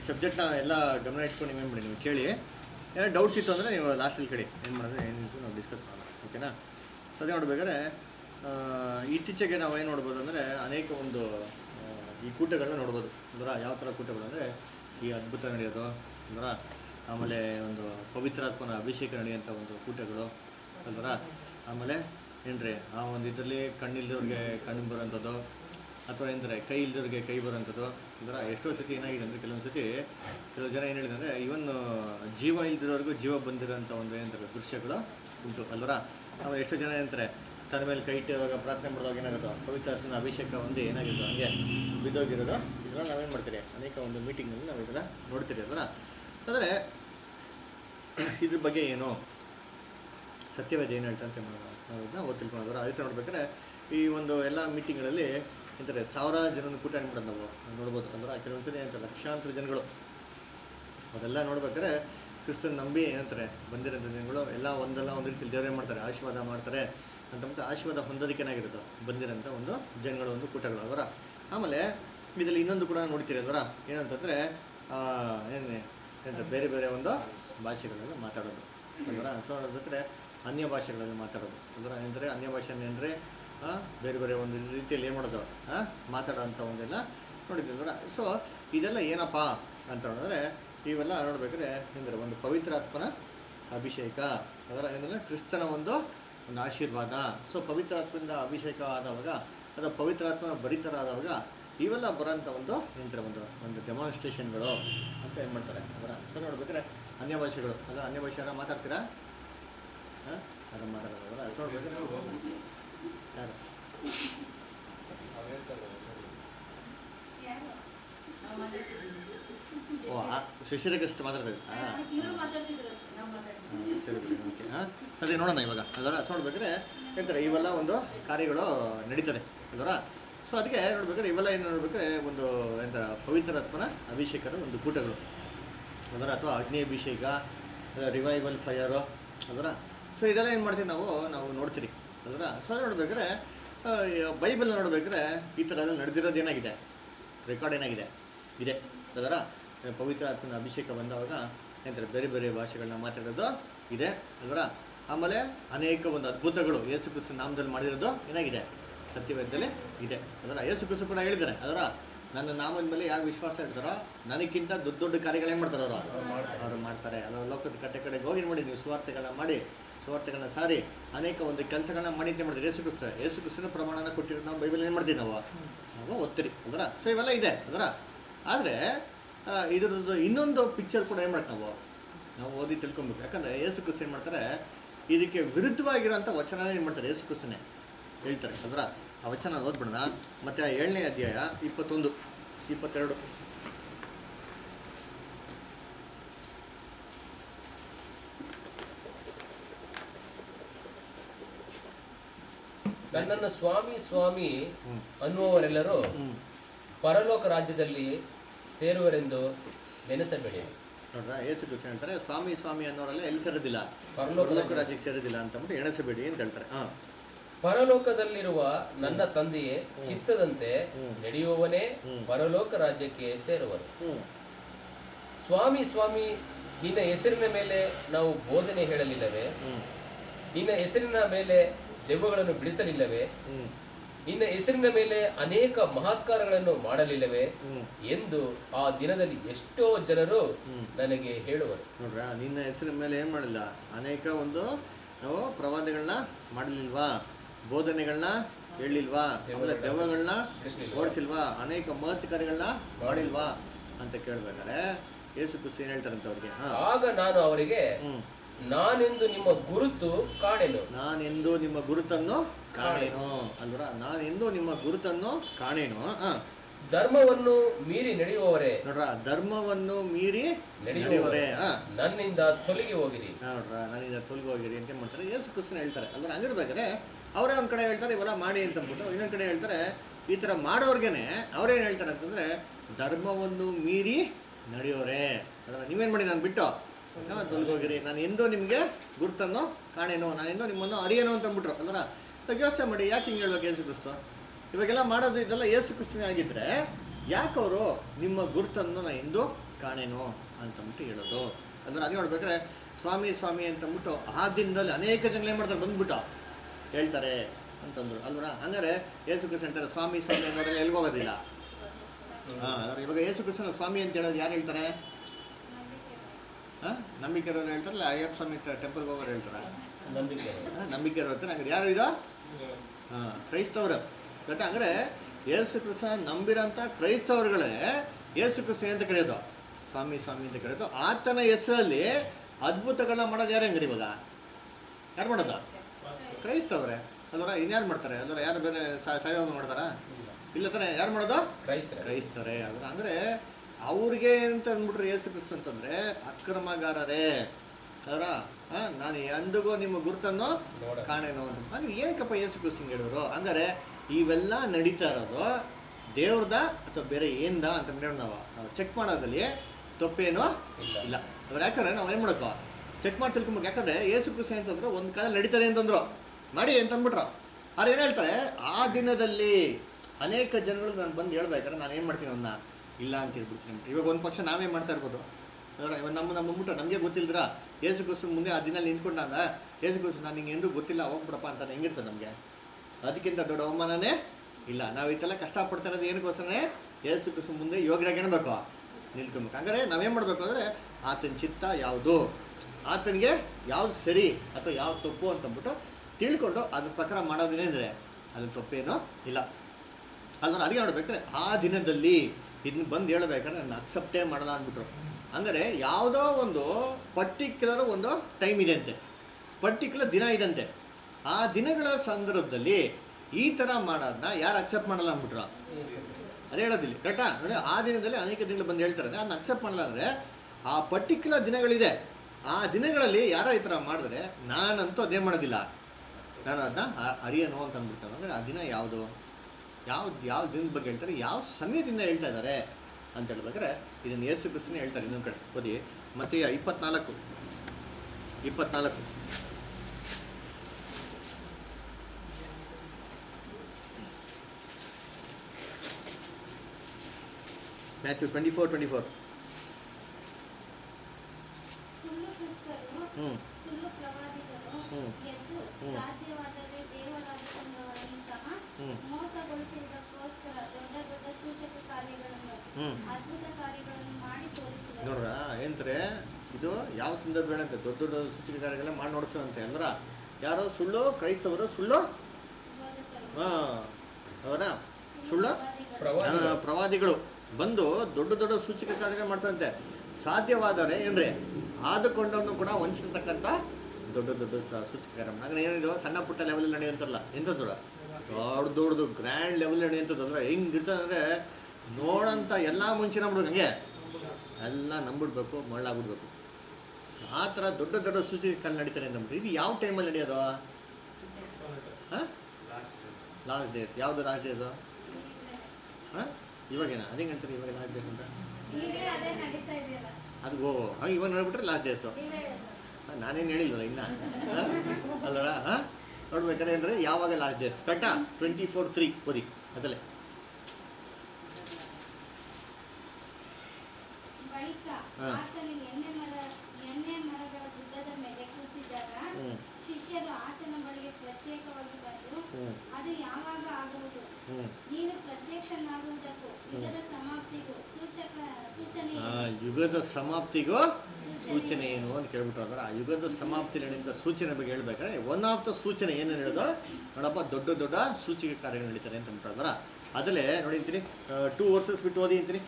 ಸಬ್ಜೆಕ್ಟ್ನ ಎಲ್ಲ ಗಮನ ಇಟ್ಕೊಂಡು ನೀವೇನು ಮಾಡಿ ನೀವು ಕೇಳಿ ಏನಾದ್ರು ಡೌಟ್ಸ್ ಇತ್ತು ಅಂದರೆ ನೀವು ಲಾಸ್ಟಲ್ಲಿ ಕೇಳಿ ಏನು ಮಾಡಿದ್ರೆ ಏನಿತ್ತು ನಾವು ಡಿಸ್ಕಸ್ ಮಾಡೋಣ ಓಕೆನಾ ಸೊ ಅದೇ ನೋಡ್ಬೇಕಾದ್ರೆ ಆ, ಇತ್ತೀಚೆಗೆ ನಾವು ಏನು ನೋಡ್ಬೋದು ಅಂದರೆ ಅನೇಕ ಒಂದು ಆ, ಈ ಕೂಟಗಳನ್ನ ನೋಡ್ಬೋದು ಅಂದ್ರೆ ಯಾವ ಥರ ಕೂಟಗಳು ಅಂದರೆ ಈ ಅದ್ಭುತ ನಡೆಯೋದು ಅಂದ್ರೆ ಆಮೇಲೆ ಒಂದು ಪವಿತ್ರಾತ್ಮನ ಅಭಿಷೇಕ ನಡೆಯುವಂಥ ಒಂದು ಕೂಟಗಳು ಅಲ್ವರ ಆಮೇಲೆ ಏನ್ರಿ ಆ ಒಂದು ಇದರಲ್ಲಿ ಕಣ್ಣಿಲ್ದವ್ರಿಗೆ ಕಣ್ಣು ಬರೋಂಥದ್ದು ಅಥವಾ ಏನಂದರೆ ಕೈ ಇಲ್ದವ್ರಿಗೆ ಕೈ ಬರೋಂಥದ್ದು ಅಂದ್ರೆ ಎಷ್ಟೋ ಸತಿ ಏನಾಗಿದೆ ಅಂದರೆ ಕೆಲವೊಂದು ಸತಿ ಕೆಲವು ಜನ ಏನು ಹೇಳಿದ್ರೆ ಅಂದರೆ ಇವನ್ ಜೀವ ಇಲ್ದಿರೋರ್ಗೂ ಜೀವ ಬಂದಿರೋಂಥ ಒಂದು ಏನಂತಾರೆ ದೃಶ್ಯಗಳು ಉಂಟು ಅಲ್ವರ ಆಮೇಲೆ ಎಷ್ಟೋ ಜನ ಏನಂತಾರೆ ತನ್ನ ಮೇಲೆ ಕೈ ಇಟ್ಟಿರುವಾಗ ಪ್ರಾರ್ಥನೆ ಮಾಡಿದಾಗ ಏನಾಗುತ್ತೋ ಪವಿತ್ರಾತ್ಮನ ಅಭಿಷೇಕ ಒಂದು ಏನಾಗಿತ್ತು ಹಂಗೆ ಬಿದ್ದೋಗಿರೋದು ಇದೆಲ್ಲ ನಾವೇನು ಮಾಡ್ತೀರಿ ಅನೇಕ ಒಂದು ಮೀಟಿಂಗ್ನಲ್ಲಿ ನಾವು ಇದೆಲ್ಲ ನೋಡ್ತೀರಿ ಅಲ್ವರ ಅಂದರೆ ಇದ್ರ ಬಗ್ಗೆ ಏನು ಸತ್ಯವೇದ ಏನು ಹೇಳ್ತಾ ಅಂತ ನಾವು ಇದನ್ನ ಓದ್ ತಿಳ್ಕೊಳ್ಳೋದು ಅದೇ ಥರ ನೋಡ್ಬೇಕಾದ್ರೆ ಈ ಒಂದು ಎಲ್ಲ ಮೀಟಿಂಗ್ಗಳಲ್ಲಿ ಎಂತಾರೆ ಸಾವಿರಾರು ಜನನ ಕೂಟ ಅನ್ಬಿಡೋದು ನಾವು ನಾವು ನೋಡ್ಬೋದು ಅಂದ್ರೆ ಕೆಲವೊಂದು ಸರಿ ಏನಂತಾರೆ ಲಕ್ಷಾಂತರ ಜನಗಳು ಅದೆಲ್ಲ ನೋಡ್ಬೇಕಾದ್ರೆ ಕ್ರಿಸ್ತನ್ ನಂಬಿ ಏನಂತಾರೆ ಬಂದಿರೋಂಥ ಜನಗಳು ಎಲ್ಲ ಒಂದಲ್ಲ ಒಂದು ರೀತಿಯಲ್ಲಿ ದೇವರೇ ಮಾಡ್ತಾರೆ ಆಶೀರ್ವಾದ ಮಾಡ್ತಾರೆ ಅಂತಂದ್ಬಿಟ್ಟು ಆಶೀರ್ವಾದ ಹೊಂದೋದಕ್ಕೆ ಏನಾಗಿರೋದು ಬಂದಿರೋಂಥ ಒಂದು ಜನಗಳು ಒಂದು ಕೂಟಗಳು ಅವರ ಆಮೇಲೆ ಇದರಲ್ಲಿ ಇನ್ನೊಂದು ಕೂಡ ನೋಡ್ತೀರಿ ಅದರ ಏನಂತಂದರೆ ಏನು ಎಂತ ಬೇರೆ ಬೇರೆ ಒಂದು ಭಾಷೆಗಳಲ್ಲಿ ಮಾತಾಡೋದು ಅದರ ಸೊ ನೋಡ್ಬೇಕಾದ್ರೆ ಅನ್ಯ ಭಾಷೆಗಳಲ್ಲಿ ಮಾತಾಡೋದು ಅದರ ಏನಂದರೆ ಅನ್ಯ ಭಾಷೆ ಅಂದರೆ ಬೇರೆ ಬೇರೆ ಒಂದು ರೀತಿಯಲ್ಲಿ ಏನು ಮಾಡೋದು ಆ, ಮಾತಾಡೋಂಥ ಒಂದೆಲ್ಲ ನೋಡಿದ್ವಿ ಅಂದ್ರೆ ಸೊ ಇದೆಲ್ಲ ಏನಪ್ಪ ಅಂತ ನೋಡಿದ್ರೆ ಇವೆಲ್ಲ ನೋಡ್ಬೇಕಾದ್ರೆ ಅಂದರೆ ಒಂದು ಪವಿತ್ರಾತ್ಮನ ಅಭಿಷೇಕ ಅದರ ಏನಂದರೆ ಕ್ರಿಸ್ತನ ಒಂದು ಒಂದು ಆಶೀರ್ವಾದ ಸೊ ಪವಿತ್ರಾತ್ಮದಿಂದ ಅಭಿಷೇಕ ಆದವಾಗ ಅಥವಾ ಪವಿತ್ರಾತ್ಮ ಭರಿತರಾದವಾಗ ಇವೆಲ್ಲ ಬರೋಂಥ ಒಂದು ಏನಂತಾರೆ ಒಂದು ಒಂದು ಡೆಮಾನ್ಸ್ಟ್ರೇಷನ್ಗಳು ಅಂತ ಏನು ಮಾಡ್ತಾರೆ ಅದರ ಸೊ ನೋಡ್ಬೇಕಾದ್ರೆ ಅನ್ಯ ಭಾಷೆಗಳು ಅದರ ಅನ್ಯ ಭಾಷೆ ಯಾರು ಮಾತಾಡ್ತೀರಾ ಹಾಂ ಯಾರು ಮಾತಾಡೋದಲ್ಲ ಸೊ ನೋಡ್ಬೇಕಾದ್ರೆ ಯಾರು ಓ ಆ ಶಿಶಿರಕಷ್ಟು ಮಾತಾಡ್ತಾ ಹಾಂ ಇವ್ರು ಮಾತಾಡ್ತಿದ್ರು ನಾವು ಮಾತಾಡ್ತೀವಿ ಹ್ಮ್, ಸರಿ ಬಿಡಿ ಓಕೆ ಹಾಂ ಸರಿ ನೋಡೋಣ ಇವಾಗ ಅದರ ನೋಡ್ಬೇಕಾದ್ರೆ ಎಂತಾರೆ ಇವೆಲ್ಲ ಒಂದು ಕಾರ್ಯಗಳು ನಡೀತದೆ ಅಲ್ವರ ಸೊ ಅದಕ್ಕೆ ನೋಡ್ಬೇಕಾದ್ರೆ ಇವೆಲ್ಲ ಏನು ನೋಡ್ಬೇಕಾದ್ರೆ ಒಂದು ಎಂತ ಪವಿತ್ರಾತ್ಮನ ಅಭಿಷೇಕದ ಒಂದು ಕೂಟಗಳು ಅದರ ಅಥವಾ ಅಗ್ನಿ ಅಭಿಷೇಕ ರಿವೈವಲ್ ಫೈರು ಅದರ ಸೊ ಇದೆಲ್ಲ ಏನು ಮಾಡ್ತೀವಿ ನಾವು ನಾವು ನೋಡ್ತೀರಿ ಅದರ ಸೊ ಅದು ನೋಡ್ಬೇಕಾದ್ರೆ ಬೈಬಲ್ ನೋಡ್ಬೇಕಾದ್ರೆ ಈ ಥರ ಎಲ್ಲ ನಡೆದಿರೋದು ಏನಾಗಿದೆ ರೆಕಾರ್ಡ್ ಏನಾಗಿದೆ ಇದೆ ಅದರ ಪವಿತ್ರ ಆತ್ಮನ ಅಭಿಷೇಕ ಬಂದವಾಗ ಏನಂತಾರೆ ಬೇರೆ ಬೇರೆ ಭಾಷೆಗಳನ್ನ ಮಾತಾಡೋದು ಇದೆ ಅದರ ಆಮೇಲೆ ಅನೇಕ ಒಂದು ಅದ್ಭುತಗಳು ಯೇಸು ಕ್ರಿಸ್ತ ನಾಮದಲ್ಲಿ ಮಾಡಿರೋದು ಏನಾಗಿದೆ ಸತ್ಯವೇದದಲ್ಲಿ ಇದೆ ಅದರ ಯೇಸು ಕ್ರಿಸ್ತ ಕೂಡ ಹೇಳಿದ್ದಾರೆ ಅದರ ನನ್ನ ನಾಮದ ಮೇಲೆ ಯಾರು ವಿಶ್ವಾಸ ಇಡ್ತಾರೋ ನನಗಿಂತ ದೊಡ್ಡ ದೊಡ್ಡ ಕಾರ್ಯಗಳೇನು ಮಾಡ್ತಾರೆ ಅವರು ಅವರು ಮಾಡ್ತಾರೆ ಅದರ ಲೋಕದ ಕಟ್ಟೆ ಕಡೆಗೆ ಹೋಗಿ ನೋಡಿ ನೀವು ಸುವಾರ್ತೆಗಳನ್ನ ಮಾಡಿ ಸುವಾರ್ತೆಗಳನ್ನ ಸಾರಿ ಅನೇಕ ಒಂದು ಕೆಲಸಗಳನ್ನ ಮಾಡಿ ಅಂತ ಮಾಡಿದ್ರೆ ಯೇಸು ಕ್ರಿಸ್ತ ಯೇಸು ಕ್ರಿಸ್ತನ ಪ್ರಮಾಣನ ಕೊಟ್ಟಿರೋದು ನಾವು ಬೈಬಲ್ ಏನು ಮಾಡ್ತೀವಿ ನಾವು ನಾವು ಓದ್ತೀರಿ ಅದರ ಸೊ ಇವೆಲ್ಲ ಇದೆ ಅದರ ಆದರೆ ಇದ್ರದ್ದು ಇನ್ನೊಂದು ಪಿಕ್ಚರ್ ಕೂಡ ಏನು ಮಾಡ್ತೀವಿ ನಾವು ನಾವು ಓದಿ ತಿಳ್ಕೊಬೇಕು ಯಾಕಂದರೆ ಯೇಸು ಕ್ರಿಸ್ತ ಏನು ಮಾಡ್ತಾರೆ ಇದಕ್ಕೆ ವಿರುದ್ಧವಾಗಿರೋಂಥ ವಚನ ಏನು ಮಾಡ್ತಾರೆ ಯೇಸು ಕ್ರಿಸ್ತನೇ ಹೇಳ್ತಾರೆ ಅದರ ಆ ವಚನ ಓದ್ಬಿಡೋಣ ಮತ್ತು ಆ ಏಳನೇ ಅಧ್ಯಾಯ ಇಪ್ಪತ್ತೊಂದು ಇಪ್ಪತ್ತೆರಡು ನನ್ನನ್ನು ಸ್ವಾಮಿ ಸ್ವಾಮಿ ಹ್ಞೂ ಅನ್ನುವವರೆಲ್ಲರೂ ಹ್ಞೂ ಪರಲೋಕ ರಾಜ್ಯದಲ್ಲಿ ಸೇರುವರೆಂದು ನೆನೆಸಬೇಡಿ ನೋಡ್ರ ಯೇಸು ಕ್ರಿಸ್ತ ಹೇಳ್ತಾರೆ ಸ್ವಾಮಿ ಸ್ವಾಮಿ ಅನ್ನೋರೆಲ್ಲ ಎಲ್ಲಿ ಸೇರೋದಿಲ್ಲ ಪರಲೋಕ ಪರಲೋಕ ರಾಜ್ಯಕ್ಕೆ ಸೇರೋದಿಲ್ಲ ಅಂತ ಅಂದ್ಬಿಟ್ಟು ಎಣಿಸಬೇಡಿ ಅಂತ ಹೇಳ್ತಾರೆ ಹಾಂ ಪರಲೋಕದಲ್ಲಿರುವ ನನ್ನ ತಂದೆಯೇ ಚಿತ್ತದಂತೆ ಹ್ಮ್. ನಡೆಯುವವನೇ ಹ್ಮ್. ಪರಲೋಕ ರಾಜ್ಯಕ್ಕೆ ಸೇರುವರು ಹ್ಞೂ ಸ್ವಾಮಿ ಸ್ವಾಮಿ ನಿನ್ನ ಹೆಸರಿನ ಮೇಲೆ ನಾವು ಬೋಧನೆ ಹೇಳಲಿಲ್ಲವೇ ಹ್ಞೂ ನಿನ್ನ ಹೆಸರಿನ ಮೇಲೆ ದೆವ್ವಗಳನ್ನು ಬಿಡಿಸಲಿಲ್ಲವೇ ಹ್ಞೂ ನಿನ್ನ ಹೆಸರಿನ ಮೇಲೆ ಅನೇಕ ಮಹತ್ಕಾರಗಳನ್ನು ಮಾಡಲಿಲ್ಲವೇ ಹ್ಞೂ ಎಂದು ಆ ದಿನದಲ್ಲಿ ಎಷ್ಟೋ ಜನರು ಹ್ಮ್. ನನಗೆ ಹೇಳುವರು ನೋಡ್ರ ನಿನ್ನ ಹೆಸರಿನ ಮೇಲೆ ಏನು ಮಾಡಿಲ್ಲ ಅನೇಕ ಒಂದು ನಾವು ಪ್ರವಾದಗಳನ್ನ ಮಾಡಲಿಲ್ವಾ ಬೋಧನೆಗಳನ್ನ ಹೇಳಿಲ್ವಾ ಆಮೇಲೆ ದೆವ್ವಗಳನ್ನ ಬಿಡಿಸ್ಲಿಲ್ವಾ? ಓಡಿಸಿಲ್ವಾ ಅನೇಕ ಮಹತ್ ಕಾರ್ಯಗಳನ್ನ ಮಾಡಿಲ್ವಾ ಅಂತ ಕೇಳ್ಬೇಕಾದ್ರೆ ಯೇಸು ಕ್ರಿಸ್ತ ಏನು ಹೇಳ್ತಾರಂತ ಅವ್ರಿಗೆ ಹಾಂ ಆಗ ನಾನು ಅವರಿಗೆ ಹ್ಞೂ ನಾನೆಂದು ನಿಮ್ಮ ಗುರುತು ಕಾಣೆನು ನಾನೆಂದು ನಿಮ್ಮ ಗುರುತನ್ನು ಕಾಣೇನು ಅಲ್ವರ ನಾನೆಂದು ನಿಮ್ಮ ಗುರುತನ್ನು ಕಾಣೇನು ಹಾಂ ಧರ್ಮವನ್ನು ಮೀರಿ ನಡೆಯುವವರೇ ನೋಡ್ರ ಧರ್ಮವನ್ನು ಮೀರಿ ನಡೆಯುವವರೇ ನಡೆಯುವರೇ ಹಾಂ ನನ್ನಿಂದ ತೊಲಗಿ ಹೋಗಿರಿ ನೋಡ್ರ ನಾನಿಂದ ತೊಲಗಿ ಹೋಗಿರಿ ಅಂತ ಏನ್ ಮಾಡ್ತಾರೆ ಯೇಸು ಕ್ರಿಸ್ತನ ಹೇಳ್ತಾರೆ ಅಲ್ವ ಹಂಗಿರ್ಬೇಕಾದ್ರೆ ಅವರೇ ಒಂದು ಕಡೆ ಹೇಳ್ತಾರೆ ಇವೆಲ್ಲ ಮಾಡಿ ಅಂತ ಅಂದ್ಬಿಟ್ಟು ಇನ್ನೊಂದು ಕಡೆ ಹೇಳ್ತಾರೆ ಈ ಥರ ಮಾಡೋರ್ಗೆನೆ ಅವ್ರೇನು ಹೇಳ್ತಾರೆ ಅಂತಂದರೆ ಧರ್ಮವನ್ನು ಮೀರಿ ನಡೆಯೋರೆ ಅದರ ನೀವೇನು ಮಾಡಿ ನಾನು ಬಿಟ್ಟು ತೊಲಗೋಗಿರಿ ನಾನು ಎಂದೋ ನಿಮಗೆ ಗುರುತನ್ನು ಕಾಣೇನು ನಾನು ಎಂದೋ ನಿಮ್ಮನ್ನು ಅರಿಯೇನು ಅಂತ ಅಂದ್ಬಿಟ್ರು ಅಲ್ವರ ಇವಾಗ ಯೋಚನೆ ಮಾಡಿ ಯಾಕೆ ಹಿಂಗೆ ಹೇಳ್ಬೇಕು ಯೇಸು ಕ್ರಿಸ್ತು ಇವಾಗೆಲ್ಲ ಮಾಡೋದು ಇದೆಲ್ಲ ಯೇಸು ಕ್ರಿಸ್ತನೇ ಆಗಿದ್ರೆ ಯಾಕೆ ಅವರು ನಿಮ್ಮ ಗುರುತನ್ನು ನಾನು ಎಂದೂ ಕಾಣೇನು ಅಂತಂದ್ಬಿಟ್ಟು ಹೇಳೋದು ಅಂದ್ರೆ ಅದೇ ನೋಡ್ಬೇಕಾದ್ರೆ ಸ್ವಾಮಿ ಸ್ವಾಮಿ ಅಂತಂದ್ಬಿಟ್ಟು ಆ ದಿನದಲ್ಲಿ ಅನೇಕ ಜನ ಏನು ಮಾಡ್ತಾರೆ ಬಂದ್ಬಿಟ್ಟು ಹೇಳ್ತಾರೆ ಅಂತಂದ್ರು ಅಲ್ವರ ಹಂಗಾರೆ ಯೇಸು ಕ್ರಿಸ್ತ ಹೇಳ್ತಾರೆ ಸ್ವಾಮಿ ಸ್ವಾಮಿ ಅನ್ನೋದ್ರಲ್ಲಿ ಎಲ್ಗೂ ಹೋಗೋದಿಲ್ಲ ಹಾಂ ಇವಾಗ ಯೇಸು ಕ್ರಿಸ್ತನ ಸ್ವಾಮಿ ಅಂತ ಹೇಳೋದು ಯಾರು ಹೇಳ್ತಾರೆ ಹಾಂ ನಂಬಿಕೆ ಇರೋರು ಹೇಳ್ತಾರಲ್ಲ ಅಯ್ಯಪ್ಪ ಸ್ವಾಮಿ ಟೆಂಪಲ್ಗೆ ಹೋಗೋರು ಹೇಳ್ತಾರೆ ನಂಬಿಕೆ ನಂಬಿಕೆ ಇರುತ್ತೆ ಹಂಗಾರೆ ಯಾರು ಇದು ಹಾಂ ಕ್ರೈಸ್ತವರು ಕರೆಕ್ಟ್ ಅಂದರೆ ಯೇಸು ಕ್ರಿಸ್ತ ನಂಬಿರೋಂಥ ಕ್ರೈಸ್ತವರುಗಳೇ ಯೇಸು ಕ್ರಿಸ್ತ ಅಂತ ಕರೆಯೋದು ಸ್ವಾಮಿ ಸ್ವಾಮಿ ಅಂತ ಕರೆಯೋದು ಆತನ ಹೆಸರಲ್ಲಿ ಅದ್ಭುತಗಳನ್ನ ಮಾಡೋದು ಯಾರು ಹೆಂಗ್ರಿ ಇವಾಗ ಯಾರು ಮಾಡೋದು ಕ್ರೈಸ್ತವರೇ ಅದರ ಇನ್ಯಾರು ಮಾಡ್ತಾರೆ ಅದರ ಯಾರು ಬೇರೆ ಸಾಯೋಗ ಮಾಡ್ತಾರಾ ಇಲ್ಲ ತಾನೆ ಯಾರು ಮಾಡೋದು ಕ್ರೈಸ್ತರ ಕ್ರೈಸ್ತರೇ ಅವ್ರು ಅಂದರೆ ಅವ್ರಿಗೆ ಅಂತ ಅಂದ್ಬಿಟ್ರೆ ಯೇಸು ಕ್ರಿಸ್ತ ಅಂತಂದರೆ ಅಕ್ರಮಗಾರರೇ ಅವರ ನಾನು ಎಂದಿಗೂ ನಿಮ್ಮ ಗುರುತನ್ನು ನೋಡ ಕಾಣೇನೋ ಅಂತ ಅಂದ್ರೆ ಏನಕ್ಕಪ್ಪ ಯೇಸು ಕ್ರಿಸ್ತಂಗೆ ಹೇಳಿದ್ರು ಹಂಗಾರೆ ಇವೆಲ್ಲ ನಡೀತಾ ಇರೋದು ದೇವ್ರದ ಅಥವಾ ಬೇರೆ ಏನ್ದ ಅಂತ ಹೇಳಿ ನಾವು ನಾವು ಚೆಕ್ ಮಾಡೋದ್ರಲ್ಲಿ ತಪ್ಪೇನೋ ಇಲ್ಲ. ಇಲ್ಲ ಅವ್ರು ಯಾಕಂದ್ರೆ ನಾವು ಏನು ಮಾಡಬೇಕು ಚೆಕ್ ಮಾಡಿ ತಿಳ್ಕೊಬೇಕು ಯಾಕಂದ್ರೆ ಯೇಸು ಕ್ರಿಸ್ತ ಅಂತಂದ್ರು ಒಂದು ಕಾಲ ನಡೀತಾರೆ ಅಂತಂದ್ರು ಮಾಡಿ ಅಂತ ಅಂದ್ಬಿಟ್ರು ಅವ್ರು ಏನು ಹೇಳ್ತಾರೆ ಆ ದಿನದಲ್ಲಿ ಅನೇಕ ಜನಗಳು ನಾನು ಬಂದು ಹೇಳ್ಬೇಕಾದ್ರೆ ನಾನು ಏನು ಮಾಡ್ತೀನಿ ಅವನ್ನ ಇಲ್ಲ ಅಂತ ಹೇಳ್ಬಿಡ್ತೀನಿ ಇವಾಗ ಒಂದು ಪಕ್ಷ ನಾವೇ ಮಾಡ್ತಾ ಇರ್ಬೋದು ಅವರ ಇವಾಗ ನಮ್ಮ ನಮ್ಮ ಬಂದ್ಬಿಟ್ಟು ನಮಗೆ ಗೊತ್ತಿಲ್ದ್ರ ಏಸು ಕ್ರಿಸ್ತನ ಮುಂದೆ ಆ ದಿನ ನಿಂತ್ಕೊಂಡಾಗ ಏಸು ಕ್ರಿಸ್ತ ನಾನು ನಿಂಗೆ ಎಂದೂ ಗೊತ್ತಿಲ್ಲ ಹೋಗ್ಬಿಡಪ್ಪ ಅಂತ ಹೆಂಗಿರ್ತದೆ ನಮಗೆ ಅದಕ್ಕಿಂತ ದೊಡ್ಡ ಅವಮಾನನೇ ಇಲ್ಲ ನಾವು ಇದೆಲ್ಲ ಕಷ್ಟಪಡ್ತಾ ಇರೋದು ಏನಕ್ಕೋಸ್ಕರನೇ ಏಸು ಕ್ರಿಸ್ತನ ಮುಂದೆ ಯೋಗ್ಯರಾಗೇನಬೇಕು ನಿಲ್ಕೊಬೇಕು ಹಂಗಾರೆ ನಾವೇನು ಮಾಡಬೇಕು ಅಂದರೆ ಆತನ ಚಿತ್ತ ಯಾವುದು ಆತನಿಗೆ ಯಾವ್ದು ಸರಿ ಅಥವಾ ಯಾವ್ದು ತಪ್ಪು ಅಂತಂದ್ಬಿಟ್ಟು ತಿಳ್ಕೊಂಡು ಅದ್ರ ಪ್ರಕಾರ ಮಾಡೋದೇನೆ ಅಂದರೆ ಅದ್ರ ತಪ್ಪೇನೋ ಇಲ್ಲ ಅದನ್ನು ಅದಕ್ಕೆ ನೋಡ್ಬೇಕಾದ್ರೆ ಆ ದಿನದಲ್ಲಿ ಇದನ್ನ ಬಂದು ಹೇಳ್ಬೇಕಾದ್ರೆ ನಾನು ಅಕ್ಸೆಪ್ಟೇ ಮಾಡಲ್ಲ ಅಂದ್ಬಿಟ್ರು ಅಂದರೆ ಯಾವುದೋ ಒಂದು ಪರ್ಟಿಕ್ಯುಲರ್ ಒಂದು ಟೈಮ್ ಇದೆ ಅಂತೆ ಪರ್ಟಿಕ್ಯುಲರ್ ದಿನ ಇದಂತೆ ಆ ದಿನಗಳ ಸಂದರ್ಭದಲ್ಲಿ ಈ ಥರ ಮಾಡೋದನ್ನ ಯಾರು ಅಕ್ಸೆಪ್ಟ್ ಮಾಡಲ್ಲ ಅಂದ್ಬಿಟ್ರು ಅದೇ ಹೇಳೋದಿಲ್ಲ ಕರೆಕ್ಟಾ ನೋಡಿ ಆ ದಿನದಲ್ಲಿ ಅನೇಕ ದಿನಗಳು ಬಂದು ಹೇಳ್ತಾರೆ ಅದನ್ನ ಅಕ್ಸೆಪ್ಟ್ ಮಾಡಲ್ಲ ಅಂದರೆ ಆ ಪರ್ಟಿಕ್ಯುಲರ್ ದಿನಗಳಿದೆ ಆ ದಿನಗಳಲ್ಲಿ ಯಾರೋ ಈ ಥರ ಮಾಡಿದ್ರೆ ನಾನಂತೂ ಅದೇನು ಮಾಡೋದಿಲ್ಲ ನಾನು ಅದನ್ನ ಅರಿಯನು ಅಂತ ಅಂದ್ಬಿಡ್ತೇನೆ ಅಂದರೆ ಆ ದಿನ ಯಾವುದು ಯಾವ ಯಾವ ದಿನದ ಬಗ್ಗೆ ಹೇಳ್ತಾರೆ ಯಾವ ಸಮಯದಿಂದ ಹೇಳ್ತಾ ಇದ್ದಾರೆ ಅಂತ ಹೇಳ್ಬೇಕಾದ್ರೆ ಇದನ್ನು ಯೇಸು ಕ್ರಿಸ್ತನೇ ಹೇಳ್ತಾರೆ ಇನ್ನೊಂದು ಕಡೆ ಓದಿ ಮತ್ತೆ ಇಪ್ಪತ್ನಾಲ್ಕು ಇಪ್ಪತ್ನಾಲ್ಕು Matthew twenty four twenty four ಸುಳ್ಳು ಕ್ರಿಸ್ತರು ಹ್ಞೂ ಸುಳ್ಳು ಪ್ರವಾದಿಗಳು ಹ್ಮ್. ಎದ್ದು ಹ್ಮ್. ಸಾಧ್ಯವಾದರೆ ದೇವರಾಜಗಳನ್ನು ಸಹ ಹ್ಮ್. ಮೋಸಗೊಳಿಸುವುದಕ್ಕೋಸ್ಕರ ದೊಡ್ಡ ದೊಡ್ಡ ಸೂಚಕ ಕಾರ್ಯಗಳನ್ನು ಹ್ಞೂ ಅದ್ಭುತ ಕಾರ್ಯಗಳನ್ನು ಮಾಡಿ ತೋರಿಸುವರು ನೋಡ್ರ ಏನಂತಾರೆ ಇದು ಯಾವ ಸಂದರ್ಭ ಏನಂತೆ ದೊಡ್ಡ ದೊಡ್ಡ ಸೂಚಕ ಕಾರ್ಯಗಳನ್ನ ಮಾಡಿ ನೋಡಿಸ್ತಾರಂತೆ ಅಂದ್ರ ಯಾರೋ ಸುಳ್ಳು ಕ್ರೈಸ್ತವರು ಸುಳ್ಳು ಬೋಧಕರು ಹಾಂ ಅವರ ಸುಳ್ಳು ಪ್ರವಾದಿಗಳು ಪ್ರವಾದಿಗಳು. ಆ, ಪ್ರವಾದಿಗಳು ಬಂದು ದೊಡ್ಡ ದೊಡ್ಡ ಸೂಚಕ ಕಾರ್ಯಗಳು ಮಾಡ್ತಾರಂತೆ ಸಾಧ್ಯವಾದರೆ ಅಂದರೆ ಆದುಕೊಂಡವನು ಕೂಡ ವಂಚಿಸತಕ್ಕಂಥ ದೊಡ್ಡ ದೊಡ್ಡ ಸ- ಸೂಚಕ ಕಾರ್ಯ ಹಾಗಾದ್ರೆ ಏನಿದು ಸಣ್ಣ ಪುಟ್ಟ ಲೆವೆಲಲ್ಲಿ ನಡೆಯುವಂತಾರಲ್ಲ ಎಂಥದ್ದು ದೊಡ್ಡ ದೊಡ್ಡದು ಗ್ರ್ಯಾಂಡ್ ಲೆವೆಲ್ ನಡೆಯುವಂಥದ್ದು ಅಂದರೆ ಹೆಂಗಿರ್ತದೆ ಅಂದರೆ ನೋಡಂತ ಎಲ್ಲ ಮುಂಚೆ ನಂಬಿಡ್ಬೇಕು ಹಂಗೆ ಎಲ್ಲ ನಂಬಿಡ್ಬೇಕು ಮಳ್ಳಾಗ್ಬಿಡ್ಬೇಕು ಆ ಥರ ದೊಡ್ಡ ದೊಡ್ಡ ಸೂಚಕ ಕಾರ್ಯ ನಡೀತಾರೆ ಅಂತ ಇದು ಯಾವ ಟೈಮಲ್ಲಿ ನಡೆಯೋದು ಹಾಂ ಲಾಸ್ಟ್ ಡೇಸ್ ಯಾವುದು ಲಾಸ್ಟ್ ಡೇಸು ಹಾಂ ಇವಾಗೇನಾ ಅದೇ ಹೇಳ್ತಾರೆ ಇವಾಗ ಲಾಸ್ಟ್ ಡೇಸ್ ಅಂತ ನೀವೇ ಅದೇ ನಡೀತಾ ಇದೆಯಲ್ಲ ಅದು ಗೋ ಹಾಂ ಇವಾಗ ನೋಡ್ಬಿಟ್ರೆ ಲಾಸ್ಟ್ ಡೇಸು ನೀವೇ ಹೇಳಿದ್ರು ನಾನೇನು ಹೇಳಿಲ್ವಲ್ಲ ಇನ್ನ ಅಲ್ಲರ ಹಾಂ ನೋಡ್ಬೇಕಾದ್ರೆ ಅಂದರೆ ಯಾವಾಗ ಲಾಸ್ಟ್ ಡೇಸ್ ಕರೆಕ್ಟಾ ಟ್ವೆಂಟಿ ಫೋರ್ ತ್ರೀ ಓದಿ ಅದಲ್ಲೇ ಬಳಿಕ ಹಾ. ಆತನು ಎಣ್ಣೆ ಮರ ಎಣ್ಣೆ ಮರಗಳ ಗುಡ್ಡದ ಮೇಲೆ ಕೂತಿದ್ದಾಗ ಹ್ಞೂ ಶಿಷ್ಯರು ಆತನ ಬಳಿಗೆ ಪ್ರತ್ಯೇಕವಾಗಿ ಬಂದು ಹ್ಞೂ ಅದು ಯಾವಾಗ ಆಗುವುದು ಹ್ಞೂ ನೀನು ಪ್ರತ್ಯಕ್ಷನಾಗುವುದಕ್ಕೂ ಯುಗದ ಸಮಾಪ್ತಿಗೂ ಸೂಚಕ ಸೂಚನೆ ಆ, ಯುಗದ ಸಮಾಪ್ತಿಗೂ ಸೂಚನೆ ಏನು ಅಂತ ಕೇಳ್ಬಿಟ್ರು ಅಂದ್ರೆ ಆ ಯುಗದ ಸಮಾಪ್ತಿ ನಡೆಯುವಂಥ ಸೂಚನೆ ಬಗ್ಗೆ ಹೇಳ್ಬೇಕಾದ್ರೆ ಒನ್ ಆಫ್ ದ ಸೂಚನೆ ಏನು ಹೇಳೋದು ನೋಡಪ್ಪ ದೊಡ್ಡ ದೊಡ್ಡ ಸೂಚಿಕೆ ಕಾರ್ಯಗಳು ನಡೀತಾರೆ ಅಂತ ಅಂದ್ಬಿಟ್ರು ಅಂದ್ರೆ ಅದಲ್ಲೇ ನೋಡಿರ್ತೀನಿ ಟೂ ವರ್ಸಸ್ ಬಿಟ್ಟು ಓದಿ ಅಂತೀನಿ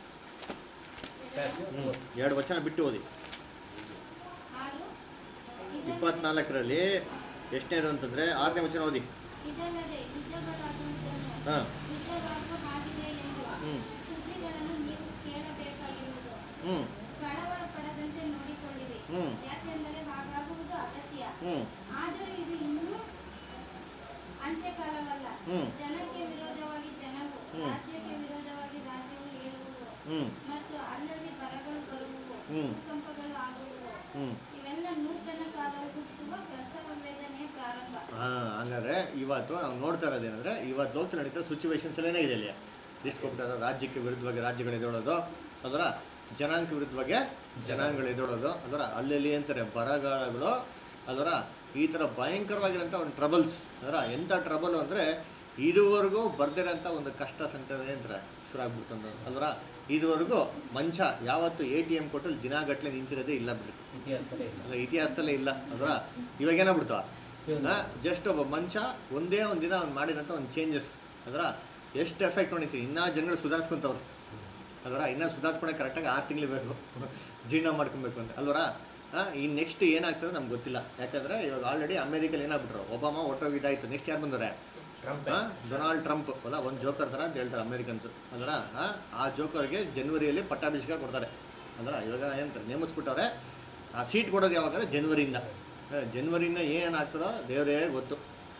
ಹ್ಞೂ ಎರಡು ವಚನ ಬಿಟ್ಟು ಓದಿ ಆರು ಇದಲ್ಲದೆ- ಇಪ್ಪತ್ನಾಲ್ಕರಲ್ಲಿ ಎಷ್ಟನೇದು ಅಂತಂದರೆ ಆರನೇ ವಚನ ಓದಿ ಇದಲ್ಲದೆ ಯುದ್ಧಗಳಾಗುವುದನ್ನು ಹಾಂ ಯುದ್ಧವಾಗುವ ಹಾಗಿದೆ ಎಂದು ಹ್ಮ್. ಸುದ್ದಿಗಳನ್ನು ನೀವು ಕೇಳಬೇಕಾಗಿರುವುದು ಹ್ಞೂ ಕಳವಳ ಪಡದಂತೆ ನೋಡಿಕೊಳ್ಳಿರಿ ಹ್ಮ್. ಯಾಕೆಂದರೆ ಹಾಗಾಗುವುದು ಅಗತ್ಯ ಹ್ಞೂ ಆದರೆ ಇದು ಇನ್ನೂ ಅಂತ್ಯಕಾಲವಲ್ಲ ಹ್ಮ್. ಜನಕ್ಕೆ ವಿರೋಧವಾಗಿ ಜನವು ಹ್ಮ್. ರಾಜ್ಯಕ್ಕೆ ವಿರೋಧವಾಗಿ ರಾಜ್ಯವು ಏಳುವುದು ಹ್ಞೂ ಮತ್ತು ಅಲ್ಲಲ್ಲಿ ಬರಗಳು ಬರುವುದು ಹ್ಮ್. ಭೂಕಂಪಗಳು ಆಗುವುದು ಹ್ಞೂ ಇವೆಲ್ಲ ನೂತನ ಕಾಲವು ಹುಟ್ಟುವ ಪ್ರಸವ ವೇದನೆಯ ಪ್ರಾರಂಭ ಹಾಂ ಹಂಗಾದ್ರೆ ಇವತ್ತು ನಾವು ನೋಡ್ತಾ ಇರೋದೇನೆಂದರೆ ಇವತ್ತು ಲೋಕದಲ್ಲಿ ನಡೀತಾ ಸಿಚುವೇಶನ್ಸ್ ಎಲ್ಲ ಏನಾಗಿದೆ ಇಲ್ಲಿ ಲಿಸ್ಟ್ ಕೊಡ್ತಾರೆ ರಾಜ್ಯಕ್ಕೆ ವಿರುದ್ಧವಾಗಿ ರಾಜ್ಯಗಳು ಎದ್ದೇಳೋದು ಅದರ ಜನಾಂಗ ವಿರುದ್ಧವಾಗಿ ಜನಾಂಗಗಳು ಎದುರೋದು ಅದರ ಅಲ್ಲೆಲ್ಲಿ ಅಂತಾರೆ ಬರಗಾಲಗಳು ಅದರ ಈ ಥರ ಭಯಂಕರವಾಗಿರೋಂಥ ಒಂದು ಟ್ರಬಲ್ಸ್ ಅದರ ಎಂಥ ಟ್ರಬಲ್ ಅಂದರೆ ಇದುವರೆಗೂ ಬರ್ದಿರೋಂಥ ಒಂದು ಕಷ್ಟ ಸಂಕಟ ಅಂತಾರೆ ಶುರು ಆಗ್ಬಿಡ್ತಂದು ಅಲ್ವರ ಇದುವರೆಗೂ ಮಂಚ ಯಾವತ್ತು ಎ ಟಿ ಎಮ್ ಕೊಟ್ಟು ದಿನಗಟ್ಟಲೆ ನಿಂತಿರೋದೇ ಇಲ್ಲ ಬಿಡ್ರಿ ಇತಿಹಾಸದಲ್ಲೇ ಇಲ್ಲ ಅಲ್ಲ ಇತಿಹಾಸದಲ್ಲೇ ಇಲ್ಲ ಅದರ ಇವಾಗ ಏನಾಗ್ಬಿಡ್ತು ಜಸ್ಟ್ ಒಬ್ಬ ಮನುಷ್ಯ ಒಂದೇ ಒಂದು ದಿನ ಅವ್ನು ಮಾಡಿರೋಂಥ ಒಂದು ಚೇಂಜಸ್ ಅದರ ಎಷ್ಟು ಎಫೆಕ್ಟ್ ಹೊಡಿತೀವಿ ಇನ್ನೂ ಜನಗಳು ಸುಧಾರಿಸ್ಕೊಂತವ್ರು ಅದರ ಇನ್ನೂ ಸುಧಾರಿಸ್ಕೊಳಕ್ಕೆ ಕರೆಕ್ಟಾಗಿ ಆರು ತಿಂಗಳು ಬೇಕು ಜೀರ್ಣ ಮಾಡ್ಕೊಬೇಕು ಅಂತ ಅಲ್ವರ ಈ ನೆಕ್ಸ್ಟ್ ಏನಾಗ್ತದೆ ನಮ್ಗೆ ಗೊತ್ತಿಲ್ಲ ಯಾಕಂದರೆ ಇವಾಗ ಆಲ್ರೆಡಿ ಅಮೇರಿಕಲ್ಲಿ ಏನಾಗ್ಬಿಟ್ರು ಒಬಾಮ ಒಟ್ಟೋಗಿದ್ದಾಯ್ತು ನೆಕ್ಸ್ಟ್ ಯಾರು ಬಂದರೆ ಟ್ರಂಪ್ ಡೊನಾಲ್ಡ್ ಟ್ರಂಪ್ ಅಲ್ಲ ಒಂದು ಜೋಕರ್ ಥರ ಅಂತ ಹೇಳ್ತಾರೆ ಅಮೇರಿಕನ್ಸ್ ಅಲ್ರ ಆ ಜೋಕರ್ಗೆ ಜನವರಿಯಲ್ಲಿ ಪಟ್ಟಾಭಿಷೇಕ ಕೊಡ್ತಾರೆ ಅಲ್ರ ಇವಾಗ ಏನಂತಾರೆ ನೇಮಿಸ್ಬಿಟ್ಟವ್ರೆ ಆ ಸೀಟ್ ಕೊಡೋದು ಯಾವಾಗಂದ್ರೆ ಜನವರಿಯಿಂದ ಆ, ಜನವರಿಯಿಂದ ಏನಾಗ್ತದೋ ದೇವರೇ ಗೊತ್ತು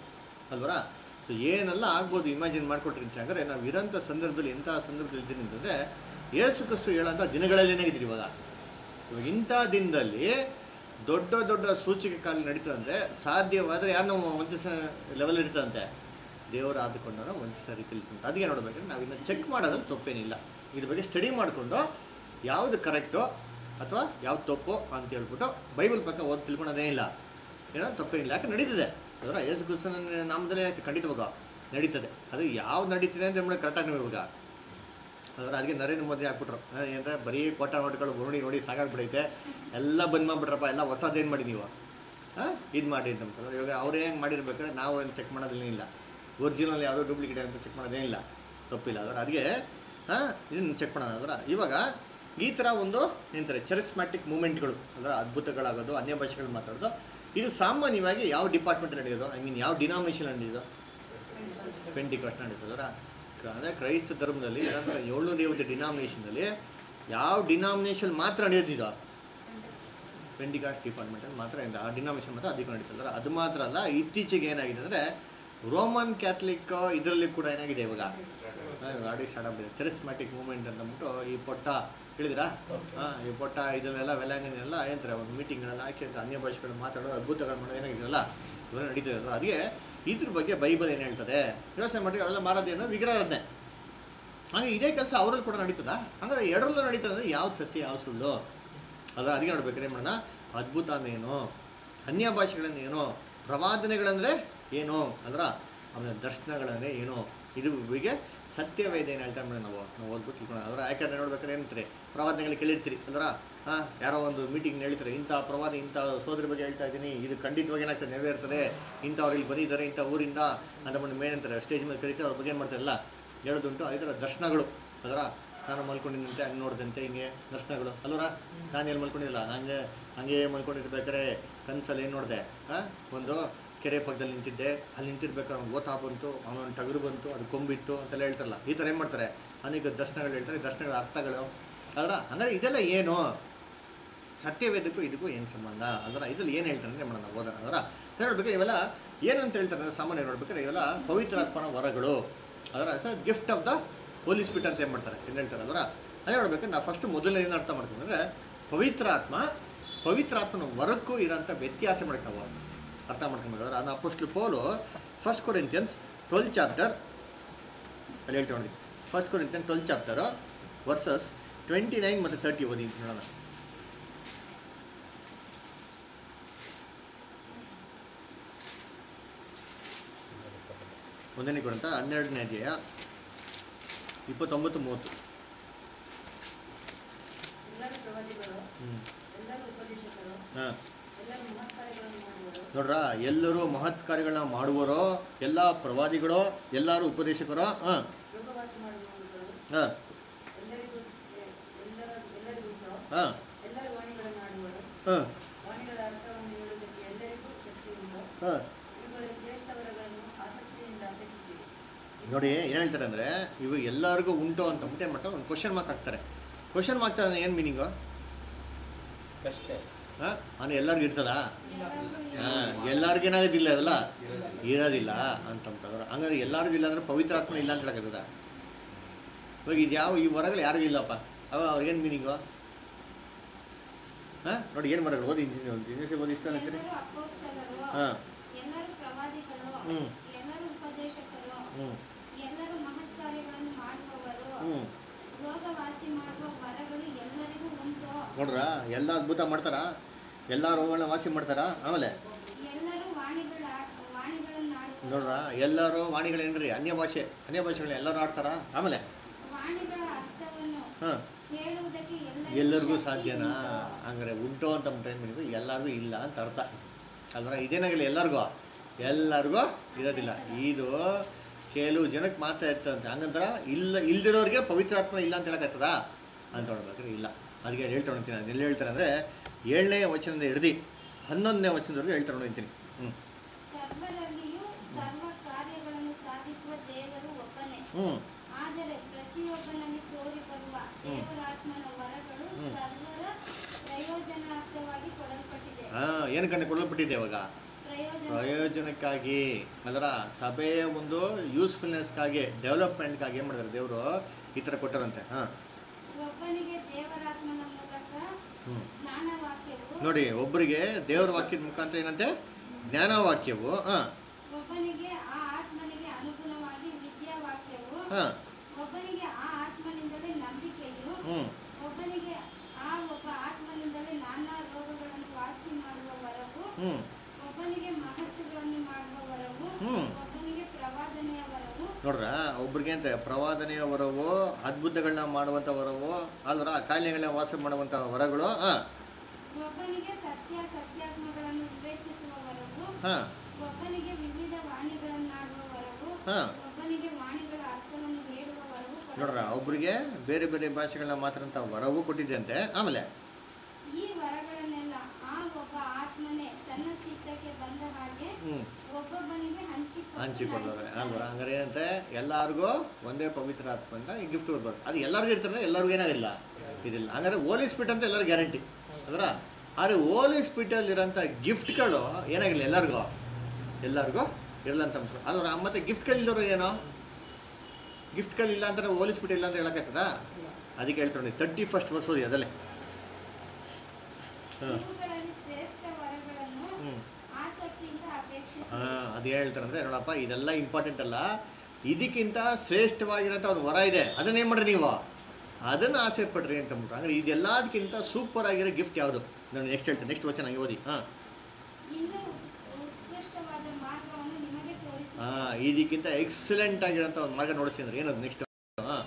ಅಲ್ವರ ಸೊ ಏನೆಲ್ಲ ಆಗ್ಬೋದು ಇಮ್ಯಾಜಿನ್ ಮಾಡ್ಕೊಟ್ರಿ ಅಂದರೆ ನಾವು ಇರೋಂಥ ಸಂದರ್ಭದಲ್ಲಿ ಎಂಥ ಸಂದರ್ಭದಲ್ಲಿ ಇದ್ದೀನಿ ಅಂತಂದರೆ ಏಸು ಕ್ರಿಸ್ತು ಹೇಳೋಂಥ ದಿನಗಳಲ್ಲಿ ಏನಾಗಿದ್ದೀರಿ ಇವಾಗ ಇವಾಗ ಇಂಥ ದಿನದಲ್ಲಿ ದೊಡ್ಡ ದೊಡ್ಡ ಸೂಚಕ ಕಾಲ ನಡೀತದಂತೆ ಸಾಧ್ಯವಾದರೆ ಯಾರನ್ನ ವಂಚಿಸ ಲೆವೆಲ್ ಇರ್ತದಂತೆ ದೇವರು ಆದುಕೊಂಡಾಗ ವಂಚಿಸೋ ರೀತಿಯಲ್ಲಿ ಉಂಟು ಅದಕ್ಕೆ ನೋಡ್ಬೇಕಂದ್ರೆ ನಾವು ಇನ್ನು ಚೆಕ್ ಮಾಡೋದ್ರಲ್ಲಿ ತಪ್ಪೇನಿಲ್ಲ ಇದ್ರ ಬಗ್ಗೆ ಸ್ಟಡಿ ಮಾಡಿಕೊಂಡು ಯಾವುದು ಕರೆಕ್ಟೋ ಅಥವಾ ಯಾವ್ದು ತಪ್ಪು ಅಂತ ಹೇಳ್ಬಿಟ್ಟು ಬೈಬಲ್ ಪಕ್ಕ ಓದಿ ತಿಳ್ಕೊಳೋದೇ ಇಲ್ಲ ಏನೋ ತಪ್ಪೇನಿಲ್ಲ ಯಾಕೆ ನಡೀತದೆ ಅದರ ಯೇಸು ಕ್ರಿಸ್ತನ ನಾಮದಲ್ಲೇ ಖಂಡಿತವಾಗ ನಡೀತದೆ ಅದು ಯಾವ್ದು ನಡೀತಿದೆ ಅಂತ ಹೇಳ್ಬಿಟ್ಟು ಕರೆಕ್ಟಾಗಿ ನೀವು ಇವಾಗ ಅದರ ಅದಕ್ಕೆ ನರೇಂದ್ರ ಮೋದಿ ಹಾಕ್ಬಿಟ್ರು ಆ, ಏನಂತ ಬರೀ ಕೋಟ ನೋಟ್ಗಳು ನೋಡಿ ನೋಡಿ ಸಾಕಾಗ್ಬಿಡೈತೆ ಎಲ್ಲ ಬಂದ್ ಮಾಡ್ಬಿಟ್ರಪ್ಪ ಎಲ್ಲ ಹೊಸದೇನು ಮಾಡಿ ನೀವು ಹಾಂ ಇದು ಮಾಡಿ ಅಂತ ಇವಾಗ ಅವ್ರು ಹೆಂಗೆ ಮಾಡಿರ್ಬೇಕಾದ್ರೆ ನಾವು ಏನು ಚೆಕ್ ಮಾಡೋದೇನಿಲ್ಲ ಒರಿಜಿನಲ್ ಯಾವುದೋ ಡೂಪ್ಲಿಕೇಟ್ ಅಂತ ಚೆಕ್ ಮಾಡೋದೇನಿಲ್ಲ ತಪ್ಪಿಲ್ಲ ಅದರ ಅದಕ್ಕೆ ಹಾಂ ಇದನ್ನು ಚೆಕ್ ಮಾಡೋಣ ಅದರ ಇವಾಗ ಈ ಥರ ಒಂದು ಏನಂತಾರೆ ಚರಿಸ್ಮ್ಯಾಟಿಕ್ ಮೂಮೆಂಟ್ಗಳು ಅದರ ಅದ್ಭುತಗಳಾಗೋದು ಅನ್ಯ ಭಾಷೆಗಳು ಮಾತಾಡೋದು ಇದು ಸಾಮಾನ್ಯವಾಗಿ ಯಾವ ಡಿಪಾರ್ಟ್ಮೆಂಟ್ ನಡೆಯೋದು ಐ ಮೀನ್ ಯಾವ ಡಿನಾಮಿನೇಷನ್ ನಡೆಯೋದು ಪೆಂಟಿಕಾಸ್ಟ್ ನಡೀತದರ ಅಂದರೆ ಕ್ರೈಸ್ತ ಧರ್ಮದಲ್ಲಿ ಇರೋಂಥ ಏಳ್ನೂರ ಐವತ್ತು ಡಿನಾಮಿನೇಷನಲ್ಲಿ ಯಾವ ಡಿನಾಮಿನೇಷನ್ ಮಾತ್ರ ನಡೆಯೋದಿದು ಪೆಂಟಿಕಾಸ್ಟ್ ಡಿಪಾರ್ಟ್ಮೆಂಟಲ್ಲಿ ಮಾತ್ರ ಇದೆ ಆ ಡಿನಾಮಿನೇಷನ್ ಮಾತ್ರ ಅದಕ್ಕೆ ನಡೀತದರ ಅದು ಮಾತ್ರ ಅಲ್ಲ ಇತ್ತೀಚೆಗೆ ಏನಾಗಿದೆ ಅಂದರೆ ರೋಮನ್ ಕ್ಯಾಥಲಿಕ್ ಇದರಲ್ಲಿ ಕೂಡ ಏನಾಗಿದೆ ಇವಾಗ ಗಾಡಿ ಸ್ಟಾರ್ಟ್ ಆಗಿದೆ ಚೆರಿಸ್ಮ್ಯಾಟಿಕ್ ಮೂವ್ಮೆಂಟ್ ಅಂತ ಅಂದ್ಬಿಟ್ಟು ಈ ಪೊಟ್ಟ ಹೇಳಿದಿರಾ ಹಾಂ ಈ ಪೊಟ್ಟ ಇದಲ್ಲೆಲ್ಲ ವೆಲಾಂಗನೆಲ್ಲ ಏನಂತಾರೆ ಒಂದು ಮೀಟಿಂಗ್ಗಳೆಲ್ಲ ಹಾಕಿ ಅಂತ ಅನ್ಯ ಭಾಷೆಗಳು ಮಾತಾಡೋದು ಅದ್ಭುತಗಳು ಮಾಡೋದು ಏನಾಗಿದೆಯಲ್ಲ ಇವೆಲ್ಲ ನಡೀತದೆ ಅಲ್ವಾ ಅದಕ್ಕೆ ಇದ್ರ ಬಗ್ಗೆ ಬೈಬಲ್ ಏನು ಹೇಳ್ತದೆ ಯೋಚನೆ ಮಾಡಿ ಅವೆಲ್ಲ ಮಾಡೋದೇನು ವಿಗ್ರಹಾರಾಧನೆ ಹಾಗೆ ಇದೇ ಕೆಲಸ ಅವರಲ್ಲಿ ಕೂಡ ನಡೀತದ ಅಂದರೆ ಎರಡರಲ್ಲೂ ನಡೀತದೆ ಅಂದರೆ ಯಾವ್ದು ಸತ್ಯ ಯಾವ ಸುಳ್ಳು ಅದರ ಅದಕ್ಕೆ ನೋಡ್ಬೇಕಾದ್ರೆ ಏನು ಮಾಡೋಣ ಅದ್ಭುತ ಅಂದ್ರೇನು ಅನ್ಯ ಭಾಷೆಗಳನ್ನೇನು ಪ್ರವಾದನೆಗಳಂದರೆ ಏನು ಅಂದ್ರೆ ಆಮೇಲೆ ದರ್ಶನಗಳಂದರೆ ಏನು ಇದು ಬಗ್ಗೆ ಸತ್ಯವೇದ ಏನು ಹೇಳ್ತಾ ಮೇಡಮ್ ನಾವು ನಾವು ಓದ್ಬಿಟ್ಟು ತಿಳ್ಕೊಳ್ಳೋಣ ಅದರ ಯಾಕಂದ್ರೆ ನೋಡ್ಬೇಕಾದ್ರೆ ಏನಂತಾರೆ ಪ್ರವಾದನೆಗಳು ಕೇಳಿರ್ತೀರಿ ಅಲ್ರ ಹಾಂ ಯಾರೋ ಒಂದು ಮೀಟಿಂಗ್ ಹೇಳ್ತಾರೆ ಇಂಥ ಪ್ರವಾದ ಇಂಥ ಸೋದರ ಬಗ್ಗೆ ಹೇಳ್ತಾ ಇದ್ದೀನಿ ಇದು ಖಂಡಿತವಾಗಿ ಏನಾಗ್ತದೆ ನೆರವೇರ್ತದೆ ಇಂಥವ್ರು ಇಲ್ಲಿ ಬಂದಿದ್ದಾರೆ ಇಂಥ ಊರಿಂದ ಅಂತ ಬಂದು ಮೇನಂತಾರೆ ಸ್ಟೇಜ್ ಮೇಲೆ ಕರೀತಾರೆ ಅವ್ರ ಬಗ್ಗೆ ಏನು ಮಾಡ್ತಾರಲ್ಲ ಹೇಳೋದುಂಟು ಈ ಥರ ದರ್ಶನಗಳು ಅದರ ನಾನು ಮಲ್ಕೊಂಡಿದ್ದಂತೆ ಹಂಗೆ ನೋಡಿದಂತೆ ಹಿಂಗೆ ದರ್ಶನಗಳು ಅಲ್ವರ ನಾನು ಎಲ್ಲಿ ಮಲ್ಕೊಂಡಿಲ್ಲ ನನಗೆ ಹಂಗೆ ಮಲ್ಕೊಂಡಿರ್ಬೇಕಾದ್ರೆ ಕನಸಲ್ಲಿ ಏನು ನೋಡಿದೆ ಹಾಂ ಒಂದು ಕೆರೆ ಪಕ್ಕದಲ್ಲಿ ನಿಂತಿದ್ದೆ ಅಲ್ಲಿ ನಿಂತಿರ್ಬೇಕಾದ್ರೆ ಅವ್ನು ಓತಾ ಬಂತು ಅವನೊಂದು ಟಗರು ಬಂತು ಅದು ಕೊಂಬಿತ್ತು ಅಂತೆಲ್ಲ ಹೇಳ್ತಾರಲ್ಲ ಈ ಥರ ಏನು ಮಾಡ್ತಾರೆ ಅನೇಕ ದರ್ಶನಗಳು ಹೇಳ್ತಾರೆ ದರ್ಶನಗಳ ಅರ್ಥಗಳು ಅದರ ಅಂದರೆ ಇದೆಲ್ಲ ಏನು ಸತ್ಯವೇದಕ್ಕೂ ಇದಕ್ಕೂ ಏನು ಸಂಬಂಧ ಅದರ ಇದ್ರಲ್ಲಿ ಏನು ಹೇಳ್ತಾರೆ ಅಂದರೆ ಮಾಡೋಣ ಓದೋಣ ಅದರ ನೋಡ್ಬೇಕು ಇವೆಲ್ಲ ಏನಂತ ಹೇಳ್ತಾರೆ ಅಂದರೆ ಸಾಮಾನ್ಯ ನೋಡ್ಬೇಕಾದ್ರೆ ಇವೆಲ್ಲ ಪವಿತ್ರಾತ್ಮನ ವರಗಳು ಅದರ sir gift of the holy spirit ಅಂತ ಏನು ಮಾಡ್ತಾರೆ ಏನು ಹೇಳ್ತಾರೆ ಅದರ ಅದೇ ನೋಡ್ಬೇಕು ನಾವು ಫಸ್ಟ್ ಮೊದಲನೇ ಏನು ಅರ್ಥ ಮಾಡ್ತೀವಿ ಅಂದರೆ ಪವಿತ್ರಾತ್ಮ ಪವಿತ್ರಾತ್ಮನ ವರಕ್ಕೂ ಇರೋಂಥ ವ್ಯತ್ಯಾಸ ಮಾಡಕ್ಕೆ ನಾವು ಅರ್ಥ ಮಾಡ್ಕೊಬೇಕು ಅದರ ಅದನ್ನ apostle Paul first Corinthians twelve chapter ಅಲ್ಲಿ ಹೇಳ್ತೀವಿ ನೋಡಿ first Corinthian twelve chapter verses twenty nine ಮತ್ತು ತರ್ಟಿ ಓದಿ ಅಂತ ನೋಡೋಣ ಒಂದನೇ ಕೊರಂತ ಹನ್ನೆರಡನೇ ಅಧ್ಯಾಯ ಇಪ್ಪತ್ತೊಂಬತ್ತು ಮೂವತ್ತು ಎಲ್ಲರೂ ಪ್ರವಾದಿಗಳು ಹ್ಞೂ ಎಲ್ಲರೂ ಉಪದೇಶಕರು ಹಾಂ ಎಲ್ಲರೂ ಮಹತ್ಕಾರ್ಯಗಳನ್ನು ಮಾಡುವರು ನೋಡ್ರ ಎಲ್ಲರೂ ಮಹತ್ ಕಾರ್ಯಗಳನ್ನ ಮಾಡುವರೋ ಎಲ್ಲ ಪ್ರವಾದಿಗಳು ಎಲ್ಲರೂ ಉಪದೇಶಕರು ಹಾಂ ಯೋಗವಾಸ ಮಾಡುವವರು ಹಾಂ ಎಲ್ಲರಿಗೂ ಎ- ಎಲ್ಲರ ಎಲ್ಲರಿಗೂ ಹಾಂ ಎಲ್ಲರೂ ವಾಣಿಗಳನ್ನು ಆಡುವರು ಹಾಂ ವಾಣಿಗಳ ಅರ್ಥವನ್ನು ಹೇಳುವುದಕ್ಕೆ ಎಲ್ಲರಿಗೂ ಶಕ್ತಿ ಉಂಟು ಹಾಂ ಇವುಗಳ ಶ್ರೇಷ್ಠ ವರಗಳನ್ನು ಆಸಕ್ತಿಯಿಂದ ಅಪೇಕ್ಷಿಸಿರಿ ನೋಡಿ ಏನು ಹೇಳ್ತಾರೆ ಅಂದರೆ ಇವು ಎಲ್ಲರಿಗೂ ಉಂಟು ಅಂತ ಅಂದ್ಬಿಟ್ಟು ಏನು ಮಾಡ್ತಾರೆ ಒಂದು ಕ್ವಶನ್ ಮಾರ್ಕ್ ಹಾಕ್ತಾರೆ ಕ್ವಶನ್ ಮಾರ್ಕ್ ಏನು ಮೀನಿಂಗು ಅಷ್ಟೇ ಹಾಂ ಅಂದರೆ ಎಲ್ಲರಿಗೂ ಇರ್ತದಾ ಎಲ್ಲರಿಗೂ ಹಾಂ ಎಲ್ಲರಿಗೂ ಏನಾಗೋದಿಲ್ಲ ಅದಲ್ಲ ಇರೋದಿಲ್ಲ ಅಂತ ಅಂತಾರೆ ಹಂಗಾದ್ರೆ ಎಲ್ಲರಿಗೂ ಇಲ್ಲ ಅಂದರೆ ಪವಿತ್ರಾತ್ಮ ಇಲ್ಲ ಅಂತ ಹೇಳಕತ್ತದ ಇವಾಗ ಇದು ಯಾವ ಈ ವರಗಳು ಯಾರಿಗೂ ಇಲ್ಲಪ್ಪ ಅವ ಅವ್ರಿಗೇನು ಮೀನಿಂಗು ಹಾಂ ನೋಡಿ ಏನು ವರಗಳು ಓದಿ ಇಂಜಿನಿಯರ್ ಒಂದು ಇಂಗ್ಲೀಷ್ ಓದಿ ಇಷ್ಟ ಅಂತೀರಿ ಎಲ್ಲರೂ ಅಪೊಸ್ತಲರು ಹಾಂ ಎಲ್ಲರೂ ಪ್ರವಾದಿಗಳು ಹ್ಮ್. ಎಲ್ಲರೂ ಉಪದೇಶಕರು ಹ್ಞೂ ಎಲ್ಲರೂ ಮಹತ್ಕಾರ್ಯಗಳನ್ನು ಮಾಡುವವರು ಹ್ಞೂ ರೋಗವಾಸಿ ಮಾಡುವ ವರಗಳು ಎಲ್ಲರಿಗೂ ನೋಡ್ರ ಎಲ್ಲ ಅದ್ಭುತ ಮಾಡ್ತಾರಾ ಎಲ್ಲ ರೋಗಗಳನ್ನ ವಾಸಿ ಮಾಡ್ತಾರಾ ಆಮೇಲೆ ಎಲ್ಲರೂ ವಾಣಿಗಳ ವಾಣಿಗಳನ್ನು ಆಡುತ್ತಾರೆ ನೋಡ್ರ ಎಲ್ಲರೂ ವಾಣಿಗಳೇನ್ರಿ ಅನ್ಯ ಭಾಷೆ ಅನ್ಯ ಭಾಷೆಗಳನ್ನ ಎಲ್ಲರೂ ಆಡ್ತಾರಾ ಆಮೇಲೆ ವಾಣಿಗಳ ಅರ್ಥವನ್ನು ಹಾಂ ಹೇಳುವುದಕ್ಕೆ ಎಲ್ಲರಿಗೂ ಶಕ್ತಿ ಸಾಧ್ಯನಾ ಉಂಟು. ಹಂಗಾರೆ ಉಂಟು ಅಂತ ಟೈಮ್ ಎಲ್ಲರಿಗೂ ಇಲ್ಲ ಅಂತ ಅರ್ಥ ಅಲ್ವರ ಇದೇನಾಗಿಲ್ಲ ಎಲ್ಲರಿಗೂ ಎಲ್ಲರಿಗೂ ಇರೋದಿಲ್ಲ ಇದು ಕೆಲವು ಜನಕ್ಕೆ ಮಾತ್ರ ಇರ್ತದಂತೆ ಹಂಗಂತರ ಇಲ್ಲ ಇಲ್ದಿರೋರಿಗೆ ಪವಿತ್ರಾತ್ಮ ಇಲ್ಲ ಅಂತ ಹೇಳಕ್ಕಾಗ್ತದಾ ಅಂತ ಹೇಳ್ಬೇಕಾದ್ರೆ ಇಲ್ಲ ಅದಕ್ಕೆ ಹೇಳ್ತಾ ಹೊಂತೀನಿ ನಾನು ಎಲ್ಲಿ ಹೇಳ್ತಾರೆ ಅಂದರೆ ಏಳನೇ ವಚನದಿಂದ ಹಿಡ್ದು ಹನ್ನೊಂದನೇ ವಚನದವರೆಗೂ ಹೇಳ್ತಾ ಹೊಂತೀನಿ ಹ್ಞೂ ಸರ್ವರಲ್ಲಿಯೂ ಸರ್ವ ಕಾರ್ಯಗಳನ್ನು ಸಾಧಿಸುವ ದೇವರು ಒಬ್ಬನೇ ಹ್ಞೂ ಆದರೆ ಪ್ರತಿಯೊಬ್ಬನಲ್ಲಿ ತೋರಿ ಬರುವ ದೇವರಾತ್ಮನ ವರಗಳು ಹ್ಮ್. ಸರ್ವರ ಪ್ರಯೋಜನಾರ್ಥವಾಗಿ ಕೊಡಲ್ಪಟ್ಟಿದೆ ಹಾಂ ಏನಕ್ಕಂತ ಕೊಡಲ್ಪಟ್ಟಿದೆ ಇವಾಗ ಪ್ರಯೋಜನ ಪ್ರಯೋಜನಕ್ಕಾಗಿ ಅದರ ಸಭೆಯ ಒಂದು ಯೂಸ್ಫುಲ್ನೆಸ್ಗಾಗಿ ಡೆವಲಪ್ಮೆಂಟ್ಗಾಗಿ ಏನು ಮಾಡಿದ್ದಾರೆ ದೇವರು ಈ ಥರ ಕೊಟ್ಟರಂತೆ ಹಾಂ ಒಬ್ಬನಿಗೆ ದೇವರಾತ್ಮನ ಮೂಲಕ ಹ್ಞೂ ಜ್ಞಾನವಾಕ್ಯವು ನೋಡಿ ಒಬ್ಬರಿಗೆ ದೇವರ ವಾಕ್ಯದ ಮುಖಾಂತರ ಏನಂತೆ ಜ್ಞಾನವಾಕ್ಯವು ಹಾಂ ಒಬ್ಬನಿಗೆ ಆ ಆತ್ಮನಿಗೆ ಅನುಗುಣವಾಗಿ ವಿದ್ಯಾವಾಕ್ಯವು ಹಾಂ ಒಬ್ಬನಿಗೆ ಆ ಆತ್ಮನಿಂದಲೇ ನಂಬಿಕೆಯು ಹ್ಞೂ ಒಬ್ಬನಿಗೆ ಆ ಒಬ್ಬ ಆತ್ಮನಿಂದಲೇ ನಾನಾ ರೋಗಗಳನ್ನು ವಾಸಿ ಮಾಡುವ ವರವು ಹ್ಞೂ ಒಬ್ಬನಿಗೆ ಮಹತ್ವಗಳನ್ನು ಮಾಡುವ ವರವು ಹ್ಮ್. ಒಬ್ಬನಿಗೆ ಪ್ರವಾದನೆಯ ವರವು ನೋಡ್ರ ಒಬ್ರಿಗೆ ಅಂತ ಪ್ರವಾದನೆಯ ವರವು ಅದ್ಭುತಗಳನ್ನ ಮಾಡುವಂಥ ವರವು ಅಲ್ವರ ಕಾಯಿಲೆಗಳನ್ನ ವಾಸ ಮಾಡುವಂಥ ವರಗಳು ಹಾಂ ಒಬ್ಬನಿಗೆ ಸತ್ಯ ಸತ್ಯಾತ್ಮಗಳನ್ನು ವಿವೇಚಿಸುವ ವರವು ಹಾಂ ಒಬ್ಬನಿಗೆ ವಿವಿಧ ವಾಣಿಗಳನ್ನಾಡುವ ವರವು ಹಾಂ ಒಬ್ಬನಿಗೆ ವಾಣಿಗಳ ಅರ್ಥವನ್ನು ಹೇಳುವ ವರವು ಕೊಡಲ್ಪಟ್ಟಿದೆ. ನೋಡ್ರ ಒಬ್ರಿಗೆ ಬೇರೆ ಬೇರೆ ಭಾಷೆಗಳನ್ನ ಮಾತಾಡಂಥ ವರವು ಕೊಟ್ಟಿದ್ದಂತೆ ಆಮೇಲೆ ಈ ವರಗಳನ್ನೆಲ್ಲ ಆ ಒಬ್ಬ ಆತ್ಮನೇ ತನ್ನ ಚಿತ್ತಕ್ಕೆ ಬಂದ ಹಾಗೆ ಹ್ಞೂ ಒಬ್ಬೊಬ್ಬನಿಗೆ ಹಂಚಿಕೊಂಡು ಹಂಚಿಕೊಡ್ತಾರೆ ನಡೆಸುತ್ತಾನೆ. ಅಲ್ವರ ಹಂಗಾರೆ ಏನಂತೆ ಎಲ್ಲರಿಗೂ ಒಂದೇ ಪವಿತ್ರ ಆತ್ಮ ಅಂತ ಈ ಗಿಫ್ಟ್ ಕೊಡ್ಬಾರ್ದು ಅದು ಎಲ್ಲರಿಗೂ ಇರ್ತಾರೆ ಎಲ್ಲರಿಗೂ ಏನಾಗಿಲ್ಲ ಇದಿಲ್ಲ ಹಂಗಾರೆ ಓಲಿ ಸ್ಪೀಟ್ ಅಂತ ಎಲ್ಲರೂ ಗ್ಯಾರಂಟಿ ಅಲ್ವರ ಆದರೆ ಓಲಿ ಸ್ಪೀಟಲ್ಲಿರೋಂಥ ಗಿಫ್ಟ್ಗಳು ಏನಾಗಿಲ್ಲ ಎಲ್ಲರಿಗೂ ಎಲ್ಲರಿಗೂ ಇರಲ್ಲ ಅಂತ ಅಂದ್ಬಿಟ್ಟು ಅಲ್ವರ ಮತ್ತೆ ಗಿಫ್ಟ್ಗಳಿಲ್ಲವರು ಏನೋ ಗಿಫ್ಟ್ಗಳಿಲ್ಲ ಅಂತ ಓಲಿ ಸ್ಪೀಟ್ ಇಲ್ಲ ಅಂತ ಹೇಳಕ್ಕಾಗ್ತದಾ ಅದಕ್ಕೆ ಹೇಳ್ತಾರೆ ತರ್ಟಿ ಫಸ್ಟ್ ವರ್ಷ ಓದಿ ಅದಲ್ಲೇ ಹಾಂ ಇವುಗಳಲ್ಲಿ ಶ್ರೇಷ್ಠ ವರಗಳನ್ನು ಹ್ಞೂ ಆಸಕ್ತಿಯಿಂದ ಅಪೇಕ್ಷಿಸಿ ಹಾಂ ಅದು ಹೇಳ್ತಾರೆ ಅಂದರೆ ನೋಡಪ್ಪ ಇದೆಲ್ಲ ಇಂಪಾರ್ಟೆಂಟ್ ಅಲ್ಲ ಇದಕ್ಕಿಂತ ಶ್ರೇಷ್ಠವಾಗಿರೋಂಥ ಒಂದು ವರ ಇದೆ ಅದನ್ನೇನು ಮಾಡ್ರಿ ನೀವು ಅದನ್ನು ಆಸೆ ಪಡ್ರಿ ಅಂತ ಅಂದ್ಬಿಟ್ಟು ಅಂದರೆ ಇದೆಲ್ಲದಕ್ಕಿಂತ ಸೂಪರ್ ಆಗಿರೋ ಗಿಫ್ಟ್ ಯಾವುದು ನಾನು ನೆಕ್ಸ್ಟ್ ಹೇಳ್ತೀನಿ ನೆಕ್ಸ್ಟ್ ವಚನ ಓದಿ ಹಾಂ ಇನ್ನೂ ಉತ್ಕೃಷ್ಟವಾದ ಮಾರ್ಗವನ್ನು ನಿಮಗೆ ತೋರಿಸಿ ಹಾಂ ಇದಕ್ಕಿಂತ ಎಕ್ಸಲೆಂಟ್ ಆಗಿರೋಂಥ ಒಂದು ಮಾರ್ಗ ನೋಡಿಸಿ ಅಂದ್ರೆ ಏನದು ನೆಕ್ಸ್ಟ್ ಹಾಂ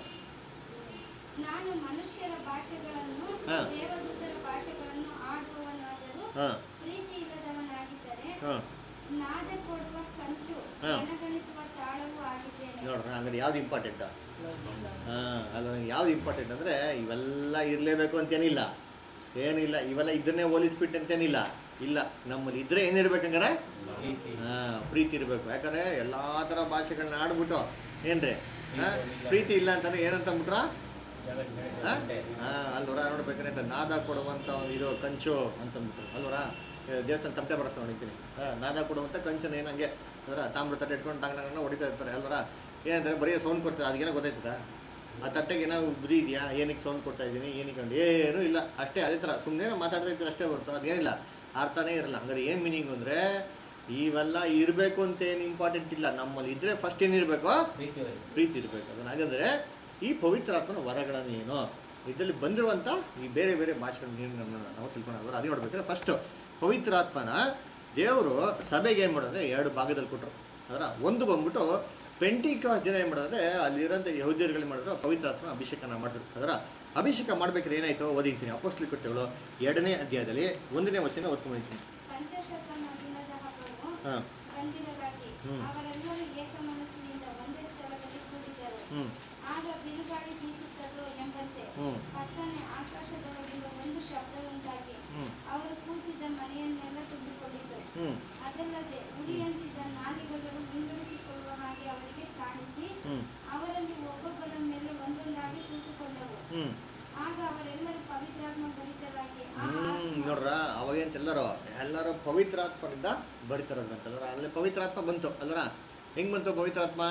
ನಾನು ಮನುಷ್ಯರ ಭಾಷೆಗಳನ್ನು ಹಾ. ದೇವದೂತರ ಭಾಷೆಗಳನ್ನು ಆಡುವವನಾದರೂ ಹಾಂ ಪ್ರೀತಿ ಇಲ್ಲದವನಾಗಿದ್ದರೆ ಹಾಂ ನಾದ ಕೊಡುವ ಕಂಚು ಹಾ. ಕಣಗಣಿಸುವ ತಾಳವೂ ಆಗಿದ್ದೇನೆ ನೋಡ್ರಿ ಹಂಗಾರೆ ಯಾವ್ದು ಇಂಪಾರ್ಟೆಂಟ್ ಹಾಂ ಅಲ್ಲ ಯಾವ್ದು ಇಂಪಾರ್ಟೆಂಟ್ ಅಂದರೆ ಇವೆಲ್ಲ ಇರಲೇಬೇಕು ಅಂತೇನಿಲ್ಲ ಏನಿಲ್ಲ ಇವೆಲ್ಲ ಇದನ್ನೇ ಹೋಲಿಸ್ಬಿಟ್ಟು ಅಂತೇನಿಲ್ಲ ಇಲ್ಲ ನಮ್ಮಲ್ಲಿ ಇದ್ರೆ ಏನಿರ್ಬೇಕಂಗಾರೆ ಪ್ರೀತಿ ಹಾಂ ಪ್ರೀತಿ ಇರಬೇಕು ಯಾಕಂದರೆ ಎಲ್ಲ ಥರ ಭಾಷೆಗಳನ್ನ ಆಡ್ಬಿಟ್ಟು ಏನ್ರಿ ಹಾಂ ಪ್ರೀತಿ ಇಲ್ಲ ಅಂತಂದ್ರೆ ಏನಂತ ಅಂದ್ಬಿಟ್ರ ಜಗತ್ತಿನ ಹಾಂ ಗಂಟೆ. ಅಲ್ವರ ನೋಡ್ಬೇಕಾದ್ರೆ ಅಂತ ನಾದ ಕೊಡುವಂಥ ಒಂದು ಇದು ಕಂಚು ಅಂತಂದ್ಬಿಟ್ಟು ಅಲ್ವರ ದೇವಸ್ಥಾನ ತಮಟೆ ಬರಸ್ತಾ ಹೊಡಿತೀನಿ ಹಾಂ ನಾದ ಕೊಡುವಂಥ ಕಂಚನ ಏನಂಗೆ ಅದರ ತಾಮ್ರ ತಟ್ಟೆ ಇಟ್ಕೊಂಡು ಟಂಗ್ ಟಂಗ್ ಹೊಡಿತಾ ಇರ್ತಾರೆ ಅಲ್ವರ ಏನಂತಾರೆ ಬರೀ ಸೌಂಡ್ ಕೊಡ್ತಾರೆ ಅದಕ್ಕೇನೋ ಗೊತ್ತಾಯ್ತದ ಆ ತಟ್ಟೆಗೆ ಏನೋ ಬುದ್ಧಿ ಇದೆಯಾ ಏನಕ್ಕೆ ಸೌಂಡ್ ಕೊಡ್ತಾ ಇದ್ದೀನಿ ಏನಕ್ಕೆ ಅಂದ್ ಏನೂ ಇಲ್ಲ ಅಷ್ಟೇ ಅದೇ ಥರ ಸುಮ್ಮನೆ ಮಾತಾಡ್ತಾ ಇರ್ತಾರೆ ಅಷ್ಟೇ ಹೊರತು ಅದೇನಿಲ್ಲ ಅರ್ಥನೇ ಇರಲ್ಲ ಹಂಗಾರೆ ಏನು ಮೀನಿಂಗ್ ಅಂದರೆ ಇವೆಲ್ಲ ಇರಬೇಕು ಅಂತ ಏನು ಇಂಪಾರ್ಟೆಂಟ್ ಇಲ್ಲ ನಮ್ಮಲ್ಲಿ ಇದ್ದರೆ ಫಸ್ಟ್ ಏನಿರಬೇಕು ಪ್ರೀತಿ ಇರಲಿ. ಪ್ರೀತಿ ಇರಬೇಕು ಅದನ್ನ ಹಾಗಂದ್ರೆ ಈ ಪವಿತ್ರಾತ್ಮನ ವರಗಳನ್ನು ಏನು ಇದರಲ್ಲಿ ಬಂದಿರುವಂಥ ಈ ಬೇರೆ ಬೇರೆ ಭಾಷೆಗಳನ್ನ ಏನು ನಮ್ಮ ನಾವು ತಿಳ್ಕೊಂಡು ಅದೇ ನೋಡ್ಬೇಕಾದ್ರೆ ಫಸ್ಟು ಪವಿತ್ರಾತ್ಮನ ದೇವರು ಸಭೆಗೆ ಏನು ಮಾಡೋದ್ರೆ ಎರಡು ಭಾಗದಲ್ಲಿ ಕೊಟ್ಟರು ಅದರ ಒಂದು ಬಂದ್ಬಿಟ್ಟು ಪೆಂಟಿಕಾಸ್ ಜನ ಏನು ಮಾಡೋದ್ರೆ ಅಲ್ಲಿರೋಂಥ ಯಹೂದ್ಯರುಗಳು ಮಾಡಿದ್ರು ಪವಿತ್ರಾತ್ಮ ಅಭಿಷೇಕನ ಮಾಡಿದ್ರು ಅದರ ಅಭಿಷೇಕ ಮಾಡ್ಬೇಕಾದ್ರೆ ಏನಾಯಿತು ಓದಿಂತೀನಿ ಅಪೋಸ್ಟ್ಲಿ ಕೊಟ್ಟೆಗಳು ಎರಡನೇ ಅಧ್ಯಾಯದಲ್ಲಿ ಒಂದನೇ ವಚನ ಓದ್ಕೊಂಡ್ಬಂದಿದ್ದೀನಿ ಪಂಚಶತನ ದಿನದ ಹಬ್ಬವು ಹಾಂ ಬಂದಿರಲಾಗಿ ಹ್ಮ್. ಅವರೆಲ್ಲರೂ ಏಕ ಮನಸ್ಸಿನಿಂದ ಒಂದೇ ಸ್ಥಳದಲ್ಲಿ ಕೂಡಿದರು ಹ್ಞೂ ಆಗ ಬಿರುಗಾಳಿ ಬೀಸುತ್ತದೋ ಎಂಬಂತೆ ಹ್ಞೂ ಪಕ್ಕನೆ ಆಕಾಶದೊಳಗಿಂದ ಒಂದು ಶಬ್ದವುಂಟಾಗಿ ಹ್ಞೂ ಅವರು ಕೂತಿದ್ದ ಮನೆಯನ್ನೆಲ್ಲ ತುಂಬಿಕೊಂಡಿತು ಹ್ಞೂ ಅದಲ್ಲದೆ ಉರಿಯಂತಿದ್ದ ನಾಲಿಗೆಗಳು ವಿಂಗಡಿಸಿಕೊಳ್ಳುವ ಹಾಗೆ ಅವರಿಗೆ ಕಾಣಿಸಿ ಹ್ಞೂ ಅವರಲ್ಲಿ ಒಬ್ಬೊಬ್ಬರ ಮೇಲೆ ಒಂದೊಂದಾಗಿ ಕೂತುಕೊಂಡವು ಹ್ಞೂ ಆಗ ಅವರೆಲ್ಲರೂ ಪವಿತ್ರಾತ್ಮ ಭರಿತರಾಗಿ ಆ ಹ್ಮ್ ಆತ್ಮ ನೋಡ್ರ ಅವಾಗೇಂತ ಎಲ್ಲರೂ ಎಲ್ಲರೂ ಪವಿತ್ರಾತ್ಮರಿಂದ ಬರಿತಾರಂತಂದ್ರ ಅಲ್ಲಿ ಪವಿತ್ರಾತ್ಮ ಬಂತು ಅಲ್ವರ ಹೆಂಗ್ ಬಂತು ಪವಿತ್ರಾತ್ಮ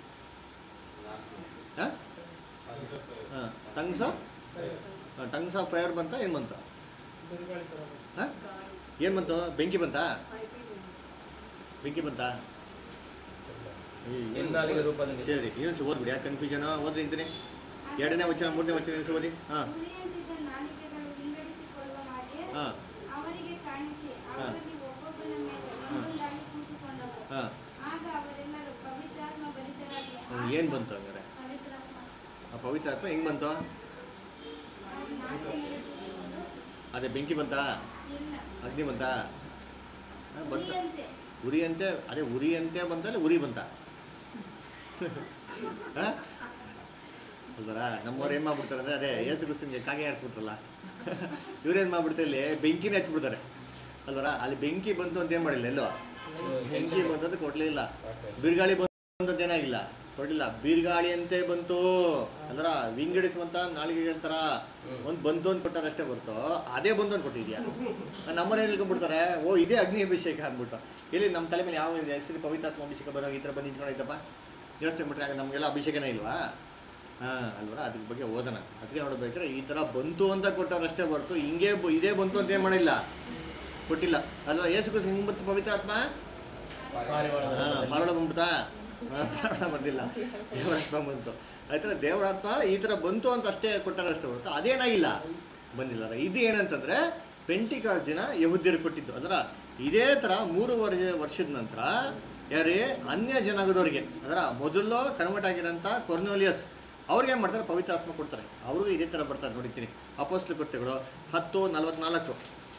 ಟಂಗ್ಸ್ ಟಂಗ್ಸ್ ಆಫ್ ಫೈರ್ ಬಂತ ಏನು ಬಂತು ಹಾಂ ಏನು ಬಂತು ಬೆಂಕಿ ಬಂತಾ ಬೆಂಕಿ ಬಂತಾ ಈ ಏನು- ಹೆಣ್ಣಾಲಿಗೆ ರೂಪದಲ್ಲಿ. ಸರಿ ನಿಲ್ಸಿ ಓದ್ಬಿಡಿ ಯಾಕೆ ಕನ್ಫ್ಯೂಷನ್ ಓದ್ರಿ ಅಂತೀನಿ ಎರಡನೇ ವಚನ ಮೂರನೇ ವಚನ ನಿಲ್ಸಿ ಓದಿ ಹಾಂ ಉರಿಯಂತಿದ್ದ ನಾಲಿಗೆಗಳು ವಿಂಗಡಿಸಿಕೊಳ್ಳುವ ಹಾಂ ಅವರಿಗೆ ಕಾಣಿಸಿ ಅವರಲ್ಲಿ ಒಬ್ಬೊಬ್ಬನ ಮೇಲೆ ಒಂದೊಂದಾಗಿ ಕೂತುಕೊಂಡವು ಹಾಂ ಆಗ ಅವರೆಲ್ಲರೂ ಪವಿತ್ರಾತ್ಮ ಭರಿತರಾಗಿ ಏನು ಬಂತು ಹಂಗಾರೆ ಪವಿತ್ರಾತ್ಮ ಆ ಪವಿತ್ರ ಆತ್ಮ ಹೆಂಗೆ ಬಂತು ನಾಟ್ಯ ಅದೇ ಬೆಂಕಿ ಬಂತಾ ಇಲ್ಲ ಅಗ್ನಿ ಬಂತಾ ಹಾಂ ಬಂತ ಉರಿಯಂತೆ ಉರಿಯಂತೆ ಅದೇ ಉರಿಯಂತೆ ಬಂತಲ್ಲ ಉರಿ ಬಂತ ಹಾಂ ಅಲ್ವರ ನಮ್ಮವ್ರು ಏನು ಮಾಡ್ಬಿಡ್ತಾರೆ ಅಂದರೆ ಅದೇ ಏಸು ಕ್ರಿಸ್ತನ್ಗೆ ಕಾಗೆ ಹಾರಿಸ್ಬಿಟ್ರಲ್ಲ ಇವ್ರೇನು ಮಾಡ್ಬಿಡ್ತಾರೆ ಇಲ್ಲಿ ಬೆಂಕಿನೇ ಹಚ್ಬಿಡ್ತಾರೆ ಅಲ್ವರ ಅಲ್ಲಿ ಬೆಂಕಿ ಬಂತು ಅಂತ ಏನು ಮಾಡಿಲ್ಲ ಎಲ್ಲೋ ಬೆಂಕಿ ಬಂತಂತ ಕೊಡಲೇ ಇಲ್ಲ ಬಿರುಗಾಳಿ ಬಂದಂತ ಏನಾಗಿಲ್ಲ ಕೊಡಲಿಲ್ಲ ಬಿರುಗಾಳಿ ಅಂತೆ ಬಂತು ಅಂದ್ರ ವಿಂಗಡಿಸುವಂತ ನಾಳಿಗೆ ಹೇಳ್ತಾರ ಒಂದು ಬಂತು ಅಂತ ಕೊಟ್ಟಾರ ಅಷ್ಟೇ ಹೊರ್ತು ಅದೇ ಬಂತು ಅಂತ ಕೊಟ್ಟಿದ್ಯಾ ನಮ್ಮನೆ ಹೇಳ್ಕೊಂಡ್ಬಿಡ್ತಾರೆ ಓ ಇದೇ ಅಗ್ನಿ ಅಭಿಷೇಕ ಅಂದ್ಬಿಟ್ಟು ಇಲ್ಲಿ ನಮ್ಮ ತಲೆ ಮೇಲೆ ಯಾವ ಹೆಸರು ಪವಿತ್ರಾತ್ಮ ಅಭಿಷೇಕ ಬರೋ ಈ ಥರ ಬಂದು ನಿಂತ್ಕೊಂಡೈತಪ್ಪ ಯೋಚನೆ ಬಿಟ್ರೆ ಆಗ ನಮಗೆಲ್ಲ ಅಭಿಷೇಕನೇ ಇಲ್ವಾ ಹಾಂ ಅಲ್ವರ ಅದ್ರ ಬಗ್ಗೆ ಓದೋಣ ಅದಕ್ಕೆ ನೋಡ್ಬೇಕಾದ್ರೆ ಈ ಥರ ಬಂತು ಅಂತ ಕೊಟ್ಟಾರಷ್ಟೇ ಹೊರ್ತು ಹಿಂಗೆ ಬ- ಇದೇ ಬಂತು ಅಂತ ಏನು ಮಾಡಿಲ್ಲ ಕೊಟ್ಟಿಲ್ಲ ಅಲ್ವಾ ಏಸು ಕ್ರಿಸ್ತ ಹಿಂಗೆ ಬಂತು ಪವಿತ್ರಾತ್ಮ ಪಾರಿವಾಳದ ಹಾ, ರೂಪದಲ್ಲಿ. ಪಾರಳ ಬಂದ್ಬಿಡ್ತಾ ಹಾ, ಪಾರಳ ಬಂದಿಲ್ಲ ದೇವರಾತ್ಮ ಬಂತು ಆಯ್ತರ ದೇವರಾತ್ಮ ಈ ಥರ ಬಂತು ಅಂತ ಅಷ್ಟೇ ಕೊಟ್ಟಾರ ಅಷ್ಟೇ ಹೊರತು ಅದೇನಾಗಿಲ್ಲ ಬಂದಿಲ್ಲ ಇದು ಏನಂತಂದ್ರೆ ಪೆಂಟಿಕಾಸ್ ದಿನ ಯಹುದ್ಯರು ಕೊಟ್ಟಿದ್ದು ಅಂದ್ರೆ ಇದೇ ಥರ ಮೂರು ವರ್ಷ ವರ್ಷದ ನಂತರ ಯಾರೇ ಅನ್ಯ ಜನಾಂಗದವ್ರಿಗೆ ಅಂದ್ರೆ ಮೊದಲು ಕನ್ವರ್ಟ್ ಆಗಿರೋಂಥ ಕೊರ್ನೋಲಿಯಸ್ ಅವ್ರಿಗೆ ಏನು ಮಾಡ್ತಾರೆ ಪವಿತ್ರಾತ್ಮ ಕೊಡ್ತಾರೆ ಅವ್ರಿಗೂ ಇದೇ ಥರ ಬರ್ತಾರೆ ನೋಡಿರ್ತೀನಿ ಅಪೋಸ್ಲು ಕೃತ್ಯಗಳು ಹತ್ತು ನಲ್ವತ್ನಾಲ್ಕು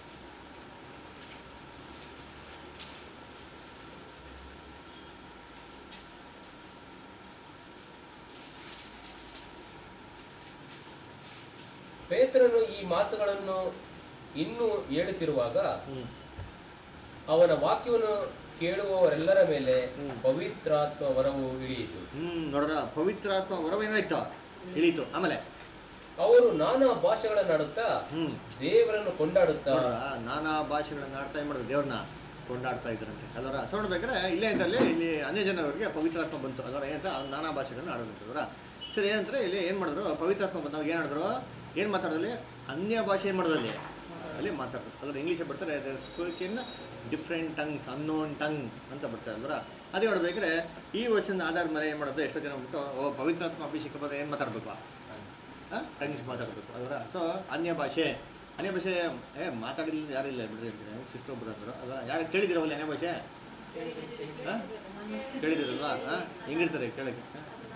ಪೇತ್ರನು ಈ ಮಾತುಗಳನ್ನು ಇನ್ನೂ ಹೇಳುತ್ತಿರುವಾಗ ಹ್ಞೂ ಅವನ ವಾಕ್ಯವನ್ನು ಕೇಳುವವರೆಲ್ಲರ ಮೇಲೆ ಹ್ಮ್. ಪವಿತ್ರಾತ್ಮ ವರವು ಇಳಿಯಿತು ಹ್ಮ್ ನೋಡ್ರ ಪವಿತ್ರಾತ್ಮ ವರವೇನಾಯ್ತು ಇಳೀತು ಆಮೇಲೆ ಅವರು ನಾನಾ ಭಾಷೆಗಳನ್ನಾಡುತ್ತಾ ಹ್ಮ್ ದೇವರನ್ನು ಕೊಂಡಾಡುತ್ತಾ ನೋಡ್ರ ನಾನಾ ಭಾಷೆಗಳನ್ನ ಆಡ್ತಾ ಏನ್ ಮಾಡೋದು ದೇವ್ರನ್ನ ಕೊಂಡಾಡ್ತಾ ಇದ್ರಂತೆ ಅದರ ಸೊ ನೋಡ್ಬೇಕಾದ್ರೆ ಇಲ್ಲೇ ಅಂತಲ್ಲಿ ಇಲ್ಲಿ ಅನ್ಯ ಜನರಿಗೆ ಪವಿತ್ರಾತ್ಮ ಬಂತು ಅದರ ಏನಂತ ನಾನಾ ಭಾಷೆಗಳನ್ನ ಆಡೋದಂತಂದ್ರ ಸರಿ ಏನಂದ್ರೆ ಇಲ್ಲಿ ಏನ್ ಮಾಡಿದ್ರು ಪವಿತ್ರಾತ್ಮ ಬಂದಾಗ ಏನ್ ಮಾಡಿದ್ರು ಏನ್ ಮಾತಾಡೋದಲ್ಲಿ ಅನ್ಯ ಭಾಷೆ ಏನ್ ಮಾಡೋದು ಅಲ್ಲಿ ಅಲ್ಲಿ ಮಾತಾಡೋದು ಅದ್ರ ಇಂಗ್ಲೀಷ್ ಬರ್ತಾರೆ spoke in different tongues unknown tongue ಅಂತ ಬರ್ತಾರೆ ಅಲ್ವರ ಅದೇ ನೋಡ್ಬೇಕಾದ್ರೆ ಈ ವರ್ಷದ ಆಧಾರದ ಮೇಲೆ ಏನು ಮಾಡೋದು ಎಷ್ಟೋ ಜನ ಬಿಟ್ಟು ಓ ಪವಿತ್ರಾತ್ಮ ಅಭಿಷೇಕ ಬಂದ ಏನು ಮಾತಾಡ್ಬೇಕು ಟಂಗ್ಸ್ ಮಾತಾಡಬೇಕು ಅದರ ಸೊ ಅನ್ಯ ಭಾಷೆ ಅನ್ಯ ಭಾಷೆ ಏ ಮಾತಾಡಿಲ್ಲ ಯಾರು ಇಲ್ಲ ಬಿಡ್ರಿ ಅಂತೀನಿ ಸಿಸ್ಟರ್ ಒಬ್ಬರು ಅಂದರು ಅದರ ಯಾರು ಕೇಳಿದಿರವಲ್ಲ ಅನ್ಯ ಭಾಷೆ ಹಾಂ ಕೇಳಿದಿರಲ್ವಾ ಹಾಂ ಹೆಂಗಿರ್ತಾರೆ ಕೇಳಕ್ಕೆ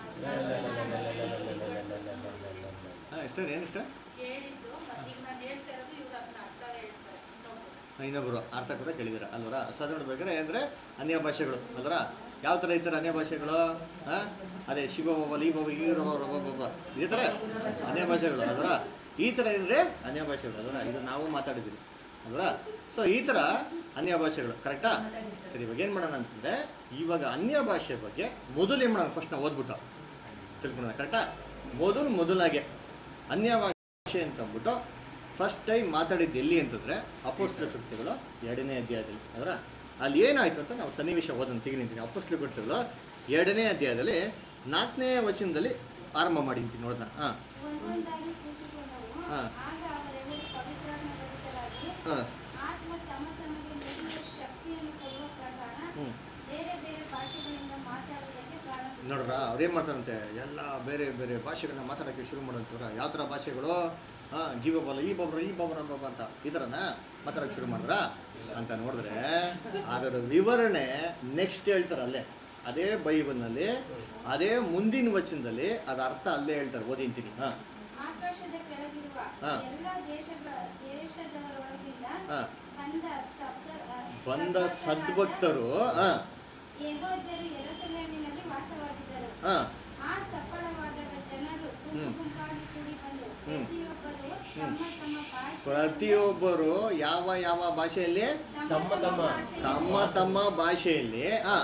ಹಾಂ ಇಷ್ಟ ಏನು ಇಷ್ಟ ಕೇಳಿದ್ದು ಈಗ ನಾನು ಹೇಳ್ತಾ ಇರೋದು ಇವ್ರು ಅದನ್ನ ಅರ್ಥ ಹೇಳ್ತಾರೆ ಇನ್ನೊಬ್ರು. ಇನ್ನೊಬ್ಬರು ಅರ್ಥ ಕೂಡ ಕೇಳಿದಾರೆ ಅಲ್ವರ ಸೊ ಅದು ನೋಡ್ಬೇಕಾದ್ರೆ ಅಂದರೆ ಅನ್ಯ ಭಾಷೆಗಳು ಅಲ್ವರ ಯಾವ ಥರ ಇರ್ತಾರೆ ಅನ್ಯ ಭಾಷೆಗಳು ಹಾಂ ಅದೇ ಶಿವ ಬಾಬಾ ಲೀ ಬಾಬಾ ಈ ರಬ ರಬ ಬಾಬಾ ಇದೇ ಥರ ಅನ್ಯ ಭಾಷೆಗಳು ಅಲ್ವರ ಈ ಥರ ಇದ್ರೆ ಅನ್ಯ ಭಾಷೆಗಳು ಅಲ್ವರ ಇದು ನಾವು ಮಾತಾಡಿದ್ದೀವಿ ಅಲ್ವರ ಸೊ ಈ ಥರ ಅನ್ಯ ಭಾಷೆಗಳು ಕರೆಕ್ಟಾ ಸರಿ ಇವಾಗ ಏನು ಮಾಡೋಣ ಅಂತಂದರೆ ಇವಾಗ ಅನ್ಯ ಭಾಷೆ ಬಗ್ಗೆ ಮೊದಲು ಏನು ಮಾಡೋಣ ಫಸ್ಟ್ ನಾವು ಓದ್ಬಿಟ್ಟು ತಿಳ್ಕೊಳ್ಳೋಣ ಕರೆಕ್ಟಾ ಮೊದಲು ಮೊದಲಾಗೆ ಅನ್ಯ ಭಾಷೆ ಅಂತ ಅಂದ್ಬಿಟ್ಟು ಫಸ್ಟ್ ಟೈಮ್ ಮಾತಾಡಿದ್ದು ಎಲ್ಲಿ ಅಂತಂದರೆ ಅಪೋಸ್ಲ ಕೃತ್ಯಗಳು ಎರಡನೇ ಅಧ್ಯಾಯದಲ್ಲಿ ಅವರ ಅಲ್ಲಿ ಏನಾಯಿತು ಅಂತ ನಾವು ಸನ್ನಿವೇಶ ಓದನ್ನು ತೆಗಿನಿಂತೀನಿ ಅಪೋಸ್ಲ ಕೃತ್ಯಗಳು ಎರಡನೇ ಅಧ್ಯಾಯದಲ್ಲಿ ನಾಲ್ಕನೇ ವಚನದಲ್ಲಿ ಆರಂಭ ಮಾಡಿದ್ದೀನಿ ನೋಡೋಣ ಹಾಂ ಒಂದೊಂದಾಗಿ ಕೂತುಕೊಂಡವು ಹಾ. ಆಗ ಅವರೆಲ್ಲರೂ ಪವಿತ್ರಾತ್ಮ ಭರಿತರಾಗಿ ಹಾಂ ಆತ್ಮ ತಮ್ಮ ತಮಗೆ ನೀಡಿದ ಶಕ್ತಿಯನ್ನು ಕೊಡುವ ಪ್ರಕಾರ ಹ್ಞೂ ಬೇರೆ ಬೇರೆ ಭಾಷೆಗಳಿಂದ ಮಾತಾಡುವುದಕ್ಕೆ ಪ್ರಾರಂಭಿಸಿದರು ನೋಡ್ರ ಅವ್ರೇನು ಮಾಡ್ತಾರಂತೆ ಎಲ್ಲ ಬೇರೆ ಬೇರೆ ಭಾಷೆಗಳನ್ನ ಮಾತಾಡೋಕ್ಕೆ ಶುರು ಮಾಡೋಂಥವ್ರ ಯಾವ ಥರ ಭಾಷೆಗಳು ಹಾಂ ಗಿ ಬಾಬಲ್ಲ ಈ ಬಾಬ್ರ ಈ ಬಾಬರ ಬಾಬಾ ಅಂತ ಈ ಥರನ ಮಾತಾಡೋಕ್ಕೆ ಶುರು ಮಾಡಿದ್ರ ಅಂತ ನೋಡಿದ್ರೆ ಅದರ ವಿವರಣೆ ನೆಕ್ಸ್ಟ್ ಹೇಳ್ತಾರೆ ಅಲ್ಲೇ ಅದೇ ಬೈಬಲ್ನಲ್ಲಿ ಅದೇ ಮುಂದಿನ ವಚನದಲ್ಲಿ ಅದರ ಅರ್ಥ ಅಲ್ಲೇ ಹೇಳ್ತಾರೆ ಓದಿಂತೀನಿ ಹಾಂ ಆಕಾಶದ ಕೆಳಗಿರುವ ಹಾ. ಎಲ್ಲ ದೇಶಗಳ ದೇಶದವರೊಳಗಿಂದ ಹಾಂ ಬಂದ ಸಪ್ತ ಬಂದ ಸದ್ಭಕ್ತರು ಹಾಂ ಯೆಹೂದ್ಯರು ಯೆರೂಸಲೇಮಿನಲ್ಲಿ ವಾಸವಾಗಿದ್ದರು ಹಾಂ ಆ ಸಫಲವಾದ ಜನರು ಗುಂಪು ಹ್ಮ್. ಗುಂಪಾಗಿ ಕೂಡಿ ಬಂದು ಹ್ಮ್. ಪ್ರತಿಯೊಬ್ಬರು ತಮ್ಮ ತಮ್ಮ ಭಾಷೆ ಪ್ರತಿಯೊಬ್ಬರು ಯಾವ ಯಾವ ಭಾಷೆಯಲ್ಲಿ ತಮ್ಮ ತಮ್ಮ ಭಾಷೆಯಲ್ಲಿ ತಮ್ಮ ತಮ್ಮ ಭಾಷೆಯಲ್ಲಿ ಹಾಂ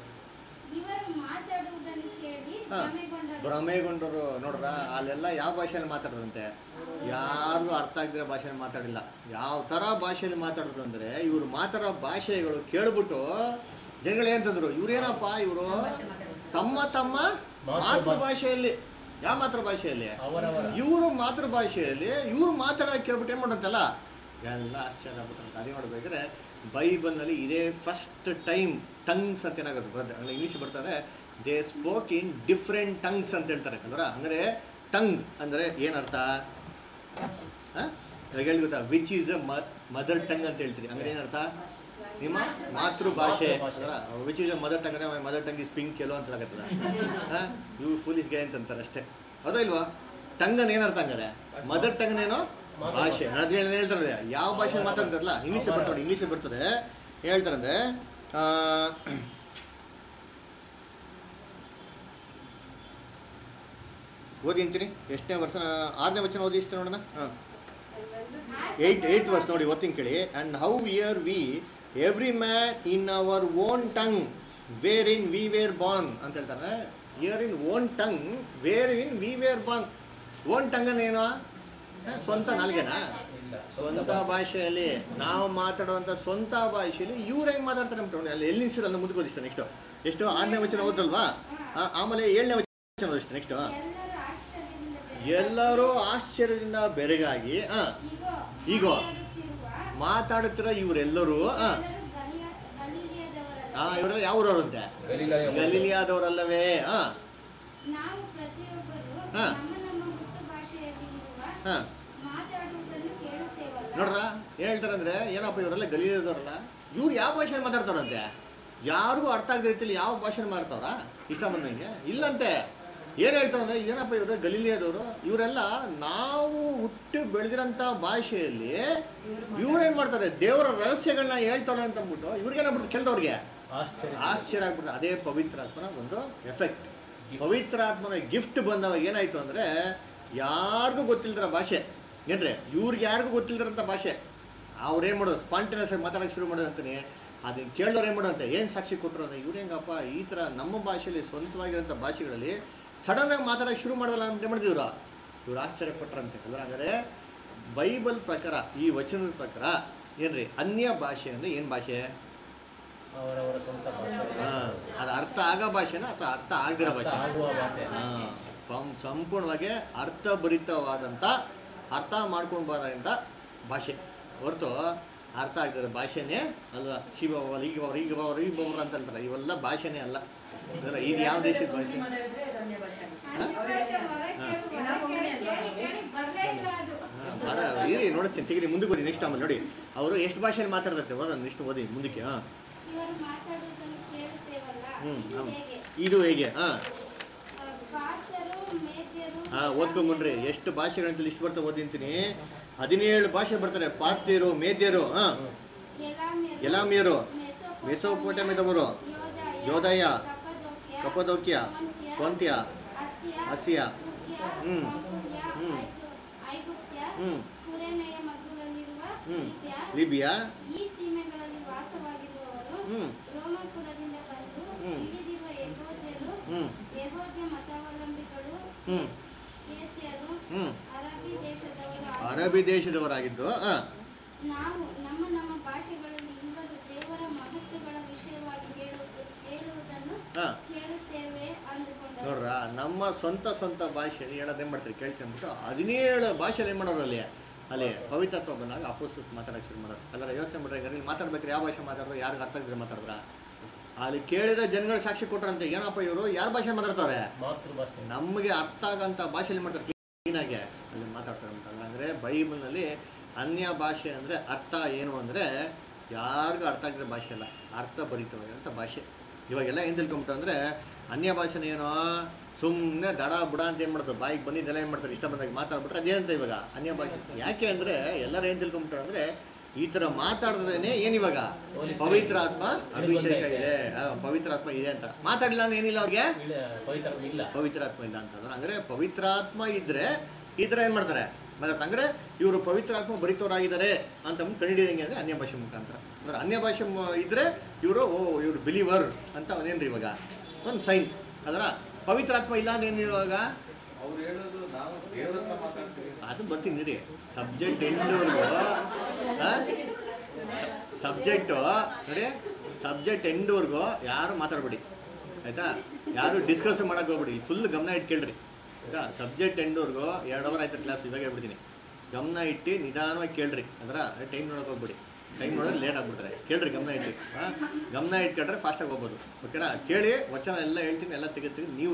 ಇವರು ಮಾತಾಡುವುದನ್ನು ಕೇಳಿ ಹಾ. ಭ್ರಮೆಗೊಂಡರು ಭ್ರಮೆಗೊಂಡರು ನೋಡ್ರ ಅಲ್ಲೆಲ್ಲ ಯಾವ ಭಾಷೆಯಲ್ಲಿ ಮಾತಾಡಿದ್ರಂತೆ ಯಾರಿಗೂ ಅರ್ಥ ಆಗದಿರೋ ಭಾಷೆಯಲ್ಲಿ ಮಾತಾಡಿಲ್ಲ ಯಾವ ಥರ ಭಾಷೆಯಲ್ಲಿ ಮಾತಾಡಿದ್ರು ಅಂದರೆ ಇವರು ಮಾತಾಡೋ ಭಾಷೆಗಳು ಕೇಳ್ಬಿಟ್ಟು ಜನಗಳು ಏನಂತಂದ್ರು ಇವ್ರೇನಪ್ಪ ಇವರು ತಮ್ಮ ತಮ್ಮ ಮಾತೃಭಾಷೆಯಲ್ಲಿ ಯಾವ ಮಾತೃಭಾಷೆಯಲ್ಲಿ ಅವರವರ ಇವರು ಮಾತೃಭಾಷೆಯಲ್ಲಿ ಇವ್ರು ಮಾತಾಡೋಕೆ ಕೇಳ್ಬಿಟ್ಟು ಏನು ಮಾಡಂತಲ್ಲ ಎಲ್ಲ ಆಶ್ಚರ್ಯ ಆಗ್ಬಿಟ್ಟಂತ ಅದೇ ನೋಡ್ಬೇಕಾದ್ರೆ ಬೈಬಲ್ನಲ್ಲಿ ಇದೇ ಫಸ್ಟ್ ಟೈಮ್ ಟಂಗ್ಸ್ ಅಂತ ಏನಾಗೋದು ಬರುತ್ತೆ ಇಂಗ್ಲೀಷ್ ಬರ್ತಾರೆ they spoke in different tongues ಅಂತ ಹೇಳ್ತಾರೆ ಅಲ್ವರ ಅಂದರೆ ಟಂಗ್ ಅಂದರೆ ಏನರ್ಥ ಇವಾಗ ಹೇಳಿ ಗೊತ್ತಾ which is a mother tongue ಅಂತ ಹೇಳ್ತೀರಿ ಹಂಗಾರೆ ಏನರ್ಥ ನಿಮ್ಮ ಮಾತೃಭಾಷೆ ಅದರ which is a mother tongue ಅಂದರೆ ಮದರ್ ಟಂಗ್ ಇಸ್ ಪಿಂಕ್ ಎಲ್ಲೋ ಅಂತ ಹೇಳಕತ್ತದ ಹಾಂ ಇವು ಫುಲ್ ಇಸ್ ಗೇ ಅಂತಾರೆ ಅಷ್ಟೇ ಹೌದಾ ಇಲ್ವಾ ಟಂಗ್ ಅನ್ ಏನರ್ಥ ಹಂಗಾರೆ ಮದರ್ ಟಂಗ್ ಏನೋ ಭಾಷೆ ನಾನು ಹೇಳಿ ಹೇಳ್ತಾರೆ ಯಾವ ಭಾಷೆ ಮಾತಾಡ್ತಾರಲ್ಲ ಇಂಗ್ಲೀಷ್ ಬರ್ತದೆ ಇಂಗ್ಲೀಷ್ ಬರ್ತದೆ ಹೇಳ್ತಾರಂದ್ರೆ ಆ, ಓದಿ ಅಂತೀನಿ ಎಷ್ಟನೇ ವರ್ಷ ಆರನೇ ವಚನ ಓದಿ ಇಷ್ಟು ನೋಡೋಣ ಹಾಂ ಏಯ್ಟ್ ಏಯ್ಟ್ ವರ್ಷ ನೋಡಿ ಓದ್ತೀನಿ ಕೇಳಿ and how hear we every man in our own tongue wherein we were born ಅಂತ ಹೇಳ್ತಾರೆ hear in own tongue wherein we were born own tongue ಏನು ಹ? ಸ್ವಂತ ನಾಲ್ಗೆನಾ ಇಲ್ಲ ಸ್ವಂತ ಭಾಷೆಯಲ್ಲಿ ನಾವು ಮಾತಾಡುವಂಥ ಸ್ವಂತ ಭಾಷೆಯಲ್ಲಿ ಇವ್ರು ಹೆಂಗೆ ಮಾತಾಡ್ತಾರೆ ಅಂದ್ಬಿಟ್ಟು ಅಲ್ಲಿ ಎಲ್ಲಿ ನಿಲ್ಸಿರೋ ಅಲ್ಲಿ ಮುಂದಕ್ಕೆ ಓದಿಸ್ತಾರೆ ನೆಕ್ಸ್ಟ್ ಎಷ್ಟು ಆರನೇ ವಚನ ಓದಲ್ವಾ ಆ- ಆಮೇಲೆ ಏಳನೇ ವಚನ ಓದಿಸ್ತಾರೆ ನೆಕ್ಸ್ಟ್ ಎಲ್ಲರೂ ಆಶ್ಚರ್ಯದಿಂದ ಬೆರೆತು, ಎಲ್ಲರೂ ಆಶ್ಚರ್ಯದಿಂದ ಬೆರಗಾಗಿ ಆ, ಇಗೋ, ಇಗೋ. ಮಾತಾಡುತ್ತಿರುವ ಮಾತಾಡುತ್ತಿರೋ ಇವರೆಲ್ಲರೂ ಆ, ಎಲ್ಲರೂ ಗಲಿಯ- ಗಲಿಲಿಯದವರಲ್ಲ. ಆ, ಇವರೆಲ್ಲ ಯಾವ್ರವ್ರಂತೆ ಗಲೀಲಾಯ ಗಲೀಲಿಯಾದವರಲ್ಲವೇ ಆ, ನಾವು ಪ್ರತಿಯೊಬ್ಬರು ಹಾ. ನಮ್ಮ ನಮ್ಮ ಹುಟ್ಟು ಭಾಷೆಯಲ್ಲಿರುವ ಆ. ಮಾತಾಡುವುದನ್ನು ಕೇಳುತ್ತೇವಲ್ಲ ನೋಡ್ರ ಏನ್ ಹೇಳ್ತಾರಂದ್ರೆ ಏನಪ್ಪ ಇವರೆಲ್ಲ ಗಲೀಲಿಯಾದವರಲ್ಲ ಇವ್ರು ಯಾವ ಭಾಷೆಯಲ್ಲಿ ಮಾತಾಡ್ತಾರಂತೆ ಯಾರಿಗೂ ಅರ್ಥ ಆಗದ ರೀತಿಯಲ್ಲಿ ಯಾವ ಭಾಷೆನ ಮಾಡ್ತಾವ್ರ ಇಷ್ಟ ಬಂದಂಗೆ ಇಲ್ಲಂತೆ ಏನು ಹೇಳ್ತಾರಂದ್ರೆ ಏನಪ್ಪ ಇವರು ಗಲೀಲಿಯಾದವರು ಇವರೆಲ್ಲ ನಾವು ಹುಟ್ಟು ಬೆಳೆದಿರೋಂಥ ಭಾಷೆಯಲ್ಲಿ ಇವ್ರೇನು ಮಾಡ್ತಾರೆ ದೇವರ ರಹಸ್ಯಗಳನ್ನ ಹೇಳ್ತಾರೆ ಅಂತ ಅಂದ್ಬಿಟ್ಟು ಇವ್ರಿಗೇನಾಗ್ಬಿಡ್ತು ಕೇಳ್ದವ್ರಿಗೆ ಆಶ್ಚರ್ಯ ಆಶ್ಚರ್ಯ ಆಗ್ಬಿಡ್ತು ಅದೇ ಪವಿತ್ರಾತ್ಮನ ಒಂದು ಎಫೆಕ್ಟ್ ಪವಿತ್ರಾತ್ಮನ ಗಿಫ್ಟ್ ಬಂದವಾಗ ಏನಾಯ್ತು ಅಂದರೆ ಯಾರಿಗೂ ಗೊತ್ತಿಲ್ದಿರೋ ಭಾಷೆ ಏನ್ರಿ ಇವ್ರಿಗೆ ಯಾರಿಗೂ ಗೊತ್ತಿಲ್ದಿರೋಂಥ ಭಾಷೆ ಅವ್ರೇನು ಮಾಡೋದು ಸ್ಪಾಂಟಿನಸ್ ಆಗಿ ಮಾತಾಡೋಕೆ ಶುರು ಮಾಡೋದು ಅಂತಾನೆ ಅದನ್ನ ಕೇಳೋರು ಏನು ಮಾಡೋಂತೆ ಏನು ಸಾಕ್ಷಿ ಕೊಟ್ಟರು ಅಂದ್ರೆ ಇವ್ರು ಹೆಂಗಪ್ಪ ಈ ಥರ ನಮ್ಮ ಭಾಷೆಯಲ್ಲಿ ಸ್ವಂತವಾಗಿರೋಂಥ ಭಾಷೆಗಳಲ್ಲಿ ಸಡನ್ನಾಗಿ ಮಾತಾಡೋಕೆ ಶುರು ಮಾಡೋದಲ್ಲ ಅಂತ ಮಾಡಿದ್ರು ಇವ್ರು ಆಶ್ಚರ್ಯಪಟ್ರಂತೆ ಅಲ್ವ ಹಾಗಾದ್ರೆ ಬೈಬಲ್ ಪ್ರಕಾರ ಈ ವಚನದ ಪ್ರಕಾರ ಏನ್ರಿ ಅನ್ಯ ಭಾಷೆ ಅಂದರೆ ಏನು ಭಾಷೆ ಅವರವರ ಸ್ವಂತ ಭಾಷೆ ಹಾ, ಅದು ಅರ್ಥ ಆಗೋ ಭಾಷೆನ ಅಥವಾ ಅರ್ಥ ಆಗದಿರೋ ಅರ್ಥ ಭಾಷೆ ಆಗುವ ಭಾಷೆ ಹಾ, ಪಂ- ಸಂಪೂರ್ಣವಾಗಿ ಅರ್ಥಭರಿತವಾದಂಥ ಅರ್ಥ ಮಾಡ್ಕೊಳ್ಬಾರಂಥ ಭಾಷೆ ಹೊರತು ಅರ್ಥ ಆಗದಿರೋ ಭಾಷೆನೇ ಅಲ್ವಾ ಶಿವ ಬವರು ಈಗ ಬವರು ಈಗ ಬವರು ಈಗ ಬವರು ಅಂತ ಹೇಳ್ತಾರೆ ಇವೆಲ್ಲ ಭಾಷೆನೇ ಅಲ್ಲ ಇದೆಲ್ಲ ಇದು ಯಾವ ದೇಶದ ಭಾಷೆ ಅನ್ಯ ಭಾಷೆ ಹೊರಗೆ ಹಾ. ಕೇಳು, ಹೊರಗೆ ಕೇಳಿ, ಕೇಳಿ, ಕೇಳಿ, ಬರ್ಲೇ ಇಲ್ಲ ಅದು ಹಾ, ಬರ ಇರಿ ನೋಡಿಸ್ತೀನಿ ತೆಗಿರಿ ಮುಂದಕ್ಕೆ ಓದಿ ನೆಕ್ಸ್ಟ್ ಆಮೇಲೆ ನೋಡಿ ಅವರು ಎಷ್ಟು ಭಾಷೆಯಲ್ಲಿ ಮಾತಾಡ್ತಾರೆ ಓದೋಣ ನೆಕ್ಸ್ಟ್ ಓದಿ ಮುಂದಕ್ಕೆ ಹಾಂ ಇವರು ಮಾತಾಡುವುದನ್ನು ಕೇಳುತ್ತೇವಲ್ಲ ಹ್ಞೂ ಇದು ಹೇಗೆ ಇದು ಹೇಗೆ ಹಾಂ ಆ, ಪಾರ್ಸರು ಮೇದ್ಯರು ಹಾಂ ಓದ್ಕೊಂಬನ್ರಿ ಎಷ್ಟು ಭಾಷೆಗಳಂತ ಲಿಸ್ಟ್ ಬರ್ತಾ ಓದಿಂತೀನಿ ಹದಿನೇಳು ಭಾಷೆ ಬರ್ತಾರೆ ಪಾರ್ತಿಯರು ಮೇದ್ಯರು ಹಾಂ ಎಲಾಮ್ಯರು, ಎಲಾಮಿಯರು ಮೆಸೊಪೊಟಾಮಿಯ, ಮೆಸೊಪೊಟಾಮಿಯದವರು ಯೋದಾಯ, ಯೋದಾಯ, ಕಪ್ಪದೋಕ್ಯ, ಕಪ್ಪದೋಕ್ಯ, ಪೊಂತ್ಯ, ಪೊಂತ್ಯ, ಅಸ್ಯ, ಅಸಿಯ, ತುರ್ಕ್ಯ, ಹ್ಮ್. ಪಾಂಪುಲ್ಯ, ಹ್ಮ್. ಐಗು- ಐಗುಪ್ತ್ಯ, ಹ್ಮ್. ಕುರೇನೆಯ ಮಧ್ಯದಲ್ಲಿರುವ ಹ್ಞೂ ಲಿಬ್ಯ, ಲಿಬಿಯಾ ಈ ಸೀಮೆಗಳಲ್ಲಿ ವಾಸವಾಗಿರುವವರು ಹ್ಞೂ ರೋಮಪುರದಿಂದ ಬಂದು ಹ್ಮ್. ಇಳಿದಿರುವ ಯಹೂದ್ಯರು ಹ್ಞೂ ಯಹೂದ್ಯ ಮತಾವಲಂಬಿಗಳು ಹ್ಞೂ ಕೇತಿಯರು ಹ್ಞೂ ಅರಬಿ ದೇಶದವರು ಆಗಿದ್ದು, ಅರಬಿ ದೇಶದವರಾಗಿದ್ದು ಹಾಂ ನಾವು ನಮ್ಮ ನಮ್ಮ ಭಾಷೆಗಳಲ್ಲಿ ಇವರು ದೇವರ ಮಹತ್ವಗಳ ವಿಷಯವಾಗಿ ಹೇಳುವುದು ಹೇಳುವುದನ್ನು ಹಾಂ ಕೇಳುತ್ತೇವೆ ಅಂದುಕೊಂಡರು ನೋಡ್ರ ನಮ್ಮ ಸ್ವಂತ ಸ್ವಂತ ಭಾಷೆಯಲ್ಲಿ ಹೇಳೋದು ಏನು ಮಾಡ್ತಾರೆ ಕೇಳ್ತೀನಿ ಅಂದ್ಬಿಟ್ಟು ಹದಿನೇಳು ಭಾಷೆಯಲ್ಲಿ ಏನು ಮಾಡೋರು ಅಲ್ಲಿ ಅಲ್ಲಿ ಪವಿತ್ರತ್ವ ಬಂದಾಗ ಅಪೋಸಸ್ ಮಾತಾಡೋಕೆ ಶುರು ಮಾಡೋದು ಎಲ್ಲರ ಯೋಚನೆ ಮಾಡ್ರೆ ಈಗ ಇಲ್ಲಿ ಮಾತಾಡ್ಬೇಕಾದ್ರೆ ಯಾವ ಭಾಷೆ ಮಾತಾಡೋದು ಯಾರಿಗೆ ಅರ್ಥ ಆಗಿದ್ರೆ ಮಾತಾಡಿದ್ರ ಅಲ್ಲಿ ಕೇಳಿರೋ ಜನಗಳು ಸಾಕ್ಷಿ ಕೊಟ್ರಂತೆ ಏನಪ್ಪ ಇವರು ಯಾರ ಭಾಷೆ ಮಾತಾಡ್ತಾರೆ ಮಾತೃಭಾಷೆ ನಮಗೆ ಅರ್ಥ ಆಗಂಥ ಭಾಷೆಯಲ್ಲಿ ಮಾಡ್ತಾರೆ ಕ್ಲೀನಾಗಿ ಅಲ್ಲಿ ಮಾತಾಡ್ತಾರೆ ಅಂತ ಅಂದರೆ ಬೈಬಲ್ನಲ್ಲಿ ಅನ್ಯ ಭಾಷೆ ಅಂದರೆ ಅರ್ಥ ಏನು ಅಂದರೆ ಯಾರಿಗೂ ಅರ್ಥ ಆಗಿರೋ ಭಾಷೆ ಅಲ್ಲ ಅರ್ಥ ಭರಿತವಾಗಿರೋಂಥ ಭಾಷೆ ಇವಾಗೆಲ್ಲ ಏನು ತಿಳ್ಕೊಂಬಿಟ್ಟು ಅಂದರೆ ಅನ್ಯ ಭಾಷೆನ ಏನೋ ಸುಮ್ಮನೆ ದಡ ಬುಡ ಅಂತ ಏನು ಮಾಡ್ತಾರೆ ಬಾಯಿಗೆ ಬಂದಿದ್ದೆಲ್ಲ ಏನು ಮಾಡ್ತಾರೆ ಇಷ್ಟ ಬಂದಾಗ ಮಾತಾಡ್ಬಿಟ್ರೆ ಅದೇನಂತ ಇವಾಗ ಅನ್ಯ ಭಾಷೆ ಯಾಕೆ ಅಂದರೆ ಎಲ್ಲರೂ ಏನು ತಿಳ್ಕೊಂಬಿಟ್ರು ಅಂದರೆ ಈ ಥರ ಮಾತಾಡ್ದೇನೆ ಏನಿವಾಗ ಪವಿತ್ರ ಆತ್ಮ ಅಭಿಷೇಕ ಇದೆ ಆ, ಪವಿತ್ರ ಆತ್ಮ ಇದೆ ಅಂತ ಮಾತಾಡಲಿಲ್ಲ ಅಂದ್ರೆ ಏನಿಲ್ಲ ಅವ್ರಿಗೆ ಇಲ್ಲ ಪವಿತ್ರ ಇಲ್ಲ ಪವಿತ್ರಾತ್ಮ ಇಲ್ಲ ಅಂತಂದ್ರೆ ಅಂದರೆ ಪವಿತ್ರಾತ್ಮ ಇದ್ರೆ ಈ ಥರ ಏನು ಮಾಡ್ತಾರೆ ಮತ್ತೆ ಅಂದರೆ ಇವರು ಪವಿತ್ರಾತ್ಮ ಭರಿತವರಾಗಿದ್ದಾರೆ ಅಂತ ಕಂಡಿಡಿದಂಗೆ ಅಂದರೆ ಅನ್ಯ ಭಾಷೆ ಮುಖಾಂತರ ಅಂದ್ರೆ ಅನ್ಯ ಭಾಷೆ ಮ- ಇದ್ರೆ ಇವರು ಓ ಇವರು ಬಿಲೀವರ್ ಅಂತ ಅವನೇನ್ರಿ ಇವಾಗ ಒಂದು ಸೈನ್ ಅದರ ಪವಿತ್ರಾತ್ಮ ಇಲ್ಲ ಅಂದ್ರೆ ಇವಾಗ ಅವ್ರು ಹೇಳೋದು ನಾವು ದೇವ್ರ ಹತ್ರ ಮಾತಾಡ್ತೀವಿ ಅದು ಬರ್ತೀನಿ ರೀ ಸಬ್ಜೆಕ್ಟ್ ಎಂಡ್ವರೆಗೂ ಸಬ್ಜೆಕ್ಟು ನೋಡಿ ಸಬ್ಜೆಕ್ಟ್ ಎಂಡ್ವರೆಗೂ ಯಾರು ಮಾತಾಡ್ಬೇಡಿ ಆಯಿತಾ ಯಾರು ಡಿಸ್ಕಸ್ ಮಾಡೋಕೆ ಹೋಗ್ಬಿಡಿ ಫುಲ್ ಗಮನ ಇಟ್ಟು ಕೇಳ್ರಿ ಆಯಿತಾ ಸಬ್ಜೆಕ್ಟ್ ಎಂಡ್ವರೆಗೂ ಎರಡು ಅವರ್ ಆಯ್ತು ಕ್ಲಾಸ್ ಇವಾಗ ಹೇಳ್ಬಿಡ್ತೀನಿ ಗಮನ ಇಟ್ಟು ನಿಧಾನವಾಗಿ ಕೇಳ್ರಿ ಅಂದ್ರೆ ಟೈಮ್ ನೋಡೋಕೆ ಹೋಗ್ಬಿಡಿ ಟೈಮ್ ನೋಡೋದು ಲೇಟ್ ಆಗ್ಬಿಡ್ತಾರೆ ಕೇಳ್ರಿ ಗಮನ ಇಟ್ಟು ಹಾಂ ಗಮನ ಇಟ್ಕೊಂಡ್ರೆ ಫಾಸ್ಟಾಗಿ ಹೋಗ್ಬೋದು ಓಕೆನಾ ಕೇಳಿ ವಚನ ಎಲ್ಲ ಹೇಳ್ತೀನಿ ಎಲ್ಲ ತೆಗೆದು ತೆಗೆದು ನೀವು ನೋಡ್ರಿ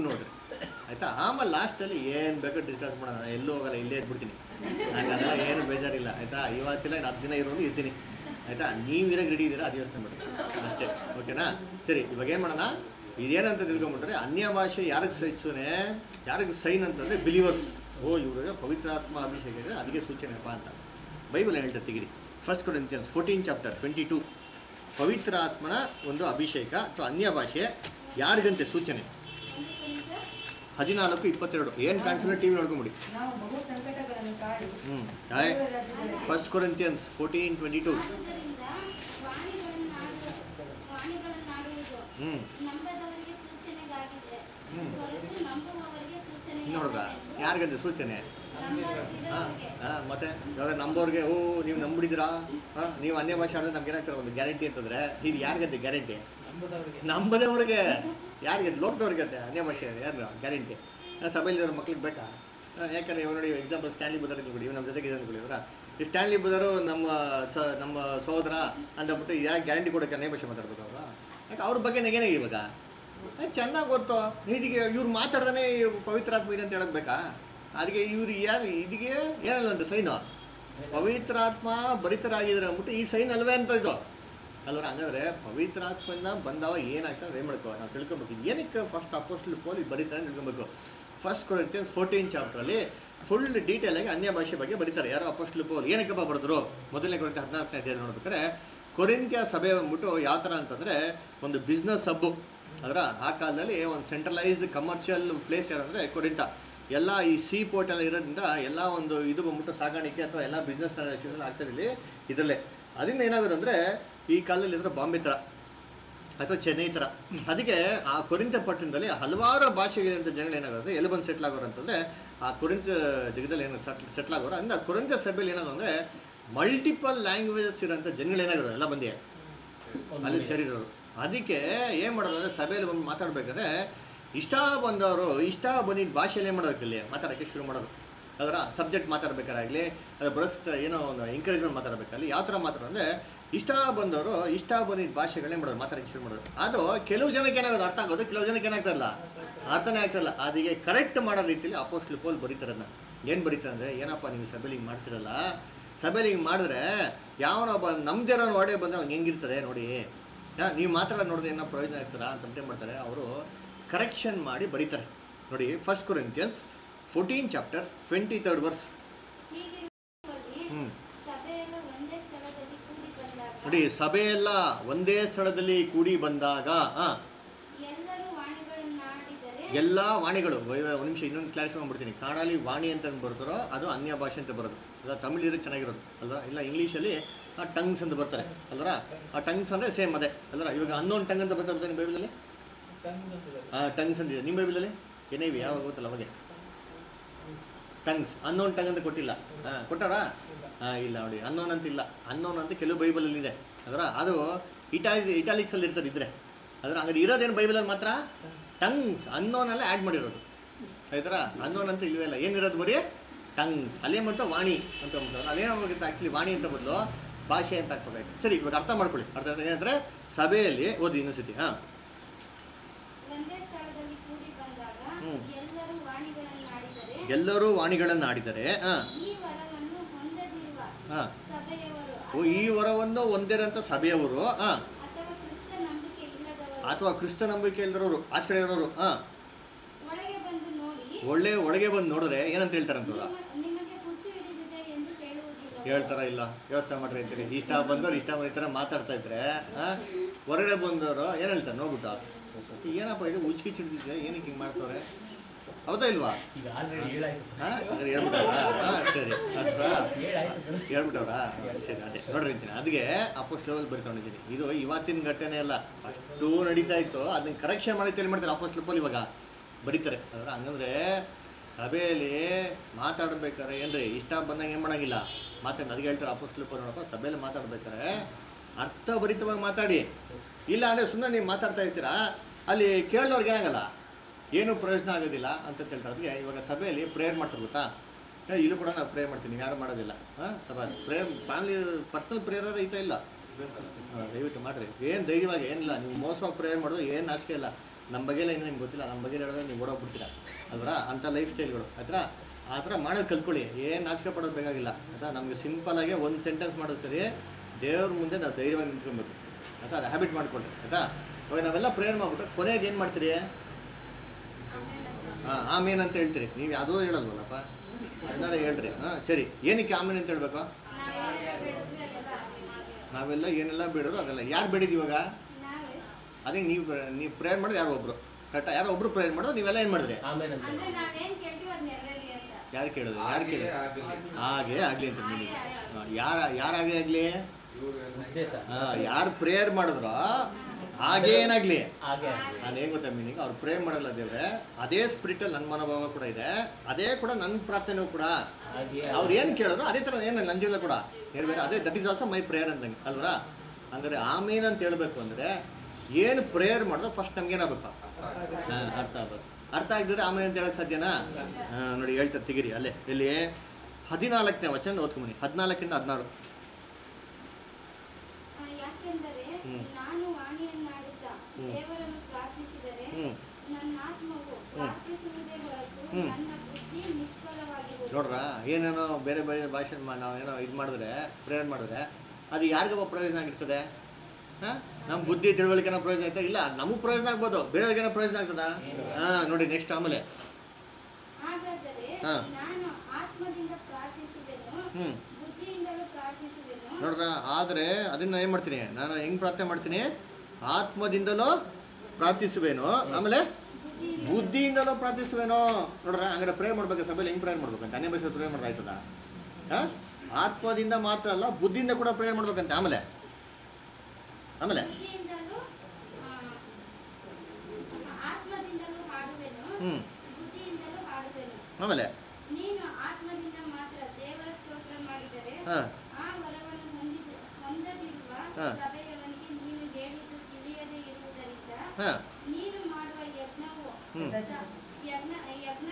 ಆಯಿತಾ ಆಮೇಲೆ ಲಾಸ್ಟಲ್ಲಿ ಏನು ಬೇಕೋ ಡಿಸ್ಕಸ್ ಮಾಡೋಣ ನಾನು ಎಲ್ಲೂ ಹೋಗಲ್ಲ ಇಲ್ಲೇ ಇದ್ಬಿಡ್ತೀನಿ ನನಗೆ ಅದೆಲ್ಲ ಏನು ಬೇಜಾರಿಲ್ಲ ಆಯಿತಾ ಇವತ್ತಿಲ್ಲ ಇನ್ನು ಹತ್ತು ದಿನ ಇರೋದು ಇರ್ತೀನಿ ಆಯಿತಾ ನೀವು ಇರೋಕ್ಕೆ ರೆಡಿ ಇದ್ದೀರಾ ಅದು ಯೋಚನೆ ಮಾಡಿ ಅಷ್ಟೇ ಓಕೆನಾ ಸರಿ ಇವಾಗ ಏನು ಮಾಡೋಣ ಇದೇನಂತ ತಿಳ್ಕೊಂಬಿಟ್ರೆ ಅನ್ಯ ಭಾಷೆ ಯಾರಿಗೆ ಸೂಚನೆ ಯಾರಿಗೆ ಸೈನ್ ಅಂತಂದರೆ ಬಿಲಿವರ್ಸ್ ಓ ಇವ್ರಿಗೆ ಪವಿತ್ರಾತ್ಮ ಅಭಿಷೇಕ ಇದೆ ಅದಕ್ಕೆ ಸೂಚನೆಪ್ಪ ಅಂತ ಬೈಬಲ್ ಹೇಳ್ತಾ ತೆಗಿರಿ first Corinthians fourteen chapter twenty two ಪವಿತ್ರ ಆತ್ಮನ ಒಂದು ಅಭಿಷೇಕ ಅಥವಾ ಅನ್ಯ ಭಾಷೆ ಯಾರಿಗಂತೆ ಸೂಚನೆ ಒಂದು ಕೊಂಚ ಹದಿನಾಲ್ಕು ಇಪ್ಪತ್ತೆರಡು ಏನು ಕಾಣಿಸಿದ್ರೆ ಟಿ ವಿ ನೋಡ್ಕೊಂಬಿಡಿ ನಾವು ಬಹು ಸಂಕಟಗಳನ್ನು ತಾಳಿ ಹ್ಞೂ ದೇವರ ರಾಜ್ಯದಲ್ಲಿ first Corinthians fourteen twenty two ಆದುದರಿಂದ ವಾಣಿಗಳನ್ನಾಡುವ ವಾಣಿಗಳನ್ನಾಡುವುದು ಹ್ಞೂ ನಂಬದವರಿಗೆ ಸೂಚನೆಗಾಗಿದೆ ಹ್ಮ್. ಹೊರತು ನಂಬುವವರಿಗೆ ಸೂಚನೆ ನೋಡಿದ್ರ ಯಾರಿಗಂತೆ ಸೂಚನೆ ಹಾಂ ನಂಬದಿರೋರಿಗೆ ಹಾಂ ಮತ್ತೆ ಇವಾಗ ನಂಬೋರ್ಗೆ ಓ ನೀವು ನಂಬಿಡಿದ್ರಾ ಹಾಂ ನೀವು ಅನ್ಯ ಭಾಷೆ ಆಡಿದ್ರೆ ನಮ್ಗೆ ಏನಾಗ್ತಾರೆ ಒಂದು ಗ್ಯಾರಂಟಿ ಅಂತಂದ್ರೆ ಇದು ಯಾರಿಗಂತೆ ಗ್ಯಾರಂಟಿ ನಂಬದವರಿಗೆ ನಂಬದವ್ರಿಗೆ ಯಾರಿಗೆ ಲೋಕದವ್ರಿಗೆ ಅಂತೆ ಅನ್ಯ ಭಾಷೆ ಯಾರು ಗ್ಯಾರಂಟಿ ಸಭೆಯಲ್ಲಿರೋ ಮಕ್ಳಿಗೆ ಬೇಕಾ ಆ, ಯಾಕಂದ್ರೆ ಇವ್ ನೋಡಿ ಎಕ್ಸಾಂಪಲ್ ಸ್ಟ್ಯಾನ್ಲಿ ಬುದರ್ ಇದ್ಬಿಡಿ ಇವ್ ನಮ್ಮ ಜೊತೆಗೆ ಇದೆ ಅನ್ಕೊಳ್ಳಿ ಅವರ ಈ ಸ್ಟ್ಯಾನ್ಲಿ ಬುದರು ನಮ್ಮ ಸ ನಮ್ಮ ಸಹೋದರ ಅಂತಬಿಟ್ಟು ಯಾಕೆ ಗ್ಯಾರಂಟಿ ಕೊಡೋಕೆ ಅನ್ಯ ಭಾಷೆ ಮಾತಾಡ್ಬೇಕು ಅವ್ರು ಯಾಕೆ ಅವ್ರ ಬಗ್ಗೆ ನೆಗೆನೇ ಇವಾಗ ಚೆನ್ನಾಗಿ ಗೊತ್ತು ಇದಕ್ಕೆ ಇವ್ರು ಮಾತಾಡ್ದೇ ಪವಿತ್ರಾತ್ಮ ಇದೆ ಅಂತ ಹೇಳಕ್ ಬೇಕಾ ಅದಕ್ಕೆ ಇವ್ರು ಯಾರು ಇದಕ್ಕೆ ಏನಲ್ಲ ಅಂತ ಸೈನು ಪವಿತ್ರಾತ್ಮ ಭರಿತರಾಗಿದ್ದಾರೆ ಅಂದ್ಬಿಟ್ಟು ಈ ಸೈನ್ ಅಲ್ವೇ ಅಂತ ಇದು ಅಲ್ವರ ಹಂಗಂದ್ರೆ ಪವಿತ್ರಾತ್ಮದಿಂದ ಬಂದವ ಏನಾಗ್ತದೆ ಏನು ಮಾಡ್ಕೋ ನಾವು ತಿಳ್ಕೊಬೇಕು ಏನಕ್ಕೆ ಫಸ್ಟ್ ಅಪೋಸ್ಟ್ಲ್ ಪೋಲಿ ಬರೀತಾರೆ ಅಂತ ತಿಳ್ಕೊಬೇಕು ಫಸ್ಟ್ ಕೊರಿಂತಿಯನ್ಸ್ ಫೋರ್ಟೀನ್ ಚಾಪ್ಟ್ರಲ್ಲಿ ಫುಲ್ ಡೀಟೇಲಾಗಿ ಅನ್ಯ ಭಾಷೆ ಬಗ್ಗೆ ಬರೀತಾರೆ ಯಾರೋ ಅಪೋಸ್ಟ್ಲ್ ಪೋಲ್ ಏನಕ್ಕಪ್ಪ ಬರೆದ್ರು ಮೊದಲನೇ ಕೊರಿಂತ ಹದಿನಾಲ್ಕನೇ ಅಧ್ಯಾಯ ನೋಡ್ಬೇಕಾದ್ರೆ ಕೊರಿಂತ್ಯ ಸಭೆ ಬಂದ್ಬಿಟ್ಟು ಯಾವ ಥರ ಅಂತಂದರೆ ಒಂದು ಬಿಸ್ನೆಸ್ ಹಬ್ಬು ಅದರ ಆ ಕಾಲದಲ್ಲಿ ಒಂದು ಸೆಂಟ್ರಲೈಸ್ಡ್ ಕಮರ್ಷಿಯಲ್ ಪ್ಲೇಸ್ ಯಾರಂದರೆ ಕೊರಿಂತ ಎಲ್ಲ ಈ ಸೀ ಪೋರ್ಟ್ ಎಲ್ಲ ಇರೋದ್ರಿಂದ ಎಲ್ಲ ಒಂದು ಇದು ಬಂದ್ಬಿಟ್ಟು ಸಾಗಾಣಿಕೆ ಅಥವಾ ಎಲ್ಲ ಬಿಸ್ನೆಸ್ ಟ್ರಾನ್ಸಾಕ್ಷನ್ ಆಗ್ತದೆ ಇಲ್ಲಿ ಇದರಲ್ಲೇ ಅದರಿಂದ ಏನಾಗೋದು ಅಂದರೆ ಈ ಕಾಲದಲ್ಲಿ ಇದ್ರೆ ಬಾಂಬೆ ಥರ ಅಥವಾ ಚೆನ್ನೈ ಥರ ಅದಕ್ಕೆ ಆ ಕೊರಿಂತ ಪಟ್ಟಣದಲ್ಲಿ ಹಲವಾರು ಭಾಷೆಗಳಿಂದ ಜನಗಳು ಏನಾಗುತ್ತೆ ಎಲ್ಲಿ ಬಂದು ಸೆಟ್ಲ್ ಆಗೋರು ಅಂತಂದರೆ ಆ ಕೊರಿಂತ ಜಗದಲ್ಲಿ ಏನು ಸೆಟ್ಲ್ ಸೆಟ್ಲ್ ಆಗೋರು ಅಂದ್ರೆ ಆ ಕೊರಿಂತ ಸಭೆಯಲ್ಲಿ ಏನಾದ್ರು ಅಂದರೆ ಮಲ್ಟಿಪಲ್ ಲ್ಯಾಂಗ್ವೇಜಸ್ ಇರೋಂಥ ಜನಗಳು ಏನಾಗೋದು ಎಲ್ಲ ಬಂದಿ ಅಲ್ಲಿ ಸೇರಿರೋರು ಅದಕ್ಕೆ ಏನು ಮಾಡೋದು ಅಂದರೆ ಸಭೆಯಲ್ಲಿ ಬಂದು ಮಾತಾಡ್ಬೇಕಾದ್ರೆ ಇಷ್ಟ ಬಂದವರು ಇಷ್ಟ ಬಂದಿದ್ದ ಭಾಷೆಯಲ್ಲಿ ಏನು ಮಾಡೋದಕ್ಕೆ ಇಲ್ಲಿ ಮಾತಾಡೋಕ್ಕೆ ಶುರು ಮಾಡೋದು ಅದರ ಸಬ್ಜೆಕ್ಟ್ ಮಾತಾಡ್ಬೇಕಾರಾಗಲಿ ಅದು ಬರಸ್ತ ಏನೋ ಒಂದು ಎಂಕರೇಜ್ಮೆಂಟ್ ಮಾತಾಡಬೇಕಲ್ಲಿ ಯಾವ ಥರ ಮಾತಾಡೋದು ಅಂದರೆ ಇಷ್ಟ ಬಂದವರು ಇಷ್ಟ ಬಂದಿದ್ದ ಭಾಷೆಗಳೇ ಮಾಡೋದು ಮಾತಾಡೋಕ್ಕೆ ಶುರು ಮಾಡೋದು ಅದು ಕೆಲವು ಜನಕ್ಕೆ ಏನಾಗೋದು ಅರ್ಥ ಆಗೋದು ಕೆಲವು ಜನಕ್ಕೆ ಏನಾಗ್ತಾರಲ್ಲ ಅರ್ಥನೇ ಆಗ್ತಾರಲ್ಲ ಅದಕ್ಕೆ ಕರೆಕ್ಟ್ ಮಾಡೋ ರೀತಿಯಲ್ಲಿ ಅಪೋಸ್ಟ್ಲ್ ಪೋಲ್ ಬರೀತಾರನ್ನ ಏನು ಬರೀತಾರೆ ಅಂದರೆ ಏನಪ್ಪ ನೀವು ಸಭೆಲಿ ಹಿಂಗೆ ಮಾಡ್ತಿರಲ್ಲ ಸಭೆಲಿ ಹಿಂಗೆ ಮಾಡಿದ್ರೆ ಯಾವನೊಬ್ಬ ನಮ್ದಿರೋ ಒಡೆ ಬಂದ ಅವ್ನು ಹೆಂಗಿರ್ತದೆ ನೋಡಿ ಹಾ, ನೀವು ಮಾತಾಡೋದು ನೋಡಿದ್ರೆ ಏನೋ ಪ್ರಯೋಜನ ಇರ್ತಾರ ಅಂತ ಏನು ಮಾಡ್ತಾರೆ ಅವರು ಕರೆಕ್ಷನ್ ಮಾಡಿ ಬರೀತಾರೆ ನೋಡಿ first Corinthians fourteen chapter twenty third verse ಹೀಗಿರುವಲ್ಲಿ ಹ್ಞೂ ಸಭೆಯೆಲ್ಲ ಒಂದೇ ಸ್ಥಳದಲ್ಲಿ ಕೂಡಿ ಬಂದಾಗ ನೋಡಿ ಸಭೆಯೆಲ್ಲ ಒಂದೇ ಸ್ಥಳದಲ್ಲಿ ಕೂಡಿ ಬಂದಾಗ ಹಾಂ ಎಲ್ಲರೂ ವಾಣಿಗಳನ್ನಾಡಿದರೆ ಎಲ್ಲ ವಾಣಿಗಳು ಒಂದು ನಿಮಿಷ ಇನ್ನೊಂದು ಕ್ಲಾರಿಫೈ ಮಾಡ್ಬಿಡ್ತೀನಿ ಕನ್ನಡಲ್ಲಿ ವಾಣಿ ಅಂತ ಬರ್ತಾರೋ ಅದು ಅನ್ಯ ಭಾಷೆ ಅಂತ ಬರೋದು ಇಲ್ಲ ತಮಿಳ್ ಇದ್ರೆ ಚೆನ್ನಾಗಿರೋದು ಅಲ್ವಾ ಇಲ್ಲ ಇಂಗ್ಲೀಷಲ್ಲಿ ಆ ಟಂಗ್ಸ್ ಅಂತ ಬರ್ತಾರೆ ಅಲ್ವರ ಆ ಟಂಗ್ಸ್ ಅಂದರೆ ಸೇಮ್ ಅದೇ ಅಲ್ವರ ಇವಾಗ ಅನ್ನೊಂದು ಟಂಗ್ ಅಂತ ಬರ್ತಾ ನಿಮ್ಮ ಬೈಬಲಲ್ಲಿ ಆ ಟಂಗ್ಸ್ ಅಂತಿದೆ ನಿಮ್ಮ ಬೈಬಲಲ್ಲಿ ಏನೇ ಇವೆ ಯಾವಾಗ ಗೊತ್ತಲ್ಲ ಅವಾಗೆ ಟಂಗ್ಸ್ ಅನ್ನೋನ್ ಟಂಗ್ ಅಂತ ಕೊಟ್ಟಿಲ್ಲ ಹಾಂ ಕೊಟ್ಟಾರಾ ಹಾಂ ಇಲ್ಲ ನೋಡಿ ಅನ್ನೋನ್ ಅಂತ ಇಲ್ಲ ಅನ್ನೋನ್ ಅಂತ ಕೆಲವು ಬೈಬಲಲ್ಲಿ ಇದೆ ಅದರ ಅದು ಇಟಾಲಿಸ್ ಇಟಾಲಿಕ್ಸಲ್ಲಿ ಇರ್ತದೆ ಇದ್ರೆ ಅದರ ಹಂಗಾರೆ ಇರೋದೇನು ಬೈಬಲಲ್ಲಿ ಮಾತ್ರ ಟಂಗ್ಸ್ ಅನ್ನೋನಲ್ಲೇ ಆ್ಯಡ್ ಮಾಡಿರೋದು ಆಯ್ತರ ಅನ್ನೋನ್ ಅಂತ ಇಲ್ವೇ ಇಲ್ಲ ಏನಿರೋದು ಬರೀ ಟಂಗ್ಸ್ ಅಲ್ಲೇ ಮತ್ತು ವಾಣಿ ಅಂತ ಅಂದ್ಬಿಟ್ಟು ಅದೇನಾಗುತ್ತೆ ಆ್ಯಕ್ಚುಲಿ ವಾಣಿ ಅಂತ ಬದಲು ಭಾಷೆ ಅಂತ ಹಾಕ್ಬೇಕಾಯ್ತು ಸರಿ ಇವಾಗ ಅರ್ಥ ಮಾಡ್ಕೊಳ್ಳಿ ಅರ್ಥ ಆಯ್ತಾ? ಏನಂದ್ರೆ ಸಭೆಯಲ್ಲಿ ಓದಿ ಇನ್ನೊಂದ್ಸತಿ ಹಾಂ ಒಂದೇ ಸ್ಥಳದಲ್ಲಿ ಕೂಡಿ ಬಂದಾಗ ಹ್ಮ್. ಎಲ್ಲರೂ ವಾಣಿಗಳನ್ನಾಡಿದರೆ ಎಲ್ಲರೂ ವಾಣಿಗಳನ್ನು ಆಡಿದರೆ ಹಾಂ ಈ ವರವನ್ನು ಹೊಂದದಿರುವ ಹಾಂ ಸಭೆಯವರು ಓ ಈ ವರವನ್ನು ಹೊಂದಿರೋಂಥ ಸಭೆಯವರು ಹಾಂ ಅಥವಾ ಕ್ರಿಸ್ತ ನಂಬಿಕೆ ಇಲ್ಲದವರು ಅಥವಾ ಕ್ರಿಸ್ತ ನಂಬಿಕೆ ಇಲ್ದಿರೋರು ಆಚೆ ಕಡೆ ಇರೋರು ಹಾಂ ಒಳಗೆ ಬಂದು ನೋಡಿ ಒಳ್ಳೆ ಒಳಗೆ ಬಂದು ನೋಡಿದ್ರೆ ಏನಂತ ಹೇಳ್ತಾರಂತವ್ರು ನಿಮ್ಮ- ನಿಮಗೆ ಹುಚ್ಚು ಹಿಡಿದಿದೆ ಎಂದು ಹೇಳುವುದಿಲ್ಲ ಹೇಳ್ತಾರ ಇಲ್ಲ ವ್ಯವಸ್ಥೆ ಮಾಡ್ರಿ ಅಂತೀರಿ ಇಷ್ಟ ಬಂದವ್ರು ಇಷ್ಟ ಬಂದ ಈ ಥರ ಮಾತಾಡ್ತಾ ಇದ್ರೆ ಆ, ಹೊರಗಡೆ ಬಂದವರು ಏನು ಹೇಳ್ತಾರೆ ನೋಡ್ಬಿಟ್ಟು ಏನಪ್ಪ ಇದು ಉಚ್ಕಿ ಹಿಡಿದಿದೆ ಏನಕ್ಕೆ ಹಿಂಗೆ ಮಾಡ್ತವ್ರೆ ಹೌದಾ ಇಲ್ವಾ ಈಗ ಆಲ್ರೆಡಿ ಹೇಳಾಯ್ತು ಹಾಂ ಹೇಳ್ಬಿಟ್ಟವ್ರಾ ಹಾಂ ಸರಿ ಅಥವಾ ಹೇಳಾಯ್ತು ಹೇಳ್ಬಿಟ್ಟವ್ರಾ ಸರಿ ಅದೇ ನೋಡ್ರಿ ಅಂತೀನಿ ಅದಕ್ಕೆ ಅಪೋಸ್ಟ್ ಲೆವೆಲ್ ಬರಿಕೊಂಡಿದ್ದೀನಿ ಇದು ಇವತ್ತಿನ ಘಟನೆ ಅಲ್ಲ ಫಸ್ಟು ನಡೀತಾ ಇತ್ತು ಅದನ್ನ ಕರೆಕ್ಷನ್ ಮಾಡಿ ಎಲ್ಲಿ ಮಾಡ್ತಾರೆ ಅಪೋಸ್ಟ್ ಲೆವೆಲ್ ಇವಾಗ ಬರೀತಾರೆ ಅದರ ಹಂಗಂದ್ರೆ ಸಭೆಯಲ್ಲಿ ಮಾತಾಡ್ಬೇಕಾರೆ ಏನ್ರಿ ಇಷ್ಟ ಬಂದಂಗೆ ಏನು ಮಾಡೋಂಗಿಲ್ಲ ಮಾತಾಡಿ ಅದಕ್ಕೆ ಹೇಳ್ತಾರೆ ಅಪೋಸ್ಟ್ ಲೆವೆಲ್ ನೋಡಪ್ಪ ಸಭೆಯಲ್ಲಿ ಮಾತಾಡ್ಬೇಕಾರೆ ಅರ್ಥಭರಿತವಾಗಿ ಮಾತಾಡಿ ಇಲ್ಲ ಅಂದರೆ ಸುಮ್ಮನೆ ನೀವು ಮಾತಾಡ್ತಾ ಇರ್ತೀರಾ ಅಲ್ಲಿ ಕೇಳೋರ್ಗೆ ಏನಾಗಲ್ಲ ಏನೂ ಪ್ರಯೋಜನ ಆಗೋದಿಲ್ಲ ಅಂತ ಹೇಳ್ತಾರೆ ಅದಕ್ಕೆ ಇವಾಗ ಸಭೆಯಲ್ಲಿ ಪ್ರೇಯರ್ ಮಾಡ್ತಾರೆ ಗೊತ್ತಾ ಏ, ಇಲ್ಲೂ ಕೂಡ ನಾವು ಪ್ರೇಯರ್ ಮಾಡ್ತೀನಿ ನೀವು ಯಾರು ಮಾಡೋದಿಲ್ಲ ಹಾಂ ಸಭಾ ಪ್ರೇಯರ್ ಫ್ಯಾಮಿಲಿ ಪರ್ಸ್ನಲ್ ಪ್ರೇಯರ್ ಐತ ಇಲ್ಲ ಹಾಂ ದಯವಿಟ್ಟು ಮಾಡಿರಿ ಏನು ಧೈರ್ಯವಾಗಿ ಏನಿಲ್ಲ ನೀವು ಮೋಸವಾಗಿ ಪ್ರೇಯರ್ ಮಾಡೋದು ಏನು ನಾಚಿಕೆ ಇಲ್ಲ ನಮ್ಮ ಬಗ್ಗೆ ಎಲ್ಲ ಇನ್ನೂ ನಿಮ್ಗೆ ಗೊತ್ತಿಲ್ಲ ನಮ್ಮ ಬಗ್ಗೆ ಹೇಳಿದ್ರೆ ನೀವು ಓಡೋಗ್ಬಿಡ್ತೀರಾ ಅಲ್ವರಾ ಅಂಥ ಲೈಫ್ ಸ್ಟೈಲ್ಗಳು ಆಯ್ತಾ ಆ ಥರ ಮಾಡೋದು ಕಲ್ತ್ಕೊಳ್ಳಿ ಏನು ನಾಚಿಕೆ ಪಡೋದು ಬೇಕಾಗಿಲ್ಲ ಆಯ್ತಾ ನಮಗೆ ಸಿಂಪಲಾಗಿ ಒಂದು ಸೆಂಟೆನ್ಸ್ ಮಾಡೋದು ಸರಿ ದೇವ್ರ ಮುಂದೆ ನಾವು ಧೈರ್ಯವಾಗಿ ನಿಂತ್ಕೊಬೇಕು ಆಯ್ತಾ ಅದು ಹ್ಯಾಬಿಟ್ ಮಾಡ್ಕೊಳ್ರಿ ಆಯ್ತಾ ಇವಾಗ ನಾವೆಲ್ಲ ಪ್ರೇಯರ್ ಮಾಡ್ಬಿಟ್ಟು ಕೊನೆಗೆ ಏನು ಮಾಡ್ತೀರಿ ಹಾಂ ಆಮೇನ್ ಅಂತ ಹೇಳ್ತೀರಿ ನೀವು ಯಾವುದೋ ಹೇಳಲ್ವಲ್ಲಪ್ಪ ಅದನ್ನಾರ ಹೇಳ್ರಿ ಹಾಂ ಸರಿ ಏನಕ್ಕೆ ಆಮೇನ್ ಅಂತ ಹೇಳ್ಬೇಕು ನಾವೇನೆಲ್ಲ ಬೇಡಿದ್ರೆ ಅದೆಲ್ಲ ಆಗುತ್ತೆ. ನಾವೆಲ್ಲ ಏನೆಲ್ಲ ಬೇಡರು ಅದೆಲ್ಲ ಯಾರು ಬೇಡಿದ್ವಿ ಇವಾಗ ನಾವೇ ಅದೇ ನೀವು ನೀವು ಪ್ರೇಯರ್ ಮಾಡೋದು ಯಾರೋ ಒಬ್ರು ಕರೆಕ್ಟಾ ಯಾರೋ ಒಬ್ರು ಪ್ರೇಯರ್ ಮಾಡೋದು ನೀವೆಲ್ಲ ಏನು ಮಾಡಿದ್ರಿ ಆಮೇಲೆ ಅಂತ ಅಂದ್ರೆ ನಾವೇನ್ ಕೇಳ್ತೀವಿ ಅದ್ ನೆರವೇರ್ಲಿ ಅಂತ ಯಾರು ಕೇಳೋದು ಯಾರು ಕೇಳೋದು ಆಗಲಿ ಹಾಗೆ ಆಗಲಿ ಅಂತ ಮೀನಿಂಗ್ ಯಾರ ಯಾರಾಗೆ ಆಗಲಿ ಇವ್ರು ಉದ್ದೇಶ ಯಾರು ಪ್ರೇಯರ್ ಮಾಡಿದ್ರೋ ಹಾಗೆ ಏನಾಗಲಿ ಹಾಗೆ ಆಗ್ಲಿ. ನಾನು ಏನು ಗೊತ್ತಾ ಮೀನಿಂಗ್ ಅವ್ರು ಪ್ರೇ ಮಾಡಲ್ಲ ದೇವ್ರೆ ಅದೇ ಸ್ಪಿರಿಟಲ್ಲಿ ನನ್ನ ಮನೋಭಾವ ಕೂಡ ಇದೆ ಅದೇ ಕೂಡ ನನ್ನ ಪ್ರಾರ್ಥನೆಯೂ ಕೂಡ ಹಾಗೆ ಅವ್ರು ಏನು ಕೇಳಿದ್ರು ಅದೇ ಥರ ಏನು ನಂಜಿಲ್ಲ ಕೂಡ ಏನು ಬೇರೆ ಅದೇ that is also my prayer ಅಂದಂಗೆ ಅಲ್ವರಾ ಅಂದರೆ ಆಮೇನ್ ಅಂತ ಹೇಳ್ಬೇಕು ಅಂದರೆ ಏನು ಪ್ರೇಯರ್ ಮಾಡಿದ್ರು ಫಸ್ಟ್ ನಮ್ಗೆ ಏನಾಗಬೇಕು ಹಾಂ ಅರ್ಥ ಆಗ್ಬೇಕು ಅರ್ಥ ಆಗಿದ್ರೆ ಆಮೇಲೆ ಅಂತ ಹೇಳಕ್ ಸಾಧ್ಯನಾ ಹಾಂ ನೋಡಿ ಹೇಳ್ತಾರೆ ತೆಗಿರಿ ಅಲ್ಲೇ ಎಲ್ಲಿ ಹದಿನಾಲ್ಕನೇ ವಚನ ಓದ್ಕೊಂಬನಿ ಹದಿನಾಲ್ಕಿಂದ ಹದಿನಾರು ಆ, ಯಾಕೆಂದರೆ ಹ್ಮ್. ನಾನು ವಾಣಿಯನ್ನಾಡುತ್ತ ದೇವರನ್ನು ಪ್ರಾರ್ಥಿಸಿದರೆ ಹ್ಞೂ ನನ್ನ ಆತ್ಮವು ಪ್ರಾರ್ಥಿಸುವುದೇ ಹೊರತು ಹ್ಮ್. ನನ್ನ ಬುದ್ಧಿ ನಿಷ್ಫಲವಾಗಿರುವುದು ನೋಡ್ರ ಏನೇನೋ ಬೇರೆ ಬೇರೆ ಭಾಷೆ ಮಾ- ನಾವೇನೋ ಇದು ಮಾಡಿದ್ರೆ ಪ್ರೇಯರ್ ಮಾಡಿದ್ರೆ ಅದು ಯಾರಿಗಪ್ಪ ಪ್ರಯೋಜನ ಆಗಿರ್ತದೆ ಹಾಂ ನಮ್ಮ ಬುದ್ಧಿ ತಿಳುವಳಿಕೆನ ಪ್ರಯೋಜನ ಆಯ್ತಾ ಇಲ್ಲ ನಮಗೆ ಪ್ರಯೋಜನ ಆಗ್ಬೋದು ಬೇರೆಯವ್ರಿಗೇನೋ ಪ್ರಯೋಜನ ಆಗ್ತದಾ ಹಾಂ ನೋಡಿ ನೆಕ್ಸ್ಟ್ ಆಮೇಲೆ ಹಾಗಾದರೆ ಹಾ. ನಾನು ಆತ್ಮದಿಂದ ಪ್ರಾರ್ಥಿಸುವೆನು ಹ್ಞೂ ಬುದ್ಧಿಯಿಂದಲೂ ಪ್ರಾರ್ಥಿಸುವೆನು ನೋಡ್ರ ಆದರೆ ಅದನ್ನ ಏನು ಮಾಡ್ತೀನಿ ನಾನು ಹೆಂಗೆ ಪ್ರಾರ್ಥನೆ ಮಾಡ್ತೀನಿ ಆತ್ಮದಿಂದಲೂ ಪ್ರಾರ್ಥಿಸುವೇನು ಆಮೇಲೆ ಬುದ್ಧಿಯಿಂದ ಬುದ್ಧಿಯಿಂದಲೂ ಪ್ರಾರ್ಥಿಸುವೇನೋ ನೋಡ್ರ ಹಂಗಾರೆ ಪ್ರೇಯರ್ ಮಾಡ್ಬೇಕು ಸಭೆಯಲ್ಲಿ ಹೆಂಗೆ ಪ್ರೇಯರ್ ಮಾಡ್ಬೇಕಂತ ಅನ್ಯ ಭಾಷೆ ಪ್ರೇಯರ್ ಮಾಡೋದು ಆಯ್ತದ ಹಾಂ ಆತ್ಮದಿಂದ ಮಾತ್ರ ಅಲ್ಲ ಬುದ್ಧಿಯಿಂದ ಕೂಡ ಪ್ರೇಯರ್ ಮಾಡ್ಬೇಕಂತೆ ಆಮೇಲೆ ಆಮೇಲೆ ಬುದ್ಧಿಯಿಂದಲೂ ಆ, ಆತ್ಮದಿಂದಲೂ ಹಾಡುವೆನು ಹ್ಞೂ ಬುದ್ಧಿಯಿಂದಲೂ ಹಾಡುವೆನು ಆಮೇಲೆ ನೀನು ಆತ್ಮದಿಂದ ಮಾತ್ರ ದೇವರ ಸ್ತೋತ್ರ ಮಾಡಿದರೆ ಹಾಂ ಆ ವರವನ್ನು ಹೊಂದಿದ ಹೊಂದದಿರುವ ಹಾ. ಸಭೆಯವನಿಗೆ ನೀನು ಹೇಳಿದ್ದು ತಿಳಿಯದೇ ಇರುವುದರಿಂದ ಹಾಂ ನೀನು ಮಾಡುವ ಯಜ್ಞವು ಹ್ಞೂ ಯಜ್ಞ ಯಜ್ಞ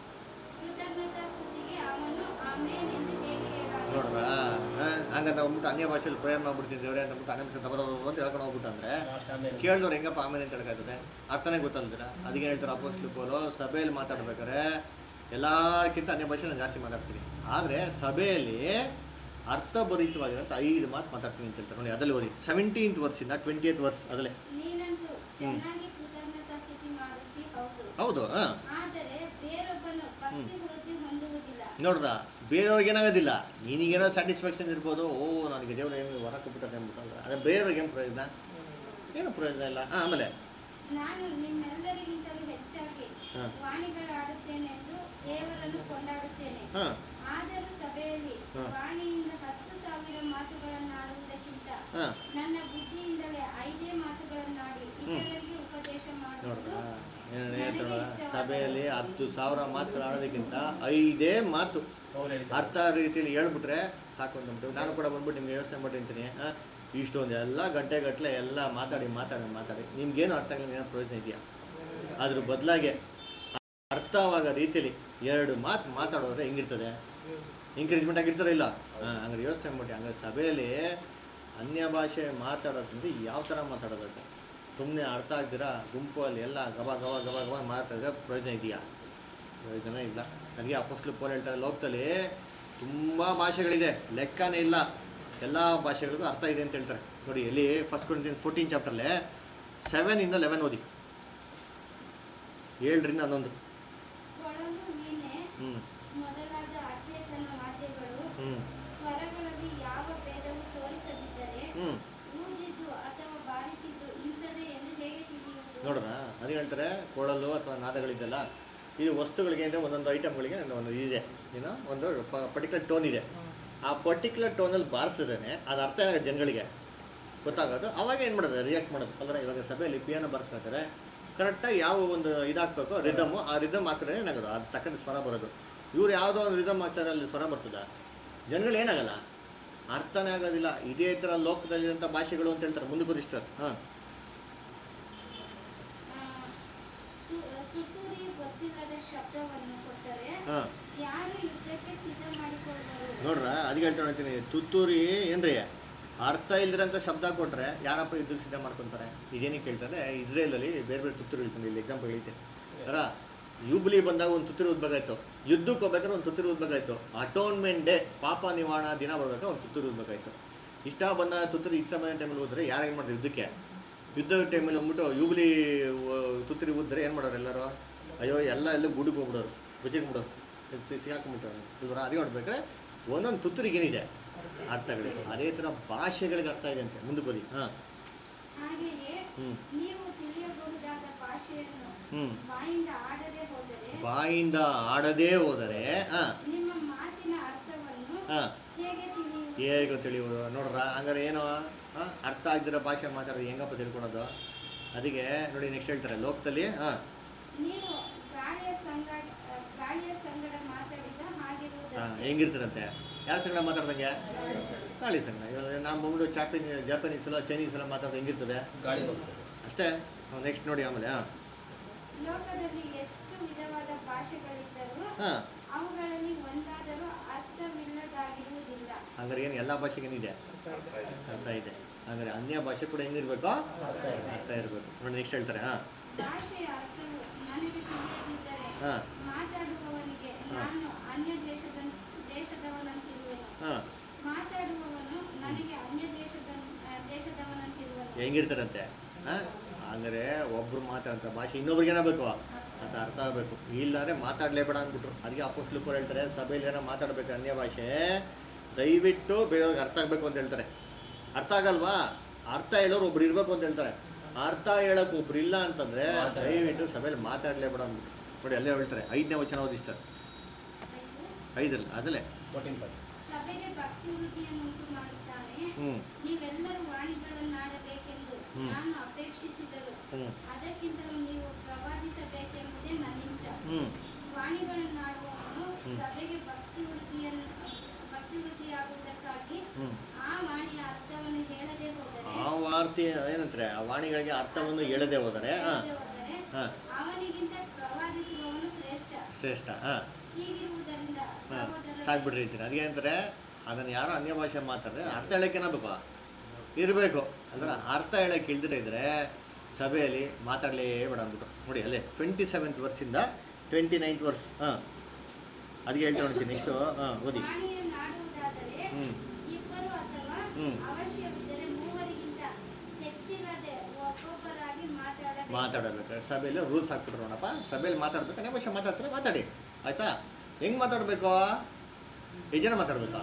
ಕೃತಜ್ಞತಾ ಸ್ತುತಿಗೆ ಅವನು ಆಮೇನ್ ಎಂದು ಹೇಗೆ ಹೇಳಾಗ ನೋಡ್ರ ಹಂಗಂತ ಹೋಗ್ಬಿಟ್ಟು ಅನ್ಯ ಭಾಷೆಯಲ್ಲಿ ಪ್ರೇಯರ್ ಮಾಡ್ಬಿಡ್ತೀನಿ ದೇವ್ರೆ ಅಂತ ಅಂದ್ಬಿಟ್ಟು ಅನ್ಯ ಭಾಷೆ ತಬರ ಅಂತ ಹೇಳ್ಕೊಂಡು ಹೋಗ್ಬಿಟ್ಟು ಅಂದ್ರೆ ಲಾಸ್ಟ್ ಆಮೇಲೆ ಕೇಳಿದವ್ರು ಹೆಂಗಪ್ಪ ಆಮೇಲೆ ಅಂತ ಹೇಳ್ಕಾಯ್ತದೆ ಅರ್ಥನೇ ಗೊತ್ತಲ್ದಿರ ಅದಕ್ಕೆ ಹೇಳ್ತಾರೆ ಅಪೋಸ್ಲು ಪೋಲು ಸಭೆಯಲ್ಲಿ ಮಾತಾಡ್ಬೇಕಾದ್ರೆ ಎಲ್ಲಕ್ಕಿಂತ ಅನ್ಯ ಭಾಷೆ ನಾನು ಜಾಸ್ತಿ ಮಾತಾಡ್ತೀನಿ ಆದರೆ ಸಭೆಯಲ್ಲಿ ಅರ್ಥಭರಿತವಾಗಿರೋಂಥ ಐದು ಮಾತು ಮಾತಾಡ್ತೀನಿ ಅಂತ ಹೇಳ್ತಾರೆ ನೋಡಿ ಅದರಲ್ಲಿ ಓದಿ ಸೆವೆಂಟೀನ್ತ್ ವರ್ಸಿಂದ ಟ್ವೆಂಟಿ ಏತ್ ವರ್ಸ್ ಅದಲ್ಲೇ ನೀನಂತೂ ಚೆನ್ನಾಗಿ ಕೃತಜ್ಞತಾ ಸ್ತುತಿ ಮಾಡುತ್ತಿ ಹೌದು ಹೌದು ಹಾಂ ಆದರೆ ಬೇರೊಬ್ಬನು ಭಕ್ತಿ ವೃದ್ಧಿ ಹೊಂದುವುದಿಲ್ಲ ನೋಡ್ದ ಬೇರೆಯವ್ರಿಗೆ ಏನಾಗೋದಿಲ್ಲ ನಿನಗೇನೋ ಸ್ಯಾಟಿಸ್ಫ್ಯಾಕ್ಷನ್ ಇರ್ಬೋದು ಓ ನನಗೆ ದೇವ್ರು ಏನು ಹೊರ ಕೊಟ್ಬಿಟ್ಟಾರೆ ಅಂದ್ಬಿಟ್ಟು ಅದೇ ಬೇರೆಯವ್ರಿಗೆ ಏನು ಪ್ರಯೋಜನ ಏನು ಪ್ರಯೋಜನ ಇಲ್ಲ ಹಾಂ ಆಮೇಲೆ ನಾನು ನಿಮ್ಮೆಲ್ಲರಿಗಿಂತಲೂ ಹೆಚ್ಚಾಗಿ ಹಾ. ವಾಣಿಗಳಾಡುತ್ತೇನೆಂದು ದೇವರನ್ನು ಕೊಂಡಾಡುತ್ತೇನೆ ಹಾಂ ಆದರೂ ಸಭೆಯಲ್ಲಿ ಹಾ. ವಾಣಿಯಿಂದ ಹತ್ತು ಸಾವಿರ ಮಾತುಗಳನ್ನಾಡುವುದಕ್ಕಿಂತ ಹಾಂ ನನ್ನ ಬುದ್ಧಿಯಿಂದಲೇ ಐದೇ ಮಾತುಗಳನ್ನಾಡಿ ಇತರರಿಗೆ ಉಪದೇಶ ಮಾಡುವುದು ನೋಡ್ರ ಏನು ಹೇಳ್ತಾರ ಸಭೆಯಲ್ಲಿ ಹತ್ತು ಸಾವಿರ ಮಾತುಗಳು ಆಡೋದಕ್ಕಿಂತ ಐದೇ ಮಾತು ಅವ್ರು ಹೇಳಿದ್ರು ಅರ್ಥ ರೀತಿಯಲ್ಲಿ ಹೇಳ್ಬಿಟ್ರೆ ಸಾಕು ಅಂದ್ಬಿಟ್ಟು ನಾನು ಕೂಡ ಬಂದ್ಬಿಟ್ಟು ನಿಮ್ಗೆ ಯೋಚನೆ ಮಾಡಿರ್ತೀನಿ ಹಾಂ ಇಷ್ಟೊಂದು ಎಲ್ಲ ಗಂಟೆ ಗಟ್ಟಲೆ ಎಲ್ಲ ಮಾತಾಡಿ ಮಾತಾಡಿ ಮಾತಾಡಿ ನಿಮ್ಗೇನು ಅರ್ಥ ಆಗಿಲ್ಲ ಏನೋ ಪ್ರಯೋಜನ ಇದೆಯಾ ಅದ್ರ ಬದಲಾಗಿ ಅರ್ಥವಾಗೋ ರೀತಿಯಲ್ಲಿ ಎರಡು ಮಾತು ಮಾತಾಡೋದ್ರೆ ಹೆಂಗಿರ್ತದೆ ಎಂಕರೇಜ್ಮೆಂಟ್ ಆಗಿರ್ತಾರೋ ಇಲ್ಲ ಹಾಂ ಹಂಗಾರೆ ಯೋಚನೆ ಮಾಡಿ ಹಂಗಾರೆ ಸಭೆಯಲ್ಲಿ ಅನ್ಯ ಭಾಷೆ ಮಾತಾಡೋದ್ರಿಂದ ಯಾವ ಥರ ಮಾತಾಡೋದು ಸುಮ್ಮನೆ ಅರ್ಥ ಆಗ್ದಿರಾ ಗುಂಪಲ್ಲಿ ಎಲ್ಲ ಗಬ ಗಬ ಗಬ ಗಬ ಮಾತಾಡಿದ್ರೆ ಪ್ರಯೋಜನ ಇದೆಯಾ ಪ್ರಯೋಜನ ಇಲ್ಲ ನನಗೆ ಅಪೋಸ್ಲು ಪೋಲ್ ಹೇಳ್ತಾರೆ ಲೋಕದಲ್ಲಿ ತುಂಬ ಭಾಷೆಗಳಿದೆ ಲೆಕ್ಕನೇ ಇಲ್ಲ ಎಲ್ಲ ಭಾಷೆಗಳಿಗೂ ಅರ್ಥ ಇದೆ ಅಂತ ಹೇಳ್ತಾರೆ ನೋಡಿ ಎಲ್ಲಿ ಫಸ್ಟ್ ಕೊರಿಂತಿಯನ್ ಫೋರ್ಟೀನ್ ಚಾಪ್ಟರ್ಲೆ ಸೆವೆನಿಂದ ಲೆವೆನ್ ಓದಿ ಏಳರಿಂದ ಹನ್ನೊಂದು ಕೊಳಲು ವೀಣೆ ಹ್ಞೂ ಮೊದಲಾದ ಅಚೇತನ ವಾದ್ಯಗಳು ಹ್ಞೂ ಸ್ವರಗಳಲ್ಲಿ ಯಾವ ಭೇದವು ತೋರಿಸದಿದ್ದರೆ ಹ್ಞೂ ಊದಿದ್ದು ಅಥವಾ ಬಾರಿಸಿದ್ದು ಇಂಥದೇ ಎಂದು ಹೇಗೆ ತಿಳಿಯುವುದು ನೋಡ್ರ ಅದು ಹೇಳ್ತಾರೆ ಕೊಳಲು ಅಥವಾ ನಾದಗಳಿದ್ದಲ್ಲ ಇದು ವಸ್ತುಗಳಿಗೆ ಅಂದರೆ ಒಂದೊಂದು ಐಟಮ್ಗಳಿಗೆ ಒಂದು ಇದೆ ಏನೋ ಒಂದು ಪರ್ಟಿಕ್ಯುಲರ್ ಟೋನ್ ಇದೆ ಆ ಪರ್ಟಿಕ್ಯುಲರ್ ಟೋನಲ್ಲಿ ಬಾರಿಸಿದ್ರೆ ಅದು ಅರ್ಥ ಆಗೋ ಜನಗಳಿಗೆ ಗೊತ್ತಾಗೋದು ಅವಾಗ ಏನು ಮಾಡೋದು ರಿಯಾಕ್ಟ್ ಮಾಡೋದು ಅಂದ್ರೆ ಇವಾಗ ಸಭೆಯಲ್ಲಿ ಪಿಯಾನೋ ಬಾರಿಸ್ಬೇಕಾದ್ರೆ ಕರೆಕ್ಟಾಗಿ ಯಾವ ಒಂದು ಇದಾಗಬೇಕು ರಿದಮ್ಮು ಆ ರಿದಮ್ ಹಾಕಿದ್ರೆ ಏನಾಗೋದು ಅದು ತಕ್ಕಂಥ ಸ್ವರ ಬರೋದು ಇವ್ರು ಯಾವುದೋ ಒಂದು ರಿದಮ್ ಹಾಕ್ತಾರೆ ಅಲ್ಲಿ ಸ್ವರ ಬರ್ತದ ಜನಗಳು ಏನಾಗಲ್ಲ ಅರ್ಥನೇ ಆಗೋದಿಲ್ಲ ಇದೇ ಥರ ಲೋಕದಲ್ಲಿರೋಂಥ ಭಾಷೆಗಳು ಅಂತ ಹೇಳ್ತಾರೆ ಮುಂದೆ ಬರಿಸ್ತಾರೆ ಹಾಂ ಆ, ತು- ತುತ್ತೂರಿ ಗೊತ್ತಿಲ್ಲದ ಶಬ್ದವನ್ನು ಕೊಟ್ಟರೆ ಹಾಂ ಯಾರು ಯುದ್ಧಕ್ಕೆ ಸಿದ್ಧ ಮಾಡಿಕೊಳ್ಳುವರು ನೋಡ್ರ ಅದಕ್ಕೆ ಹೇಳ್ತಾ ಹೇಳ್ತೀನಿ ತುತ್ತೂರಿ ಏನ್ರಿ ಅರ್ಥ ಇಲ್ದಿರಂತ ಶಬ್ದ ಕೊಟ್ಟರೆ ಯಾರಪ್ಪ ಯುದ್ಧಕ್ಕೆ ಸಿದ್ಧ ಮಾಡ್ಕೊತಾರೆ ಇದೇನಕ್ಕೆ ಕೇಳ್ತಾರೆ ಇಸ್ರೇಲಲ್ಲಿ ಬೇರೆ ಬೇರೆ ತುತ್ತೂರು ಹೇಳ್ತಾನೆ ಇಲ್ಲಿ ಎಕ್ಸಾಂಪಲ್ ಹೇಳ್ತೆ ಅರ ಯುಬ್ಲಿ ಬಂದಾಗ ಒಂದು ತುತ್ತೂರು ಓದ್ಬೇಕಾಯ್ತು ಯುದ್ಧಕ್ಕೆ ಹೋಗ್ಬೇಕಾದ್ರೆ ಒಂದು ತುತ್ತೂರು ಓದ್ಬೇಕಾಯ್ತು ಅಟೋನ್ಮೆಂಟ್ ಡೇ ಪಾಪ ನಿವಾರಣ ದಿನ ಬರ್ಬೇಕಾದ್ರೆ ಒಂದು ತುತ್ತೂರು ಓದ್ಬೇಕಾಯ್ತು ಇಷ್ಟ ಬಂದ ತುತ್ತೂರು ಇಷ್ಟ ಬಂದ ಟೈಮಲ್ಲಿ ಹೋದ್ರೆ ಯಾರು ಏನು ಮಾಡ್ತಾರೆ ಯುದ್ಧಕ್ಕೆ ಯುದ್ಧ ಟೈಮಲ್ಲಿ ಹೋಗ್ಬಿಟ್ಟು ಯುಬ್ಲಿ ತುತ್ತೂರಿ ಓದಿದ್ರೆ ಏನು ಮಾಡೋರು ಎಲ್ಲರೂ ಅಯ್ಯೋ ಎಲ್ಲ ಎಲ್ಲ ಗುಡಿಗೆ ಹೋಗ್ಬಿಡೋರು ಬಚ್ಚಿಟ್ಬಿಡೋರು ಸಿಗಾಕೊಂಬಿಟ್ಟಾರೆ ಇಲ್ವರ ಅದೇ ನೋಡ್ಬೇಕಾದ್ರೆ ಒಂದೊಂದು ತುತ್ತೂರಿಗೆ ಏನಿದೆ ಅರ್ಥಗಳು ಅದೇ ಥರ ಭಾಷೆಗಳಿಗೆ ಅರ್ಥ ಇದೆ ಅಂತೆ ಮುಂದೆ ಬರೀ ಹಾಂ ಹಾಗೆಯೇ ಹ್ಞೂ ನೀವು ತಿಳಿಯಬಹುದಾದ ಭಾಷೆಯನ್ನು ಹ್ಞೂ ಬಾಯಿಂದ ಆಡದೆ ಹೋದರೆ ಬಾಯಿಂದ ಆಡದೇ ಹೋದರೆ ಹಾಂ ನಿಮ್ಮ ಮಾತಿನ ಅರ್ಥವನ್ನು ಹಾಂ ಹೇಗೆ ತಿಳಿಯುವುದು ಹೇಗೆ ತಿಳಿಯುವುದು ನೋಡ್ರ ಹಂಗಾರೆ ಏನು ಆ, ಅರ್ಥ ಆಗ್ದಿರೋ ಭಾಷೆ ಮಾತಾಡೋದು ಹೆಂಗಪ್ಪ ತಿಳ್ಕೊಳೋದು ಅದಕ್ಕೆ ನೋಡಿ ನೆಕ್ಸ್ಟ್ ಹೇಳ್ತಾರೆ ಲೋಕದಲ್ಲಿ ಹಾಂ ನೀವು ಗಾಳಿಯ ಸಂಗಡ ಗಾಳಿಯ ಸಂಗಡ ಮಾತಾಡಿದ ಹಾಂ ಹಾಗಿರುವುದಷ್ಟೇ ಹೆಂಗಿರ್ತಾರಂತೆ ಯಾರ ಸಂಗಡ ಮಾತಾಡ್ದಂಗೆ ಗಾಳಿ ಸಂಗಡ ಇವಾಗ ನಾವು ಬಂದ್ಬಿಟ್ಟು ಚಾಪೀನಿ ಜಾಪನೀಸ್ ಎಲ್ಲ ಚೈನೀಸ್ ಎಲ್ಲ ಮಾತಾಡೋದು ಹೆಂಗಿರ್ತದೆ ಗಾಳಿ ಹೋಗ್ತದೆ ಅಷ್ಟೇ ನೆಕ್ಸ್ಟ್ ನೋಡಿ ಆಮೇಲೆ ಹಾಂ ಲೋಕದಲ್ಲಿ ಎಷ್ಟು ವಿಧವಾದ ಭಾಷೆಗಳಿದ್ದರೂ ಹಾಂ ಅವುಗಳಲ್ಲಿ ಒಂದಾದರೂ ಅರ್ಥವಿಲ್ಲದಾಗಿರುವುದಿಲ್ಲ ಹಂಗಾರೆ ಏನು ಎಲ್ಲ ಭಾಷೆಗೇನಿದೆ ಅರ್ಥ ಇದೆ ಹಂಗಾರೆ ಅನ್ಯ ಭಾಷೆ ಕೂಡ ಹೆಂಗಿರ್ಬೇಕು ಅರ್ಥ ಇರಬೇಕು ನೋಡಿ ನೆಕ್ಸ್ಟ್ ಹೇಳ್ತಾರೆ ಹಾಂ ಭಾಷೆಯ ಅರ್ಥವು ನನಗೆ ತಿಳಿಯದಿದ್ದರೆ ಹಾಂ ಮಾತಾಡುವವನಿಗೆ ಹಾ. ನಾನು ಅನ್ಯ ದೇಶದ ದೇಶದವನಂತಿರುವೆನು ಹಾಂ ಮಾತಾಡುವವನು ನನಗೆ ಅನ್ಯ ದೇಶದ ದೇಶದವನಂತಿರುವನು ಹೆಂಗಿರ್ತಾರಂತೆ ಹಾಂ ಹಂಗಾರೆ ಒಬ್ರು ಮಾತಾಡ್ತಾರೆ ಭಾಷೆ ಇನ್ನೊಬ್ರಿಗೆ ಏನಾಗಬೇಕು ಅಂತ ಅರ್ಥ ಆಗಬೇಕು ಇಲ್ಲಾಂದ್ರೆ ಮಾತಾಡಲೇಬೇಡ ಅಂದ್ಬಿಟ್ರು ಅದಕ್ಕೆ ಅಪೋಸ್ಟ್ಲು ಕೂಡ ಹೇಳ್ತಾರೆ ಸಭೆಯಲ್ಲಿ ಏನೋ ಮಾತಾಡ್ಬೇಕು ಅನ್ಯ ಭಾಷೆ ದಯವಿಟ್ಟು ಬೇರೆಯವ್ರಿಗೆ ಅರ್ಥ ಆಗಬೇಕು ಅಂತ ಹೇಳ್ತಾರೆ ಅರ್ಥ ಆಗಲ್ವಾ ಅರ್ಥ ಹೇಳೋರು ಒಬ್ರು ಇರಬೇಕು ಅಂತ ಹೇಳ್ತಾರೆ ಅರ್ಥ ಹೇಳೋಕೆ ಒಬ್ರು ಇಲ್ಲ ಅಂತಂದ್ರೆ ದಯವಿಟ್ಟು ಸಭೆಯಲ್ಲಿ ಮಾತಾಡಲೇಬೇಡ ಅಂದ್ಬಿಟ್ಟು ನೋಡಿ ಅಲ್ಲೇ ಹೇಳ್ತಾರೆ ಐದನೇ ವಚನ ಓದಿಸ್ತಾರೆ ಐದಲ್ಲ ಅದಲ್ಲೇ ಫೋರ್ಟೀನ್ ಪಾಯಿಂಟ್ ಸಭೆಗೆ ಭಕ್ತಿ ವೃದ್ಧಿಯನ್ನುಂಟು ಮಾಡುತ್ತಾನೆ ಹ್ಞೂ ನೀವೆಲ್ಲರೂ ವಾಣಿಗಳನ್ನಾಡಬೇಕೆಂದು ಹ್ಮ್. ನಾನು ಅಪೇಕ್ಷಿಸಿದರು ಹ್ಞೂ ಅದಕ್ಕಿಂತಲೂ ನೀವು ಪ್ರವಾದಿಸಬೇಕೆಂಬುದೇ ನನ್ನಿಷ್ಟ ಹ್ಞೂ ವಾಣಿಗಳನ್ನಾಡುವವನು ಹ್ಮ್. ಸಭೆಗೆ ಭಕ್ತಿ ವೃದ್ಧಿಯನ್ನು ಭಕ್ತಿ ವೃದ್ಧಿಯಾಗುವುದಕ್ಕಾಗಿ ಹ್ಞೂ ಆ ವಾಣಿಯ ಅರ್ಥವನ್ನು ಹೇಳದೆ ಹೋದರೆ ಆ ವಾರ್ತೆ ಏನಂತಾರೆ ಆ ವಾಣಿಗಳಿಗೆ ಅರ್ಥವನ್ನು ಹೇಳದೆ ಹೋದರೆ ಹಾಂ ಹೇಳದೆ ಹೋದರೆ ಹಾಂ ಅವನಿಗಿಂತ ಪ್ರವಾದಿಸುವವನು ಶ್ರೇಷ್ಠ ಶ್ರೇಷ್ಠ ಹಾಂ ಹೀಗಿರುವುದರಿಂದ ಹಾಂ ಸಹೋದರ ಸಾಕ್ಬಿಡ್ರಿ ಅಂತೀನಿ ಅದಕ್ಕೆ ಅಂತಾರೆ ಅದನ್ನು ಯಾರೋ ಅನ್ಯ ಭಾಷೆ ಮಾತಾಡಿದ್ರೆ ಅರ್ಥ ಹೇಳೋಕ್ಕೇನಾಗಬೇಕು ಇರಬೇಕು ಅಂದ್ರೆ ಅರ್ಥ ಹೇಳೋಕೆ ಇಲ್ದಿರ ಇದ್ರೆ ಸಭೆಯಲ್ಲಿ ಮಾತಾಡಲೇಬೇಡ ಅಂದ್ಬಿಟ್ಟು ನೋಡಿ ಅಲ್ಲೇ ಟ್ವೆಂಟಿ ಸೆವೆಂತ್ ವರ್ಸಿಂದ ಟ್ವೆಂಟಿ ನೈನ್ತ್ ವರ್ಸ್ ಹಾಂ ಅದಕ್ಕೆ ಹೇಳ್ತಾ ನೋಡ್ತೀನಿ ನೆಕ್ಸ್ಟು ಹಾಂ ಓದಿ ವಾಣಿಯನ್ನಾಡುವುದಾದರೆ ಹ್ಞೂ ಇಬ್ಬರು ಅಥವಾ ಹ್ಮ್. ಅವಶ್ಯವಿದ್ದರೆ ಮೂವರಿಗಿಂತ ಹೆಚ್ಚಿರದೆ ಒಬ್ಬೊಬ್ಬರಾಗಿ ಮಾತಾಡಬೇಕು ಮಾತಾಡಬೇಕು ಸಭೆಯಲ್ಲಿ ರೂಲ್ಸ್ ಹಾಕ್ಬಿಟ್ರು ನೋಡಪ್ಪ ಸಭೆಯಲ್ಲಿ ಮಾತಾಡ್ಬೇಕು ಅನ್ಯ ಭಾಷೆ ಮಾತಾಡ್ತಾರೆ ಮಾತಾಡಿ ಆಯಿತಾ ಹೆಂಗೆ ಮಾತಾಡಬೇಕು ಎಷ್ಟು ಜನ ಮಾತಾಡಬೇಕಾ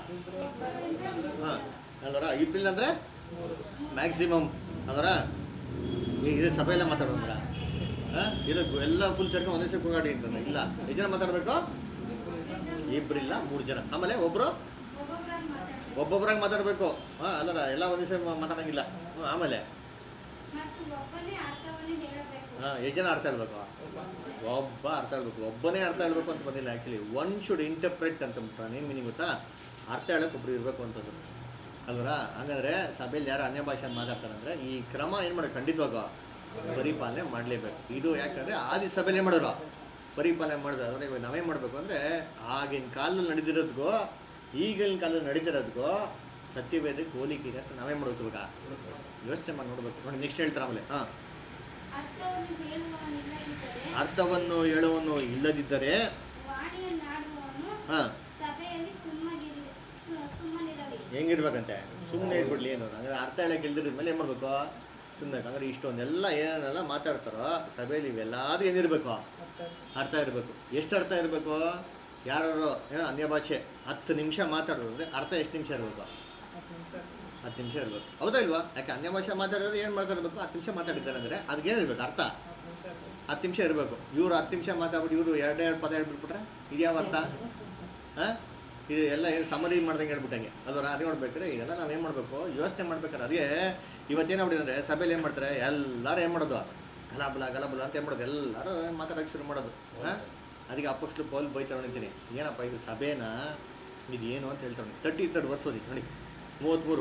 ಹಾಂ ಅಲ್ವರ ಇಬ್ರಿಲ್ಲ ಅಂದರೆ ಮ್ಯಾಕ್ಸಿಮಮ್ ಅದರ ಇದು ಸಭೆಯಲ್ಲ ಮಾತಾಡೋದ್ರ ಹಾಂ ಇದು ಎಲ್ಲ ಫುಲ್ ಸೇರ್ಕೊಂಡು ಒಂದೇ ಸಲ ಕೂಗಾಡಿ ಅಂತಂದ್ರೆ ಇಲ್ಲ ಎಷ್ಟು ಜನ ಮಾತಾಡಬೇಕು ಇಬ್ಬರಿಲ್ಲ ಮೂರು ಜನ ಆಮೇಲೆ ಒಬ್ಬರು ಒಬ್ಬೊಬ್ಬರಾಗಿ ಮಾತಾಡಬೇಕು ಒಬ್ಬೊಬ್ಬರಾಗಿ ಮಾತಾಡಬೇಕು ಹಾಂ ಅಲ್ಲರ ಎಲ್ಲ ಒಂದೇ ಸಲ ಮಾತಾಡೋಂಗಿಲ್ಲ ಹ್ಞೂ ಆಮೇಲೆ ಮತ್ತು ಒಬ್ಬನೇ ಅರ್ಥವನ್ನು ಹೇಳಬೇಕು ಹಾಂ ಎಷ್ಟು ಜನ ಅರ್ಥ ಹೇಳ್ಬೇಕು ಒಬ್ಬ ಅರ್ಥ ಹೇಳ್ಬೇಕು ಒಬ್ಬನೇ ಅರ್ಥ ಹೇಳ್ಬೇಕು ಅಂತ ಬಂದಿಲ್ಲ ಆ್ಯಕ್ಚುಲಿ ಒನ್ ಶುಡ್ ಇಂಟರ್ಪ್ರೆಟ್ ಅಂತ ಏನು ಮೀನಿಂಗ್ ಗೊತ್ತಾ ಅರ್ಥ ಹೇಳೋಕೆ ಒಬ್ರು ಇರಬೇಕು ಅಂತಂದ್ರು ಅಲ್ವರ ಹಂಗಂದ್ರೆ ಸಭೆಯಲ್ಲಿ ಯಾರು ಅನ್ಯ ಭಾಷೆ ಮಾತಾಡ್ತಾರಂದ್ರೆ ಈ ಕ್ರಮ ಏನು ಮಾಡೋದು ಖಂಡಿತವಾಗ ಪರಿಪಾಲನೆ ಮಾಡಲೇಬೇಕು ಇದು ಯಾಕಂದರೆ ಆದಿ ಸಭೆಯಲ್ಲಿ ಏನು ಮಾಡೋರು ಪರಿಪಾಲನೆ ಮಾಡೋದು ಅಂದರೆ ಇವಾಗ ನಾವೇನು ಮಾಡಬೇಕು ಅಂದರೆ ಆಗಿನ ಕಾಲದಲ್ಲಿ ನಡೆದಿರೋದ್ಗೂ ಈಗಿನ ಕಾಲದಲ್ಲಿ ನಡೀತಿರೋದ್ಗೂ ಸತ್ಯವೇದಕ್ಕೆ ಹೋಲಿಕೆ ಇದೆ ಅಂತ ನಾವೇನು ಮಾಡಬೇಕು ಇವಾಗ ಯೋಚನೆ ಮಾಡಿ ನೋಡ್ಬೇಕು ನೋಡಿ ನೆಕ್ಸ್ಟ್ ಹೇಳ್ತಾರೆ ಆಮೇಲೆ ಹಾಂ ಅರ್ಥವನ್ನು ಹೇಳುವವನಿಲ್ಲದಿದ್ದರೆ ಅರ್ಥವನ್ನು ಹೇಳುವನು ಇಲ್ಲದಿದ್ದರೆ ವಾಣಿಯನ್ನಾಡುವವನು ಹಾಂ ಸಭೆಯಲ್ಲಿ ಸುಮ್ಮಗಿರಿ ಸು- ಸುಮ್ಮನಿರಲಿ ಹೆಂಗಿರ್ಬೇಕಂತೆ ಸುಮ್ಮನೆ ಇದ್ಬಿಡ್ಲಿ ಏನು ಹಂಗಾರೆ ಅರ್ಥ ಹೇಳಕ್ಕೆ ಇಲ್ದಿರ ಮೇಲೆ ಏನು ಮಾಡಬೇಕು ಸುಮ್ಮನೆ ಹಂಗಾರೆ ಇಷ್ಟೊಂದೆಲ್ಲ ಏನೇನೆಲ್ಲ ಮಾತಾಡ್ತಾರೋ ಸಭೆಯಲ್ಲಿ ಇವೆಲ್ಲದೂ ಏನಿರಬೇಕು ಅರ್ಥ ಇರಬೇಕು ಎಷ್ಟು ಅರ್ಥ ಇರಬೇಕು ಯಾರು ಏನೋ ಅನ್ಯ ಭಾಷೆ ಹತ್ತು ನಿಮಿಷ ಮಾತಾಡೋದು ಅಂದರೆ ಅರ್ಥ ಎಷ್ಟು ನಿಮಿಷ ಇರಬೇಕು ಹತ್ತು ನಿಮಿಷ ಇರಬೇಕು ಹೌದಾ ಇಲ್ವಾ ಯಾಕೆ ಅನ್ಯ ಭಾಷೆ ಮಾತಾಡೋರು ಏನು ಮಾತಾಡಬೇಕು ಹತ್ತು ನಿಮಿಷ ಮಾತಾಡಿದ್ದಾರೆ ಅಂದರೆ ಅದಕ್ಕೇನಿರ್ಬೇಕು ಅರ್ಥ ಹತ್ತು ನಿಮಿಷ ಇರಬೇಕು ಇವರು ಹತ್ತು ನಿಮಿಷ ಮಾತಾಡ್ಬಿಟ್ಟು ಇವರು ಎರಡೇ ಎರಡು ಪದ ಹೇಳ್ಬಿಟ್ಬಿಟ್ರೆ ಇದ್ಯಾವ ಅರ್ಥ ಹಾಂ ಇದು ಎಲ್ಲ ಏನು ಸಮರಿ ಮಾಡ್ದಂಗೆ ಹೇಳ್ಬಿಟ್ಟಂಗೆ ಅಲ್ವರ ಅದೇ ನೋಡ್ಬೇಕಾದ್ರೆ ಇದೆಲ್ಲ ನಾವು ಏನು ಮಾಡಬೇಕು ಯೋಚನೆ ಮಾಡ್ಬೇಕಾದ್ರೆ ಅದೇ ಇವತ್ತೇನಾಗ್ಬಿಟ್ಟಿದೆ ಸಭೆಯಲ್ಲಿ ಏನು ಮಾಡ್ತಾರೆ ಎಲ್ಲರೂ ಏನು ಮಾಡೋದು ಗಲಾಬಲ ಗಲಾಬಲ ಅಂತ ಏನು ಮಾಡೋದು ಎಲ್ಲರೂ ಮಾತಾಡೋಕೆ ಶುರು ಮಾಡೋದು ಹಾಂ ಅದಕ್ಕೆ ಅಪ್ಪಷ್ಟು ಪೋಲ್ ಬೈತಾರೆ ನಿಂತೀನಿ ಏನಪ್ಪ ಇದು ಸಭೆನ ಇದು ಏನು ಅಂತ ಹೇಳ್ತಾರೆ ತರ್ಟಿ ತರ್ಡ್ ವರ್ಷೋದಿ ನೋಡಿ ಮೂವತ್ತ್ಮೂರು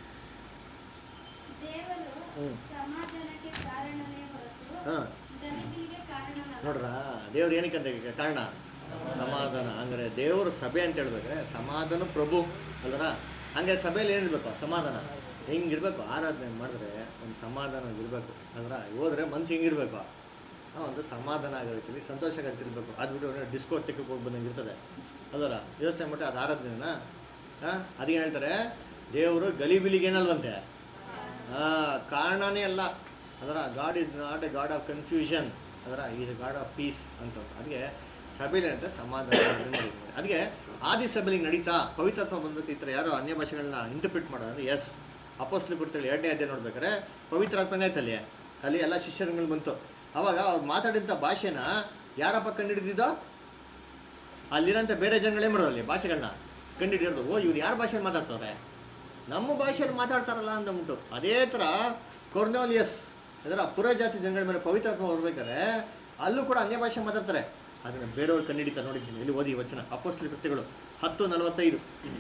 ದೇವರು ಹ್ಮ್. ಸಮಾಧಾನಕ್ಕೆ ಕಾರಣವೇ ಹೊರತು ಹಾಂ ಗಲಿಬಿಲಿಗೆ ಕಾರಣನಲ್ಲ ನೋಡ್ರ ದೇವ್ರು ಏನಕ್ಕಂತ ಈಗ ಕಾರಣ ಸಮಾಧಾನ ಹಂಗಾರೆ ದೇವ್ರ ಸಭೆ ಅಂತ ಹೇಳ್ಬೇಕಾದ್ರೆ ಸಮಾಧಾನ ಪ್ರಭು ಅಲ್ವರ ಹಂಗೆ ಸಭೆಯಲ್ಲಿ ಏನಿರ್ಬೇಕು ಸಮಾಧಾನ ಹೆಂಗಿರ್ಬೇಕು ಆರಾಧನೆ ಮಾಡಿದ್ರೆ ಒಂದು ಸಮಾಧಾನ ಇರಬೇಕು ಅಂದ್ರೆ ಹೋದ್ರೆ ಮನ್ಸು ಹೆಂಗಿರ್ಬೇಕು ಹಾಂ ಒಂದು ಸಮಾಧಾನ ಆಗೋ ರೀತಿಲಿ ಸಂತೋಷ ಆಗತ್ತಿರ್ಬೇಕು ಅದು ಬಿಟ್ಟು ಡಿಸ್ಕೋ ತೆಕ್ಕಕ್ಕೆ ಹೋಗಿ ಬಂದಂಗೆ ಇರ್ತದೆ ಅದರ ಯೋಚನೆ ಮಾಡಿ ಅದು ಆರಾಧನೆನಾ ಹಾಂ ಅದಕ್ಕೆ ಹೇಳ್ತಾರೆ ದೇವರು ಗಲಿಬಿಲಿಗೆ ಏನಲ್ವಂತೆ ಹಾಂ ಕಾರಣನೇ ಅಲ್ಲ ಅದರ God is not a God of confusion ಅದರ is a God of peace ಅಂತ ಅದಕ್ಕೆ ಸಭೆಯಲ್ಲಿ ಅಂತ ಸಮಾಧಾನ ಮಾಡಿ. ಅದಕ್ಕೆ ಆದಿ ಸಭೆಯಲ್ಲಿ ನಡೀತಾ ಪವಿತ್ರಾತ್ಮ ಬಂದ್ಬಿಟ್ಟು ಈ ಥರ ಯಾರೋ ಅನ್ಯ ಭಾಷೆಗಳನ್ನ ಇಂಟರ್ಪ್ರಿಟ್ ಮಾಡೋದು ಎಸ್ ಅಪೋಸ್ಲಿ ಕೊಡ್ತೇಳಿ ಎರಡನೇ ಅಧ್ಯಾಯ ನೋಡ್ಬೇಕಾದ್ರೆ ಪವಿತ್ರಾತ್ಮನೇ ಆಯ್ತು ಅಲ್ಲಿ ಅಲ್ಲಿ ಎಲ್ಲ ಶಿಷ್ಯರುಗಳು ಬಂತು ಅವಾಗ ಅವ್ರು ಮಾತಾಡಿದಂಥ ಭಾಷೆನ ಯಾರಪ್ಪ ಕಂಡುಹಿಡಿದಿದ್ದೋ ಅಲ್ಲಿರೋಂಥ ಬೇರೆ ಜನಗಳೇ ಮಾಡೋದು ಅಲ್ಲಿ ಭಾಷೆಗಳನ್ನ ಕಂಡುಹಿಡಿಯೋದು ಓ ಇವ್ರು ಯಾರ ಭಾಷೆಯಲ್ಲಿ ಮಾತಾಡ್ತಾರೆ ನಮ್ಮ ಭಾಷೆಯಲ್ಲಿ ಮಾತಾಡ್ತಾರಲ್ಲ ಅಂದ್ಬಿಟ್ಟು ಅದೇ ಥರ ಕೊರ್ನೋಲಿಯಸ್ ಅದರ ಪುರಜಾತಿ ಜನಗಳ ಮೇಲೆ ಪವಿತ್ರಾತ್ಮ ಬರ್ಬೇಕಾದ್ರೆ ಅಲ್ಲೂ ಕೂಡ ಅನ್ಯ ಭಾಷೆ ಮಾತಾಡ್ತಾರೆ ಅದನ್ನು ಬೇರೆಯವ್ರು ಕಂಡುಹಿಡಿತಾರೆ ನೋಡಿದ್ದೀನಿ ಇಲ್ಲಿ ಓದಿ ಈ ವಚನ ಅಪೋಸ್ಲಿ ಕೃತ್ಯಗಳು ಹತ್ತು ನಲವತ್ತೈದು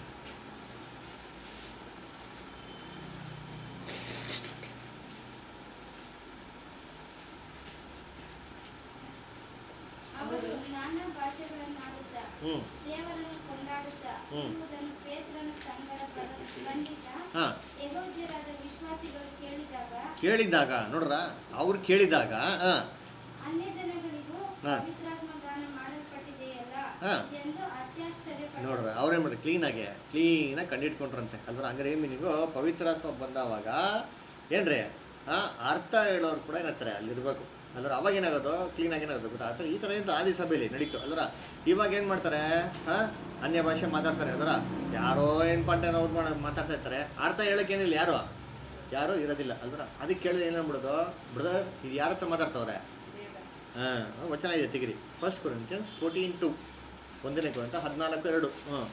ಅವರು ನಾನಾ ಭಾಷೆಗಳನ್ನಾಡುತ್ತಾ ಹ್ಞೂ ದೇವರನ್ನು ಕೊಂಡಾಡುತ್ತಾ ಹ್ಮ್. ಎಂಬುದನ್ನು ಪೇತ್ರನ ಸಂಗಡ ಬರ- ಬಂದಿದ್ದ ಹಾಂ ಯೆಹೂದ್ಯರಾದ ವಿಶ್ವಾಸಿಗಳು ಕೇಳಿದಾಗ ಕೇಳಿದಾಗ ನೋಡ್ರ ಅವ್ರು ಕೇಳಿದಾಗ ಹಾಂ ಅನ್ಯ ಜನಗಳಿಗೂ ಹಾ. ಪವಿತ್ರಾತ್ಮ ದಾನ ಮಾಡಲ್ಪಟ್ಟಿದೆಯಲ್ಲ ಹಾ. ಎಂದು ಅತ್ಯಾಶ್ಚರ್ಯಪಟ್ಟರು ನೋಡ್ರ ಅವ್ರೇನು ಮಾಡಿದ್ರು ಕ್ಲೀನಾಗಿ ಕ್ಲೀನಾಗಿ ಕಂಡಿಡ್ಕೊಂಡ್ರಂತೆ ಅಲ್ವ ಹಂಗಾರೆ ಏನು ಮೀನಿಂಗು ಪವಿತ್ರಾತ್ಮ ಬಂದವಾಗ ಏನ್ರಿ ಹಾಂ ಅರ್ಥ ಹೇಳೋರು ಕೂಡ ಏನಂತಾರೆ ಅಲ್ಲಿರ್ಬೇಕು ಅಲ್ದ್ರ ಅವಾಗ ಏನಾಗೋದು ಕ್ಲೀನಾಗಿ ಏನಾಗೋದು ಗೊತ್ತಾ ಆ ಥರ ಈ ಥರ ಇಂಥ ಆದಿ ಸಭೆಯಲ್ಲಿ ನಡೀತು ಅಲ್ದ್ರ ಇವಾಗ ಏನು ಮಾಡ್ತಾರೆ ಹಾಂ ಅನ್ಯ ಭಾಷೆ ಮಾತಾಡ್ತಾರೆ ಅಲ್ದ್ರ ಯಾರೋ ಏನು ಪಾಠನ ಅವ್ರು ಮಾಡ ಮಾತಾಡ್ತಾ ಇರ್ತಾರೆ ಅರ್ಥ ಹೇಳೋಕ್ಕೇನಿಲ್ಲ ಯಾರು ಯಾರೂ ಇರೋದಿಲ್ಲ ಅಲ್ದ್ರ ಅದಕ್ಕೆ ಕೇಳಿದ್ರೆ ಏನು ಮಾಡ್ಬಿಡೋದು ಬ್ರದರ್ ಇದು ಯಾರ ಹತ್ರ ಮಾತಾಡ್ತವ್ರೆ ಹಾಂ ವಚನ ಇದೆ ತೆಗಿರಿ ಫಸ್ಟ್ ಕೊರಿಂತಿಯನ್ಸ್ ಫೋರ್ಟೀನ್ ಟು ಒಂದನೇ ಕೊರಂತ ಹದಿನಾಲ್ಕು ಎರಡು ಹಾಂ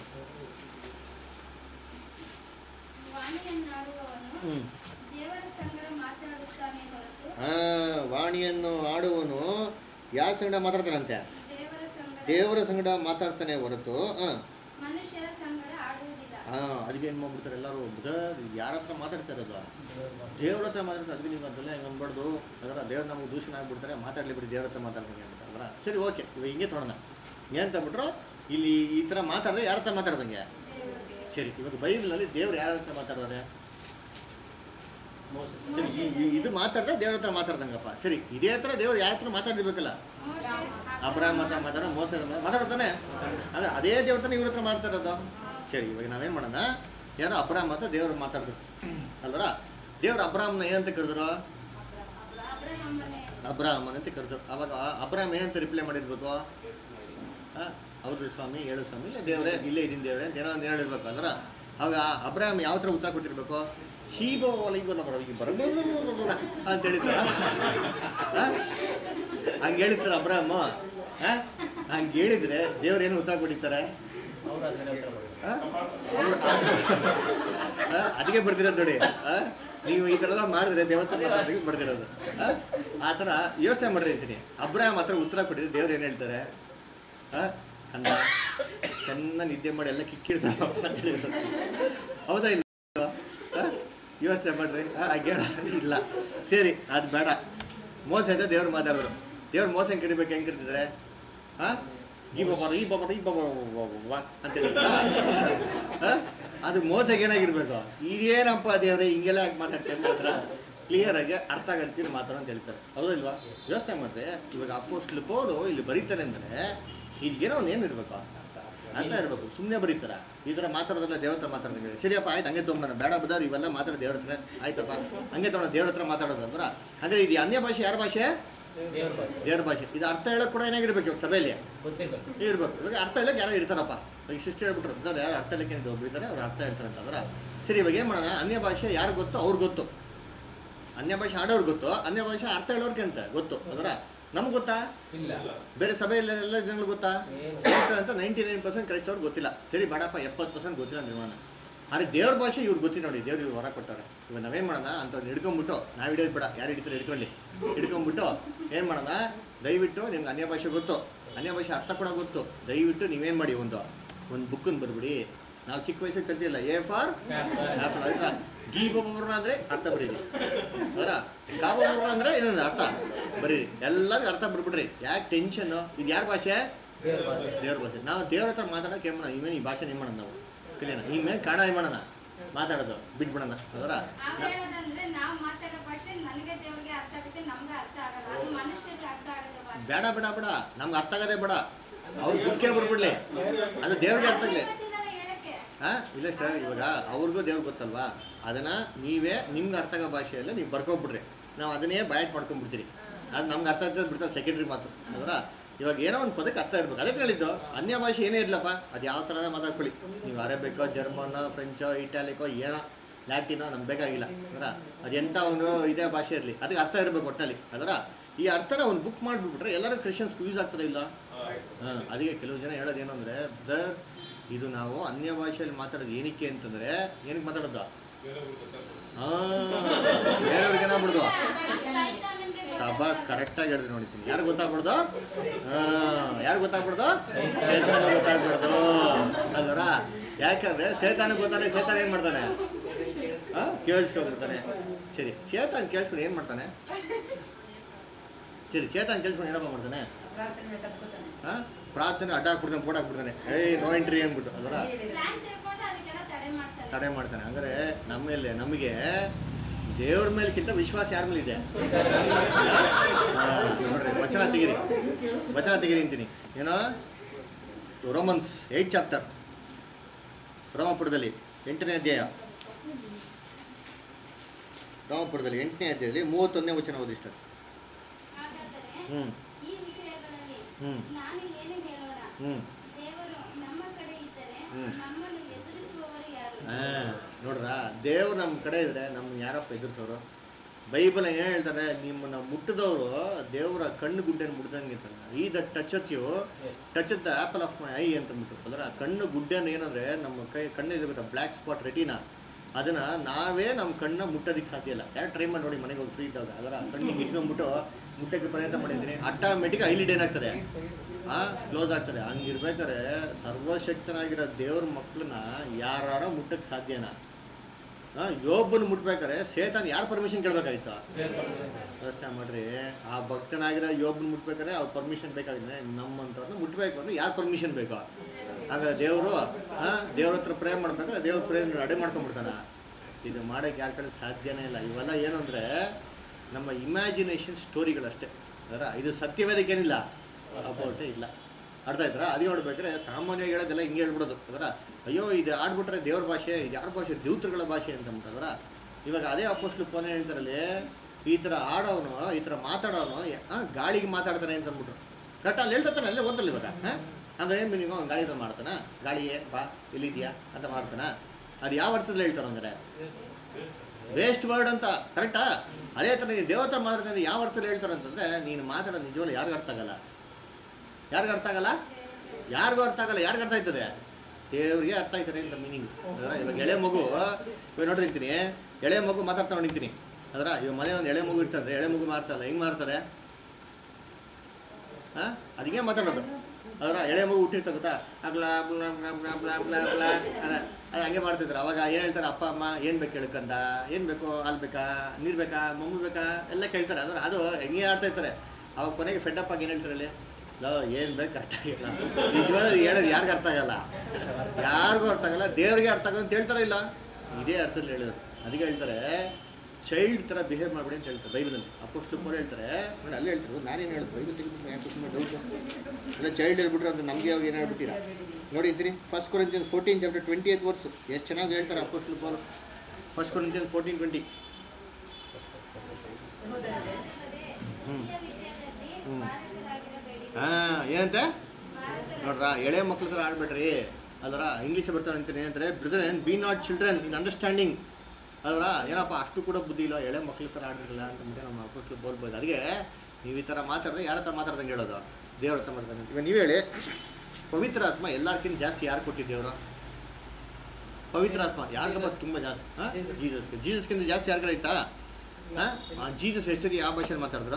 ವಾಣಿಯನ್ನಾಡುವವನು ಹ್ಞೂ ದೇವರ ಸಂಗಡ ಮಾತನಾಡುತ್ತಾನೆ ಹೊರತು ಹಾಂ ವಾಣಿಯನ್ನು ಆಡುವನು ಯಾವ ಸಂಗಡ ಮಾತಾಡ್ತಾನಂತೆ ದೇವರ ಸಂಗಡ ದೇವರ ಸಂಗಡ ಮಾತಾಡ್ತಾನೆ ಹೊರತು ಹಾಂ ಮನುಷ್ಯರ ಸಂಗಡ ಆಡುವುದಿಲ್ಲ ಹಾಂ ಅದಕ್ಕೆ ಏನು ಮಾಡ್ಬಿಡ್ತಾರೆ ಎಲ್ಲರೂ ಬ್ರದರ್ ಯಾರ ಹತ್ರ ಮಾತಾಡ್ತಾ ಇರೋದು ದೇವ್ರ ಹತ್ರ ಮಾತಾಡ್ತಾರೆ ಅದಕ್ಕೆ ನೀವು ಅದೆಲ್ಲ ಹೆಂಗೆ ಅನ್ಬಾರ್ದು ಅದರ ದೇವ್ರು ನಮಗೆ ದೂಷಣ ಆಗ್ಬಿಡ್ತಾರೆ ಮಾತಾಡಲಿ ಬಿಡಿ ದೇವ್ರ ಹತ್ರ ಮಾತಾಡ್ದಂಗೆ ಅಂತಾರಲ್ಲ ಸರಿ ಓಕೆ ಇವಾಗ ಹಿಂಗೆ ತೊಗೊಳೋಣ ಏನಂತ ಬಿಟ್ರು ಇಲ್ಲಿ ಈ ಥರ ಮಾತಾಡಿದ್ರೆ ಯಾರ ಹತ್ರ ಮಾತಾಡ್ದಂಗೆ ಸರಿ ಇವಾಗ ಬೈಬಲಲ್ಲಿ ದೇವ್ರು ಯಾರ ಹತ್ರ ಮಾತಾಡೋರೆ ಮೋಸಸ್ ಸರಿ ಈ- ಈ- ಇದು ಮಾತಾಡ್ದೆ ದೇವ್ರ ಹತ್ರ ಮಾತಾಡ್ದಂಗಪ್ಪ ಸರಿ ಇದೇ ಹತ್ರ ದೇವ್ರು ಯಾರ ಹತ್ರ ಮಾತಾಡಿರ್ಬೇಕಲ್ಲ ಅಬ್ರಾಹ್ಮ ಹತ್ರ ಮಾತಾಡೋ ಮೋಸ ಮಾತಾಡ್ತಾನೆ ಅದೇ ಅದೇ ದೇವ್ರ ಹತ್ರ ಇವ್ರ ಹತ್ರ ಮಾತಾಡೋದು ಸರಿ ಇವಾಗ ನಾವೇನು ಮಾಡೋಣ ಯಾರೋ ಅಬ್ರಾಹ್ಮ ಹತ್ರ ದೇವ್ರು ಮಾತಾಡಿದ್ರು ಅಲ್ವರ ದೇವ್ರು ಅಬ್ರಾಹ್ಮನ ಏನಂತ ಕರೆದ್ರು ಅಬ್ರಹಾಮನೇ ಅಬ್ರಾಹ್ಮನ್ ಅಂತ ಕರೆದ್ರು ಅವಾಗ ಅಬ್ರಾಹ್ಮ ಏನಂತ ರಿಪ್ಲೈ ಮಾಡಿರ್ಬೇಕು ಆ, ಹೌದು ಸ್ವಾಮಿ ಹೇಳು ಸ್ವಾಮಿ ಇಲ್ಲ ದೇವ್ರೆ ಇಲ್ಲೇ ಇದೀನಿ ದೇವ್ರೆ ಅಂತ ಏನೋ ಒಂದು ಹೇಳಿರ್ಬೇಕು ಅಂದ್ರೆ ಅವಾಗ ಅಬ್ರಾಹ್ಮ ಯಾವ ಥರ ಉತ್ತರ ಕೊಟ್ಟಿರ್ಬೇಕು ಶೀಬ ಒಲಗಿಲ್ಲ ಬರೋ ಈಗ ಬರ ಅಂತ ಹೇಳಿರ್ತಾರ ಹಂಗೆ ಹೇಳಿರ್ತಾರ ಅಬ್ರಾಹ್ಮ ಹಂಗೆ ಹೇಳಿದ್ರೆ ದೇವ್ರೇನು ಉತ್ತರ ಕೊಟ್ಟಿರ್ತಾರೆ ಅವ್ರು ಆ ಕಡೆ ಉತ್ತರ ಮಾಡಿದ್ರು ಆ? ಅವ್ರು ಆ ಥರ- ಆ, ಅದಕ್ಕೆ ಬರ್ತಿರೋದು ನೋಡಿ ಆ? ನೀವು ಈ ಥರ ಎಲ್ಲ ಮಾಡಿದ್ರೆ ದೇವತ್ರ ಅದಕ್ಕೆ ಬರ್ತಿರೋದು ಆ? ಆ ಥರ ಯೋಚನೆ ಮಾಡ್ರಿ ಅಂತೀನಿ ಅಬ್ರಾಹಂ ಹತ್ರ ಉತ್ತರ ಕೊಟ್ಟಿದ್ರೆ ದೇವ್ರು ಏನು ಹೇಳ್ತಾರೆ ಆ? ಕಂದ ಚೆನ್ನಾಗಿ ನಿದ್ದೆ ಮಾಡಿ ಎಲ್ಲ ಕಿಕ್ಕಿಡ್ತಾರಪ್ಪ ಅಂತ ಹೇಳಿದ್ರು ಹೌದಾ ಇಲ್ಲ ಆ? ಯೋಚನೆ ಮಾಡ್ರಿ ಆ, ಹಾಗೆ ಹೇಳ ಇಲ್ಲ ಸರಿ ಅದು ಬೇಡ ಮೋಸ ಅಂತ ದೇವ್ರು ಮಾತಾಡಿದ್ರು ದೇವ್ರು ಮೋಸ ಹೆಂಗೆ ಕರಿಬೇಕು ಹೆಂಗೆ ಕರಿತಿದ್ರೆ ಹಾಂ ಈ ಬಾಬಾರ ಈ ಬಾಬಾರ ಈ ಬಾಬಾ ಅಂತ ಹೇಳ್ತಾರ ಅದು ಮೋಸಕ್ಕೆ ಏನಾಗಿರ್ಬೇಕು ಇದೇನಪ್ಪ ದೇವ್ರೆ ಹಿಂಗೆಲ್ಲ ಯಾಕೆ ಮಾತಾಡ್ತಾರೆ ಮಾತ್ರ ಕ್ಲಿಯರ್ ಆಗಿ ಅರ್ಥ ಆಗಂತೀರಿ ಮಾತಾಡೋ ಅಂತ ಹೇಳ್ತಾರೆ ಹೌದಲ್ವಾ ಯೋಚನೆ ಮಾಡ್ರೆ ಇವಾಗ ಅಪೋಸ್ಟ್ಲ್ ಪೌಲು ಇಲ್ಲಿ ಬರೀತಾರೆ ಅಂದರೆ ಏನೋ ಒಂದು ಏನು ಇರಬೇಕು ಅರ್ಥ ಇರಬೇಕು ಸುಮ್ಮನೆ ಬರೀತಾರ ಈ ಥರ ಮಾತಾಡೋದಲ್ಲ ದೇವ್ರ ಹತ್ರ ಮಾತಾಡೋದಂಗೆ ಸರಿಯಪ್ಪ ಆಯ್ತು ಹಂಗೆ ತೊಗೊಂಬರೋಣ ಬೇಡ ಬದಾರ ಇವೆಲ್ಲ ಮಾತಾಡೋ ದೇವ್ರ ಹತ್ರ ಆಯ್ತಪ್ಪ ಹಂಗೆ ತೊಗೊಂಡು ದೇವ್ರ ಹತ್ರ ಮಾತಾಡೋದು ಅಂದ್ರೆ ಅಂದರೆ ಇದು ಅನ್ಯ ಭಾಷೆ ಯಾರ ಭಾಷೆ ದೇವ್ರ ಭಾಷೆ ದೇವ್ರ ಭಾಷೆ ಇದು ಅರ್ಥ ಹೇಳೋಕೆ ಕೂಡ ಏನಾಗಿರ್ಬೇಕು ಇವಾಗ ಸಭೆಯಲ್ಲಿ ಗೊತ್ತಿರ್ಬೇಕು ಇರ್ಬೇಕು ಇವಾಗ ಅರ್ಥ ಹೇಳಕ್ಕೆ ಯಾರೋ ಇರ್ತಾರಪ್ಪ ಈಗ ಸಿಸ್ಟರ್ ಹೇಳ್ಬಿಟ್ರು ಬ್ರದರ್ ಯಾರು ಅರ್ಥ ಹೇಳಕ್ಕೆ ಅಂತ ಒಬ್ರು ಇದ್ದಾರೆ ಅವ್ರು ಅರ್ಥ ಹೇಳ್ತಾರೆ ಅಂತಂದ್ರೆ ಸರಿ ಇವಾಗ ಏನು ಮಾಡೋಣ ಅನ್ಯ ಭಾಷೆ ಯಾರು ಗೊತ್ತೋ ಅವ್ರು ಗೊತ್ತು ಅನ್ಯ ಭಾಷೆ ಆಡೋರು ಗೊತ್ತು ಅನ್ಯ ಭಾಷೆ ಅರ್ಥ ಹೇಳೋರ್ಗೆ ಅಂತ ಗೊತ್ತು ಅದರ ನಮ್ಗೆ ಗೊತ್ತಾ ಇಲ್ಲ ಬೇರೆ ಸಭೆಯಲ್ಲಿ ಎಲ್ಲ ಜನಗಳು ಗೊತ್ತಾ ಏನು? ಗೊತ್ತಾ ಅಂತ ನೈಂಟಿ ನೈನ್ ಪರ್ಸೆಂಟ್ ಕ್ರೈಸ್ತವ್ರು ಗೊತ್ತಿಲ್ಲ ಸರಿ ಬೇಡಪ್ಪ ಎಪ್ಪತ್ತು ಪರ್ಸೆಂಟ್ ಗೊತ್ತಿಲ್ಲ ಅಂದ್ರೆ ಮಾಡೋಣ ಆದರೆ ದೇವ್ರ ಭಾಷೆ ಇವ್ರು ಗೊತ್ತಿ ನೋಡಿ ದೇವ್ರು ಇವ್ರು ಹೊರ ಕೊಟ್ಟಾರೆ ಇವಾಗ ನಾವೇನು ಮಾಡೋಣ ಅಂಥವ್ರು ಹಿಡ್ಕೊಂಬಿಟ್ಟು ನಾವು ಹಿಡಿಯೋದು ಬೇಡ ಯಾರು ಹಿಡಿತಾರೆ ಹಿಡ್ಕೊಳ್ಳಿ ಹಿಡ್ಕೊಂಬಿಟ್ಟು ಏನು ಮಾಡೋಣ ದಯವಿಟ್ಟು ನಿಮ್ಗೆ ಅನ್ಯ ಭಾಷೆ ಗೊತ್ತು ಅನ್ಯ ಭಾಷೆ ಅರ್ಥ ಕೂಡ ಗೊತ್ತು ದಯವಿಟ್ಟು ನೀವೇನು ಮಾಡಿ ಒಂದು ಒಂದು ಬುಕ್ಕನ್ನು ಬರ್ಬಿಡಿ ನಾವು ಚಿಕ್ಕ ವಯಸ್ಸಿಗೆ ಕಲ್ತಿಲ್ಲ ಎ ಫಾರ್ ಆ್ಯಪಲ್ ಆಯ್ತಾ ಗೀ ಬೊಬ್ಬರ ಅಂದರೆ ಅರ್ಥ ಬರೀರಿ ಅವರ ಕಾಬೊಬ್ಬರ ಅಂದರೆ ಇನ್ನೊಂದು ಅರ್ಥ ಬರೀರಿ ಎಲ್ಲರಿಗೂ ಅರ್ಥ ಬರ್ಬಿಡ್ರಿ ಯಾಕೆ ಟೆನ್ಷನ್ನು ಇದು ಯಾರ ಭಾಷೆ ದೇವ್ರ ಭಾಷೆ ದೇವ್ರ ಭಾಷೆ ನಾವು ದೇವ್ರ ಹತ್ರ ಮಾತಾಡೋಕೆ ಏನು ಮಾಡೋಣ ಇವೇನು ಈ ಭಾಷೆ ಏನು ಮಾಡೋಣ ನಾವು ಕಲಿಯೋಣ ಈ ಮೇಲೆ ಕನ್ನಡ ಏನು ಮಾಡೋಣ ಮಾತಾಡೋದು ಬಿಟ್ಬಿಡೋಣ ಅದರ ಆಗ ಹೇಳೋದಂದ್ರೆ ನಾವು ಮಾತಾಡೋ ಭಾಷೆ ನನಗೆ ದೇವ್ರಿಗೆ ಅರ್ಥ ಆಗುತ್ತೆ ನಮ್ಗೆ ಅರ್ಥ ಆಗಲ್ಲ ಅದು ಮನುಷ್ಯರಿಗೆ ಅರ್ಥ ಆಗದ ಭಾಷೆ ಬೇಡ ಬೇಡ ಬೇಡ ನಮ್ಗೆ ಅರ್ಥ ಆಗೋದೇ ಬೇಡ ಅವ್ರ ಬುಕ್ಕೇ ಬರ್ಬಿಡ್ಲಿ ಅದು ದೇವ್ರಿಗೆ ಅರ್ಥ ಆಗಲಿ ಇವತ್ತಿನಲ್ಲ ಹೇಳಕ್ಕೆ ಹಾಂ ಇಲ್ಲ ಸರ್ ಇವಾಗ ಅವ್ರಿಗೂ ದೇವ್ರಿಗೆ ಗೊತ್ತಲ್ವಾ ಅದನ್ನು ನೀವೇ ನಿಮ್ಗೆ ಅರ್ಥ ಆಗೋ ಭಾಷೆಯಲ್ಲೇ ನೀವು ಬರ್ಕೊಬಿಡ್ರಿ ನಾವು ಅದನ್ನೇ ಬಯಾಟ್ ಮಾಡ್ಕೊಂಡ್ಬಿಡ್ತೀರಿ ಅದು ನಮ್ಗೆ ಅರ್ಥ ಆಗ್ತದೆ ಬಿಡ್ತದೆ ಸೆಕೆಂಡ್ರಿ ಮಾತು ಅದರ ಇವಾಗ ಏನೋ ಒಂದು ಪದಕ್ಕೆ ಅರ್ಥ ಇರ್ಬೇಕು ಅದಕ್ಕೆ ಹೇಳಿದ್ದು ಅನ್ಯ ಭಾಷೆ ಏನೇ ಇರ್ಲಪ್ಪ ಅದು ಯಾವ ಥರನೇ ಮಾತಾಡ್ಕೊಳ್ಳಿ ನೀವು ಅರೇಬಿಕೋ ಜರ್ಮನೋ ಫ್ರೆಂಚೋ ಇಟಾಲಿಕೋ ಏನೋ ಲ್ಯಾಟಿನೋ ನಮ್ಗೆ ಬೇಕಾಗಿಲ್ಲ ಅದರ ಅದೆಂಥ ಒಂದು ಇದೇ ಭಾಷೆ ಇರಲಿ ಅದಕ್ಕೆ ಅರ್ಥ ಇರಬೇಕು ಒಟ್ಟಲ್ಲಿ ಅದರ ಈ ಅರ್ಥನ ಒಂದು ಬುಕ್ ಮಾಡಿಬಿಟ್ರೆ ಎಲ್ಲರೂ ಕ್ರಿಶ್ಚಿಯನ್ಸ್ಗೂ ಯೂಸ್ ಆಗ್ತದೆ ಇಲ್ಲ ಹಾಂ ಅದಕ್ಕೆ ಕೆಲವು ಜನ ಹೇಳೋದು ಏನು ಅಂದರೆ ಬ್ರದರ್ ಇದು ನಾವು ಅನ್ಯ ಭಾಷೆಯಲ್ಲಿ ಮಾತಾಡೋದು ಏನಕ್ಕೆ ಅಂತಂದರೆ ಏನಕ್ಕೆ ಮಾತಾಡೋದು ಹಾಂ ಬೇರೆಯವ್ರಿಗೆ ಏನಾಗ್ಬಿಡ್ದು ಸೈತಾನಂಗೆ ಸಬಾಸ್ ಕರೆಕ್ಟಾಗಿ ಹೇಳಿದ್ರೆ ನೋಡಿದ್ದೀನಿ ಯಾರು ಗೊತ್ತಾಗ್ಬಿಡ್ದು ಹಾಂ ಯಾರು ಗೊತ್ತಾಗ್ಬಿಡ್ದು ಸೇತಾನ ಗೊತ್ತಾಗ್ಬಿಡ್ದು ಅಲ್ವರ ಯಾಕಂದ್ರೆ ಸೇತಾನ ಗೊತ್ತಾನೆ ಸೇತಾನ ಏನು ಮಾಡ್ತಾನೆ ಹಾಂ ಕೇಳಿಸ್ಕೊಂಡ್ಬಿಡ್ತಾನೆ ಸರಿ ಸೇತಾನ್ ಕೇಳಿಸ್ಕೊಂಡು ಏನು ಮಾಡ್ತಾನೆ ಸರಿ ಸೇತಾನ್ ಕೇಳಿಸ್ಕೊಂಡು ಏನಪ್ಪ ಮಾಡ್ತಾನೆ ಪ್ರಾರ್ಥನೆ ಕಲ್ತ್ಕೊತಾನೆ ಹಾಂ ಪ್ರಾರ್ಥನೆ ಅಡ್ಡ ಹಾಕ್ಬಿಡ್ತಾನೆ ಬೋರ್ಡ್ ಹಾಕ್ಬಿಡ್ತಾನೆ ಏಯ್ ನೋ ಎಂಟ್ರಿ ಅಂದ್ಬಿಟ್ಟು ಅಲ್ವರ ಪ್ಲಾನ್ ತಿಳ್ಕೊಂಡು ಅದಕ್ಕೆಲ್ಲ ತಡೆ ಮಾಡ್ತಾರೆ ತಡೆ ಮಾಡ್ತಾನೆ ಅಂದರೆ ನಮ್ಮ ಮೇಲೆ ನಮಗೆ ದೇವ್ರ ಮೇಲ್ಕಿಂತ ವಿಶ್ವಾಸ ಯಾರ ಮೇಲೆ ಇದೆ ಹಾ, ನೋಡ್ರಿ ವಚನ ತೆಗೀರಿ ವಚನ ತೆಗೀರಿ ಅಂತೀನಿ ಏನೋ ರೋಮನ್ಸ್ ಏಯ್ಟ್ ಚಾಪ್ಟರ್ ರೋಮಪುರದಲ್ಲಿ ಎಂಟನೇ ಅಧ್ಯಾಯ ರೋಮಪುರದಲ್ಲಿ ಎಂಟನೇ ಅಧ್ಯಾಯದಲ್ಲಿ ಮೂವತ್ತೊಂದನೇ ವಚನ ಓದಿಷ್ಟ ಹಾಗಾದರೆ ಹ್ಞೂ ಈ ವಿಷಯಗಳಲ್ಲಿ ಹ್ಞೂ ನಾನು ಏನು ಹೇಳೋಣ ಹ್ಞೂ ದೇವರು ನಮ್ಮ ಕಡೆ ಇದ್ದರೆ ಹ್ಮ್. ನಮ್ಮನ್ನು ಎದುರಿಸುವವರು ಯಾರು ಹಾಂ ನೋಡ್ರ ದೇವ್ರು ನಮ್ಮ ಕಡೆ ಇದ್ರೆ ನಮ್ಗೆ ಯಾರಪ್ಪ ಎದುರಿಸೋರು ಬೈಬಲ್ ಏನು ಹೇಳ್ತಾರೆ ನಿಮ್ಮನ್ನ ಮುಟ್ಟಿದವರು ದೇವರ ಕಣ್ಣು ಗುಡ್ಡೆನ ಮುಟ್ದಂಗೆ ಇರ್ತಾರೆ ಈ the touch you touch the apple of my eye ಅಂತ ಅಂದ್ಬಿಟ್ಟು ಅಂದ್ರೆ ಆ ಕಣ್ಣು ಗುಡ್ಡೆನ ಏನಂದ್ರೆ ನಮ್ಮ ಕೈ ಕಣ್ಣಿಗೆ ಗೊತ್ತಾ ಬ್ಲ್ಯಾಕ್ ಸ್ಪಾಟ್ ರೆಟಿನಾ ಅದನ್ನ ನಾವೇ ನಮ್ಮ ಕಣ್ಣ ಮುಟ್ಟೋದಕ್ಕೆ ಸಾಧ್ಯ ಇಲ್ಲ ಯಾರು ಟ್ರೈ ಮಾಡಿ ನೋಡಿ ಮನೆಗೆ ಹೋಗಿ ಫ್ರೀ ಇದ್ದಾಗ ಅದರ ಕಣ್ಣಿಗೆ ಇಟ್ಕೊಂಡ್ಬಿಟ್ಟು ಮುಟ್ಟಕ್ಕೆ ಪ್ರಯತ್ನ ಮಾಡಿದ್ದೀನಿ ಆಟೋಮೆಟಿಕ್ ಐಲಿಡ್ ಏನಾಗ್ತದೆ ಆ ಕ್ಲೋಸ್ ಆಗ್ತದೆ ಹಂಗಿರ್ಬೇಕಾದ್ರೆ ಸರ್ವಶಕ್ತನಾಗಿರೋ ದೇವ್ರ ಮಕ್ಕಳನ್ನ ಯಾರು ಮುಟ್ಟಕ್ಕೆ ಸಾಧ್ಯನಾ ಆ, ಯೋಬನ ಮುಟ್ಬೇಕಾದ್ರೆ ಸೇತಾನ್ ಯಾರು ಪರ್ಮಿಷನ್ ಕೇಳ್ಬೇಕಾಗಿತ್ತು ವ್ಯವಸ್ಥೆ ಮಾಡ್ರಿ ಆ ಭಕ್ತನಾಗಿರೋ ಯೋಬನ್ ಮುಟ್ಬೇಕಾದ್ರೆ ಅವ್ರ ಪರ್ಮಿಷನ್ ಬೇಕಾಗಿದೆ ನಮ್ಮಂಥವ್ರನ್ನ ಮುಟ್ಬೇಕು ಅಂದ್ರೆ ಯಾರು ಪರ್ಮಿಷನ್ ಬೇಕು ಆಗ ದೇವರು ದೇವ್ರ ಹತ್ರ ಪ್ರೇ ಮಾಡ್ಬೇಕಾದ್ರೆ ದೇವ್ರ ಪ್ರೇ ಅಡೆ ಮಾಡ್ಕೊಂಡ್ಬಿಡ್ತಾನ ಇದು ಮಾಡೋಕ್ಕೆ ಯಾರ ಕಡೆ ಸಾಧ್ಯನೇ ಇಲ್ಲ ಇವೆಲ್ಲ ಏನು ಅಂದರೆ ನಮ್ಮ ಇಮ್ಯಾಜಿನೇಷನ್ ಸ್ಟೋರಿಗಳಷ್ಟೇ ಅದರ ಇದು ಸತ್ಯವೇದಕ್ಕೇನಿಲ್ಲ ಸಪೋರ್ಟೇ ಇಲ್ಲ ಅರ್ಥ ಆಯ್ತಾ ಅದು ನೋಡ್ಬೇಕಾದ್ರೆ ಸಾಮಾನ್ಯವಾಗಿ ಹೇಳೋದೆಲ್ಲ ಹಿಂಗೆ ಹೇಳ್ಬಿಡೋದು ಅದರ ಅಯ್ಯೋ ಇದು ಆಡ್ಬಿಟ್ರೆ ದೇವ್ರ ಭಾಷೆ ಇದು ಯಾರ ಭಾಷೆ ದೇವತೃಗಳ ಭಾಷೆ ಅಂತ ಅಂದ್ಬಿಟ್ಟದ್ರ ಇವಾಗ ಅದೇ ಅಪ್ಪಷ್ಟು ಫೋನ್ ಹೇಳ್ತಾರಲ್ಲಿ ಈ ಥರ ಆಡೋನು ಈ ಥರ ಮಾತಾಡೋನು ಆ, ಗಾಳಿಗೆ ಮಾತಾಡ್ತಾನೆ ಅಂತ ಅಂದ್ಬಿಟ್ರು ಕರೆಕ್ಟ್ ಅಲ್ಲಿ ಹೇಳ್ತಾನೆ ಅಲ್ಲೇ ಓದಲ್ಲ ಇವಾಗ ಹಾಂ ಹಂಗಾರೆ ಏನು ಮೀನಿಂಗು ಅವ್ನು ಗಾಳಿ ಹತ್ರ ಮಾಡ್ತಾನ ಗಾಳಿಯೇ ಬಾ ಎಲ್ಲಿದ್ಯಾ ಅಂತ ಮಾಡ್ತಾನ ಅದು ಯಾವ ಅರ್ಥದಲ್ಲಿ ಹೇಳ್ತಾರೆ ಹಂಗಾರೆ ವೇಸ್ಟ್ ವರ್ಡ್ ಅಂತ ಕರೆಕ್ಟಾ ಅದೇ ಥರ ನೀನು ದೇವತೆ ಮಾಡಿದ್ರೆ ಯಾವ ಅರ್ಥದಲ್ಲಿ ಹೇಳ್ತಾರೆ ಅಂತಂದರೆ ನೀನು ಮಾತಾಡೋದು ನಿಜವಲ್ಲ ಯಾರಿಗೂ ಅರ್ಥ ಆಗಲ್ಲ ಯಾರಿಗೂ ಅರ್ಥ ಆಗಲ್ಲ ಯಾರಿಗೂ ಅರ್ಥ ಆಗಲ್ಲ ಯಾರಿಗೂ ಅರ್ಥ ಆಯ್ತದೆ ದೇವ್ರಿಗೆ ಅರ್ಥ ಆಯ್ತದೆ ಅಂತ ಮೀನಿಂಗ್ ಅದರ ಇವಾಗ ಎಳೆ ಮಗು ಇವಾಗ ನೋಡಿರ್ತೀನಿ ಎಳೆ ಮಗು ಮಾತಾಡ್ತಾ ನಿಂತೀನಿ ಅದರ ಇವಾಗ ಮನೆ ಒಂದು ಎಳೆ ಮಗು ಇರ್ತದೆ ಎಳೆ ಮಗು ಮಾಡ್ತಲ್ಲ ಹೆಂಗೆ ಮಾಡ್ತಾರೆ ಹಾಂ ಅದಕ್ಕೆ ಮಾತಾಡೋದು ಅದರ ಎಳೆ ಮಗು ಹುಟ್ಟಿರ್ತದೆ ಗೊತ್ತಾ ಅಗ್ಲ ಬ್ಲ ಬ್ಲ ಬ್ಲ ಬ್ಲ ಬ್ಲ ಬ್ಲ ಅದ ಅದು ಹಂಗೆ ಮಾಡ್ತಿದ್ರು ಅವಾಗ ಏನು ಹೇಳ್ತಾರೆ ಅಪ್ಪ ಅಮ್ಮ ಏನು ಬೇಕು ಹೇಳ್ಕಂದ ಏನು ಬೇಕು ಹಾಲು ಬೇಕಾ ನೀರು ಬೇಕಾ ಮಮ್ಮಿ ಬೇಕಾ ಎಲ್ಲ ಕೇಳ್ತಾರೆ ಅಂದ್ರೆ ಅದು ಹೆಂಗೆ ಆಡ್ತಾ ಇರ್ತಾರೆ ಅವಾಗ ಕೊನೆಗೆ ಫೆಡ್ಡಪ್ ಆಗಿ ಏನು ಹೇಳ್ತಾರೆ ಅಲ್ಲಿ ಲೋ ಏನು ಬೇಕು ಅರ್ಥ ಆಗಿಲ್ಲ ನಿಜವಾದ ಹೇಳೋದು ಯಾರಿಗೂ ಅರ್ಥ ಆಗಲ್ಲ ಯಾರಿಗೂ ಅರ್ಥ ಆಗಲ್ಲ ದೇವ್ರಿಗೆ ಅರ್ಥ ಆಗಲ್ಲ ಅಂತ ಹೇಳ್ತಾರ ಇಲ್ಲ ಇದೇ ಅರ್ಥದಲ್ಲಿ ಹೇಳೋದು ಅದಕ್ಕೆ ಹೇಳ್ತಾರೆ ಚೈಲ್ಡ್ ಥರ ಬಿಹೇವ್ ಮಾಡ್ಬಿಡಿ ಅಂತ ಹೇಳ್ತಾರೆ ಬೈಬಲಲ್ಲಿ ಅಪ್ಪಷ್ಟು ಕೂಡ ಹೇಳ್ತಾರೆ ನೋಡಿ ಅಲ್ಲೇ ಹೇಳ್ತಾರೆ ನಾನೇನು ಹೇಳೋದು ಬೈಬಲ್ ತೆಗೆದ್ಬಿಟ್ಟು ಯಾಕೆ ಸುಮ್ಮನೆ ಡೌಟ್ ಇಲ್ಲ ಚೈಲ್ಡ್ ಹೇಳ್ಬಿಟ್ರೆ ಅಂತ ನಮಗೆ ಅವಾಗ ಏನು ಹೇಳ್ಬಿಟ್ಟಿರಾ ನೋಡಿ ಇದ್ರಿ first Corinthian fourteen chapter twenty eighth verse ಎಷ್ಟು ಚೆನ್ನಾಗಿ ಹೇಳ್ತಾರೆ ಅಪ್ಪಷ್ಟು Paul first Corinthian fourteen twenty ಸಹೋದರರೇ, ಹ್ಞೂ ಈ ವಿಷಯದಲ್ಲಿ ಹ್ಮ್. ಭಾರತರಾಗಿರಬೇಡಿ ಹಾಂ ಏನಂತೆ ಭಾರತರಾಗಿ ನೋಡ್ರ ಎಳೆ ಮಕ್ಳ ಥರ ಆಡ್ಬೇಡ್ರಿ ಅಲ್ವರ ಇಂಗ್ಲೀಷ್ ಬರ್ತಾರೆ ಅಂತೀನಿ ಏನಂತಾರೆ brother be not children in understanding ಅಲ್ವರ ಏನಪ್ಪ ಅಷ್ಟು ಕೂಡ ಬುದ್ಧಿ ಇಲ್ಲ ಎಳೆ ಮಕ್ಳ ಥರ ಆಡಿರಲಿಲ್ಲ ಅಂತಂದ್ರೆ ನಮ್ಮ ಅಪ್ಪಷ್ಟು ಬೋಲ್ಬೋದು ಅದಕ್ಕೆ ನೀವು ಈ ಥರ ಮಾತಾಡಿದ್ರೆ ಯಾರ ಹತ್ರ ಮಾತಾಡ್ದಂಗೆ ಹೇಳೋದು ದೇವ್ರ ಹತ್ರ ಮಾತಾಡ್ದಂಗೆ ಇವಾಗ ನೀವು ಹೇಳಿ ಪವಿತ್ರ ಆತ್ಮ ಎಲ್ಲರಿಗಿಂತ ಜಾಸ್ತಿ ಯಾರು ಕೊಟ್ಟಿದ್ದೇವರು ಪವಿತ್ರ ಆತ್ಮ ಯಾರಿಗಪ್ಪ ತುಂಬ ಜಾಸ್ತಿ ಹಾಂ ಜೀಸಸ್ಗೆ ಜೀಸಸ್ಗಿಂತ ಜಾಸ್ತಿ ಯಾರಿಗಾರ ಐತಾ ಹಾಂ ಜೀಸಸ್ ಹೆಸರಿಗೆ ಯಾವ ಭಾಷೆಯಲ್ಲಿ ಮಾತಾಡಿದ್ರು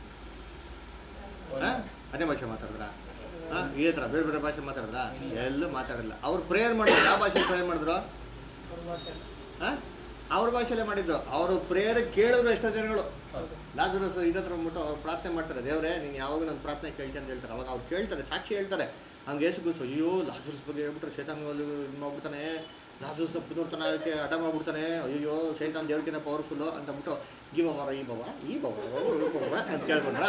ಹಾಂ ಅದೇ ಭಾಷೆ ಮಾತಾಡಿದ್ರ ಹಾಂ ಇದೇ ಥರ ಬೇರೆ ಬೇರೆ ಭಾಷೆ ಮಾತಾಡಿದ್ರ ಎಲ್ಲೂ ಮಾತಾಡಿಲ್ಲ ಅವ್ರು ಪ್ರೇಯರ್ ಮಾಡಿದ್ರು ಯಾವ ಭಾಷೆಯಲ್ಲಿ ಪ್ರೇಯರ್ ಮಾಡಿದ್ರು ಹಾಂ ಅವ್ರ ಭಾಷೆಯಲ್ಲೇ ಮಾಡಿದ್ದು ಅವರು ಪ್ರೇಯರ್ ಕೇಳಿದ್ರು ಎಷ್ಟೋ ಜನಗಳು ಲಾಜರಸ್ ಇದತ್ರ ಬಿಟ್ಟು ಅವ್ರು ಪ್ರಾರ್ಥನೆ ಮಾಡ್ತಾರೆ ದೇವರೇ ನೀನು ಯಾವಾಗ ನನ್ನ ಪ್ರಾರ್ಥನೆ ಕೇಳ್ತೀನಿ ಅಂತ ಹೇಳ್ತಾರೆ ಅವಾಗ ಅವ್ರು ಕೇಳ್ತಾರೆ ಸಾಕ್ಷಿ ಹೇಳ್ತಾರೆ ಹಂಗೆ ಏಸು ಕೂಸು ಅಯ್ಯೋ ಲಾಜರಸ್ ಬಗ್ಗೆ ಹೇಳ್ಬಿಟ್ರೆ ಶೇತಾಂಗಲ್ಲಿ ಇದು ಮಾಡ್ಬಿಡ್ತಾನೆ ಲಾಸಸ್ ಪುನರ್ತನ ಆಗಕ್ಕೆ ಹಠ ಮಾಡ್ಬಿಡ್ತಾನೆ ಅಯ್ಯೋ ಸೈತಾನ್ ದೇವ್ರಿಗಿಂತ ಪವರ್ಫುಲ್ಲು ಅಂತಂದ್ಬಿಟ್ಟು ಈ ಬವ ಈ ಬವ ಈ ಬವ ಈ ಬವ ಅಂತ ಕೇಳ್ಕೊಂಡ್ರ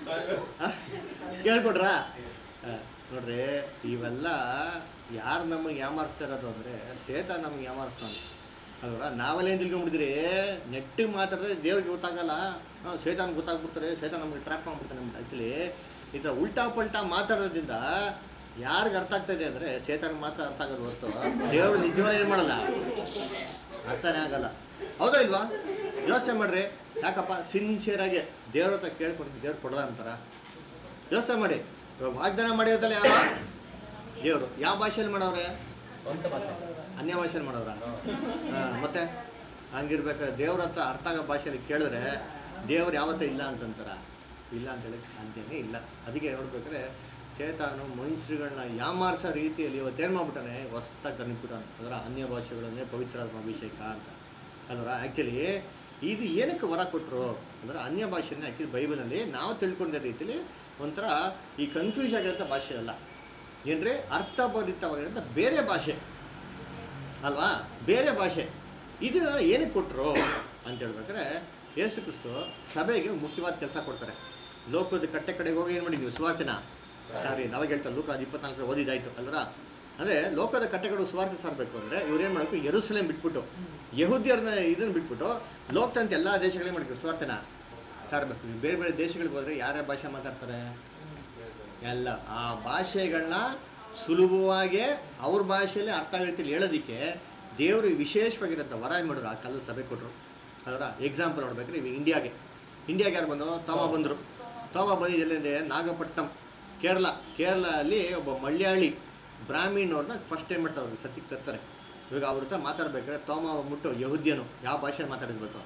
ಕೇಳ್ಕೊಂಡ್ರ ಆ, ನೋಡ್ರಿ ಇವೆಲ್ಲ ಯಾರು ನಮಗೆ ಯಾಮಾರಿಸ್ತಾ ಇರೋದು ಅಂದರೆ ಸೇತ ನಮಗೆ ಯಾಮಾರಿಸ್ತಾನೆ ಅಲ್ವಾ ನಾವೆಲ್ಲ ಏನು ತಿಳ್ಕೊಂಡ್ಬಿಟ್ಟಿದ್ರಿ ನೆಟ್ಟಿಗೆ ಮಾತಾಡಿದ್ರೆ ದೇವ್ರಿಗೆ ಗೊತ್ತಾಗಲ್ಲ ಹಾಂ ಸೇತಾನ್ ಗೊತ್ತಾಗ್ಬಿಡ್ತಾರೆ ಸೇತಾನ್ ನಮಗೆ ಟ್ರ್ಯಾಪ್ ಮಾಡ್ಬಿಡ್ತಾನೆ ಆ್ಯಕ್ಚುಲಿ ಈ ಥರ ಉಲ್ಟಾ ಪಲ್ಟಾ ಮಾತಾಡೋದ್ರಿಂದ ಯಾರಿಗೆ ಅರ್ಥ ಆಗ್ತದೆ ಅಂದರೆ ಸೇತಾನಿಗೆ ಮಾತ್ರ ಅರ್ಥ ಆಗೋದು ಹೊರತು ದೇವ್ರು ನಿಜವಾಗಿ ಏನು ಮಾಡಲ್ಲ ಅರ್ಥನೇ ಆಗಲ್ಲ ಹೌದಾ ಇಲ್ವಾ ಯೋಚನೆ ಮಾಡ್ರಿ ಯಾಕಪ್ಪ ಸಿನ್ಸಿಯರಾಗಿ ದೇವ್ರ ಹತ್ರ ಕೇಳ್ಕೊಂಡು ದೇವ್ರು ಕೊಡಲ್ಲ ಅಂತಾರ ಯೋಚನೆ ಮಾಡಿ ಇವಾಗ ವಾಗ್ದಾನ ಮಾಡಿರೋದಲ್ಲ ಯಾರು ದೇವರು ಯಾವ ಭಾಷೆಯಲ್ಲಿ ಮಾಡವ್ರೆ ಸ್ವಂತ ಭಾಷೆ ಅನ್ಯ ಭಾಷೆಯಲ್ಲಿ ಮಾಡವ್ರ ಹಾಂ ಮತ್ತೆ ಹಂಗಿರ್ಬೇಕಾದ್ರೆ ದೇವ್ರ ಹತ್ರ ಅರ್ಥ ಆಗೋ ಭಾಷೆಯಲ್ಲಿ ಕೇಳಿದ್ರೆ ದೇವ್ರು ಯಾವತ್ತೂ ಇಲ್ಲ ಅಂತಂತಾರ ಇಲ್ಲ ಅಂತ ಹೇಳಕ್ಕೆ ಸಾಧ್ಯನೇ ಇಲ್ಲ ಅದಕ್ಕೆ ನೋಡ್ಬೇಕಾದ್ರೆ ಚೇತಾನು ಮನುಷ್ಯರುಗಳನ್ನ ಯಾಮಾರಿಸೋ ರೀತಿಯಲ್ಲಿ ಇವತ್ತೇನು ಮಾಡ್ಬಿಟ್ಟಾನೆ ಹೊಸ್ದಾಗಿ ತಂದ್ಬಿಟ್ಟಾನೆ ಅದರ ಅನ್ಯ ಭಾಷೆಗಳನ್ನೇ ಪವಿತ್ರಾತ್ಮ ಅಭಿಷೇಕ ಅಂತ ಅಲ್ವರ ಆ್ಯಕ್ಚುಲಿ ಇದು ಏನಕ್ಕೆ ವರ ಕೊಟ್ಟರು ಅಂದ್ರೆ ಅನ್ಯ ಭಾಷೆನ ಆ್ಯಕ್ಚುಲಿ ಬೈಬಲಲ್ಲಿ ನಾವು ತಿಳ್ಕೊಂಡಿರೋ ರೀತಿಲಿ ಒಂಥರ ಈ ಕನ್ಫ್ಯೂಸ್ ಆಗಿರೋಂಥ ಭಾಷೆ ಅಲ್ಲ ಏನ್ರಿ ಅರ್ಥಭರಿತವಾಗಿರೋಂಥ ಬೇರೆ ಭಾಷೆ ಅಲ್ವಾ ಬೇರೆ ಭಾಷೆ ಇದು ಏನಕ್ಕೆ ಕೊಟ್ಟರು ಅಂತ ಹೇಳ್ಬೇಕಾದ್ರೆ ಯೇಸು ಕ್ರಿಸ್ತು ಸಭೆಗೆ ಒಂದು ಮುಖ್ಯವಾದ ಕೆಲಸ ಕೊಡ್ತಾರೆ ಲೋಕದ ಕಟ್ಟೆ ಕಡೆಗೆ ಹೋಗಿ ಏನು ಮಾಡಿದ್ವಿ ಸುವಾರ್ತೆನ ಸಾರಿ ನಾವಾಗ ಹೇಳ್ತಾರೆ ಲೋಕ ಇಪ್ಪತ್ನಾಲ್ಕರ ಓದಿದಾಯ್ತು ಅಲ್ವರ ಅಂದರೆ ಲೋಕದ ಕಟ್ಟೆಗಳು ಸುವಾರ್ತೆ ಸಾರಬೇಕು ಅಂದರೆ ಇವ್ರೇನು ಮಾಡಬೇಕು ಯೆರೂಸಲೇಮ್ ಬಿಟ್ಬಿಟ್ಟು ಯಹೂದ್ಯರನ್ನ ಇದನ್ನು ಬಿಟ್ಬಿಟ್ಟು ಲೋಕದಂತ ಎಲ್ಲ ದೇಶಗಳಿಗೆ ಮಾಡಬೇಕು ಸುವಾರ್ತೆನ ಸಾರಬೇಕು ನೀವು ಬೇರೆ ಬೇರೆ ದೇಶಗಳಿಗೆ ಹೋದರೆ ಯಾರ್ಯಾರ ಭಾಷೆ ಮಾತಾಡ್ತಾರೆ ಎಲ್ಲ ಆ ಭಾಷೆಗಳನ್ನ ಸುಲಭವಾಗಿ ಅವ್ರ ಭಾಷೆಯಲ್ಲಿ ಅರ್ಥ ಆಗ್ತಿಲ್ಲ ಹೇಳೋದಕ್ಕೆ ದೇವರು ವಿಶೇಷವಾಗಿರೋಂಥ ವರ ಏನು ಮಾಡಿದ್ರು ಆ ಕಾಲದ ಸಭೆ ಕೊಟ್ಟರು ಅದರ ಎಕ್ಸಾಂಪಲ್ ನೋಡ್ಬೇಕ್ರೆ ಇವು ಇಂಡಿಯಾಗೆ ಇಂಡಿಯಾಗೆ ಯಾರು ಬಂದು ತೋಮ ಬಂದರು ತೋಮ ಬಂದಿದ್ದೆಲ್ಲಿಂದೆ ನಾಗಪಟ್ಟಣಂ ಕೇರಳ ಕೇರಳ ಅಲ್ಲಿ ಒಬ್ಬ ಮಲಯಾಳಿ ಬ್ರಾಹ್ಮಣವ್ರನ್ನ ಫಸ್ಟ್ ಟೈಮ್ ಮಾಡ್ತಾರೆ ಅವ್ರಿಗೆ ಸತ್ಯಕ್ಕೆ ತರ್ತಾರೆ ಇವಾಗ ಅವ್ರ ಹತ್ರ ಮಾತಾಡ್ಬೇಕಾದ್ರೆ ತೋಮ ಬಂದ್ಬಿಟ್ಟು ಯಹುದ್ಯನು ಯಾವ ಭಾಷೆಯಲ್ಲಿ ಮಾತಾಡಿರ್ಬೇಕು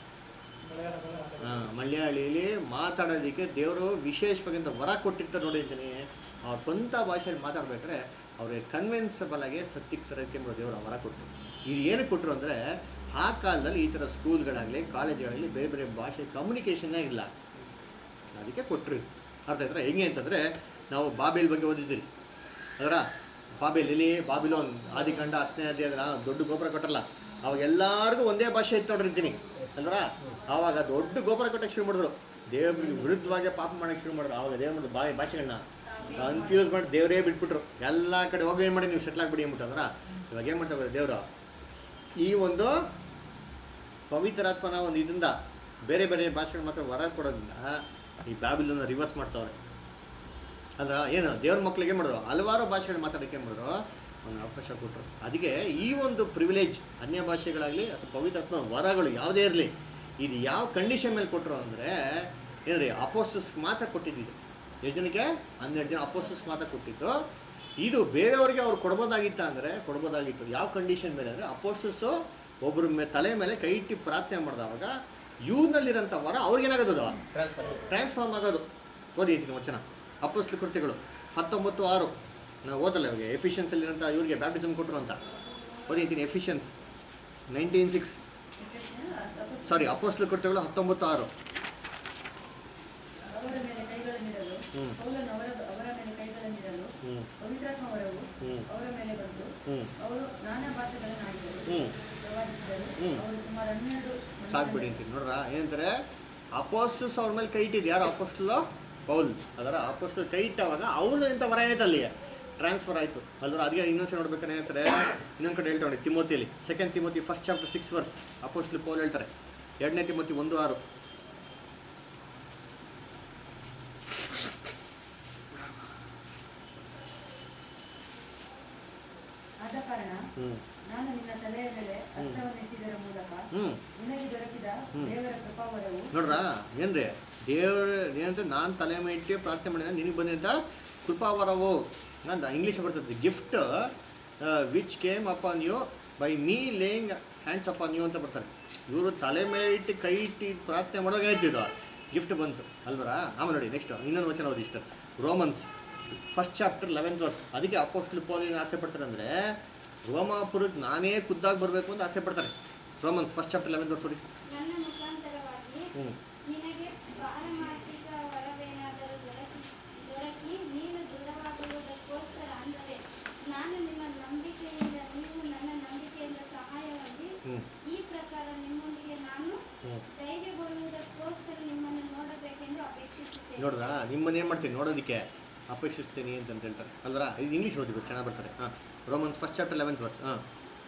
ಹಾಂ ಮಲಯಾಳಿಲಿ ಮಾತಾಡೋದಕ್ಕೆ ದೇವರು ವಿಶೇಷವಾಗಿಂತ ವರ ಕೊಟ್ಟಿರ್ತಾರೆ ನೋಡಿ ಅಂತೀನಿ ಅವ್ರ ಸ್ವಂತ ಭಾಷೆಯಲ್ಲಿ ಮಾತಾಡ್ಬೇಕಾದ್ರೆ ಅವ್ರಿಗೆ ಕನ್ವಿನ್ಸಬಲ್ ಆಗಿ ಸತ್ಯಕ್ಕೆ ತರೋಕ್ಕೆ ಎಂಬ ದೇವರು ವರ ಕೊಟ್ಟರು ಇದು ಏನಕ್ಕೆ ಕೊಟ್ಟರು ಅಂದರೆ ಆ ಕಾಲದಲ್ಲಿ ಈ ಥರ ಸ್ಕೂಲ್ಗಳಾಗಲಿ ಕಾಲೇಜ್ಗಳಲ್ಲಿ ಬೇರೆ ಬೇರೆ ಭಾಷೆ ಕಮ್ಯುನಿಕೇಷನ್ನೇ ಇಲ್ಲ ಅದಕ್ಕೆ ಕೊಟ್ಟರು ಅರ್ಥ ಆಯ್ತಾ ಹೆಂಗೆ ಅಂತಂದರೆ ನಾವು ಬಾಬೇಲ್ ಬಗ್ಗೆ ಓದಿದ್ದೀರಿ ಅದರ ಬಾಬೇಲ್ ಇಲ್ಲಿ ಬಾಬಿಲೋನ್ ಆದಿಕಾಂಡ ಹತ್ತನೇ ಅಧ್ಯಾಯದ ದೊಡ್ಡ ಗೋಪುರ ಕೊಟ್ಟರಲ್ಲ ಅವಾಗ ಎಲ್ಲರಿಗೂ ಒಂದೇ ಭಾಷೆ ಇತ್ತು ನೋಡ್ರಿ ಅಂತೀನಿ ಅಲ್ವರ ಆವಾಗ ದೊಡ್ಡ ಗೋಪುರ ಕಟ್ಟಕ್ಕೆ ಶುರು ಮಾಡಿದ್ರು ದೇವ್ರಿಗೆ ವಿರುದ್ಧವಾಗಿ ಪಾಪ ಮಾಡಕ್ಕೆ ಶುರು ಮಾಡಿದ್ರು ಆವಾಗ ದೇವ್ರ ಮಾಡಿದ್ರು ಬಾಯಿ ಭಾಷೆಗಳನ್ನ ಕನ್ಫ್ಯೂಸ್ ಮಾಡಿ ದೇವರೇ ಬಿಟ್ಬಿಟ್ರು ಎಲ್ಲ ಕಡೆ ಹೋಗಿ ಏನು ಮಾಡಿ ನೀವು ಸೆಟ್ಲ್ ಆಗಿಬಿಡಿ ಅಂದ್ಬಿಟ್ಟು ಅಂದ್ರ ಇವಾಗ ಏನು ಮಾಡ್ತಾರೆ ದೇವರು ಈ ಒಂದು ಪವಿತ್ರಾತ್ಮನ ಒಂದು ಇದರಿಂದ ಬೇರೆ ಬೇರೆ ಭಾಷೆಗಳು ಮಾತ್ರ ಹೊರ ಕೊಡೋದ್ರಿಂದ ಈ ಬ್ಯಾಬಿಲನ್ನ ರಿವರ್ಸ್ ಮಾಡ್ತಾವ್ರೆ ಅಂದ್ರೆ ಏನು ದೇವ್ರ ಮಕ್ಳಿಗೆ ಏನು ಮಾಡಿದ್ರು ಹಲವಾರು ಭಾಷೆಗಳು ಮಾತಾಡೋಕ್ಕೆ ಏನು ಮಾಡಿದ್ರು ಒಂದು ಅವಕಾಶ ಕೊಟ್ಟರು ಅದಕ್ಕೆ ಈ ಒಂದು ಪ್ರಿವಿಲೇಜ್ ಅನ್ಯ ಭಾಷೆಗಳಾಗಲಿ ಅಥವಾ ಪವಿತ್ರಾತ್ಮ ವರಗಳು ಯಾವುದೇ ಇರಲಿ ಇದು ಯಾವ ಕಂಡೀಷನ್ ಮೇಲೆ ಕೊಟ್ಟರು ಅಂದರೆ ಏನ್ರಿ ಅಪೋಸ್ಟಸ್ ಮಾತ್ರ ಕೊಟ್ಟಿದ್ದು ಎಷ್ಟು ಜನಕ್ಕೆ ಹನ್ನೆರಡು ಜನ ಅಪೋಸ್ಟಸ್ ಮಾತ್ರ ಕೊಟ್ಟಿದ್ದು ಇದು ಬೇರೆಯವ್ರಿಗೆ ಅವ್ರು ಕೊಡ್ಬೋದಾಗಿತ್ತ ಅಂದರೆ ಕೊಡ್ಬೋದಾಗಿತ್ತು ಯಾವ ಕಂಡೀಷನ್ ಮೇಲೆ ಅಂದರೆ ಅಪೋಸ್ಟಸ್ಸು ಒಬ್ಬರ ಮೇ ತಲೆ ಮೇಲೆ ಕೈ ಇಟ್ಟು ಪ್ರಾರ್ಥನೆ ಮಾಡಿದವಾಗ ಇವ್ನಲ್ಲಿರೋಂಥ ವರ ಅವ್ರಿಗೇನಾಗೋದು ಟ್ರಾನ್ಸ್ಫರ್ ಟ್ರಾನ್ಸ್ಫಾರ್ಮ್ ಆಗೋದು ಓದಿದ್ದೀನಿ ವಚನ ಅಪೋಸ್ಟ್ಲ ಕೃತ್ಯಗಳು ಹತ್ತೊಂಬತ್ತು ಆರು ನಾವು ಓದಲ್ಲ ಇವಾಗ ಎಫಿಷಿಯನ್ಸಲ್ಲಿರೋಂಥ ಇವ್ರಿಗೆ ಬ್ಯಾಪ್ಟಿಸಮ್ ಕೊಟ್ಟರು ಅಂತ ಓದಿದ್ದೀನಿ ಎಫಿಷಿಯನ್ಸ್ ನೈನ್ಟೀನ್ ಸಿಕ್ಸ್ ಸಾರಿ ಅಪೋಸ್ಟ್ಲ ಕೃತ್ಯಗಳು ಹತ್ತೊಂಬತ್ತು ಆರು ಅವರ ಮೇಲೆ ಕೈಗಳನ್ನಿಡಲು ಹ್ಮ್. ಪೌಲನು ಅವರ ಅವರ ಮೇಲೆ ಕೈಗಳನ್ನಿಡಲು ಹ್ಞೂ ಪವಿತ್ರಾತ್ಮ ವರವು ಹ್ಮ್. ಅವರ ಮೇಲೆ ಬಂತು ಹ್ಞೂ ಅವರು ನಾನಾ ಭಾಷೆಗಳನ್ನಾಡಿದರು ಹ್ಞೂ ಪ್ರವಾದಿಸಿದರು ಹ್ಮ್. ಅವರು ಸುಮಾರು ಹನ್ನೆರಡು ಮಂದಿ ಸಾಕ್ಬಿಡಿ ಅಂತೀನಿ ನೋಡ್ರ ಏನಂತಾರೆ ಅಪೋಸ್ಟಲ್ಸ್ ಅವ್ರ ಮೇಲೆ ಕೈ ಇಟ್ಟಿದ್ದು ಯಾರು ಅಪೋಸ್ಟಲ್ ಪೌಲ್ ಅದರ ಅಪೋಸ್ಟಲ್ ಕೈ ಇಟ್ಟವಾಗ ಅವನು ಇಂಥ ವರ ಏನೈತೆ ಅಲ್ಲಿ ಟ್ರಾನ್ಸ್ಫರ್ ಆಯಿತು ಅಲ್ದ್ರ ಅದಕ್ಕೆ ಇನ್ನೊಂದ್ಸಲ ನೋಡ್ಬೇಕಾದ್ರೆ ಹೇಳ್ತಾರೆ ಇನ್ನೊಂದು ಕಡೆ ಹೇಳ್ತಾ ನೋಡಿ ತಿಮೋತಿಯಲ್ಲಿ second Timothy first chapter six verse apostle Paul ಹೇಳ್ತಾರೆ ಎರಡನೇ ತಿಮೋತಿ ಒಂದು ಆರು ಆದ ಕಾರಣ ಹ್ಞೂ ನಾನು ನಿನ್ನ ತಲೆಯ ಮೇಲೆ ಅಸ್ತ್ರವನ್ನು ಇಟ್ಟಿದ್ದರ ಮೂಲಕ ಹ್ಞೂ ನಿನಗೆ ದೊರಕಿದ ಹ್ಮ್. ದೇವರ ಕೃಪಾವರವು ನೋಡ್ರಾ ಏನ್ರಿ ದೇವ್ರ ಏನಂತ ನಾನು ತಲೆ ಮೇಲೆ ಇಟ್ಟು ಪ್ರಾರ್ಥನೆ ಮಾಡಿದ ನಿನಗೆ ಬಂದಂಥ ಕೃಪಾವರವು ಅಂತ ಇಂಗ್ಲೀಷ್ ಬರ್ತದೆ gift which came upon you by me laying hands upon you ಅಂತ ಬರ್ತಾರೆ ಇವರು ತಲೆ ಮೇಲೆ ಇಟ್ಟು ಕೈ ಇಟ್ಟು ಪ್ರಾರ್ಥನೆ ಮಾಡೋವಾಗ ಹೇಳ್ತಿದ್ದು ಗಿಫ್ಟ್ ಬಂತು ಅಲ್ವರಾ ಆಮೇಲೆ ನೋಡಿ ನೆಕ್ಸ್ಟ್ ಇನ್ನೊಂದು ವಚನ ಓದಿ ಇಷ್ಟ Romans first chapter eleventh verse ಅದಕ್ಕೆ ಅಪೋಸ್ಟಲ್ ಪೋಲಿನ ಆಸೆ ಪಡ್ತಾರೆ ಅಂದರೆ ರೋಮಾಪುರಕ್ಕೆ ನಾನೇ ಖುದ್ದಾಗಿ ಬರಬೇಕು ಅಂತ ಆಸೆ ಪಡ್ತಾರೆ Romans first chapter eleventh verse ನೋಡಿ ನನ್ನ ಮುಖಾಂತರವಾಗಿ ಹ್ಞೂ ನಿನಗೆ ಪಾರಮಾರ್ಥಿಕ ವರವೇನಾದರೂ ದೊರಕಿ ದೊರಕಿ ನೀನು ದೃಢವಾಗುವುದಕ್ಕೋಸ್ಕರ ಅಂದರೆ ನಾನು ನಿಮ್ಮ ನಂಬಿಕೆಯಿಂದ ನೀವು ನನ್ನ ನಂಬಿಕೆಯಿಂದ ನೋಡ್ರಾ ನಿಮ್ಮನ್ನ ಏನು ಮಾಡ್ತೀನಿ ನೋಡೋದಕ್ಕೆ ಅಪೇಕ್ಷಿಸ್ತೀನಿ ಅಂತ ಹೇಳ್ತಾರೆ ಅಲ್ವರಾ ಇದು ಇಂಗ್ಲೀಷ್ ಓದಿಬೇಕು ಚೆನ್ನಾಗಿ ಬರ್ತಾರೆ ಹಾಂ Romans first chapter eleventh verse ಹಾಂ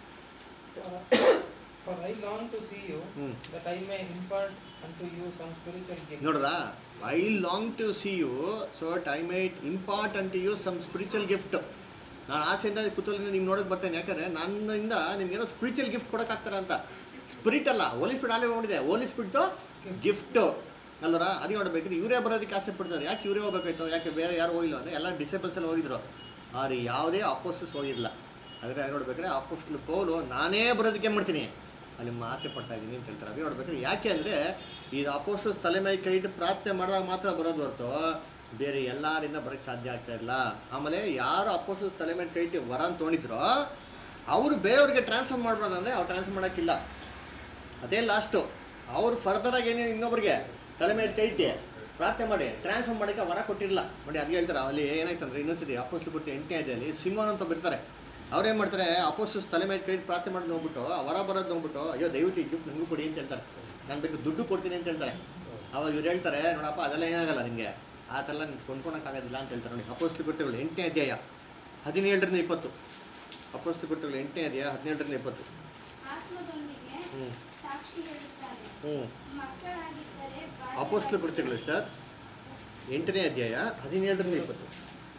For I long to see you, Hmm. that I may impart unto you some spiritual gift. ನೋಡ್ರಾ I long to see you so I might important you some spiritual gift ನಾನು ಆಸೆಯಿಂದ ಕುತೂಹಲದಿಂದ ನಿಮ್ಗೆ ನೋಡೋಕೆ ಬರ್ತೇನೆ ಯಾಕಂದರೆ ನನ್ನಿಂದ ನಿಮ್ಗೇನೋ ಸ್ಪಿರಿಚುವಲ್ ಗಿಫ್ಟ್ ಕೊಡೋಕ್ಕಾಗ್ತಾರ ಅಂತ ಸ್ಪಿರಿಟ್ ಅಲ್ಲ ಹೋಲಿ ಸ್ಪಿರಿಟ್ ಅಲ್ಲೇ ಹೋಗಿದೆ ಹೋಲಿ ಸ್ಪಿರಿಟ್ಟು ಗಿಫ್ಟು ಅಲ್ವರ ಅದು ನೋಡಬೇಕಿದ್ರೆ ಇವರೇ ಬರೋದಕ್ಕೆ ಆಸೆ ಪಡ್ತಾರೆ ಯಾಕೆ ಇವರೇ ಹೋಗ್ಬೇಕಾಯ್ತು ಯಾಕೆ ಬೇರೆ ಯಾರು ಹೋಗಿಲ್ಲ ಅಂದರೆ ಎಲ್ಲ ಡಿಸೇಬಲ್ಸ್ ಎಲ್ಲ ಹೋಗಿದ್ರು ಆದ್ರೆ ಯಾವುದೇ ಅಪೋಸಸ್ ಹೋಗಿರಲಿಲ್ಲ ಆದರೆ ನೋಡ್ಬೇಕಾದ್ರೆ ಅಪೋಸ್ಟ್ಲು ಪೌಲು ನಾನೇ ಬರೋದಕ್ಕೆ ಮಾಡ್ತೀನಿ ಅಲ್ಲಿ ನಿಮ್ಮ ಆಸೆ ಪಡ್ತಾ ಇದ್ದೀನಿ ಅಂತ ಹೇಳ್ತಾರೆ ಅದು ನೋಡ್ಬೇಕಾದ್ರೆ ಯಾಕೆ ಅಂದರೆ ಈ ಅಪೋಸಸ್ ತಲೆ ಮೇಲೆ ಕೈ ಇಟ್ಟು ಪ್ರಾರ್ಥನೆ ಮಾಡಿದಾಗ ಮಾತ್ರ ಬರೋದು ಹೊರತು ಬೇರೆ ಎಲ್ಲರಿಂದ ಬರೋಕ್ಕೆ ಸಾಧ್ಯ ಆಗ್ತಾ ಇಲ್ಲ ಆಮೇಲೆ ಯಾರು ಅಪೋಸಸ್ ತಲೆ ಮೇಲೆ ಕೈ ಇಟ್ಟು ವರ ಅಂತ ತೊಗೊಂಡಿದ್ರೋ ಅವರು ಬೇರೆಯವ್ರಿಗೆ ಟ್ರಾನ್ಸ್ಫರ್ ಮಾಡ್ಬೋದಂದರೆ ಅವ್ರು ಟ್ರಾನ್ಸ್ಫರ್ ಮಾಡೋಕ್ಕಿಲ್ಲ ಅದೇ ಲಾಸ್ಟು ಅವ್ರು ಫರ್ದರಾಗಿ ಏನೇನು ಇನ್ನೊಬ್ರಿಗೆ ತಲೆ ಮೇಲೆ ಕೈ ಇಟ್ಟು ಪ್ರಾರ್ಥನೆ ಮಾಡಿ ಟ್ರಾನ್ಸ್ಫರ್ ಮಾಡೋಕ್ಕೆ ವರ ಕೊಟ್ಟಿರಲಿಲ್ಲ ನೋಡಿ ಅದು ಹೇಳ್ತಾರೆ ಅಲ್ಲಿ ಏನಾಯ್ತಂದ್ರೆ ಇನ್ನೊಂದ್ಸತಿ ಅಪೋಸ್ಲು ಕೊಟ್ಟು ಎಂಟನೇ ಅಧ್ಯಾಯಲ್ಲಿ ಸಿಮೋನ್ ಅಂತ ಬರ್ತಾರೆ ಅವ್ರೇನು ಮಾಡ್ತಾರೆ ಅಪೋಸ್ಟಸ್ ತಲೆ ಮೇಲೆ ಕೈ ಇಟ್ಟು ಪ್ರಾರ್ಥನೆ ಮಾಡೋದು ನೋಡ್ಬಿಟ್ಟು ಆ ವರ ಬರೋದು ನೋಡ್ಬಿಟ್ಟು ಅಯ್ಯೋ ದಯವಿಟ್ಟು ಈ ಗಿಫ್ಟ್ ನನಗೂ ಕೊಡಿ ಅಂತ ಹೇಳ್ತಾರೆ ನಾನು ಬೇಕು ದುಡ್ಡು ಕೊಡ್ತೀನಿ ಅಂತ ಹೇಳ್ತಾರೆ ಅವಾಗ ಇವ್ರು ಹೇಳ್ತಾರೆ ನೋಡಪ್ಪ ಅದೆಲ್ಲ ಏನಾಗಲ್ಲ ನಿಮಗೆ ಆ ಥರ ನೀವು ಕೊಂಡ್ಕೊಳಕ್ಕಾಗೋದಿಲ್ಲ ಅಂತ ಹೇಳ್ತಾರೆ ನೋಡಿ ಅಪೋಸ್ಲು ಕೊಟ್ಟಗಳು ಎಂಟನೇ ಅಧ್ಯಾಯ ಹದಿನೇಳರಿಂದ ಇಪ್ಪತ್ತು ಅಪೋಸ್ಲು ಕೊಟ್ಟಗಳು ಎಂಟನೇ ಅಧ್ಯಾಯ ಹದಿನೇಳರಿಂದ ಇಪ್ಪತ್ತು ಆತ್ಮದೊಂದಿಗೆ ಹ್ಞೂ ಸಾಕ್ಷಿ ಹೇಳುತ್ತಾನೆ ಹ್ಞೂ ಮಕ್ಕಳಾಗಿದ್ದರೆ ಅಪೋಸ್ಲು ಕೃತ್ಯಗಳು ಸರ್ ಎಂಟನೇ ಅಧ್ಯಾಯ ಹದಿನೇಳರಿಂದ ಇಪ್ಪತ್ತು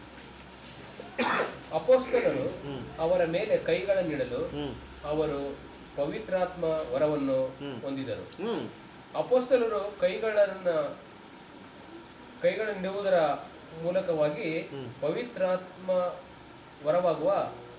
ಅಪೋಸ್ತಲರು ಹ್ಮ್. ಅವರ ಮೇಲೆ ಕೈಗಳನ್ನಿಡಲು ಹ್ಞೂ ಅವರು ಪವಿತ್ರಾತ್ಮ ವರವನ್ನು ಹ್ಮ್. ಹೊಂದಿದರು ಹ್ಞೂ ಅಪೋಸ್ತಲರು ಕೈಗಳನ್ನ ಕೈಗಳನ್ನಿಡುವುದರ ಮೂಲಕವಾಗಿ ಹ್ಮ್. ಪವಿತ್ರಾತ್ಮ ವರವಾಗುವ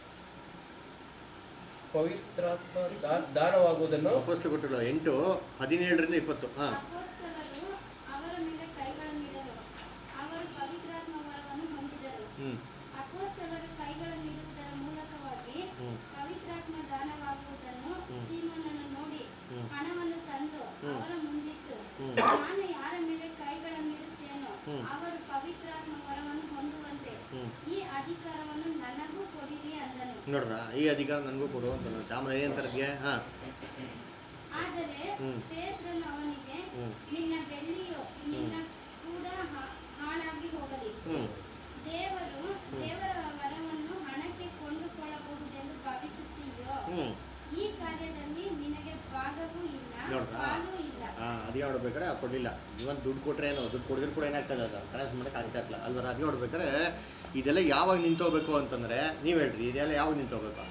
ಪವಿತ್ರಾತ್ಮ ದಾ- ದಾನವಾಗುವುದನ್ನು ಅಪೋಸ್ಲು ಕೃತ್ಯಗಳು ಎಂಟು ಹದಿನೇಳರಿಂದ ಇಪ್ಪತ್ತು ಹಾಂ ಅಪೋಸ್ತಲರು ಅವರ ಮೇಲೆ ಕೈಗಳನ್ನಿಡಲು ಅವರು ಪವಿತ್ರಾತ್ಮ ವರವನ್ನು ಹೊಂದಿದರು ಹ್ಞೂ ಅಪೋಸ್ತಲರು ಕೈಗಳನ್ನಿಡುವುದರ ಮೂಲಕವಾಗಿ ಹ್ಮ್. ಪವಿತ್ರಾತ್ಮ ದಾನವಾಗುವುದನ್ನು ಹ್ಮ್. ಸೀಮೋನನ್ನು ನೋಡಿ ಹ್ಮ್. ಹಣವನ್ನು ತಂದು ಹ್ಮ್. ಅವರ ಮುಂದಿಟ್ಟು ಹ್ಮ್. ನಾನು ಯಾರ ಮೇಲೆ ಕೈಗಳನ್ನಿಡುತ್ತೇನೋ ಹ್ಮ್. ಅವರು ಪವಿತ್ರಾತ್ಮ ವರವನ್ನು ಹೊಂದುವಂತೆ ಹ್ಞೂ ಈ ಅಧಿಕಾರವನ್ನು ನನಗೂ ಕೊಡಿರಿ ಅಂದನು ನೋಡ್ರ ಈ ಅಧಿಕಾರ ನನಗೂ ಕೊಡು ಅಂತ ಅನ್ನೋದು. ಆಮೇಲೆ ಏನಂತಾರೆ ಹಾಂ ಆದರೆ ಹ್ಮ್. ಪೇತ್ರನು ಅವನಿಗೆ ಹ್ಮ್. ನಿನ್ನ ಬೆಳ್ಳಿಯು ನಿನ್ನ ಕೂಡ ಹಾ- ಹಾಳಾಗಿ ಹೋಗಲಿ ಹ್ಞೂ ದೇವರು ದೇವರ ವರವನ್ನು ಹಣಕ್ಕೆ ಕೊಂಡುಕೊಳ್ಳಬಹುದೆಂದು ಭಾವಿಸುತ್ತೀಯೋ ಹ್ಞೂ ಈ ಕಾರ್ಯದಲ್ಲಿ ನಿನಗೆ ಭಾಗವೂ ಇಲ್ಲ ನೋಡ್ರಾ? ಪಾಲೂ ಇಲ್ಲ ಹಾಂ ಅದು ನೋಡ್ಬೇಕಾರೆ ಕೊಡಲಿಲ್ಲ ಇವನ್ ದುಡ್ಡು ಕೊಟ್ಟರೆ ಏನೋ ದುಡ್ಡು ಕೊಡಿದ್ರೆ ಕೂಡ ಏನಾಗ್ತದೆ ಅದು ಟ್ರಾನ್ಸ್ಫರ್ ಮಾಡೋಕೆ ಆಗ್ತಾ ಇರಲಿಲ್ಲ ಅಲ್ವರ ಅದು ನೋಡ್ಬೇಕಾರೆ ಇದೆಲ್ಲ ಯಾವಾಗ ನಿಂತೋಗ್ಬೇಕು ಅಂತಂದರೆ ನೀವು ಹೇಳ್ರಿ ಇದೆಲ್ಲ ಯಾವಾಗ ನಿಂತೋಗ್ಬೇಕು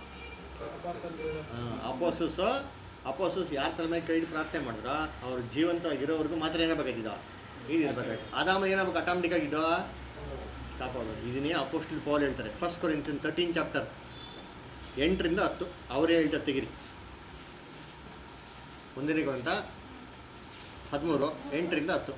ಅಪೋಸಸ್ ಅಪೋಸಸ್ ಯಾರ ತಲೆ ಮೇಲೆ ಕೈ ಹಿಡ್ದು ಪ್ರಾರ್ಥನೆ ಮಾಡಿದ್ರು ಅವ್ರ ಜೀವಂತವಾಗಿರೋವರೆಗೂ ಮಾತ್ರ ಏನಾಗಬೇಕಾಗಿದ್ದು ಇದು ಇರ್ಬೇಕಾಯ್ತು ಅದಾದ್ಮೇಲೆ ಏನಾಗಬೇಕು ಆಟೋಮೆಟಿಕ್ ಆಗಿದ್ದು ಸ್ಟಾಪ್ ಆಗೋದು ಇದನ್ನೇ ಅಪೋಸ್ಟಲ್ ಪೌಲ್ ಹೇಳ್ತಾರೆ ಫಸ್ಟ್ ಕೊರಿಂತಿಯನ್ ತರ್ಟೀನ್ ಚಾಪ್ಟರ್ ಎಂಟರಿಂದ ಹತ್ತು ಅವರೇ ಹೇಳ್ತಾರೆ ತೆಗಿರಿ ಒಂದನೇ ಗ್ರಂಥ ಹದಿಮೂರು ಎಂಟರಿಂದ ಹತ್ತು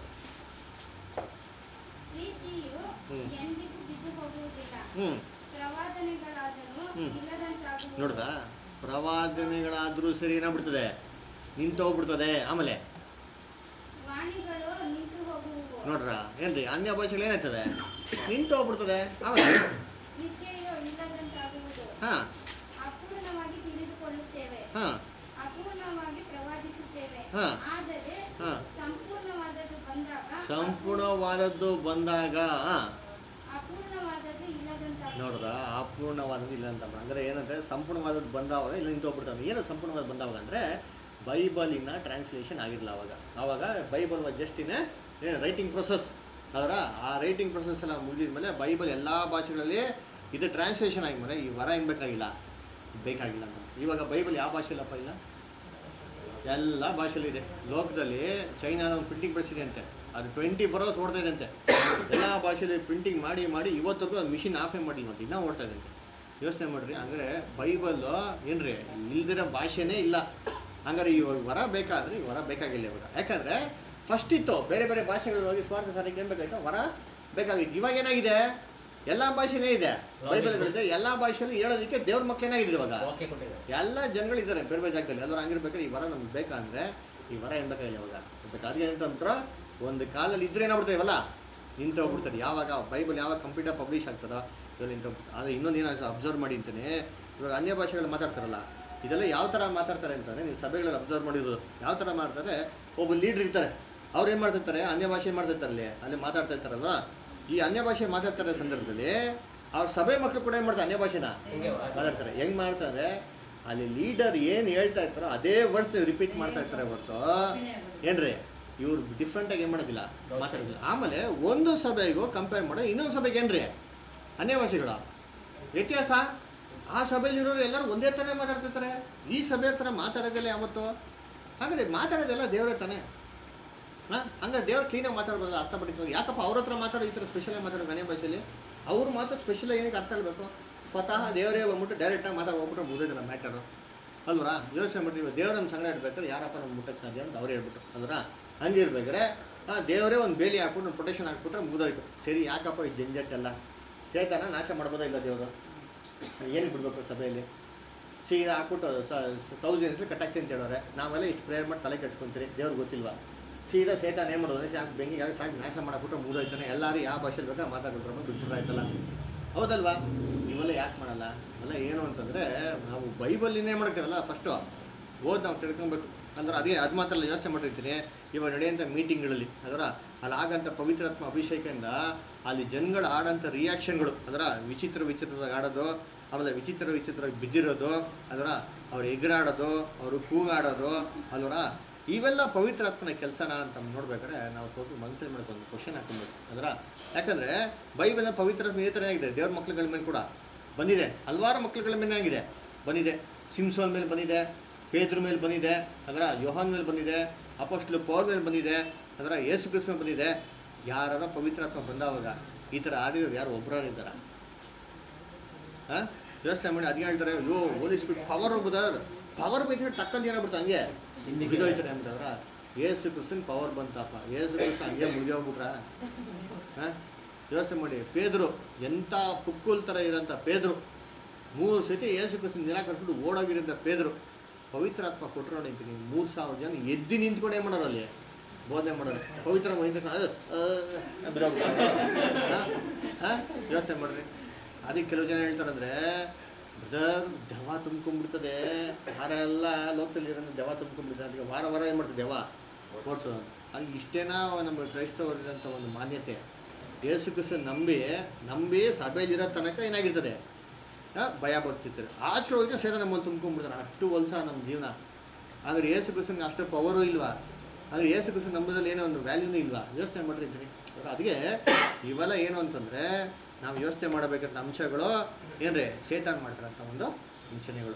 ಪ್ರೀತಿಯು ಹ್ಮ್. ಎಂದಿಗೂ ಬಿದ್ದು ಹೋಗುವುದಿಲ್ಲ ಹ್ಞೂ ಪ್ರವಾದನೆಗಳಾದರೂ ಹ್ಮ್. ಇಲ್ಲದಂತಾಗುವುದು ನೋಡ್ರಾ ಪ್ರವಾದನೆಗಳಾದರೂ ಸರಿ ಏನಾಗ್ಬಿಡ್ತದೆ ನಿಂತೋಗ್ಬಿಡ್ತದೆ ಆಮೇಲೆ ವಾಣಿಗಳು ನಿಂತು ಹೋಗುವು ನೋಡ್ರಾ ಏನ್ರಿ ಅನ್ಯ ಭಾಷೆಗಳು ಏನಾಯ್ತದೆ ನಿಂತೋಗ್ಬಿಡ್ತದೆ ಆಮೇಲೆ ನಿತ್ಯೆಯು ಇಲ್ಲದಂತಾಗುವುದು ಹಾಂ ಅಪೂರ್ಣವಾಗಿ ತಿಳಿದುಕೊಳ್ಳುತ್ತೇವೆ ಹಾಂ ಅಪೂರ್ಣವಾಗಿ ಪ್ರವಾದಿಸುತ್ತೇವೆ ಹಾ. ಆದರೆ ಹಾ. ಸಂಪೂರ್ಣವಾದದ್ದು ಬಂದಾಗ ಸಂಪೂರ್ಣವಾದದ್ದು ಬಂದಾಗ ಹಾಂ ಅಪೂರ್ಣವಾದದ್ದು ಇಲ್ಲದಂತಾಗುವುದು ನೋಡ್ರ ಅಪೂರ್ಣವಾದದ್ದು ಇಲ್ಲ ಅಂತ ಅಂದರೆ ಏನಂದ್ರೆ ಸಂಪೂರ್ಣವಾದದ್ದು ಬಂದಾವಾಗ ಇಲ್ಲ ನಿಂತೋಗ್ಬಿಡ್ತಾವೆ ಏನು ಸಂಪೂರ್ಣವಾದ ಬಂದಾವಾಗ ಅಂದರೆ ಬೈಬಲಿನ ಟ್ರಾನ್ಸ್ಲೇಷನ್ ಆಗಿರಲಿಲ್ಲ ಅವಾಗ ಆವಾಗ ಬೈಬಲ್ ಜಸ್ಟ್ ಇನ್ ಏನು ರೈಟಿಂಗ್ ಪ್ರೊಸೆಸ್ ಅದರ ಆ ರೈಟಿಂಗ್ ಪ್ರೊಸೆಸ್ ಎಲ್ಲ ಮುಗಿದಿದ್ಮೇಲೆ ಬೈಬಲ್ ಎಲ್ಲ ಭಾಷೆಗಳಲ್ಲಿ ಇದು ಟ್ರಾನ್ಸ್ಲೇಷನ್ ಆಗಿದ್ಮೇಲೆ ಈ ವರ ಏನು ಬೇಕಾಗಿಲ್ಲ ಬೇಕಾಗಿಲ್ಲ ಅಂತ ಇವಾಗ ಬೈಬಲ್ ಯಾವ ಭಾಷೆಯಲ್ಲಪ್ಪ ಇಲ್ಲ ಎಲ್ಲ ಭಾಷೆಯಲ್ಲಿದೆ ಲೋಕದಲ್ಲಿ ಚೈನಾದ ಒಂದು ಪ್ರಿಂಟಿಂಗ್ ಪ್ರೆಸ್ ಇದೆ ಅಂತೆ ಅದು ಟ್ವೆಂಟಿ ಫೋರ್ ಅವರ್ಸ್ ಓಡ್ತಾ ಇದೆ ಅಂತೆ ಎಲ್ಲ ಭಾಷೆಯಲ್ಲಿ ಪ್ರಿಂಟಿಂಗ್ ಮಾಡಿ ಮಾಡಿ ಇವತ್ತರೆಗೂ ಅದು ಮಿಷಿನ್ ಆಫೇ ಮಾಡಿ ಮತ್ತೆ ಇನ್ನೂ ಓಡ್ತಾ ಇದೆ ಅಂತೆ ಯೋಚನೆ ಮಾಡಿರಿ ಹಂಗಾರೆ ಬೈಬಲ್ಲು ಏನ್ರಿ ಇಲ್ದಿರೋ ಭಾಷೆನೇ ಇಲ್ಲ ಹಂಗಾರೆ ಇವಾಗ ವರ ಬೇಕಾದ್ರೆ ಈ ವರ ಬೇಕಾಗಿಲ್ಲ ಇವಾಗ ಯಾಕಂದರೆ ಫಸ್ಟ್ ಇತ್ತು ಬೇರೆ ಬೇರೆ ಭಾಷೆಗಳಲ್ಲಿ ಹೋಗಿ ಸ್ವಾರ್ಥ ಸಾರಿಗೆ ಏನು ಬೇಕಾಯ್ತು ವರ ಬೇಕಾಗಿತ್ತು ಇವಾಗ ಏನಾಗಿದೆ ಎಲ್ಲ ಭಾಷೆನೇ ಇದೆ ಬೈಬಲ್ಗಳಿದೆ ಎಲ್ಲ ಭಾಷೆಯಲ್ಲಿ ಹೇಳೋದಕ್ಕೆ ದೇವ್ರ ಮಕ್ಳು ಏನಾಗಿದೆ ಇವಾಗ ವಾಕ್ಯ ಕೊಟ್ಟಿದ್ದಾರೆ ಎಲ್ಲ ಜನಗಳಿದ್ದಾರೆ ಬೇರೆ ಬೇರೆ ಜಾಗದಲ್ಲಿ ಎಲ್ಲರೂ ಹಂಗಿರ್ಬೇಕಾದ್ರೆ ಈ ವರ ನಮ್ಗೆ ಬೇಕಂದ್ರೆ ಈ ವರ ಏನು ಬೇಕಾಗಿಲ್ಲ ಇವಾಗ ಬೇಕು ಅದಕ್ಕೆ ಏನಂತಂದ್ರೆ ಒಂದು ಕಾಲಲ್ಲಿ ಇದ್ರೆ ಏನಾಗ್ಬಿಡ್ತಾವೆ ಇವೆಲ್ಲ ನಿಂತು ಹೋಗ್ಬಿಡ್ತಾರೆ ಯಾವಾಗ ಬೈಬಲ್ ಯಾವಾಗ ಕಂಪ್ಯೂಟರ್ ಪಬ್ಲಿಷ್ ಆಗ್ತಾರೋ ಇವೆಲ್ಲ ನಿಂತು ಹೋಗ್ಬಿಡ್ತಾರೆ ಆದರೆ ಇನ್ನೊಂದು ಏನಾದ್ರು ಅಬ್ಸರ್ವ್ ಮಾಡಿ ಅಂತಾನೆ ಇವಾಗ ಅನ್ಯ ಭಾಷೆಗಳು ಮಾತಾಡ್ತಾರಲ್ಲ ಇದೆಲ್ಲ ಯಾವ ಥರ ಮಾತಾಡ್ತಾರೆ ಅಂತಂದರೆ ನೀವು ಸಭೆಗಳಲ್ಲಿ ಅಬ್ಸರ್ವ್ ಮಾಡಿರೋದು ಯಾವ ಥರ ಮಾಡ್ತಾರೆ ಒಬ್ಬ ಲೀಡ್ರ್ ಇರ್ತಾರೆ ಅವ್ರು ಏನು ಮಾಡ್ತಿರ್ತಾರೆ ಅನ್ಯ ಭಾಷೆ ಮಾಡ್ತಿರ್ತಾರೆ ಅಲ್ಲಿ ಅಲ್ಲಿ ಮಾತಾಡ್ತಾ ಇರ್ತಾರಲ್ವ ಈ ಅನ್ಯ ಭಾಷೆ ಮಾತಾಡ್ತಿರೋ ಸಂದರ್ಭದಲ್ಲಿ ಅವ್ರ ಸಭೆ ಮಕ್ಕಳು ಕೂಡ ಏನು ಮಾಡ್ತಾರೆ ಅನ್ಯ ಭಾಷೆನ ಹಿಂಗೆ ಮಾತಾಡ್ತಾರೆ ಹೆಂಗ್ ಮಾಡ್ತಾರೆ ಅಲ್ಲಿ ಲೀಡರ್ ಏನು ಹೇಳ್ತಾ ಇರ್ತಾರೋ ಅದೇ ವರ್ಡ್ಸ್ ರಿಪೀಟ್ ಮಾಡ್ತಾ ಇರ್ತಾರೆ ಹೊರತು ಏನ್ರಿ ಇವ್ರು ಡಿಫ್ರೆಂಟಾಗಿ ಏನು ಮಾಡೋದಿಲ್ಲ ಮಾತಾಡೋದಿಲ್ಲ ಆಮೇಲೆ ಒಂದು ಸಭೆಗೂ ಕಂಪೇರ್ ಮಾಡೋ ಇನ್ನೊಂದು ಸಭೆಗೆ ಏನ್ರಿ ಅನ್ಯ ಭಾಷೆಗಳು ವ್ಯತ್ಯಾಸ ಆ ಸಭೆಯಲ್ಲಿರೋರು ಎಲ್ಲರೂ ಒಂದೇ ಥರ ಮಾತಾಡ್ತಿರ್ತಾರೆ ಈ ಸಭೆ ಥರ ಮಾತಾಡೋದಿಲ್ಲ ಯಾವತ್ತು ಹಾಗಾದ್ರೆ ಮಾತಾಡೋದೆಲ್ಲ ದೇವರೇ ತಾನೇ ಹಾಂ ಹಂಗಾರೆ ದೇವ್ರು ಕ್ಲೀನಾಗಿ ಮಾತಾಡ್ಬೋದು ಅರ್ಥ ಬರೀತವಾಗಿ ಯಾಕಪ್ಪ ಅವ್ರ ಹತ್ರ ಮಾತಾಡೋ ಈ ಥರ ಸ್ಪೆಷಲಾಗಿ ಮಾತಾಡೋ ಅನ್ಯ ಭಾಷೆಯಲ್ಲಿ ಅವ್ರು ಮಾತ್ರ ಸ್ಪೆಷಲ್ ಏನಕ್ಕೆ ಅರ್ಥ ಆಗಬೇಕು ಸ್ವತಃ ದೇವರೇ ಬಂದ್ಬಿಟ್ಟು ಡೈರೆಕ್ಟಾಗಿ ಮಾತಾಡಿ ಹೋಗ್ಬಿಟ್ರೆ ಮುಗಿದಿಲ್ಲ ಮ್ಯಾಟರು ಅಲ್ವರಾ ಯೋಚನೆ ಮಾಡ್ತೀವಿ ದೇವ್ರ ನಮ್ಮ ಸಂಗಡ ಇರ್ಬೇಕಾದ್ರೆ ಯಾರಪ್ಪ ನಮ್ಮ ಮುಟ್ಟಕ್ಕೆ ಸಾಧ್ಯ ಅಂತ ಅವ್ರು ಹೇಳ್ಬಿಟ್ಟು ಅಲ್ವರಾ ಹಂಗೆ ಇರ್ಬೇಕಾದ್ರೆ ಆ ದೇವರೇ ಒಂದು ಬೇಲಿ ಹಾಕ್ಬಿಟ್ಟು ಒಂದು ಪ್ರೊಟೆಕ್ಷನ್ ಹಾಕ್ಬಿಟ್ರೆ ಮುಗಿದೋಯ್ತು ಸರಿ ಯಾಕಪ್ಪ ಈ ಜಂಜಟ್ಟೆಲ್ಲ ಸೇತಾನ ನಾಶ ಮಾಡ್ಬೋದಾ ಇಲ್ಲ ದೇವರು ಏನು ಬಿಡಬೇಕು ಸಭೆಯಲ್ಲಿ ಸೀದಾ ಹಾಕ್ಬಿಟ್ಟು ತೌಸಂಡ್ಸ್ ಕಟ್ಟಾಕ್ತಿ ಅಂತ ಹೇಳೋರೆ ನಾವೆಲ್ಲ ಇಷ್ಟು ಪ್ರೇಯರ್ ಮಾಡಿ ತಲೆ ಕೆಡ್ಸ್ಕೊಂತೀರಿ ದೇವ್ರಿಗೆ ಗೊತ್ತಿಲ್ವಾ ಸೀದಾ ಸೇತಾನ ಏನು ಮಾಡೋದು ಸಾಕು ಬೆಂಕಿ ಯಾಕೆ ಸಾಕು ನಾಶ ಮಾಡಾಕ್ಬಿಟ್ಟು ಮುಗಿದೋಯ್ತಾನೆ ಎಲ್ಲರೂ ಯಾವ ಭಾಷೆಲಿ ಬೇಕಾದ್ರೆ ಮಾತಾಡ್ಬಿಟ್ರೆ ಬಿಟ್ಬಿಟ್ರೆ ಆಯ್ತಲ್ಲ ಹೌದಲ್ವಾ ಇವೆಲ್ಲ ಯಾಕೆ ಮಾಡಲ್ಲ ಅವೆಲ್ಲ ಏನು ಅಂತಂದರೆ ನಾವು ಬೈಬಲ್ಲಿನೇ ಮಾಡ್ತೀವಲ್ಲ ಫಸ್ಟು ಓದಿ ನಾವು ತಿಳ್ಕೊಬೇಕು ಅಂದ್ರೆ ಅದೇ ಅದು ಮಾತ್ರ ಅಲ್ಲ ಯೋಚನೆ ಮಾಡಿರ್ತೀನಿ ಇವಾಗ ನಡೆಯೋಂಥ ಮೀಟಿಂಗ್ಗಳಲ್ಲಿ ಅದರ ಅಲ್ಲಿ ಆಗಂಥ ಪವಿತ್ರಾತ್ಮ ಅಭಿಷೇಕದಿಂದ ಅಲ್ಲಿ ಜನಗಳು ಆಡೋಂಥ ರಿಯಾಕ್ಷನ್ಗಳು ಅದರ ವಿಚಿತ್ರ ವಿಚಿತ್ರವಾಗಿ ಆಡೋದು ಆಮೇಲೆ ವಿಚಿತ್ರ ವಿಚಿತ್ರವಾಗಿ ಬಿದ್ದಿರೋದು ಅದರ ಅವ್ರು ಎಗರಾಡೋದು ಅವರು ಕೂಗಾಡೋದು ಅಲ್ವರ ಇವೆಲ್ಲ ಪವಿತ್ರಾತ್ಮನ ಕೆಲಸನ ಅಂತ ನೋಡ್ಬೇಕಾದ್ರೆ ನಾವು ಸ್ವಲ್ಪ ಮನಸ್ಸಲ್ಲಿ ಮಾಡ್ಕೊಂಡು ಕ್ವಶನ್ ಹಾಕೊಬೇಕು ಅದರ ಯಾಕಂದರೆ ಬೈಬಲ್ನ ಪವಿತ್ರಾತ್ಮ ಈ ಥರ ಆಗಿದೆ ದೇವ್ರ ಮಕ್ಳುಗಳ ಮೇಲೆ ಕೂಡ ಬಂದಿದೆ ಹಲವಾರು ಮಕ್ಳುಗಳ ಮೇಲೆ ಆಗಿದೆ ಬಂದಿದೆ ಸಿಮ್ಸೋನ್ ಮೇಲೆ ಬಂದಿದೆ ಪೇದ್ರ ಮೇಲೆ ಬಂದಿದೆ ಅದರ ಯೋಹಾನ್ ಮೇಲೆ ಬಂದಿದೆ ಅಪೋಸ್ಟ್ಲು ಪೌರ್ ಮೇಲೆ ಬಂದಿದೆ ಅದರ ಯೇಸು ಕ್ರಿಸ್ತ ಮೇಲೆ ಬಂದಿದೆ ಯಾರ ಪವಿತ್ರಾತ್ಮ ಬಂದವಾಗ ಈ ಥರ ಆಡಿರೋರು ಯಾರು ಒಬ್ಬರು ಇದ್ದಾರ ಹಾಂ ಯೋಚನೆ ಮಾಡಿ ಅದೇ ಹೇಳ್ತಾರೆ ಅಯ್ಯೋ ಓದಿಸ್ಬಿಟ್ಟು ಪವರ್ ಬದರ್ ಪವರ್ ಬೈದ್ರೆ ಟಕ್ಕಂತ ಏನಾಗ್ಬಿಡ್ತು ಹಂಗೆ ಹಿಂದಿಗೆ ಬಿದ್ದೋಯ್ತಾರೆ ಅಂತಂದ್ರ ಏಸು ಕ್ರಿಸ್ತನ್ ಪವರ್ ಬಂತಪ್ಪ ಏಸು ಕ್ರಿಸ್ತ ಹಂಗೆ ಮುಗಿದೋಗ್ಬಿಟ್ರ ಹಾಂ ಯೋಚನೆ ಮಾಡಿ ಪೇದ್ರು ಎಂಥ ಪುಕ್ಕುಲ್ ಥರ ಇರೋಂಥ ಪೇದ್ರು ಮೂರು ಸತಿ ಏಸು ಕ್ರಿಸ್ತನ್ ನಿರಾಕರಿಸ್ಬಿಟ್ಟು ಓಡೋಗಿರೋಂಥ ಪೇದ್ರು ಪವಿತ್ರಾತ್ಮ ಕೊಟ್ಟರು ನೋಡಿದ್ದೀನಿ ಮೂರು ಸಾವಿರ ಜನ ಎದ್ದು ನಿಂತ್ಕೊಂಡು ಏನು ಮಾಡೋರು ಅಲ್ಲಿ ಬೋಧನೆ ಮಾಡೋರು ಪವಿತ್ರ ಹಾಂ ಯೋಚನೆ ಮಾಡ್ರಿ ಅದಕ್ಕೆ ಕೆಲವು ಜನ ಹೇಳ್ತಾರಂದ್ರೆ ಬ್ರದರ್ ದೆವ ತುಂಬ್ಕೊಂಡ್ಬಿಡ್ತದೆ ವಾರ ಎಲ್ಲ ಲೋಕದಲ್ಲಿ ಇರೋ ದೆವ ತುಂಬ್ಕೊಂಡ್ಬಿಡ್ತದೆ ಅದಕ್ಕೆ ವಾರ ವಾರ ಏನು ಮಾಡ್ತದೆ ದೆವ ಓಡಿಸೋದು ಅಂತ ಅದು ಇಷ್ಟೇನಾ ನಮ್ಮ ಕ್ರೈಸ್ತವರಿದಂಥ ಒಂದು ಮಾನ್ಯತೆ ಯೇಸು ಕ್ರಿಸ್ತ ನಂಬಿ ನಂಬಿ ಸಭೆಯಲ್ಲಿರೋ ತನಕ ಏನಾಗಿರ್ತದೆ ಆ, ಭಯ ಬರ್ತಿರ್ತಾರೆ ಆಚೆ ಹೋಗಿ ಸೇದ ನಮ್ಮಲ್ಲಿ ತುಂಬ್ಕೊಂಡ್ಬಿಡ್ತಾರೆ ಅಷ್ಟು ಹೊಲ್ಸ ನಮ್ಮ ಜೀವನ ಆದರೆ ಯೇಸು ಕ್ರಿಸ್ತನಿಗೆ ಅಷ್ಟು ಪವರು ಇಲ್ವಾ ಆದರೆ ಯೇಸು ಕ್ರಿಸ್ತ ನಂಬುದಲ್ಲಿ ಏನೋ ಒಂದು ವ್ಯಾಲ್ಯೂನೂ ಇಲ್ವಾ ಯೋಚನೆ ಮಾಡಿರ್ತೀನಿ ಅದಕ್ಕೆ ಇವೆಲ್ಲ ಏನು ಅಂತಂದರೆ ನಾವು ಯೋಚನೆ ಮಾಡಬೇಕಂತ ಅಂಶಗಳು ಏನ್ರಿ ಸೇತಾನ್ ಮಾಡ್ತಾರಂಥ ಒಂದು ವಂಚನೆಗಳು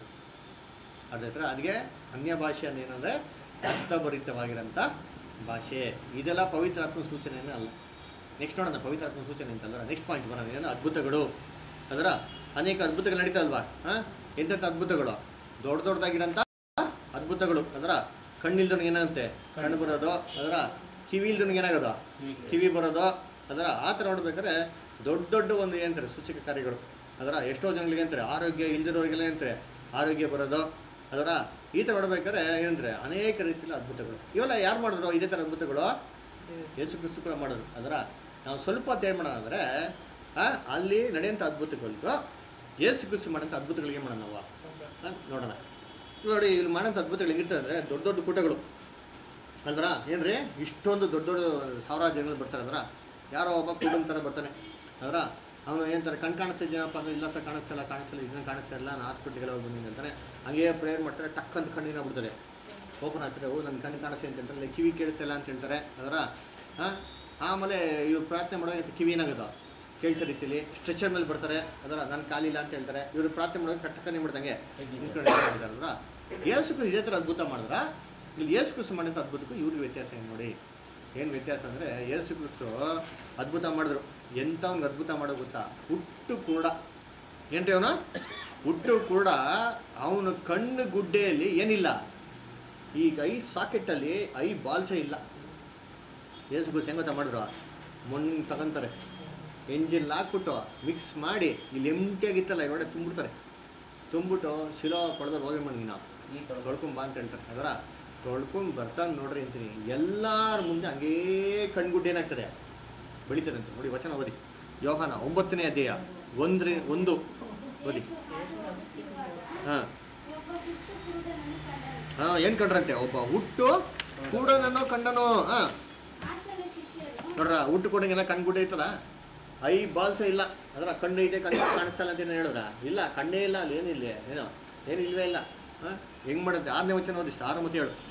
ಅದ್ರ ಹತ್ರ ಅದಕ್ಕೆ ಅನ್ಯ ಭಾಷೆ ಏನಂದರೆ ಅರ್ಥಭರಿತವಾಗಿರೋಂಥ ಭಾಷೆ ಇದೆಲ್ಲ ಪವಿತ್ರಾತ್ಮ ಸೂಚನೆನೇ ಅಲ್ಲ ನೆಕ್ಸ್ಟ್ ನೋಡೋಣ ಪವಿತ್ರಾತ್ಮ ಸೂಚನೆ ಅಂತಂದ್ರೆ ನೆಕ್ಸ್ಟ್ ಪಾಯಿಂಟ್ ಬರೋಣ ಏನು ಅದ್ಭುತಗಳು ಅದರ ಅನೇಕ ಅದ್ಭುತಗಳು ನಡೀತಾ ಅಲ್ವಾ ಹಾಂ ಎಂತೆಂಥ ಅದ್ಭುತಗಳು ದೊಡ್ಡ ದೊಡ್ಡದಾಗಿರೋಂಥ ಅದ್ಭುತಗಳು ಅದರ ಕಣ್ಣಿಲ್ದವ್ನಿಗೆ ಏನಂತೆ ಕಣ್ಣು ಬರೋದು ಅದರ ಕಿವಿ ಇಲ್ದವ್ನಿಗೆ ಏನಾಗೋದು ಕಿವಿ ಬರೋದು ಅದರ ಆ ಥರ ನೋಡ್ಬೇಕಾದ್ರೆ ದೊಡ್ಡ ದೊಡ್ಡ ಒಂದು ಏನಂತಾರೆ ಸೂಚಕ ಕಾರ್ಯಗಳು ಅದರ ಎಷ್ಟೋ ಜನಗಳಿಗೆ ಅಂತಾರೆ ಆರೋಗ್ಯ ಇಲ್ದಿರೋರಿಗೆಲ್ಲ ಏನಂತಾರೆ ಆರೋಗ್ಯ ಬರೋದು ಅದರ ಈ ಥರ ನೋಡ್ಬೇಕಾದ್ರೆ ಏನಂದ್ರೆ ಅನೇಕ ರೀತಿಯಲ್ಲಿ ಅದ್ಭುತಗಳು ಇವೆಲ್ಲ ಯಾರು ಮಾಡಿದ್ರು ಇದೇ ಥರ ಅದ್ಭುತಗಳು ಯೇಸು ಕ್ರಿಸ್ತು ಕೂಡ ಮಾಡೋರು ಅದರ ನಾವು ಸ್ವಲ್ಪ ಹೊತ್ತು ಏನು ಮಾಡೋಣ ಅಂದರೆ ಅಲ್ಲಿ ನಡೆಯೋಂಥ ಅದ್ಭುತಗಳಿಗೂ ಯೇಸು ಕ್ರಿಸ್ತು ಮಾಡೋಂಥ ಅದ್ಭುತಗಳಿಗೆ ಮಾಡೋಣ ನಾವು ಆ, ನೋಡೋಣ ನೋಡಿ ಇಲ್ಲಿ ಮಾಡೋಂಥ ಅದ್ಭುತಗಳು ಹೆಂಗಿರ್ತದೆ ಅಂದರೆ ದೊಡ್ಡ ದೊಡ್ಡ ಕೂಟಗಳು ಅಲ್ವರ ಏನ್ರಿ ಇಷ್ಟೊಂದು ದೊಡ್ಡ ದೊಡ್ಡ ಸಾವಿರಾರು ಜನಗಳು ಬರ್ತಾರೆ ಅಂದ್ರ ಯಾರೋ ಒಬ್ಬ ಕುಟುಂಬ ಥರ ಬರ್ತಾನೆ ಅವರ ಅವನು ಏನಂತಾರೆ ಕಣ್ ಕಾಣಿಸ್ತಾ ಇದೆಯಪ್ಪ ಅಂದ್ರೆ ಇಲ್ಲ ಸರ್ ಕಾಣಿಸ್ತಿಲ್ಲ ಕಾಣಿಸ್ತಿಲ್ಲ ಇದನ್ನ ಕಾಣಿಸ್ತಾ ಇಲ್ಲ ನಾನು ಹಾಸ್ಪಿಟ್ಲಿಗೆಲ್ಲ ಹೋಗಿ ಬಂದಿನಿ ಅಂತಾನೆ ಹಂಗೆ ಪ್ರೇಯರ್ ಮಾಡ್ತಾರೆ ಟಕ್ ಅಂತ ಕಣ್ಣಿನ ಬಿಡ್ತಾರೆ ಓಪನ್ ಆಗ್ತಾರೆ ಓ ನನ್ನ ಕಣ್ಣು ಕಾಣಿಸ್ತೆ ಅಂತ ಹೇಳ್ತಾರೆ ಇಲ್ಲ ಕಿವಿ ಕೇಳಿಸ್ತಿಲ್ಲ ಅಂತ ಹೇಳ್ತಾರೆ ಅದರ ಹಾಂ ಆಮೇಲೆ ಇವ್ರು ಪ್ರಾರ್ಥನೆ ಮಾಡುವಾಗ ಕಿವಿ ಏನಾಗೋದು ಕೇಳ್ತಾ ರೀತಿಲಿ ಸ್ಟ್ರೆಚರ್ ಮೇಲೆ ಬರ್ತಾರೆ ಅದರ ನನ್ನ ಕಾಲಿಲ್ಲ ಅಂತ ಹೇಳ್ತಾರೆ ಇವರು ಪ್ರಾರ್ಥನೆ ಮಾಡುವಾಗ ಕಟ್ಟಕನೆ ಮಾಡ್ದಂಗೆ ನಿಂತ್ಕೊಂಡು ಹೇಳ್ತಾರಲ್ವ ಯೇಸು ಕ್ರಿಸ್ತು ಇದೇ ಥರ ಅದ್ಭುತ ಮಾಡಿದ್ರ ಇಲ್ಲಿ ಯೇಸು ಕ್ರಿಸ್ತು ಮಾಡಿದಂಥ ಅದ್ಭುತಕ್ಕೂ ಇವ್ರಿಗೆ ವ್ಯತ್ಯಾಸ ಏನು ನೋಡಿ ಏನು ವ್ಯತ್ಯಾಸ ಅಂದರೆ ಯೇಸು ಕ್ರಿಸ್ತು ಅದ್ಭುತ ಮಾಡಿದ್ರು ಎಂಥ ಒಂದು ಅದ್ಭುತ ಮಾಡೋ ಗೊತ್ತಾ ಹುಟ್ಟು ಕೂಡ ಏನ್ರಿ ಅವನು ಹುಟ್ಟು ಕೂಡ ಅವನ ಕಣ್ಣು ಗುಡ್ಡೆಯಲ್ಲಿ ಏನಿಲ್ಲ ಈಗ ಐ ಸಾಕೆಟಲ್ಲಿ ಐ ಬಾಲ್ಸೇ ಇಲ್ಲ ಯೇಸು ಕ್ರಿಸ್ತು ಹೆಂಗ್ ಗೊತ್ತಾ ಮಾಡಿದ್ರು ಮಣ್ಣು ತಗೊಂತಾರೆ ಎಂಜಿನ್ ಹಾಕ್ಬಿಟ್ಟು ಮಿಕ್ಸ್ ಮಾಡಿ ಇಲ್ಲಿ ಎಂಟಿಯಾಗಿತ್ತಲ್ಲ ಇವಾಗ ತುಂಬಿಡ್ತಾರೆ ತುಂಬಿಟ್ಟು ಶಿಲೋ ಕೊಡದಲ್ಲಿ ಹೋಗಿ ಮಾಡಿ ನಾವು ಈ ತೊಳ್ದು ತೊಳ್ಕೊಂಬ ಅಂತ ಹೇಳ್ತಾರೆ ಅದರ ತೊಳ್ಕೊಂಡು ಬರ್ತಾನೆ ನೋಡ್ರಿ ಅಂತೀನಿ ಎಲ್ಲರ ಮುಂದೆ ಹಂಗೇ ಕಣ್ಗುಡ್ಡೆ ಏನಾಗ್ತದೆ ಬೆಳಿತದೆ ಅಂತ ನೋಡಿ ವಚನ ಓದಿ ಯೋಹಾನ ಒಂಬತ್ತನೇ ಅಧ್ಯಾಯ ಒಂದ್ರಿ ಒಂದು ಓದಿ ಯೇಸು ಹಾದು ಹೋಗುತ್ತಿರುವಾಗ ಹಾಂ ಒಬ್ಬ ಹುಟ್ಟು ಕುರುಡನನ್ನು ಕಂಡನು ಹಾಂ ಏನು ಕಂಡ್ರಂತೆ ಒಬ್ಬ ಹುಟ್ಟು ಕೂಡ ನನ್ನ ಕಂಡನು ಹಾಂ ನೋಡ್ರ ಊಟ ಕೊಡಂಗೆಲ್ಲ ಕಣ್ಣು ಗುಡ್ಡ ಐತದ ಐ ಬಾಲ್ಸ್ ಇಲ್ಲ ಅದರ ಕಣ್ಣು ಐತೆ ಕಣ್ಣು ಕಾಣಿಸ್ತಾ ಇಲ್ಲ ಅಂತ ಏನೋ ಹೇಳಿದ್ರ ಇಲ್ಲ ಕಣ್ಣೇ ಇಲ್ಲ ಅಲ್ಲಿ ಏನಿಲ್ಲ ಏನೋ ಏನು ಇಲ್ವೇ ಇಲ್ಲ ಹಾಂ ಹೆಂಗೆ ಮಾಡುತ್ತೆ ಆರನೇ ವಚನ ಓದಿಷ್ಟು ಆರು ಮತ್ತೆ ಹೇಳು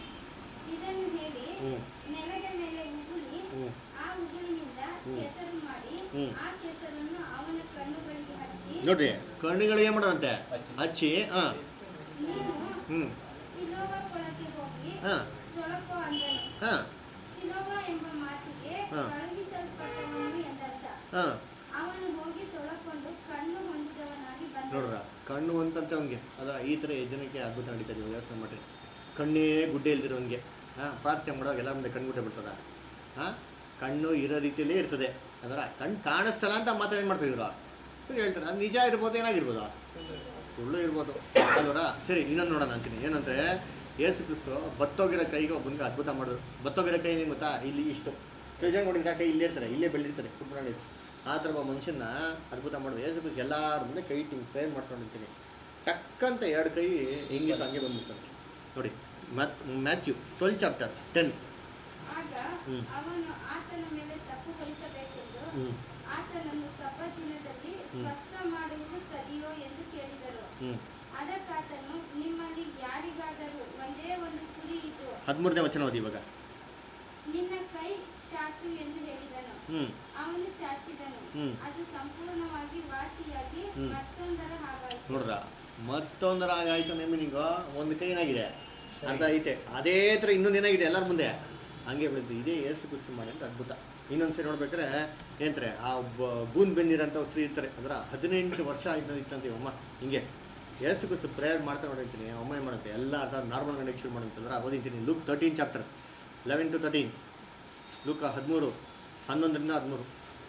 ಇದನ್ನು ಹೇಳಿ ಹ್ಞೂ ನೆಲದ ಮೇಲೆ ಉಗುಳಿ ಹ್ಞೂ ಆ ಉಗುಳಿನಿಂದ ಹ್ಮ್. ಕೆಸರು ಮಾಡಿ ಹ್ಮ್. ಆ ಕೆಸರನ್ನು ಅವನ ಕಣ್ಣುಗಳಿಗೆ ಹಚ್ಚಿ ನೋಡ್ರಿ ಕಣ್ಣುಗಳಿಗೆ ಏನು ಮಾಡೋದಂತೆ ಹಚ್ಚಿ ಹಾಂ ನೀನು ಹ್ಞೂ ಸಿಲೋವ ಕೊಳಕ್ಕೆ ಹೋಗಿ ಹಾಂ ತೊಳಕೋ ಅಂದನು ಹಾಂ ಸಿಲೋವ ಎಂಬ ಮಾತಿಗೆ ಹಾ. ಕಳುಹಿಸಲ್ಪಟ್ಟವನು ಎಂದರ್ಥ ಹಾಂ ಅವನು ಹೋಗಿ ತೊಳಕೊಂಡು ಕಣ್ಣು ಹೊಂದಿದವನಾಗಿ ಬಂದನು ನೋಡ್ರ ಕಣ್ಣು ಅಂತಂತೆ ಅವ್ನಿಗೆ ಅದರ ಈ ಥರ ಜನಕ್ಕೆ ಅದ್ಭುತ ನಡೀತದೆ ಇವಾಗ ಯೋಚನೆ ಮಾಡ್ರಿ ಕಣ್ಣೇ ಗುಡ್ಡೆ ಇಲ್ದಿರೋನ್ಗೆ ಹಾಂ ಪ್ರಾರ್ಥನೆ ಮಾಡುವಾಗ ಎಲ್ಲ ಮುಂದೆ ಕಣ್ಣು ಗುಡ್ಡೆ ಬಿಡ್ತದ ಹಾಂ ಕಣ್ಣು ಇರೋ ರೀತಿಯಲ್ಲೇ ಇರ್ತದೆ ಅದರ ಕಣ್ಣು ಕಾಣಿಸ್ತಲ್ಲ ಅಂತ ಮಾತ್ರ ಏನು ಮಾಡ್ತಿದ್ರು ಇವ್ರು ಹೇಳ್ತಾರೆ ಅದು ನಿಜ ಇರ್ಬೋದು ಏನಾಗಿರ್ಬೋದು ಸುಳ್ಳು ಇರ್ಬೋದು ಅಲ್ವರ ಸರಿ ಇನ್ನೊಂದು ನೋಡೋಣ ಅಂತೀನಿ ಏನಂದರೆ ಏಸು ಕ್ರಿಸ್ತು ಬತ್ತೋಗಿರೋ ಕೈಗೆ ಒಬ್ಬನಿಗೆ ಅದ್ಭುತ ಮಾಡಿದ್ರು ಬತ್ತೋಗಿರೋ ಕೈ ಏನು ಗೊತ್ತಾ ಇಲ್ಲಿ ಇಷ್ಟು ಕೈ ಜನ ನೋಡಿದ್ರೆ ಆ ಕೈ ಇಲ್ಲೇ ಇರ್ತಾರೆ ಇಲ್ಲೇ ಬೆಳೆದಿರ್ತಾರೆ ಕುಟ್ಕೊಂಡು ಆ ಥರ ಒಬ್ಬ ಮನುಷ್ಯನ ಅದ್ಭುತ ಮಾಡೋದು ಏಸು ಕ್ರಿಸ್ತು ಎಲ್ಲರ ಮುಂದೆ ಕೈ ಇಟ್ಟು ಪ್ರೇರ್ ಮಾಡ್ಕೊಂಡಿರ್ತೀನಿ ಟಕ್ಕಂತ ಎರಡು ಕೈ ಹೆಂಗಿತ್ತು ಹಂಗೆ ಬಂದ್ಬಿಡ್ತಂತೆ ನೋಡಿ Matt Matthew twelve chapter ten ಆಗ ಹ್ಮ್. ಅವನು ಆತನ ಮೇಲೆ ತಪ್ಪು ಕಲಿಸಬೇಕೆಂದು ಹ್ಞೂ ಆತನನ್ನು ಸಬ್ಬತ್ತಿನದಲ್ಲಿ ಸ್ವಸ್ಥ ಮಾಡುವುದು ಸರಿಯೋ ಎಂದು ಕೇಳಿದರು ಹ್ಞೂ ಅದಕ್ಕಾತನು ನಿಮ್ಮಲ್ಲಿ ಯಾರಿಗಾದರೂ ಒಂದೇ ಒಂದು ಕುರಿ ಇದ್ದು ಹದಿಮೂರನೇ ವಚನ ಓದಿ ಇವಾಗ ನಿನ್ನ ಕೈ ಚಾಚು ಎಂದು ಹೇಳಿದನು ಹ್ಞೂ ಅವನು ಚಾಚಿದನು ಹ್ಮ್. ಅದು ಸಂಪೂರ್ಣವಾಗಿ ವಾಸಿಯಾಗಿ ಹ್ಮ್. ಮತ್ತೊಂದರ ಹಾಗಾಯಿತು ನೋಡ್ರ ಮತ್ತೊಂದರ ಆಗಾಯ್ತು ನೇಮಿನಿಂಗು ಒಂದು ಕೈ ಏನಾಗಿದೆ ಅರ್ಧ ಐತೆ ಅದೇ ಥರ ಇನ್ನೊಂದು ಏನಾಗಿದೆ ಎಲ್ಲರ ಮುಂದೆ ಹಂಗೆ ಬೆಳೆದು ಇದೇ ಏಸು ಕುಸಿ ಮಾಡಿ ಅಂತ ಅದ್ಭುತ ಇನ್ನೊಂದು ಸರಿ ನೋಡ್ಬೇಕಾದ್ರೆ ಏನಂತಾರೆ ಆ ಒಬ್ಬ ಬೂನ್ ಬೆನ್ನಿರಂಥ ಸ್ತ್ರೀ ಇರ್ತಾರೆ ಅಂದ್ರೆ ಹದಿನೆಂಟು ವರ್ಷ ಆಯ್ತು ಇತ್ತಂತೆ ಅಮ್ಮ ಹಿಂಗೆ ಏಸು ಕುಸು ಪ್ರೇಯರ್ ಮಾಡ್ತಾ ನೋಡಿರ್ತೀನಿ ಅಮ್ಮ ಏನು ಮಾಡುತ್ತೆ ಎಲ್ಲ ಅರ್ಥ ನಾರ್ಮಲ್ ಗಂಡಕ್ಕೆ ಶುರು ಮಾಡಂತಂದ್ರೆ ಓದಿದ್ದೀನಿ Luke thirteen chapter eleven to thirteen Luke ಹದಿಮೂರು ಹನ್ನೊಂದರಿಂದ ಹದಿಮೂರು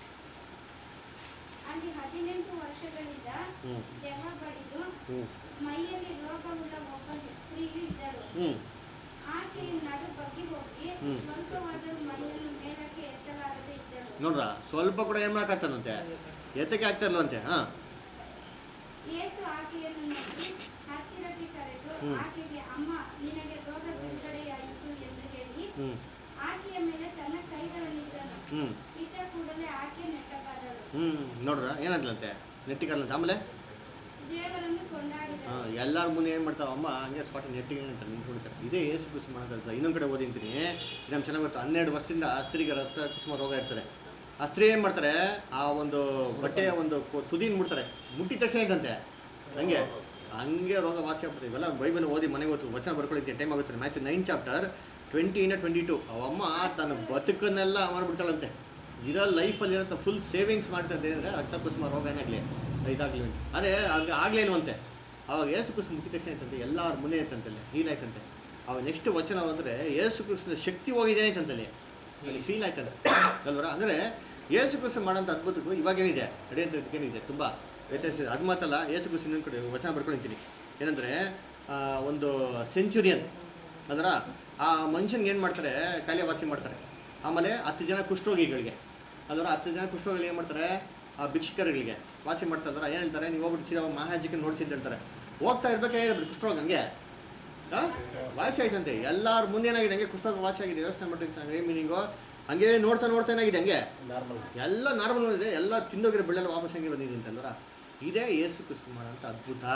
ಅಲ್ಲಿ ಹದಿನೆಂಟು ವರ್ಷಗಳಿಂದ ಹ್ಞೂ ದೆವ್ವ ಬಡಿದು ಹ್ಞೂ ಮೈಯಲ್ಲಿ ರೋಗವುಳ್ಳ ಒಬ್ಬ ಸ್ತ್ರೀಯು ಇದ್ದರು ಹ್ಞೂ ಆಕೆಯ ನಡು ಬಗ್ಗೆ ಹೋಗಿ ಹ್ಮ್. ಸ್ವಲ್ಪವಾದರೂ ಮೈಯನ್ನು ಮೇಲಕ್ಕೆ ಎತ್ತಲಾರದೆ ಇದ್ದಳು ನೋಡ್ರ ಸ್ವಲ್ಪ ಕೂಡ ಏನು ಮಾಡೋಕ್ಕಾಗ್ತಾನಂತೆ ಎತ್ತಕ್ಕೆ ಆಗ್ತಾ ಇಲ್ವಂತೆ ಹಾಂ ಯೇಸು ಆಕೆಯನ್ನು ನೋಡಿ ಹತ್ತಿರಕ್ಕೆ ಕರೆದು ಹ್ಮ್. ಆಕೆಗೆ ಅಮ್ಮ ನಿನಗೆ ರೋಗ ಬಿಡುಗಡೆಯಾಯಿತು ಎಂದು ಹೇಳಿ ಹ್ಞೂ ಆಕೆಯ ಮೇಲೆ ತನ್ನ ಕೈಗಳನ್ನಿಟ್ಟನು ಹ್ಞೂ ಇಟ್ಟ ಕೂಡಲೇ ಆಕೆ ನೆಟ್ಟಗಾದಳು ಹ್ಞೂ ನೋಡ್ರ ಏನಂತಲಂತೆ ನೆಟ್ಟಿಗಲ್ಲಂತೆ ಆಮೇಲೆ ದೇವರನ್ನು ಕೊಂಡಾಡಿದಳು ಎಲ್ಲರ ಮುಂದೆ ಏನು ಮಾಡ್ತಾವ ಅಮ್ಮ ಹಂಗೆ ಸ್ಪಾಟ್ ನೆಟ್ಟಿಗೆ ಅಂತ ನಿಂತ್ಕೊಳ್ತಾರೆ ಇದೇ ಏಸು ಕುಸುಮ ಮಾಡೋದಂತ ಇನ್ನೊಂದು ಕಡೆ ಓದಿಂತೀನಿ ಇದು ನಮ್ಗೆ ಚೆನ್ನಾಗಿ ಗೊತ್ತು ಹನ್ನೆರಡು ವರ್ಷದಿಂದ ಆ ಸ್ತ್ರೀಗೆ ರಕ್ತ ಕುಸುಮ ರೋಗ ಇರ್ತದೆ ಆ ಸ್ತ್ರೀ ಏನು ಮಾಡ್ತಾರೆ ಆ ಒಂದು ಬಟ್ಟೆಯ ಒಂದು ಕೊ- ತುದಿನ ಮುಟ್ತಾರೆ ಮುಟ್ಟಿದ ತಕ್ಷಣ ಇದ್ದಂತೆ ಹಂಗೆ ಹಂಗೆ ರೋಗ ವಾಸಿ ಆಗ್ಬಿಡ್ತದೆ ಇವೆಲ್ಲ ಬೈಬಲ್ ಓದಿ ಮನೆಗೆ ಗೊತ್ತು ವಚನ ಬರ್ಕೊಳ್ಳಿಕ್ಕೆ ಟೈಮ್ ಆಗುತ್ತೆ ಮ್ಯಾಥ್ಯೂ ನೈನ್ ಚಾಪ್ಟರ್ ಟ್ವೆಂಟಿಯಿಂದ ಟ್ವೆಂಟಿ ಟು ಅವಮ್ಮ ತನ್ನ ಬದುಕನ್ನೆಲ್ಲ ಮಾಡ್ಬಿಡ್ತಾಳಂತೆ ಇರೋ ಲೈಫಲ್ಲಿ ಇರೋಂಥ ಫುಲ್ ಸೇವಿಂಗ್ಸ್ ಮಾಡ್ತಂತೆ ಅಂದರೆ ರಕ್ತ ಕುಸುಮ ರೋಗ ಏನಾಗಲಿ ಇದಾಗಲಿ ಅಂತ ಅದೇ ಆಗ ಆಗಲೇ ಇಲ್ವಂತೆ ಅವಾಗ ಏಸು ಕುಸುಮ ಮುಟ್ಟಿದ ತಕ್ಷಣ ಐತಂತೆ ಎಲ್ಲರ ಮುನ್ನೆ ಐತಂತಲ್ಲಿ ಹೀಲ್ ಆಯ್ತಂತೆ ಅವಾಗ ನೆಕ್ಸ್ಟ್ ವಚನ ಅಂದರೆ ಏಸು ಕುಸುಮದ ಶಕ್ತಿ ಹೋಗಿದೆ ಐತಂತಲ್ಲಿ ಅಲ್ಲಿ ಫೀಲ್ ಆಯ್ತಂತೆ ಅಲ್ವರ ಅಂದರೆ ಏಸು ಕುಸು ಮಾಡೋಂಥ ಅದ್ಭುತಕ್ಕೂ ಇವಾಗೇನಿದೆ ನಡೆಯೋಂಥ ಇದಕ್ಕೇನಿದೆ ತುಂಬ ವ್ಯತ್ಯಾಸ ಇದೆ ಅದು ಮಾತಲ್ಲ ಏಸು ಕುಸು ಇನ್ನೊಂದು ಕಡೆ ವಚನ ಬರ್ಕೊಳ್ತೀನಿ ಏನಂದರೆ ಒಂದು ಸೆಂಚುರಿಯನ್ ಅಂದ್ರೆ ಆ ಮನುಷ್ಯನ್ಗೆ ಏನು ಮಾಡ್ತಾರೆ ಕಾಯಿಲೆ ವಾಸಿ ಮಾಡ್ತಾರೆ ಆಮೇಲೆ ಹತ್ತು ಜನ ಕುಷ್ಠರೋಗಿಗಳಿಗೆ ಅಲ್ವರ ಹತ್ತು ಜನ ಕುಷ್ಠರೋಗಿಗಳು ಏನು ಮಾಡ್ತಾರೆ ಆ ಭಿಕ್ಷುಕರುಗಳಿಗೆ ವಾಸಿ ಮಾಡ್ತಾರೆ ಏನು ಹೇಳ್ತಾರೆ ನೀವು ಹೋಗ್ಬಿಟ್ಟು ಸೀದಾ ಮಹಾಜಿಕ್ಕೆ ನೋಡಿಸಿ ಅಂತ ಹೇಳ್ತಾರೆ ಹೋಗ್ತಾ ಇರ್ಬೇಕಾದ್ರೆ ಹೇಳ್ಬಿಟ್ಟು ಕುಷ್ಠರೋಗ ಹಂಗೆ ಆ? ವಾಸಿ ಆಯ್ತಂತೆ ಎಲ್ಲರ ಮುಂದೆ ಏನಾಗಿದೆ ಹಂಗೆ ಕುಷ್ಠರೋಗ ವಾಸಿ ಆಗಿದೆ ಯೋಚನೆ ಮಾಡ್ತೀನಿ ಏನು ಮೀನಿಂಗು ಹಂಗೆ ನೋಡ್ತಾ ನೋಡ್ತಾ ಏನಾಗಿದೆ ಹಂಗೆ ನಾರ್ಮಲ್ ಎಲ್ಲ ನಾರ್ಮಲ್ ಇದೆ ಎಲ್ಲ ತಿಂದೋಗಿರೋ ಬೆಳ್ಳೆಲ್ಲ ವಾಪಸ್ ಹಂಗೆ ಬಂದಿದೆ ಅಂತಂದ್ರ ಇದೇ ಏಸು ಕ್ರಿಸ್ತು ಮಾಡೋಂಥ ಅದ್ಭುತ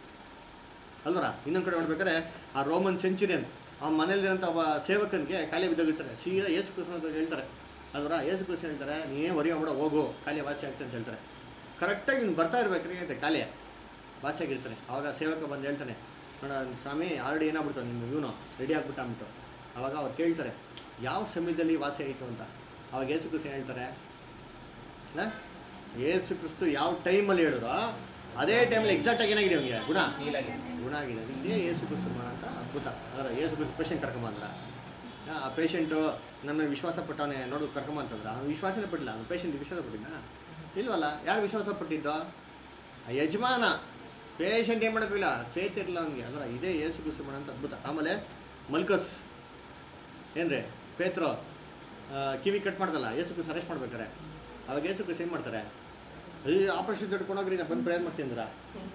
ಅಲ್ವರ ಇನ್ನೊಂದು ಕಡೆ ನೋಡ್ಬೇಕಾದ್ರೆ ಆ ರೋಮನ್ ಸೆಂಚುರಿಯನ್ ಆ ಮನೇಲಿರೋಂಥ ಒಬ್ಬ ಸೇವಕನಿಗೆ ಕಾಯಿಲೆ ಬಿದ್ದೋಗಿರ್ತಾರೆ ಸೀದಾ ಏಸು ಕ್ರಿಸ್ತು ಅಂತ ಹೇಳ್ತಾರೆ ಅಲ್ವರ ಏಸು ಕ್ರಿಸ್ತು ಹೇಳ್ತಾರೆ ನೀನೇ ಹೊರಿ ಮಾಡ್ಬಿಡ ಹೋಗು ಕಾಯಿಲೆ ವಾಸಿ ಆಗ್ತದೆ ಅಂತ ಹೇಳ್ತಾರೆ ಕರೆಕ್ಟಾಗಿ ಇವ್ನು ಬರ್ತಾ ಇರ್ಬೇಕ್ರಿ ಅಂತ ಕಾಯಿಲೆ ವಾಸಿಯಾಗಿರ್ತಾನೆ ಅವಾಗ ಸೇವಕ ಬಂದು ಹೇಳ್ತಾನೆ ನೋಡ ಸ್ವಾಮಿ ಆಲ್ರೆಡಿ ಏನಾಗ್ಬಿಡ್ತಾನೆ ನಿಮ್ಮ ಇವನು ರೆಡಿ ಆಗ್ಬಿಟ್ಟ ಅಂದ್ಬಿಟ್ಟು ಅವಾಗ ಅವ್ರು ಕೇಳ್ತಾರೆ ಯಾವ ಸಮಯದಲ್ಲಿ ವಾಸಿ ಆಯಿತು ಅಂತ ಅವಾಗ ಏಸು ಕ್ರಿಸ್ತು ಏನ್ ಹೇಳ್ತಾರೆ ಆ? ಏಸು ಕ್ರಿಸ್ತು ಯಾವ ಟೈಮಲ್ಲಿ ಹೇಳಿದ್ರು ಅದೇ ಟೈಮಲ್ಲಿ ಎಕ್ಸಾಕ್ಟಾಗಿ ಏನಾಗಿದೆ ಅವನಿಗೆ ಗುಣ ಫೀಲ್ ಆಗಿದೆ ಗುಣ ಆಗಿದೆ ಇದೇ ಏಸು ಕ್ರಿಸ್ತು ಮಾಡೋಂಥ ಅದ್ಭುತ ಅದರ ಏಸು ಕ್ರಿಸ್ತು ಪೇಷಂಟ್ ಕರ್ಕೊಂಬಂದ್ರ ಆ ಪೇಷಂಟು ನನ್ನ ವಿಶ್ವಾಸ ಪಟ್ಟವನೇ ನೋಡು ಕರ್ಕೊಂಬ ಅಂತಂದ್ರ ಅವ್ನು ವಿಶ್ವಾಸನೇ ಪಟ್ಟಿಲ್ಲ ಅವ್ನು ಪೇಷಂಟ್ ವಿಶ್ವಾಸ ಪಟ್ಟಿದ್ದ ಇಲ್ವಲ್ಲ ಯಾರು ವಿಶ್ವಾಸ ಪಟ್ಟಿದ್ದೋ ಆ ಯಜಮಾನ ಪೇಷಂಟ್ ಏನು ಮಾಡೋಕ್ಕಿಲ್ಲ ಫೇತ್ ಇರಲಿಲ್ಲ ಅವನಿಗೆ ಅಂದ್ರೆ ಇದೇ ಏಸು ಕ್ರಿಸ್ತು ಮಾಡೋಂಥ ಅದ್ಭುತ ಆಮೇಲೆ ಮಲ್ಕಸ್ ಏನ್ರಿ ಪೇತ್ರೋ ಆ, ಕಿವಿ ಕಟ್ ಮಾಡ್ದಲ್ಲ ಏಸು ಕ್ರಿಸ್ತು ಅರೆಸ್ಟ್ ಮಾಡ್ಬೇಕಾರೆ ಅವಾಗ ಏಸು ಕ್ರಿಸ್ತು ಏನು ಮಾಡ್ತಾರೆ ಈ ಆಪರೇಷನ್ ದುಡ್ಡು ಕೊಡೋಗ್ರಿ ನಾ ಬಂದು ಪ್ರೇಯರ್ ಮಾಡ್ತೀನಿ ಅಂದ್ರ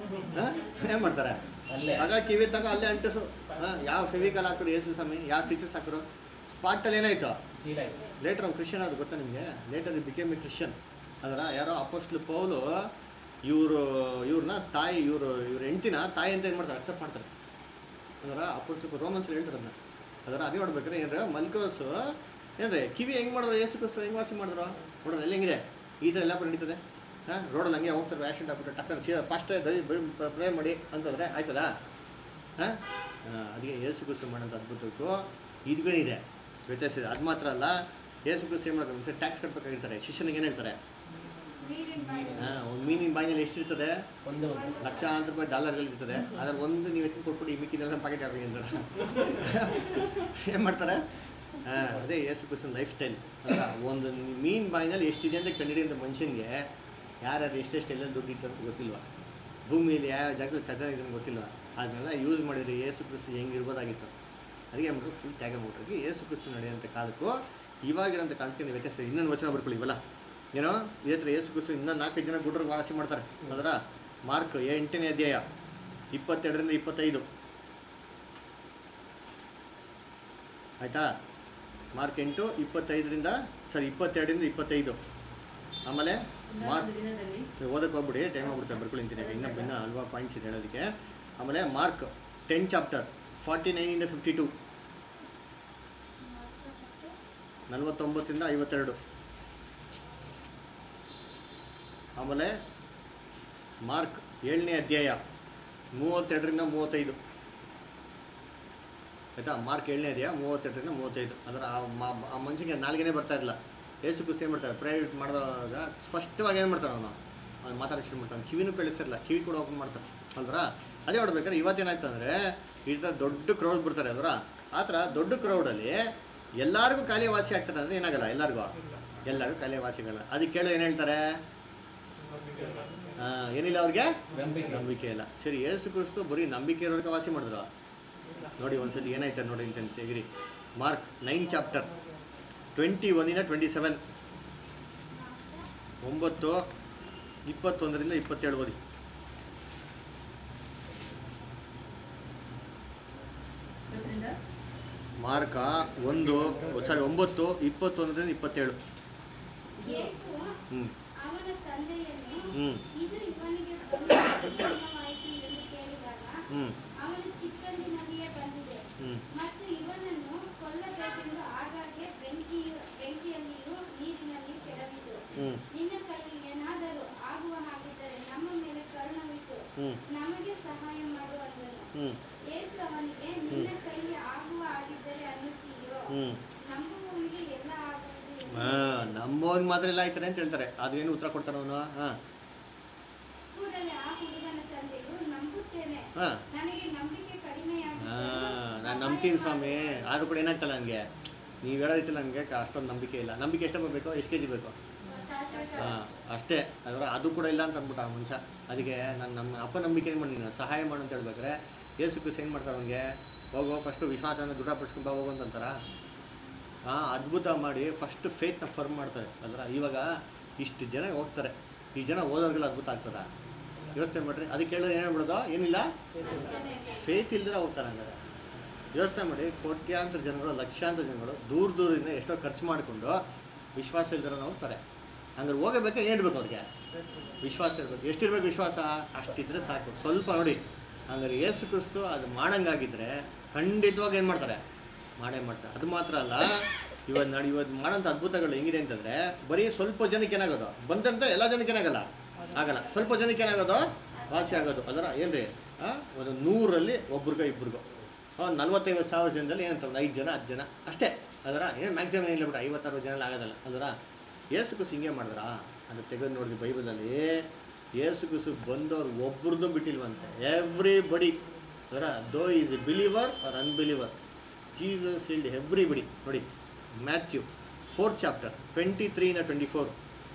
ಏನು ಮಾಡ್ತಾರೆ ಅಲ್ಲೇ ಆಗ ಕಿವಿ ತಗ ಅಲ್ಲೇ ಅಂಟಿಸು ಹಾಂ ಯಾವ ಫೆವಿಕಲ್ ಹಾಕಿದ್ರು ಏಸು ಸ್ವಾಮಿ ಯಾವ ಟೀಚರ್ಸ್ ಹಾಕಿದ್ರು ಸ್ಪಾಟಲ್ಲಿ ಏನಾಯ್ತು Heal ಆಯ್ತು. ಲೇಟರ್ ಅವ್ನು ಕ್ರಿಶ್ಚಿಯನ್ ಆದ್ರು ಗೊತ್ತಾ ನಿಮಗೆ ಲೇಟರ್ ಬಿಕೇಮ್ ಎ ಕ್ರಿಶ್ಚಿಯನ್ ಅದರ ಯಾರೋ ಅಪೋಸ್ಟ್ಲು ಪೌಲು ಇವರು ಇವ್ರನ್ನ ತಾಯಿ ಇವರು ಇವ್ರ ಹೆಂಡ್ತಿನ ತಾಯಿ ಅಂತ ಏನು ಮಾಡ್ತಾರೆ ಅಕ್ಸೆಪ್ಟ್ ಮಾಡ್ತಾರೆ ಅದರ ಅಪೋಸ್ಟ್ಲು ರೋಮನ್ಸ್ ಹೇಳ್ತಾರೆ ಅದನ್ನ ಅದರ ಅದೇ ನೋಡ್ಬೇಕಾದ್ರೆ ಏನ್ರ ಮಲ್ಕೋಸು ಏನ್ರಿ ಕಿವಿ ಹೆಂಗೆ ಮಾಡಿದ್ರು ಏಸು ಕ್ರಿಸ್ತು ಹೆಂಗೆ ವಾಸಿ ಮಾಡಿದ್ರು ನೋಡೋಣ ಎಲ್ಲ ಹೆಂಗಿದೆ ಈ ಥರ ಎಲ್ಲ ನಡೀತದೆ ಹಾಂ ರೋಡಲ್ಲಿ ಹಂಗೆ ಹೋಗ್ತಾರೆ ಆ್ಯಕ್ಸಿಡೆಂಟ್ ಆಗ್ಬಿಟ್ಟು ಟಕ್ಕನ್ ಸೀದಾ ಫಸ್ಟ್ ಪ್ರೇ ಮಾಡಿ ಅಂತಂದರೆ ಆಯ್ತದಾ ಹಾಂ ಅದಕ್ಕೆ ಏಸು ಕ್ರಿಸ್ತು ಮಾಡೋಂಥ ಅದ್ಭುತಕ್ಕೂ ಇದಕ್ಕೂ ಇದೆ ವ್ಯತ್ಯಾಸ ಇದೆ ಅದು ಮಾತ್ರ ಅಲ್ಲ ಏಸು ಕ್ರಿಸ್ತು ಏನು ಮಾಡೋದು ಒಂದು ಟ್ಯಾಕ್ಸ್ ಕಟ್ಬೇಕಾಗಿರ್ತಾರೆ ಶಿಷ್ಯನಿಗೆ ಏನು ಹೇಳ್ತಾರೆ ನೀರಿನ ಬಾಯಿ ಹಾಂ ಒಂದು ಮೀನಿನ ಬಾಯಿನಲ್ಲಿ ಎಷ್ಟಿರ್ತದೆ ಒಂದು ಒಂದು ಲಕ್ಷಾಂತರ ರೂಪಾಯಿ ಡಾಲರ್ಗಳು ಇರ್ತದೆ ಅದ್ರಲ್ಲಿ ಒಂದು ನೀವು ಎತ್ಕೊಂಡು ಕೊಟ್ಬಿಟ್ಟು ಈ ಮಿಕ್ಕಿನೆಲ್ಲ ಪಾಕೆಟ್ ಹಾಕಿ ಅಂತಾರೆ ಏನು ಮಾಡ್ತಾರೆ ಹಾಂ ಅದೇ ಏಸು ಕ್ರಿಸ್ತನ ಲೈಫ್ ಸ್ಟೈಲ್ ಅಲ್ಲ ಒಂದು ಮೀನು ಬಾಯಿನಲ್ಲಿ ಎಷ್ಟಿದೆ ಅಂತ ಕಂಡಿಡಿಯಂಥ ಮನುಷ್ಯನಿಗೆ ಯಾರ್ಯಾರು ಎಷ್ಟೆಷ್ಟು ಎಲ್ಲೆಲ್ಲಿ ದುಡ್ಡು ಇಟ್ಟು ಅಂತ ಗೊತ್ತಿಲ್ವಾ ಭೂಮಿಯಲ್ಲಿ ಯಾವ ಜಾಗದಲ್ಲಿ ಖಜಾನೆ ಇದೆ ಅಂತ ಗೊತ್ತಿಲ್ವಾ ಅದನ್ನೆಲ್ಲ ಯೂಸ್ ಮಾಡಿದ್ರೆ ಏಸು ಕ್ರಿಸ್ತು ಹೆಂಗಿರ್ಬೋದಾಗಿತ್ತು ಅದಕ್ಕೆ ಏನ್ಬಿಟ್ಟು ಫುಲ್ ತ್ಯಾಗ ಮಾಡ್ಬಿಟ್ರಿಗೆ ಏಸು ಕ್ರಿಸ್ತು ನಡೆಯೋಂಥ ಕಾಲಕ್ಕೂ ಇವಾಗಿರೋಂಥ ಕಾಲಕ್ಕೆ ವ್ಯತ್ಯಾಸ ಇನ್ನೊಂದು ವಚನ ಬರ್ಕೊಳ್ಳಿ ಇವಲ್ಲ ಏನೋ ಇದೇ ಥರ ಏಸು ಕ್ರಿಸ್ತು ಇನ್ನೂ ನಾಲ್ಕೈದು ಜನ ಗುಡ್ರಿಗೆ ವಾಸಿ ಮಾಡ್ತಾರೆ ಅದರ ಮಾರ್ಕ್ ಎಂಟನೇ ಅಧ್ಯಾಯ ಇಪ್ಪತ್ತೆರಡರಿಂದ ಇಪ್ಪತ್ತೈದು ಆಯಿತಾ ಮಾರ್ಕ್ ಎಂಟು ಇಪ್ಪತ್ತೈದರಿಂದ ಸಾರಿ ಇಪ್ಪತ್ತೆರಡರಿಂದ ಇಪ್ಪತ್ತೈದು ಆಮೇಲೆ ಮಾರ್ಕ್ ಇನ್ನೊಂದು ದಿನದಲ್ಲಿ ನೀವು ಓದಕ್ಕೆ ಹೋಗ್ಬಿಡಿ ಟೈಮ್ ಆಗ್ಬಿಡುತ್ತೆ ಬರ್ಕೊಳ್ತೀನಿ ಇನ್ನೂ ಇನ್ನೂ ಹಲ್ವಾ ಪಾಯಿಂಟ್ಸ್ ಇದೆ ಹೇಳೋದಕ್ಕೆ ಆಮೇಲೆ ಮಾರ್ಕ್ ಟೆನ್ ಚಾಪ್ಟರ್ ಫಾರ್ಟಿ ನೈನಿಂದ ಫಿಫ್ಟಿ ಟು ನಲವತ್ತೊಂಬತ್ತರಿಂದ ಐವತ್ತೆರಡು ಆಮೇಲೆ ಮಾರ್ಕ್ ಏಳನೇ ಅಧ್ಯಾಯ ಮೂವತ್ತೆರಡರಿಂದ ಮೂವತ್ತೈದು ಆಯಿತಾ ಮಾರ್ಕ್ ಏಳನೇ ಅಧ್ಯಾಯ ಮೂವತ್ತೆರಡರಿಂದ ಮೂವತ್ತೈದು ಅದರ ಆ ಮ- ಆ ಮನುಷ್ಯನಿಗೆ ನಾಲ್ಗೆನೇ ಬರ್ತಾ ಇರಲಿಲ್ಲ ಏಸು ಕುಸ್ ಏನು ಮಾಡ್ತಾರೆ ಪ್ರೈವೇಟ್ ಮಾಡಿದಾಗ ಸ್ಪಷ್ಟವಾಗಿ ಏನು ಮಾಡ್ತಾನೆ ಅವನು ಅವ್ನು ಮಾತಾಡೋಕೆ ಶುರು ಮಾಡ್ತಾನೆ ಕಿವಿನೂ ಕಳಿಸಿರಲ್ಲ ಕಿವಿ ಕೂಡ ಓಪನ್ ಮಾಡ್ತಾನೆ ಅಲ್ವರ ಅದೇ ನೋಡ್ಬೇಕಾದ್ರೆ ಇವತ್ತೇನಾಯ್ತು ಅಂದರೆ ಈ ಥರ ದೊಡ್ಡ ಕ್ರೌಡ್ ಬರ್ತಾರೆ ಅಲ್ವರ ಆ ಥರ ದೊಡ್ಡ ಕ್ರೌಡಲ್ಲಿ ಎಲ್ಲರಿಗೂ ಖಾಲಿ ವಾಸಿ ಆಗ್ತಾರೆ ಅಂದರೆ ಏನಾಗಲ್ಲ ಎಲ್ಲರಿಗೂ ಎಲ್ಲರಿಗೂ ಖಾಲಿ ವಾಸಿಗಲ್ಲ ಅದಕ್ಕೆ ಕೇಳೋ ಏನು ಹೇಳ್ತಾರೆ ಆ, ಏನಿಲ್ಲ ಅವ್ರಿಗೆ ನಂಬಿಕೆ ನಂಬಿಕೆ ಇಲ್ಲ ಸರಿ ಏಸು ಕ್ರಿಸ್ತು ಬರೀ ನಂಬಿಕೆ ಇರೋರಿಗೆ ವಾಸಿ ಮಾಡಿದ್ರು ನೋಡಿ ಒಂದ್ಸತಿ ಏನಾಯ್ತಾರೆ ನೋಡಿ ಅಂತ ತೆಗಿರಿ ಮಾರ್ಕ್ ನೈನ್ ಚಾಪ್ಟರ್ ಟ್ವೆಂಟಿ ಒನ್ನಿಂದ ಟ್ವೆಂಟಿ ಸೆವೆನ್ ಒಂಬತ್ತು ಇಪ್ಪತ್ತೊಂದರಿಂದ ಇಪ್ಪತ್ತೇಳು ಓದಿ ಇವತ್ತಿಂದ ಮಾರ್ಕ ಒಂದು ಸಾರಿ ಒಂಬತ್ತು ಇಪ್ಪತ್ತೊಂದರಿಂದ ಇಪ್ಪತ್ತೇಳು ಯೇಸು ಹ್ಞೂ ಅವನ ತಂದೆಯನ್ನು ಹ್ಞೂ ಇದು ಇವನಿಗೆ ಬಂದ ಜೀವನವಾಯಿತು ಎಂದು ಕೇಳಿದಾಗ ಹ್ಞೂ ಅವನು ಚಿಕ್ಕಂದಿನಲ್ಲಿಯೇ ಬಂದಿದೆ ಹ್ಞೂ ಮತ್ತು ಇವನನ್ನು ಕೊಲ್ಲಬೇಕೆಂದು ಆಗಾಗ್ಗೆ ಬೆಂಕಿ ಬೆಂಕಿಯಲ್ಲಿಯೂ ನೀರಿನಲ್ಲಿಯೂ ಕೆಡವಿತು ಹ್ಞೂ ನಿನ್ನ ಕೈಯಲ್ಲಿ ಏನಾದರೂ ಆಗುವ ಹಾಗಿದ್ದರೆ ನಮ್ಮ ಮೇಲೆ ಕರುಣವಿಟ್ಟು ಹ್ಞೂ ನಮಗೆ ಸಹಾಯ ಮಾಡು ಅಂದನು ಹ್ಞೂ ಯೇಸು ಅವನಿಗೆ ನಿನ್ನ ಕೈಯಲ್ಲಿ ಆಗುವ ಹಾಗಿದ್ದರೆ ಅನ್ನುತ್ತೀಯೋ ಹ್ಞೂ ನಂಬುವವನಿಗೆ ಎಲ್ಲ ಆಗುವುದು ಎಂದು ಹಾಂ ನಮ್ಮವ್ರಿಗೆ ಮಾತ್ರ ಎಲ್ಲ ಆಯ್ತಾರೆ ಅಂತ ಹೇಳ್ತಾರೆ ಅದೇನು ಉತ್ತರ ಕೊಡ್ತಾನೆ ಅವನು ಹಾಂ ಕೂಡಲೇ ಆ ಹುಡುಗನ ತಂದೆಯು ನಂಬುತ್ತೇನೆ ಹಾಂ ನನಗೆ ನಂಬಿಕೆ ಕಡಿಮೆಯಾಗಿದೆ ಹಾಂ ನಾನು ನಂಬ್ತೀನಿ ಸ್ವಾಮಿ ಆದರೂ ಕೂಡ ಏನಾಗ್ತಲ್ಲ ನನಗೆ ನೀವು ಹೇಳೋ ರೀತಿಲಿ ನನಗೆ ಅಷ್ಟೊಂದು ನಂಬಿಕೆ ಇಲ್ಲ ನಂಬಿಕೆ ಎಷ್ಟು ಬೇಕು ಎಷ್ಟು ಕೆ ಜಿ ಬೇಕು ಹಾಂ ಅಷ್ಟೇ ಅದರ ಅದು ಕೂಡ ಇಲ್ಲ ಅಂತ ಅಂದ್ಬಿಟ್ಟ ಆ ಮನುಷ್ಯ ಅದಕ್ಕೆ ನಾನು ನಮ್ಮ ಅಪ್ಪ ನಂಬಿಕೆ ಏನು ಮಾಡಿದ್ದೀನಿ ಸಹಾಯ ಮಾಡು ಅಂತ ಹೇಳ್ಬೇಕಾದ್ರೆ ಏಸು ಕ್ರಿಸ್ ಏನು ಮಾಡ್ತಾರೆ ಅವನಿಗೆ ಹೋಗೋ ಫಸ್ಟು ವಿಶ್ವಾಸನ ದೃಢಪಡಿಸ್ಕೊಂಡು ಬಾ ಹೋಗು ಅಂತಂತಾರ ಹಾಂ ಅದ್ಭುತ ಮಾಡಿ ಫಸ್ಟ್ ಫೇತ್ನ ಫರ್ಮ್ ಮಾಡ್ತಾರೆ ಅದರ ಇವಾಗ ಇಷ್ಟು ಜನ ಹೋಗ್ತಾರೆ ಈ ಜನ ಓದೋರಿಗೆಲ್ಲ ಅದ್ಭುತ ಆಗ್ತದ ಯೋಚನೆ ಮಾಡ್ರಿ ಅದಕ್ಕೆ ಹೇಳಿದ್ರೆ ಏನು ಹೇಳ್ಬಿಡೋದು ಏನಿಲ್ಲ ಫೇತ್ ಇಲ್ದಿರ ಹೋಗ್ತಾರೆ ಹಂಗಾರೆ ಯೋಚನೆ ಮಾಡಿ ಕೋಟ್ಯಾಂತರ ಜನಗಳು ಲಕ್ಷಾಂತರ ಜನಗಳು ದೂರ ದೂರದಿಂದ ಎಷ್ಟೋ ಖರ್ಚು ಮಾಡಿಕೊಂಡು ವಿಶ್ವಾಸ ಇಲ್ದಿರ ಹೋಗ್ತಾರೆ ಹಂಗಾರೆ ಹೋಗಬೇಕು ಏನು ಇರಬೇಕು ಅವ್ರಿಗೆ ವಿಶ್ವಾಸ ಇರಬೇಕು ಎಷ್ಟಿರ್ಬೇಕು ವಿಶ್ವಾಸ ಅಷ್ಟಿದ್ರೆ ಸಾಕು ಸ್ವಲ್ಪ ನೋಡಿ ಹಂಗಾರೆ ಏಸು ಕ್ರಿಸ್ತು ಅದು ಮಾಡಂಗಾಗಿದ್ರೆ ಖಂಡಿತವಾಗಿ ಏನು ಮಾಡ್ತಾರೆ ಮಾಡೇ ಮಾಡ್ತಾರೆ ಅದು ಮಾತ್ರ ಅಲ್ಲ ಇವತ್ತು ನೋಡಿ ಇವತ್ತು ಮಾಡೋಂಥ ಅದ್ಭುತಗಳು ಹೆಂಗಿದೆ ಅಂತಂದರೆ ಬರೀ ಸ್ವಲ್ಪ ಜನಕ್ಕೆ ಏನಾಗೋದು ಬಂದಂಥ ಎಲ್ಲ ಜನಕ್ಕೆ ಏನಾಗಲ್ಲ ಆಗಲ್ಲ ಸ್ವಲ್ಪ ಜನಕ್ಕೆ ಏನಾಗೋದು ವಾಸಿ ಆಗೋದು ಅದರ ಏನು ರೀ ಒಂದು ನೂರಲ್ಲಿ ಒಬ್ರಿಗೋ ಇಬ್ರಿಗೋ ನಲ್ವತ್ತೈವತ್ತು ಸಾವಿರ ಜನದಲ್ಲಿ ಏನಂತ ಒಂದು ಐದು ಜನ ಹತ್ತು ಜನ ಅಷ್ಟೇ ಅದರ ಏನು ಮ್ಯಾಕ್ಸಿಮಮ್ ಏನಿಲ್ಲ ಬಿಟ್ರೆ ಐವತ್ತಾರು ಜನ ಎಲ್ಲ ಆಗೋದಲ್ಲ ಅದರ ಏಸು ಕುಸು ಹಿಂಗೆ ಮಾಡಿದ್ರ ಅದು ತೆಗೆದು ನೋಡಿದ್ವಿ ಬೈಬಲಲ್ಲಿ ಏಸು ಕುಸು ಬಂದವ್ರು ಒಬ್ರದ್ದು ಬಿಟ್ಟಿಲ್ವಂತೆ ಎವ್ರಿ ಬಡಿ ಅದರ though is a believer or unbeliever Jesus healed everybody ನೋಡಿ ಮ್ಯಾಥ್ಯೂ ಫೋರ್ತ್ ಚಾಪ್ಟರ್ ಟ್ವೆಂಟಿ ತ್ರೀನ ಟ್ವೆಂಟಿ ಫೋರ್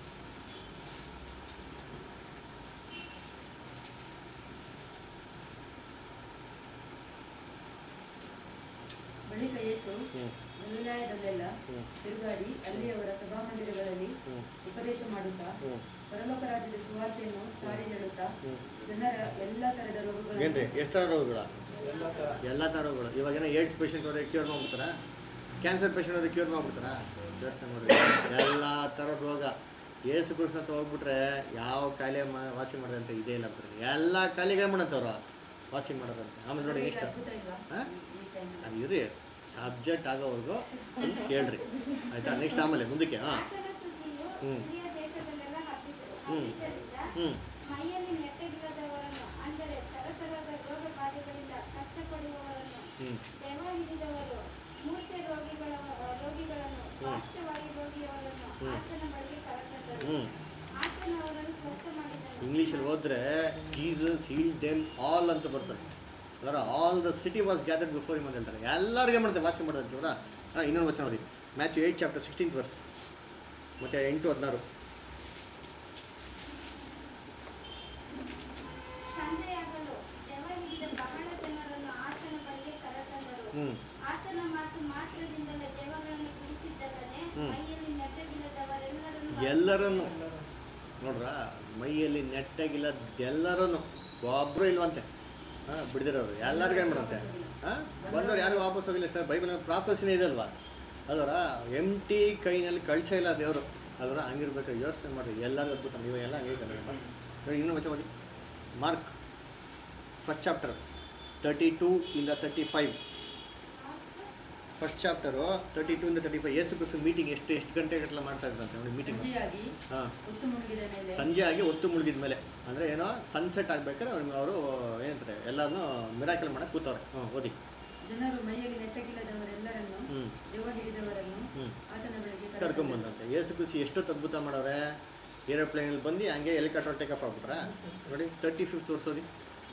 ಬಳಿಕ ಯೇಸು ಹ್ಞೂ ಗಲಿಲಾಯದಲ್ಲೆಲ್ಲ ಹ್ಞೂ ತಿರುಗಾಡಿ ಅಲ್ಲಿಯವರ ಸಭಾಮಂದಿರಗಳಲ್ಲಿ ಹ್ಞೂ ಉಪದೇಶ ಮಾಡುತ್ತಾ ಹ್ಞೂ ಪರಲೋಕ ರಾಜ್ಯದ ಸುವಾರ್ತೆಯನ್ನು ಸಾರಿ ಹೇಳುತ್ತಾ ಹ್ಞೂ ಜನರ ಎಲ್ಲ ತರದ ರೋಗಗಳನ್ನು ಏನ್ರಿ ಎಷ್ಟು ಥರ ರೋಗಗಳ ಎಲ್ಲ ಥರ ಎಲ್ಲ ಥರ ರೋಗಗಳು ಇವಾಗೇನೋ ಏಡ್ಸ್ ಪೇಷಂಟ್ ಅವ್ರಿಗೆ ಕ್ಯೂರ್ ಮಾಡ್ಬಿಡ್ತಾರ ಕ್ಯಾನ್ಸರ್ ಪೇಷಂಟ್ ಅವ್ರಿಗೆ ಕ್ಯೂರ್ ಮಾಡ್ಬಿಡ್ತಾರ ಯೋಚನೆ ಮಾಡಿ ಎಲ್ಲ ಥರದ ರೋಗ ಏಸು ಕೃಷ್ಣ ಹತ್ರ ಹೋಗ್ಬಿಟ್ರೆ ಯಾವ ಕಾಯಿಲೆ ಮ- ವಾಸಿ ಮಾಡೋದಂತೆ ಇದೇ ಇಲ್ಲ ಬಿಡ್ರಿ ಎಲ್ಲ ಕಾಯಿಲೆಗಳು ಮಾಡಂತವ್ರು ವಾಸಿ ಮಾಡೋದಂತೆ ಆಮೇಲೆ ನೋಡಿ ನೆಕ್ಸ್ಟ್ ಅದ್ಭುತ ಇಲ್ವಾ ಹಾ? ಈ ಟೈಮಲ್ಲಿ ಅದು ಇರಿ ಸಬ್ಜೆಕ್ಟ್ ಆಗೋವರೆಗೂ ಸ್ವಲ್ಪ ಕೇಳ್ರಿ ಆಯ್ತಾ ನೆಕ್ಸ್ಟ್ ಆಮೇಲೆ ಮುಂದಕ್ಕೆ ಹಾಂ ಆತನ ಸುದ್ದಿಯು ಹ್ಮ್. ಸಿರಿಯ ದೇಶದಲ್ಲೆಲ್ಲ ಹಬ್ಬಿತು ಹ್ಮ್. ಹಬ್ಬಿದ್ದರಿಂದ ಹ್ಞೂ ಮೈಯಲ್ಲಿ ನೆಟ್ಟಗಿಲ್ಲದವರನ್ನು ಅಂದರೆ ತರತರದ ರೋಗ ಬಾಧೆಗಳಿಂದ ಕಷ್ಟಪಡುವವರನ್ನು ಹ್ಞೂ ದೆವ್ವ ಹಿಡಿದವರು ಮೂರ್ಛೆ ರೋಗಿಗಳ ರೋಗಿಗಳನ್ನು ಪಾರ್ಶ್ವವಾಯು ರೋಗಿಯವರನ್ನು ಹ್ಮ್. ಆತನ ಬಳಿಗೆ ಕರೆತಂದರು ಹ್ಞೂ ಆತನ ಅವರನ್ನು ಸ್ವಸ್ಥ ಮಾಡಿದನು ಇಂಗ್ಲೀಷಲ್ಲಿ ಹೋದ್ರೆ ಜೀಸಸ್ ಹೀಲ್ ದೆಮ್ ಆಲ್ ಅಂತ ಬರ್ತದೆ ಅದರ all the city was gathered before him ಅಂತ ಹೇಳ್ತಾರೆ ಎಲ್ಲರಿಗೆ ಮಾಡ್ತಾರೆ ವಾಸಿ ಮಾಡೋದು ಇವರ ಇನ್ನೊಂದು ವಚನ ನೋಡಿ Matt eight chapter sixteen verse ಮತ್ತು ಎಂಟು ಹದಿನಾರು ಸಂಜೆಯಾಗಲು ದೆವ್ವ ಹಿಡಿದ ಬಹಳ ಜನರನ್ನು ಆತನ ಬಳಿಗೆ ಕರೆತಂದರು ಹ್ಞೂ ಆತನ ಮಾತು ಮಾತ್ರದಿಂದಲೇ ದೆವ್ವಗಳನ್ನು ಬಿಡಿಸಿದ್ದಲ್ಲದೆ ಹ್ಮ್. ಮೈಯಲ್ಲಿ ನೆಟ್ಟಗಿಲ್ಲದವರೆಲ್ಲರನ್ನು ಎಲ್ಲರನ್ನು ನೋಡ್ರ ಮೈಯಲ್ಲಿ ನೆಟ್ಟಾಗಿಲ್ಲ ಎಲ್ಲರೂ ಒಬ್ಬರು ಇಲ್ವಂತೆ ಹಾಂ ಬಿಡ್ದಿರೋರು ಎಲ್ಲರಿಗೂ ಏನು ಮಾಡಂತೆ ಹಾಂ ಬಂದವ್ರು ಯಾರು ವಾಪಸ್ ಹೋಗಿಲ್ಲ ಅಷ್ಟೇ ಬೈಬಲ್ ಪ್ರಾಫೆಸಿನೇ ಇದೆ ಅಲ್ವಾ ಅಲ್ವರ ಎಮ್ ಟಿ ಕೈನಲ್ಲಿ ಕಳ್ಸೇ ಇಲ್ಲ ದೇವರು ಅಲ್ವರ ಹಂಗಿರ್ಬೇಕು ಯೋಚನೆ ಮಾಡಿ ಎಲ್ಲರಿಗೂ ಅದ್ಭುತ ನೀವು ಎಲ್ಲ ಹಂಗೈತೆ ನೋಡಿ ಇನ್ನೂ ವಚನ ಓದಿ Mark first chapter thirty two ಇಂದ thirty five first chapter thirty two ಇಂದ ತರ್ಟಿ ಫೈವ್ ಏಸು ಕುಸು ಮೀಟಿಂಗ್ ಎಷ್ಟು ಎಷ್ಟು ಗಂಟೆಗಟ್ಟಲೆ ಮಾಡ್ತಾ ಇದ್ರಂತೆ ನೋಡಿ ಮೀಟಿಂಗ್ ಸಂಜೆಯಾಗಿ ಹಾಂ ಹೊತ್ತು ಮುಳುಗಿದ ಮೇಲೆ ಸಂಜೆ ಆಗಿ ಒತ್ತು ಮುಳುಗಿದ ಮೇಲೆ ಅಂದರೆ ಏನೋ ಸನ್ಸೆಟ್ ಆಗ್ಬೇಕಾದ್ರೆ ಅವ್ರು ಅವರು ಏನಂತಾರೆ ಎಲ್ಲರನ್ನೂ ಮಿರಾಕಲ್ ಮಾಡಕ್ಕೆ ಕೂತವ್ರೆ ಹ್ಞೂ ಓದಿ ಜನರು ಮೈಯಲ್ಲಿ ನೆಟ್ಟಗಿಲ್ಲದವರೆಲ್ಲರನ್ನು ಹ್ಞೂ ದೆವ್ವ ಹಿಡಿದವರನ್ನು ಹ್ಞೂ ಆತನ ಬಳಿಗೆ ಕರೆತಂದರು. ಕರ್ಕೊಂಬಂದಂತೆ ಏಸು ಖುಷಿ ಎಷ್ಟೊತ್ತು ಅದ್ಭುತ ಮಾಡೋರೆ ಏರೋಪ್ಲೇನಲ್ಲಿ ಬಂದು ಹಂಗೆ ಹೆಲಿಕಾಪ್ಟರ್ ಟೇಕ್ ಆಫ್ ಆಗ್ಬಿಟ್ರಾ ನೋಡಿ ತರ್ಟಿ ಫಿಫ್ತ್ ವರ್ಷೋದಿ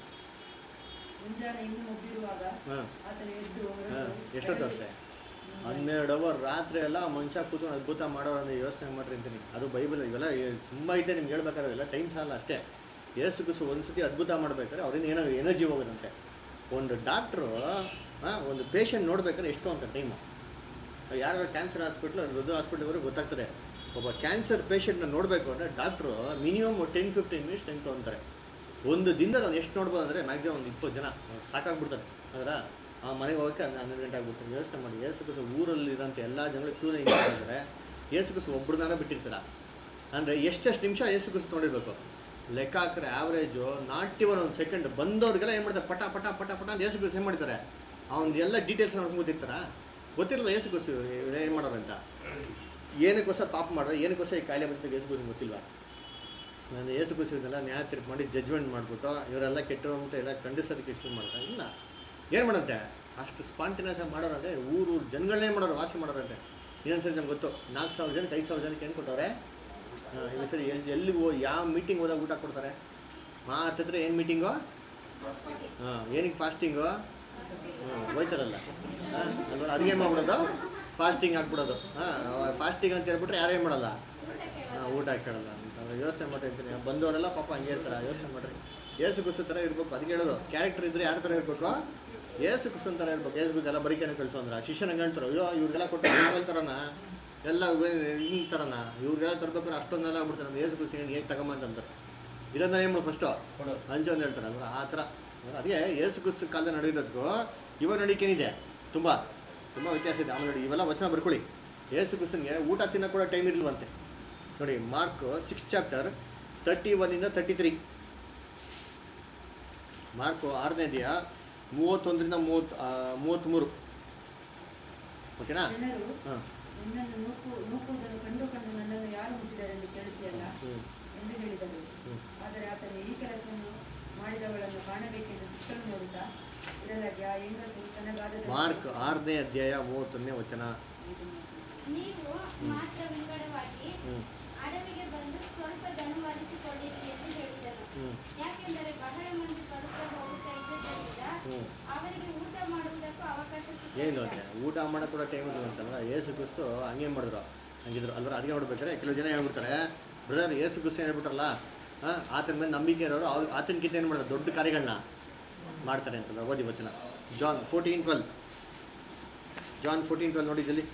ಮುಂಜಾನೆ ಇನ್ನೂ ಮುಬ್ಬಿರುವಾಗ ಹಾಂ ಆತನು ಎದ್ದು ಹಾಂ ಹೊರಟು ಎಷ್ಟೊತ್ತಾಗುತ್ತೆ ಹನ್ನೆರಡು ಅವರ್ ರಾತ್ರಿ ಎಲ್ಲ ಮನುಷ್ಯ ಕೂತ್ಕೊಂಡು ಅದ್ಭುತ ಮಾಡೋರು ಅಂದರೆ ಯೋಚನೆ ಮಾಡ್ರಿ ಅಂತೀನಿ ಅದು ಬೈಬಲ್ ಇವೆಲ್ಲ ತುಂಬ ಐತೆ ನಿಮ್ಗೆ ಹೇಳ್ಬೇಕಾದ್ರೆ ಎಲ್ಲ ಟೈಮ್ ಸಾಲ ಅಷ್ಟೇ ಏಸು ಕುಸು ಒಂದು ಸತಿ ಅದ್ಭುತ ಮಾಡ್ಬೇಕಾದ್ರೆ ಅವ್ರಿಂದ ಏನೋ ಎನರ್ಜಿ ಹೋಗೋದಂತೆ ಒಂದು ಡಾಕ್ಟ್ರು ಒಂದು ಪೇಷಂಟ್ ನೋಡ್ಬೇಕಾದ್ರೆ ಎಷ್ಟು ಅಂತ ಟೈಮು ಯಾರು ಕ್ಯಾನ್ಸರ್ ಹಾಸ್ಪಿಟ್ಲ್ ದೊಡ್ಡ ಹಾಸ್ಪಿಟ್ಲ್ವರೆಗೆ ಗೊತ್ತಾಗ್ತದೆ ಒಬ್ಬ ಕ್ಯಾನ್ಸರ್ ಪೇಷಂಟ್ನ ನೋಡಬೇಕು ಅಂದರೆ doctor minimum ten fifteen minutes time ತೊಗೊತಾರೆ ಒಂದು ದಿನದಲ್ಲಿ ಅವ್ನು ಎಷ್ಟು ನೋಡ್ಬೋದು ಅಂದರೆ ಮ್ಯಾಕ್ಸಿಮಮ್ ಒಂದು ಇಪ್ಪತ್ತು ಜನ ಅವ್ನು ಸಾಕಾಗ್ಬಿಡ್ತಾನೆ ಅದರ ಆ ಮನೆಗೆ ಹೋಗೋಕ್ಕೆ ಹನ್ನೆ- ಹನ್ನೆರಡು ಗಂಟೆ ಆಗ್ಬಿಡ್ತಾನೆ ಯೋಚನೆ ಮಾಡಿ ಏಸು ಕುಸು ಊರಲ್ಲಿ ಇರೋಂಥ ಎಲ್ಲ ಜನಗಳು ಕ್ಯೂ ಇದ್ದಾರೆ ಏಸು ಕುಸು ಒಬ್ರನ್ನಾರ ಬಿಟ್ಟಿರ್ತಾರ ಅಂದರೆ ಎಷ್ಟೆಷ್ಟು ನಿಮಿಷ ಏಸು ಕುಸು ನೋಡಿರ್ಬೇಕು ಲೆಕ್ಕ ಹಾಕಿದ್ರೆ ಆವ್ರೇಜು ನಾಟ್ ಇವನ್ ಒಂದು ಸೆಕೆಂಡ್ ಬಂದವ್ರಿಗೆಲ್ಲ ಏನು ಮಾಡ್ತಾರೆ ಪಟ ಪಟ ಪಟ ಪಟ ಅಂತ ಏಸು ಕುಸು ಏನು ಮಾಡ್ತಾರೆ ಅವ್ನು ಎಲ್ಲ ಡೀಟೇಲ್ಸ್ ನೋಡ್ಕೊಂಡು ಗೊತ್ತಿರ್ತಾರ ಗೊತ್ತಿರಲ್ಲ ಏಸು ಕುಸು ಏನು ಮಾಡೋರು ಅಂತ ಏನಕ್ಕೋಸ್ಕರ ಪಾಪ ಮಾಡೋದು ಏನಕ್ಕೋಸ್ಕರ ಈ ಕಾಯಿಲೆ ಬಂತು ಏಸು ಕುಸು ಗೊತ್ತಿಲ್ವಾ ನಾನು ಏಸು ಕುಸಿದೆಲ್ಲ ನ್ಯಾಯ ತೀರ್ಪು ಮಾಡಿ ಜಜ್ಮೆಂಟ್ ಮಾಡಿಬಿಟ್ಟು ಇವರೆಲ್ಲ ಕೆಟ್ಟರು ಅಂತ ಎಲ್ಲ ಖಂಡಿಸೋದಕ್ಕೆ ಶುರು ಮಾಡ್ತಾರೆ ಇಲ್ಲ ಏನು ಮಾಡಂತೆ ಅಷ್ಟು ಸ್ಪಾಂಟಿನಿಯಸ್ ಆಗಿ ಮಾಡೋರಂತೆ ಊರು ಊರು ಜನಗಳನ್ನೇ ಮಾಡೋರು ವಾಸಿ ಮಾಡೋರಂತೆ ಇನ್ನೊಂದು ಸರಿ ನಮ್ಗೆ ಗೊತ್ತು ನಾಲ್ಕು ಸಾವಿರ ಜನಕ್ಕೆ ಐದು ಸಾವಿರ ಜನಕ್ಕೆ ಏನು ಕೊಟ್ಟವ್ರೆ ಹಾಂ ಇಲ್ಲ ಸರಿ ಎಲ್ಲಿ ಎಲ್ಲಿಗೆ ಹೋ ಯಾವ ಮೀಟಿಂಗ್ ಹೋದಾಗ ಊಟ ಕೊಡ್ತಾರೆ ಮಾತತ್ರ ಏನು ಮೀಟಿಂಗು ಹಾಂ ಏನಕ್ಕೆ ಫಾಸ್ಟಿಂಗು ಹಾಂ ಹೋಯ್ತಾರಲ್ಲ ಹಾಂ ಅಲ್ವಾ ಅಡುಗೆ ಮಾಡ್ಬಿಡೋದು ಫಾಸ್ಟಿಂಗ್ ಹಾಕ್ಬಿಡೋದು ಹಾಂ ಫಾಸ್ಟಿಂಗ್ ಅಂತ ಹೇಳ್ಬಿಟ್ರೆ ಯಾರೇನು ಮಾಡಲ್ಲ ಹಾಂ ಊಟ ಕೇಳಲ್ಲ ಅಂತ ಯೋಚನೆ ಮಾಡಿರ್ತೀನಿ ಬಂದವರೆಲ್ಲ ಪಾಪ ಹಂಗೆ ಇರ್ತಾರೆ ಯೋಚನೆ ಮಾಡ್ರಿ ಏಸು ಕುಸು ಥರ ಇರ್ಬೇಕು ಅದಕ್ಕೆ ಹೇಳೋದು ಕ್ಯಾರೆಕ್ಟರ್ ಇದ್ರೆ ಯಾರ ಥರ ಇರಬೇಕು ಏಸು ಕುಸು ಥರ ಇರ್ಬೇಕು ಏಸು ಕುಸು ಎಲ್ಲ ಬರಿಕೆನ ಕಳಿಸೋ ಅಂದ್ರೆ ಶಿಷ್ಯನ ಹೇಳ್ತಾರೆ ಅಯ್ಯೋ ಇವ್ರಿಗೆಲ್ಲ ಕೊಟ್ಟು ಬೈಬಲ್ ಥರನ ಎಲ್ಲ ಹಿಂಗೆ ಥರನ ಇವ್ರಿಗೆಲ್ಲ ತರ್ಬೇಕಾದ್ರೆ ಅಷ್ಟೊಂದೆಲ್ಲ ಆಗ್ಬಿಡ್ತಾರೆ ಏಸು ಕುಸು ಹೇಗೆ ತಗೊಂಬಂತಂತಾರೆ ಇದನ್ನ ಏನು ಮಾಡೋದು ಫಸ್ಟು ಕೊಡೋದು ಹಂಚು ಅಂತ ಹೇಳ್ತಾರೆ ಅಂದ್ರೆ ಆ ಥರ ಅದಕ್ಕೆ ಏಸು ಕುಸು ಕಾಲದ ನಡೆಯೋದಕ್ಕೂ ಇವಾಗ ನಡಿಕೇನಿದೆ ತುಂಬ ತುಂಬ ವ್ಯತ್ಯಾಸ ಇದೆ ಆಮೇಲೆ ನೋಡಿ ಇವೆಲ್ಲ ವಚನ ಬರ್ಕೊಳ್ಳಿ ಏಸು ಕುಸನ್ಗೆ ಊಟ ತಿನ್ನೋ ಕೂಡ ಟೈಮ್ ಇರಲ್ವಂತೆ ನೋಡಿ ಮಾರ್ಕ್ ಸಿಕ್ಸ್ ಚಾಪ್ಟರ್ ತರ್ಟಿ ಒನ್ನಿಂದ ತರ್ಟಿ ತ್ರೀ ಮಾರ್ಕು ಆರನೇದೆಯ ಮೂವತ್ತೊಂದರಿಂದ ಮೂವತ್ತು ಮೂವತ್ತ್ಮೂರು ಓಕೆನಾ ಜನರು ಹಾಂ ನಿನ್ನನ್ನು ನೂಕು ನೂಕುವುದನ್ನು ಕಂಡು ಕಂಡು ನನ್ನನ್ನು ಯಾರು ಮುಟ್ಟಿದರೆಂದು ಕೇಳುತ್ತೀಯಲ್ಲ ಹ್ಞೂ ಎಂದು ಹೇಳಿದರು ಹ್ಮ್. ಆದರೆ ಆತನು ಈ ಕೆಲಸವನ್ನು ಮಾಡಿದವಳನ್ನು ಕಾಣಬೇಕೆಂದು ಸುತ್ತಲೂ ನೋಡುತ್ತಾ ಇದರಾಗಿ ಆ ಹೆಂಗಸು ತನಗಾದ ಮಾರ್ಕ್ ಆರನೇ ಅಧ್ಯಾಯ ಮೂವತ್ತೊಂದನೇ ವಚನ ನೀವು ಮಾತ್ರ ವಿಂಗಡವಾಗಿ ಹ್ಞೂ ಅಡವಿಗೆ ಬಂದು ಸ್ವಲ್ಪ ದಣವಾರಿಸಿಕೊಳ್ಳಿರಿ ಎಂದು ಹೇಳಿದನು ಹ್ಞೂ ಯಾಕೆಂದರೆ ಬಹಳ ಮಂದಿ ಬರುತ್ತಾ ಹೋಗುತ್ತಾ ಇದ್ದುದರಿಂದ ಹ್ಞೂ ಅವರಿಗೆ ಊಟ ಮಾಡುವುದಕ್ಕೂ ಅವಕಾಶ ಏನು ಸಿಕ್ಕಲಿಲ್ಲ ಅಂದ್ರೆ ಊಟ ಮಾಡೋ ಕೂಡ ಟೈಮ್ ಇರ್ತದೆ ಅಂತಂದ್ರೆ ಏಸು ಕ್ರಿಸ್ತು ಹಂಗೆ ಮಾಡಿದ್ರು ಹಂಗಿದ್ರು ಅಲ್ವ ಅಡುಗೆ ಮಾಡ್ಬೇಕಾದ್ರೆ ಕೆಲವು ಜನ ಹೇಳ್ಬಿಡ್ತಾರೆ ಬ್ರದರ್ ಏಸು ಕ್ರಿಸ್ತು ಏನು ಹೇಳ್ಬಿಟ್ರಲ್ಲ ಹಾಂ ಆತನ ಮೇಲೆ ನಂಬಿಕೆ ಇರೋರು ಅವ್ರು ಆತನಕ್ಕಿಂತ ಏನು ಮಾಡ್ತಾರೆ ದೊಡ್ಡ ಕಾರ್ಯಗಳನ್ನ ಮಾಡ್ತಾರೆ ಅಂತಲ್ಲ ಓದಿ ವಚನ John fourteen twelve John fourteen twelve ನೋಡಿ ಜಲ್ಲಿ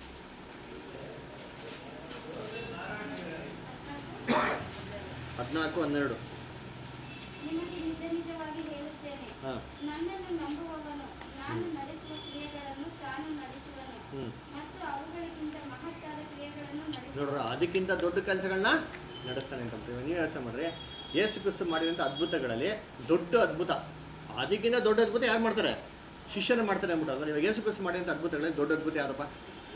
ಹದಿನಾಲ್ಕು ಹನ್ನೆರಡು ನಿಮಗೆ ನಿಜ ನಿಜವಾಗಿ ಹೇಳುತ್ತೇನೆ ಹಾಂ ನನ್ನನ್ನು ನಂಬುವವನು ನಾನು ನಡೆಸುವ ಕ್ರಿಯೆಗಳನ್ನು ತಾನು ನಡೆಸುವನು ಹ್ಞೂ ಮತ್ತು ಅವುಗಳಿಗಿಂತ ಮಹತ್ತಾದ ಕ್ರಿಯೆಗಳನ್ನು ನೋಡ್ರ ಅದಕ್ಕಿಂತ ದೊಡ್ಡ ಕೆಲಸಗಳನ್ನ ನಡೆಸ್ತಾನೆ ಅಂತ ನೀವು ಯೋಚನೆ ಮಾಡ್ರಿ ಯೇಸು ಕ್ರಿಸ್ತು ಮಾಡಿದಂಥ ಅದ್ಭುತಗಳಲ್ಲಿ ದೊಡ್ಡ ಅದ್ಭುತ ಅದಕ್ಕಿಂತ ದೊಡ್ಡ ಅದ್ಭುತ ಯಾರು ಮಾಡ್ತಾರೆ ಶಿಷ್ಯರು ಮಾಡ್ತಾರೆ ಅಂದ್ಬಿಟ್ಟು ಅಂದ್ರೆ ಇವಾಗ ಯೇಸು ಕ್ರಿಸ್ತು ಮಾಡಿದಂಥ ಅದ್ಭುತಗಳಲ್ಲಿ ದೊಡ್ಡ ಅದ್ಭುತ ಯಾರಪ್ಪ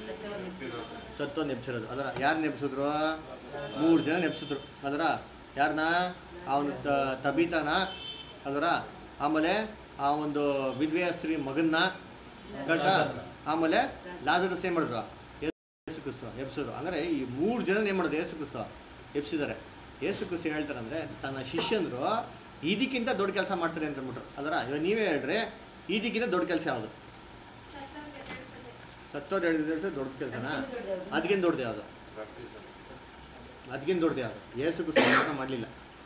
ಸತ್ತೋ ನೆಪ್ಸಿರೋದು ಅದರ ಯಾರು ನೆಪ್ಸಿದ್ರು ಮೂರು ಜನ ನೆಪ್ಸಿದ್ರು ಅದರ ಯಾರನ್ನ ಅವನು ತ ತಬೀತಾನ ಅದರ ಆಮೇಲೆ ಆ ಒಂದು ವಿದ್ವೆಯ ಸ್ತ್ರೀ ಮಗನ್ನ ಗಂಡ ಆಮೇಲೆ ಲಾಜರಸ್ ಏನು ಮಾಡಿದ್ರು ಯೇಸು ಕ್ರಿಸ್ತು ಎಬ್ಸಿದ್ರು ಅಂದರೆ ಈ ಮೂರು ಜನ ಏನು ಮಾಡಿದ್ರು ಯೇಸು ಕ್ರಿಸ್ತು ಎಬ್ಸಿದ್ದಾರೆ ಯೇಸು ಕ್ರಿಸ್ತು ಏನು ಹೇಳ್ತಾರೆ ಅಂದರೆ ತನ್ನ ಶಿಷ್ಯಂದರು ಇದಕ್ಕಿಂತ ದೊಡ್ಡ ಕೆಲಸ ಮಾಡ್ತಾರೆ ಅಂತ ಅಂದ್ಬಿಟ್ರು ಅದರ ಇವಾಗ ನೀವೇ ಹೇಳ್ರಿ ಇದಕ್ಕಿಂತ ದೊಡ್ಡ ಕೆಲಸ ಯಾವುದು ಸತ್ತವ್ರಿಗೆ ಎದ್ದೇಳ್ಸೋದು. ಸತ್ತೋರು ಹೇಳಿದ್ರೆ ದೊಡ್ಡ ಕೆಲಸನಾ ಅದಕ್ಕಿಂತ ದೊಡ್ಡದು ಯಾವುದು ಅದಕ್ಕಿಂತ ದೊಡ್ಡದು ಯಾವುದು ಯೇಸು ಕ್ರಿಸ್ತು ಕೆಲಸ ಮಾಡಲಿಲ್ಲ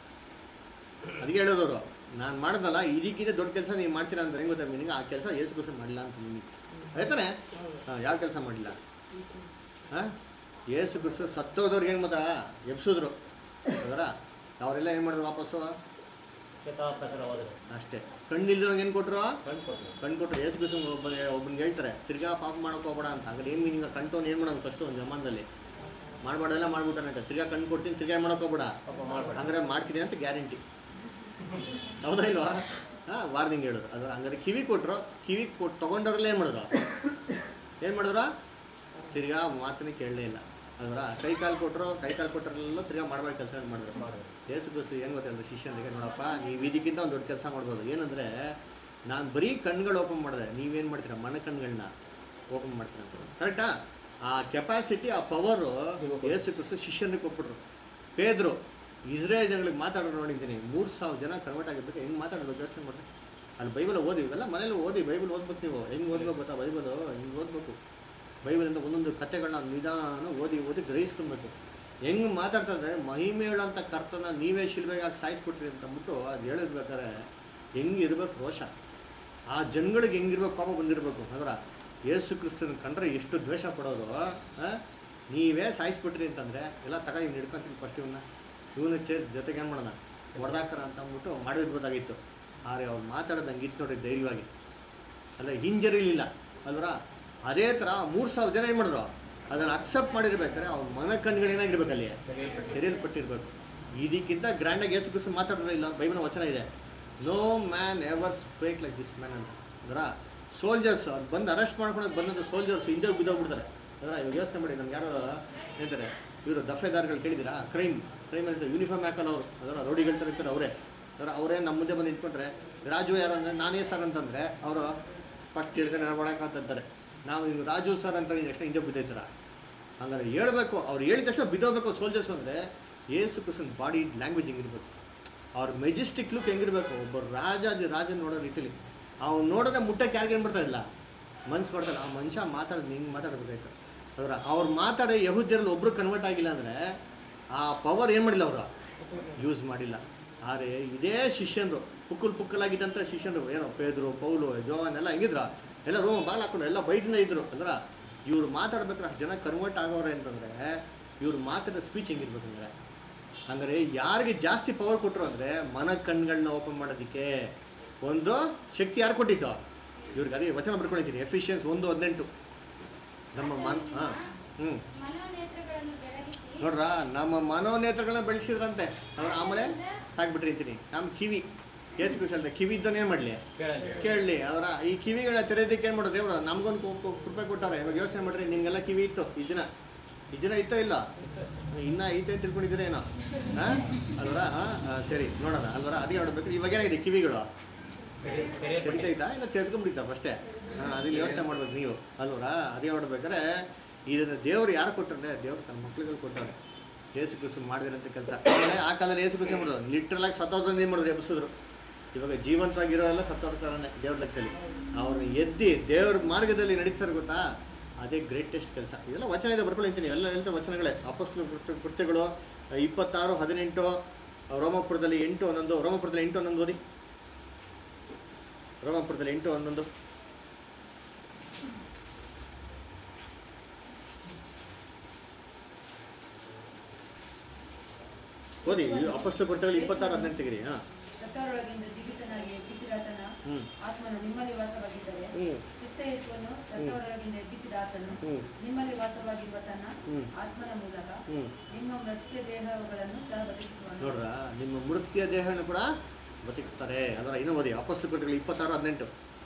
ಅದಕ್ಕೆ ಹೇಳೋದವರು ನಾನು ಮಾಡೋದಲ್ಲ ಇದಕ್ಕಿಂತ ದೊಡ್ಡ ಕೆಲಸ ನೀವು ಮಾಡ್ತೀರಾ ಅಂದ್ರೆ ಹೆಂಗೆ ಗೊತ್ತಾ ನಿನಗೆ ಆ ಕೆಲಸ ಯೇಸು ಕ್ರಿಸ್ತು ಮಾಡಿಲ್ಲ ಅಂತ ನಿಮಗೆ ಆಯ್ತಾನೆ ಹಾಂ ಯಾವ ಕೆಲಸ ಮಾಡಿಲ್ಲ ಹಾಂ ಯೇಸು ಕ್ರಿಸ್ತು ಸತ್ತೋದವ್ರಿಗೆ ಏನು ಗೊತ್ತಾ ಎಬ್ಸಿದ್ರು ಅದರ ಅವರೆಲ್ಲ ಏನು ಮಾಡಿದ್ರು ವಾಪಸ್ಸು ಯಥಾಪ್ರಕಾರವಾದರೆ ಅಷ್ಟೇ ಕಣ್ಣಿಲ್ದಿರೋಂಗೆ ಏನು ಕೊಟ್ಟರು ಕಣ್ಣು ಕೊಟ್ಟು ಕಣ್ ಕೊಟ್ಟರು ಯೇಸು ಕ್ರಿಸ್ತು ಒಬ್ಬ ಒಬ್ಬನಿಗೆ ಹೇಳ್ತಾರೆ ತಿರ್ಗಾ ಪಾಪ ಮಾಡೋಕೆ ಹೋಗ್ಬೇಡ ಅಂತ ಹಾಗಾದ್ರೆ ಏನು ಮೀನಿಂಗ ಕಣ್ತವ್ನು ಏನು ಮಾಡೋನು ಫಸ್ಟು ಒಂದು ಜಮಾನದಲ್ಲಿ ಮಾಡ್ಬಾರ್ದೆಲ್ಲ ಮಾಡ್ಬಿಟ್ಟಾನೆ ಅಂತ ತಿರ್ಗಾ ಕಣ್ ಕೊಡ್ತೀನಿ ತಿರ್ಗಾ ಮಾಡೋಕೆ ಹೋಗ್ಬೇಡ ಪಾಪ ಮಾಡಬೇಡ ಹಂಗಾರೆ ಮಾಡ್ತೀನಿ ಅಂತ ಗ್ಯಾರಂಟಿ ಹೌದಾ ಇಲ್ವಾ ಹಾಂ ವಾರ್ನಿಂಗ್ ಹೇಳಿದ್ರು ಅದ್ರ ಹಂಗಾರೆ ಕಿವಿ ಕೊಟ್ಟರು ಕಿವಿ ಕೊಟ್ಟು ತೊಗೊಂಡವ್ರೆಲ್ಲ ಏನು ಮಾಡಿದ್ರು ಏನು ಮಾಡಿದ್ರು ತಿರ್ಗಾ ಮಾತನ್ನೇ ಕೇಳಲೇ ಇಲ್ಲ ಅದರ ಕೈ ಕಾಲು ಕೊಟ್ಟರು ಕೈ ಕಾಲು ಕೊಟ್ಟರೆಲ್ಲ ತಿರ್ಗಾ ಮಾಡಬಾರ್ದು ಕೆಲಸ ಮಾಡಿದ್ರು ಮಾಡಿದ್ರು. ಯೇಸು ಕ್ರಿಸ್ತು ಏನು ಗೊತ್ತಿಲ್ಲ ಶಿಷ್ಯನಿಗೆ ನೋಡಪ್ಪ ನೀವು ಇದಕ್ಕಿಂತ ಒಂದು ದೊಡ್ಡ ಕೆಲಸ ಮಾಡ್ಬೋದು ಏನಂದರೆ ನಾನು ಬರೀ ಕಣ್ಗಳು ಓಪನ್ ಮಾಡಿದೆ ನೀವೇನು ಮಾಡ್ತೀರಾ ಮನ ಕಣ್ಗಳನ್ನ ಓಪನ್ ಮಾಡ್ತೀರಾ ಅಂತ ಕರೆಕ್ಟಾ ಆ ಕೆಪಾಸಿಟಿ ಆ ಪವರು ಯೇಸು ಕ್ರಿಸ್ತು ಶಿಷ್ಯನಿಗೆ ಕೊಟ್ಬಿಟ್ರು ಪೇದ್ರು ಇಸ್ರೇಲ್ ಜನಗಳಿಗೆ ಮಾತಾಡೋದು ನೋಡಿದ್ದೀನಿ ಮೂರು ಸಾವಿರ ಜನ ಕನ್ವರ್ಟ್ ಆಗಿರ್ಬೇಕು ಹೆಂಗೆ ಮಾತಾಡೋದು ಯೋಚನೆ ಮಾಡ್ರಿ ಅಲ್ಲಿ ಬೈಬಲ್ ಓದಿ ಇವೆಲ್ಲ ಮನೇಲಿ ಓದಿ ಬೈಬಲ್ ಓದ್ಬೇಕು ನೀವು ಹೆಂಗೆ ಓದ್ಬೇಕು ಗೊತ್ತಾ ಬೈಬಲು ಹಿಂಗೆ ಓದ್ಬೇಕು ಬೈಬಲಿಂದ ಒಂದೊಂದು ಕಥೆಗಳನ್ನ ನಿಧಾನ ಓದಿ ಓದಿ ಗ್ರಹಿಸ್ಕೊಬೇಕು ಹೆಂಗೆ ಮಾತಾಡ್ತಾರೆ ಮಹಿಮೆ ಹೇಳೋಂಥ ಕರ್ತನ ನೀವೇ ಶಿಲ್ಬೆಗೆ ಹಾಕಿ ಸಾಯಿಸ್ಬಿಟ್ರಿ ಅಂತ ಅಂದ್ಬಿಟ್ಟು ಅದು ಹೇಳಿರ್ಬೇಕಾದ್ರೆ ಹೆಂಗೆ ಇರ್ಬೇಕು ರೋಷ ಆ ಜನಗಳಿಗೆ ಹೆಂಗಿರ್ಬೇಕು ಕೋಪ ಬಂದಿರಬೇಕು ಅಂದ್ರೆ ಯೇಸು ಕ್ರಿಸ್ತನ ಕಂಡ್ರೆ ಎಷ್ಟು ದ್ವೇಷ ಪಡೋರು ಆ? ನೀವೇ ಸಾಯಿಸ್ಬಿಟ್ರಿ ಅಂತಂದರೆ ಎಲ್ಲ ತಗ ಇವ್ನು ಹಿಡ್ಕೊಂತೀನಿ ಫಸ್ಟ್ ಇವನ್ನ ಇವನ ಚೇ ಜೊತೆಗೆ ಏನು ಮಾಡೋಣ ಹೊಡೆದಾಕರ ಅಂತ ಅಂದ್ಬಿಟ್ಟು ಮಾಡಿರ್ಬೋದಾಗಿತ್ತು ಆದರೆ ಅವ್ರು ಮಾತಾಡೋದು ಹಂಗೆ ಇತ್ತು ನೋಡ್ರಿ ಧೈರ್ಯವಾಗಿ ಅಲ್ಲ ಹಿಂಜರಿಲಿಲ್ಲ ಅಲ್ವರ ಅದೇ ಥರ ಮೂರು ಸಾವಿರ ಜನ ಏನು ಮಾಡಿದ್ರು ಅದನ್ನು ಅಕ್ಸೆಪ್ಟ್ ಮಾಡಿರ್ಬೇಕಾದ್ರೆ ಅವ್ನ ಮನ ಕಣ್ಗಳು ಏನಾಗಿರ್ಬೇಕು ಅಲ್ಲಿ ತೆರೆಯಲ್ಪಟ್ಟಿರ್ಬೇಕು ಇದಕ್ಕಿಂತ ಗ್ರ್ಯಾಂಡಾಗಿ ಯೇಸು ಕ್ರಿಸ್ತು ಮಾತಾಡಿದ್ರೆ ಇಲ್ಲ ಬೈಬಲ್ ವಚನ ಇದೆ no man ever spake like this man ಅಂತ ಅದರ ಸೋಲ್ಜರ್ಸ್ ಅವ್ರು ಬಂದು ಅರೆಸ್ಟ್ ಮಾಡ್ಕೊಳಕ್ಕೆ ಬಂದಂಥ ಸೋಲ್ಜರ್ಸ್ ಹಿಂದೆ ಬಿದ್ದೋಗ್ಬಿಡ್ತಾರೆ ಅದರ ಇವಾಗ ಯೋಚನೆ ಮಾಡಿ ನಮ್ಗೆ ಯಾರೋ ಹೇಳ್ತಾರೆ ಇವರು ದಫೆದಾರ್ಗಳು ಕೇಳಿದ್ದೀರಾ ಕ್ರೈಮ್ ಕ್ರೈಮ್ ಅಂತ ಯೂನಿಫಾರ್ಮ್ ಹಾಕಲ್ಲ ಅವರು ಅದರ ರೌಡಿಗಳು ಇರ್ತಾರೆ ಅವರೇ ಅದರ ಅವರೇ ನಮ್ಮ ಮುಂದೆ ಬಂದು ನಿಂತ್ಕೊಂಡ್ರೆ ರಾಜು ಯಾರು ಅಂದರೆ ನಾನೇ ಸರ್ ಅಂತಂದರೆ ಅವರು ಫಸ್ಟ್ ಹಿಡ್ಕೊಂಡು ಒಳಕಂತಾರೆ ನಾವು ಇವ್ರು ರಾಜು ಸರ್ ಅಂತ ತಕ್ಷಣ ಹಿಂದೆ ಬಿದ್ದೈತಾರ ಹಂಗಾರೆ ಹೇಳ್ಬೇಕು ಅವ್ರು ಹೇಳಿದ ತಕ್ಷಣ ಬಿದ್ದೋಗ್ಬೇಕು ಸೋಲ್ಜರ್ಸ್ ಅಂದರೆ ಏಸು ಕ್ರಿಸ್ತನ್ ಬಾಡಿ ಲ್ಯಾಂಗ್ವೇಜ್ ಹೆಂಗಿರ್ಬೇಕು ಅವ್ರ ಮೆಜೆಸ್ಟಿಕ್ ಲುಕ್ ಹೆಂಗಿರ್ಬೇಕು ಒಬ್ಬ ರಾಜ ಅದು ರಾಜ ನೋಡೋ ರೀತಿಲಿ ಅವ್ನು ನೋಡಿದ್ರೆ ಮುಟ್ಟಕ್ಕೆ ಯಾರಿಗೆ ಏನು ಬರ್ತಾ ಇಲ್ಲ ಮನ್ಸು ಬರ್ತಾರೆ ಆ ಮನುಷ್ಯ ಮಾತಾಡೋದು ಹಿಂಗೆ ಮಾತಾಡ್ಬೇಕಾಯ್ತು ಅವ್ರ ಅವ್ರು ಮಾತಾಡೋ ಯಹುದ್ಯರಲ್ಲಿ ಒಬ್ರು ಕನ್ವರ್ಟ್ ಆಗಿಲ್ಲ ಅಂದರೆ ಆ ಪವರ್ ಏನು ಮಾಡಿಲ್ಲ ಅವರು ಯೂಸ್ ಮಾಡಿಲ್ಲ ಆದರೆ ಇದೇ ಶಿಷ್ಯನರು ಪುಕ್ಕಲ್ ಪುಕ್ಕಲಾಗಿದ್ದಂಥ ಶಿಷ್ಯನರು ಏನೋ ಪೇದ್ರು ಪೌಲು ಜೋವನ್ ಎಲ್ಲ ಹೆಂಗಿದ್ರ ಎಲ್ಲ ರೂಮ್ ಬಾಗಿಲು ಹಾಕೊಂಡು ಎಲ್ಲ ಬೈದಿಂದ ಇದ್ರು ಅಂದ್ರೆ ಇವ್ರು ಮಾತಾಡ್ಬೇಕಾದ್ರೆ ಅಷ್ಟು ಜನ ಕನ್ವರ್ಟ್ ಆಗೋರೆ ಅಂತಂದರೆ ಇವ್ರು ಮಾತಾಡೋ ಸ್ಪೀಚ್ ಹೆಂಗಿರ್ಬೇಕಂದ್ರೆ ಅಂದರೆ ಯಾರಿಗೆ ಜಾಸ್ತಿ ಪವರ್ ಕೊಟ್ಟರು ಅಂದರೆ ಮನ ಕಣ್ಗಳನ್ನ ಓಪನ್ ಮಾಡೋದಕ್ಕೆ ಒಂದು ಶಕ್ತಿ ಯಾರು ಕೊಟ್ಟಿದ್ದು ಇವ್ರಿಗೆ ಅದೇ ವಚನ ಬರ್ಕೊಂಡಿದ್ದೀನಿ ಎಫಿಷಿಯನ್ಸ್ ಒಂದು ಹದಿನೆಂಟು ನಮ್ಮ ಮನ್ ಹಾಂ ಹ್ಞೂ ಮನೋನೇತ್ರಗಳನ್ನು ಬೆಳಗಿಸಿ ನೋಡ್ರ ನಮ್ಮ ಮನೋನೇತ್ರಗಳನ್ನ ಬೆಳೆಸಿದ್ರಂತೆ ಅವ್ರು ಆಮೇಲೆ ಸಾಕ್ಬಿಟ್ರಿ ಅಂತೀನಿ ನಮ್ಮ ಕಿವಿ ಏಸು ಕ್ರಿಸ್ತ ಕಿವಿ ಇದ್ದವನು ಏನು ಮಾಡಲಿ ಕೇಳಲ್ಲ ಕೇಳಲಿ ಅವರ ಈ ಕಿವಿಗಳ ತೆರೆಯೋದಕ್ಕೆ ಏನು ಮಾಡೋದು ದೇವ್ರು ನಮ್ಗೊಂದು ಕೃಪೆ ಕೊಟ್ಟಾರೆ ಇವಾಗ ಯೋಚನೆ ಮಾಡ್ರಿ ನಿಮಗೆಲ್ಲ ಕಿವಿ ಇತ್ತು ಈ ದಿನ ಈ ದಿನ ಇತ್ತೋ ಇಲ್ಲ ಇನ್ನ ಐತೆ ಅಂತ ತಿಳ್ಕೊಂಡಿದ್ದೀರ ಏನೋ ಹಾಂ ಅಲ್ವರ ಹಾಂ ಸರಿ ನೋಡೋಣ ಅಲ್ವರ ಅದೇ ನೋಡ್ಬೇಕು ಇವಾಗ ಏನಾಗಿದೆ ಕಿವಿಗಳು ತೆರೆ- ತೆರೆಯಲ್ಪಟ್ಟಿದೆ. ತೆರಿತೈತಾ ಇಲ್ಲ ತೆರೆದ್ಕೊಂಡ್ಬಿಡ್ತಾ ಅಷ್ಟೇ ಹಾಂ ಅದನ್ನ ಯೋಚನೆ ಮಾಡ್ಬೇಕು ನೀವು ಅಲ್ವರ ಅದೇ ನೋಡ್ಬೇಕಾದ್ರೆ ಇದನ್ನು ದೇವ್ರು ಯಾರು ಕೊಟ್ಟರೆ ದೇವ್ರು ತನ್ನ ಮಕ್ಳುಗಳು ಕೊಟ್ಟಾರೆ ಏಸು ಕುಸು ಮಾಡಿದಿರಂತ ಕೆಲಸ ಆಮೇಲೆ ಆ ಕಾಲದಲ್ಲಿ ಏಸು ಕುಸು ಮಾಡೋದು ಲಿಟ್ರಲ್ ಆಗಿ ಸತ್ತೋದನ್ನ ಏನು ಮಾಡಿದ್ರು ಎಬ್ಸಿದ್ರು ಇವಾಗ ಜೀವಂತವಾಗಿರೋರೆಲ್ಲ ಸತ್ತೋರ್ ಥರನೇ ದೇವ್ರ ಲೆಕ್ಕದಲ್ಲಿ ಅವ್ರನ್ನ ಎದ್ದಿ ದೇವ್ರ ಮಾರ್ಗದಲ್ಲಿ ನಡೀತಾರೆ ಗೊತ್ತಾ ಅದೇ ಗ್ರೇಟೆಸ್ಟ್ ಕೆಲಸ ಇದೆಲ್ಲ ವಚನ ಇದೆ ಬರ್ಕೊಳ್ತೀನಿ ಎಲ್ಲ ಹೇಳ್ತಾರೆ ವಚನಗಳೇ ಅಪಸ್ಲು ಕೃತ್ಯ ಕೃತ್ಯಗಳು ಇಪ್ಪತ್ತಾರು ಹದಿನೆಂಟು ರೋಮಪುರದಲ್ಲಿ ಎಂಟು ಹನ್ನೊಂದು ರೋಮಪುರದಲ್ಲಿ ಎಂಟು ಹನ್ನೊಂದು ಓದಿ ರೋಮಪುರದಲ್ಲಿ ಎಂಟು ಹನ್ನೊಂದು ಓದಿ ಅಪಸ್ಲು ಕೃತ್ಯಗಳು ಇಪ್ಪತ್ತಾರು ಹದಿನೆಂಟು ತೆಗಿರಿ ಹಾಂ ಸತ್ತವರೊಳಗಿಂದ ಜೀವಿತನಾಗಿ ಎಬ್ಬಿಸಿದಾತನ ಹ್ಞೂ ಆತ್ಮನು ನಿಮ್ಮಲ್ಲಿ ವಾಸವಾಗಿದ್ದರೆ ಹ್ಞೂ ಕ್ರಿಸ್ತ ಯೇಸುವನ್ನು ಸತ್ತವರೊಳಗಿಂದ ಎಬ್ಬಿಸಿದ ಆತನು ಹ್ಞೂ ನಿಮ್ಮಲ್ಲಿ ವಾಸವಾಗಿರುವ ತನ್ನ ಹ್ಮ್. ಆತ್ಮನ ಮೂಲಕ ಹ್ಞೂ ನಿಮ್ಮ ಮೃತ್ಯ ದೇಹಗಳನ್ನು ಸಹ ಬದುಕಿಸುವನು ನೋಡ್ರ ನಿಮ್ಮ ಮೃತ್ಯ ದೇಹನ ಕೂಡ ಬದುಕಿಸ್ತಾರೆ ಅಂದ್ರೆ ಇನ್ನೂ ಓದಿ ಅಪಸ್ತು ಕೃತಿಗಳು ಇಪ್ಪತ್ತಾರು ಹದಿನೆಂಟು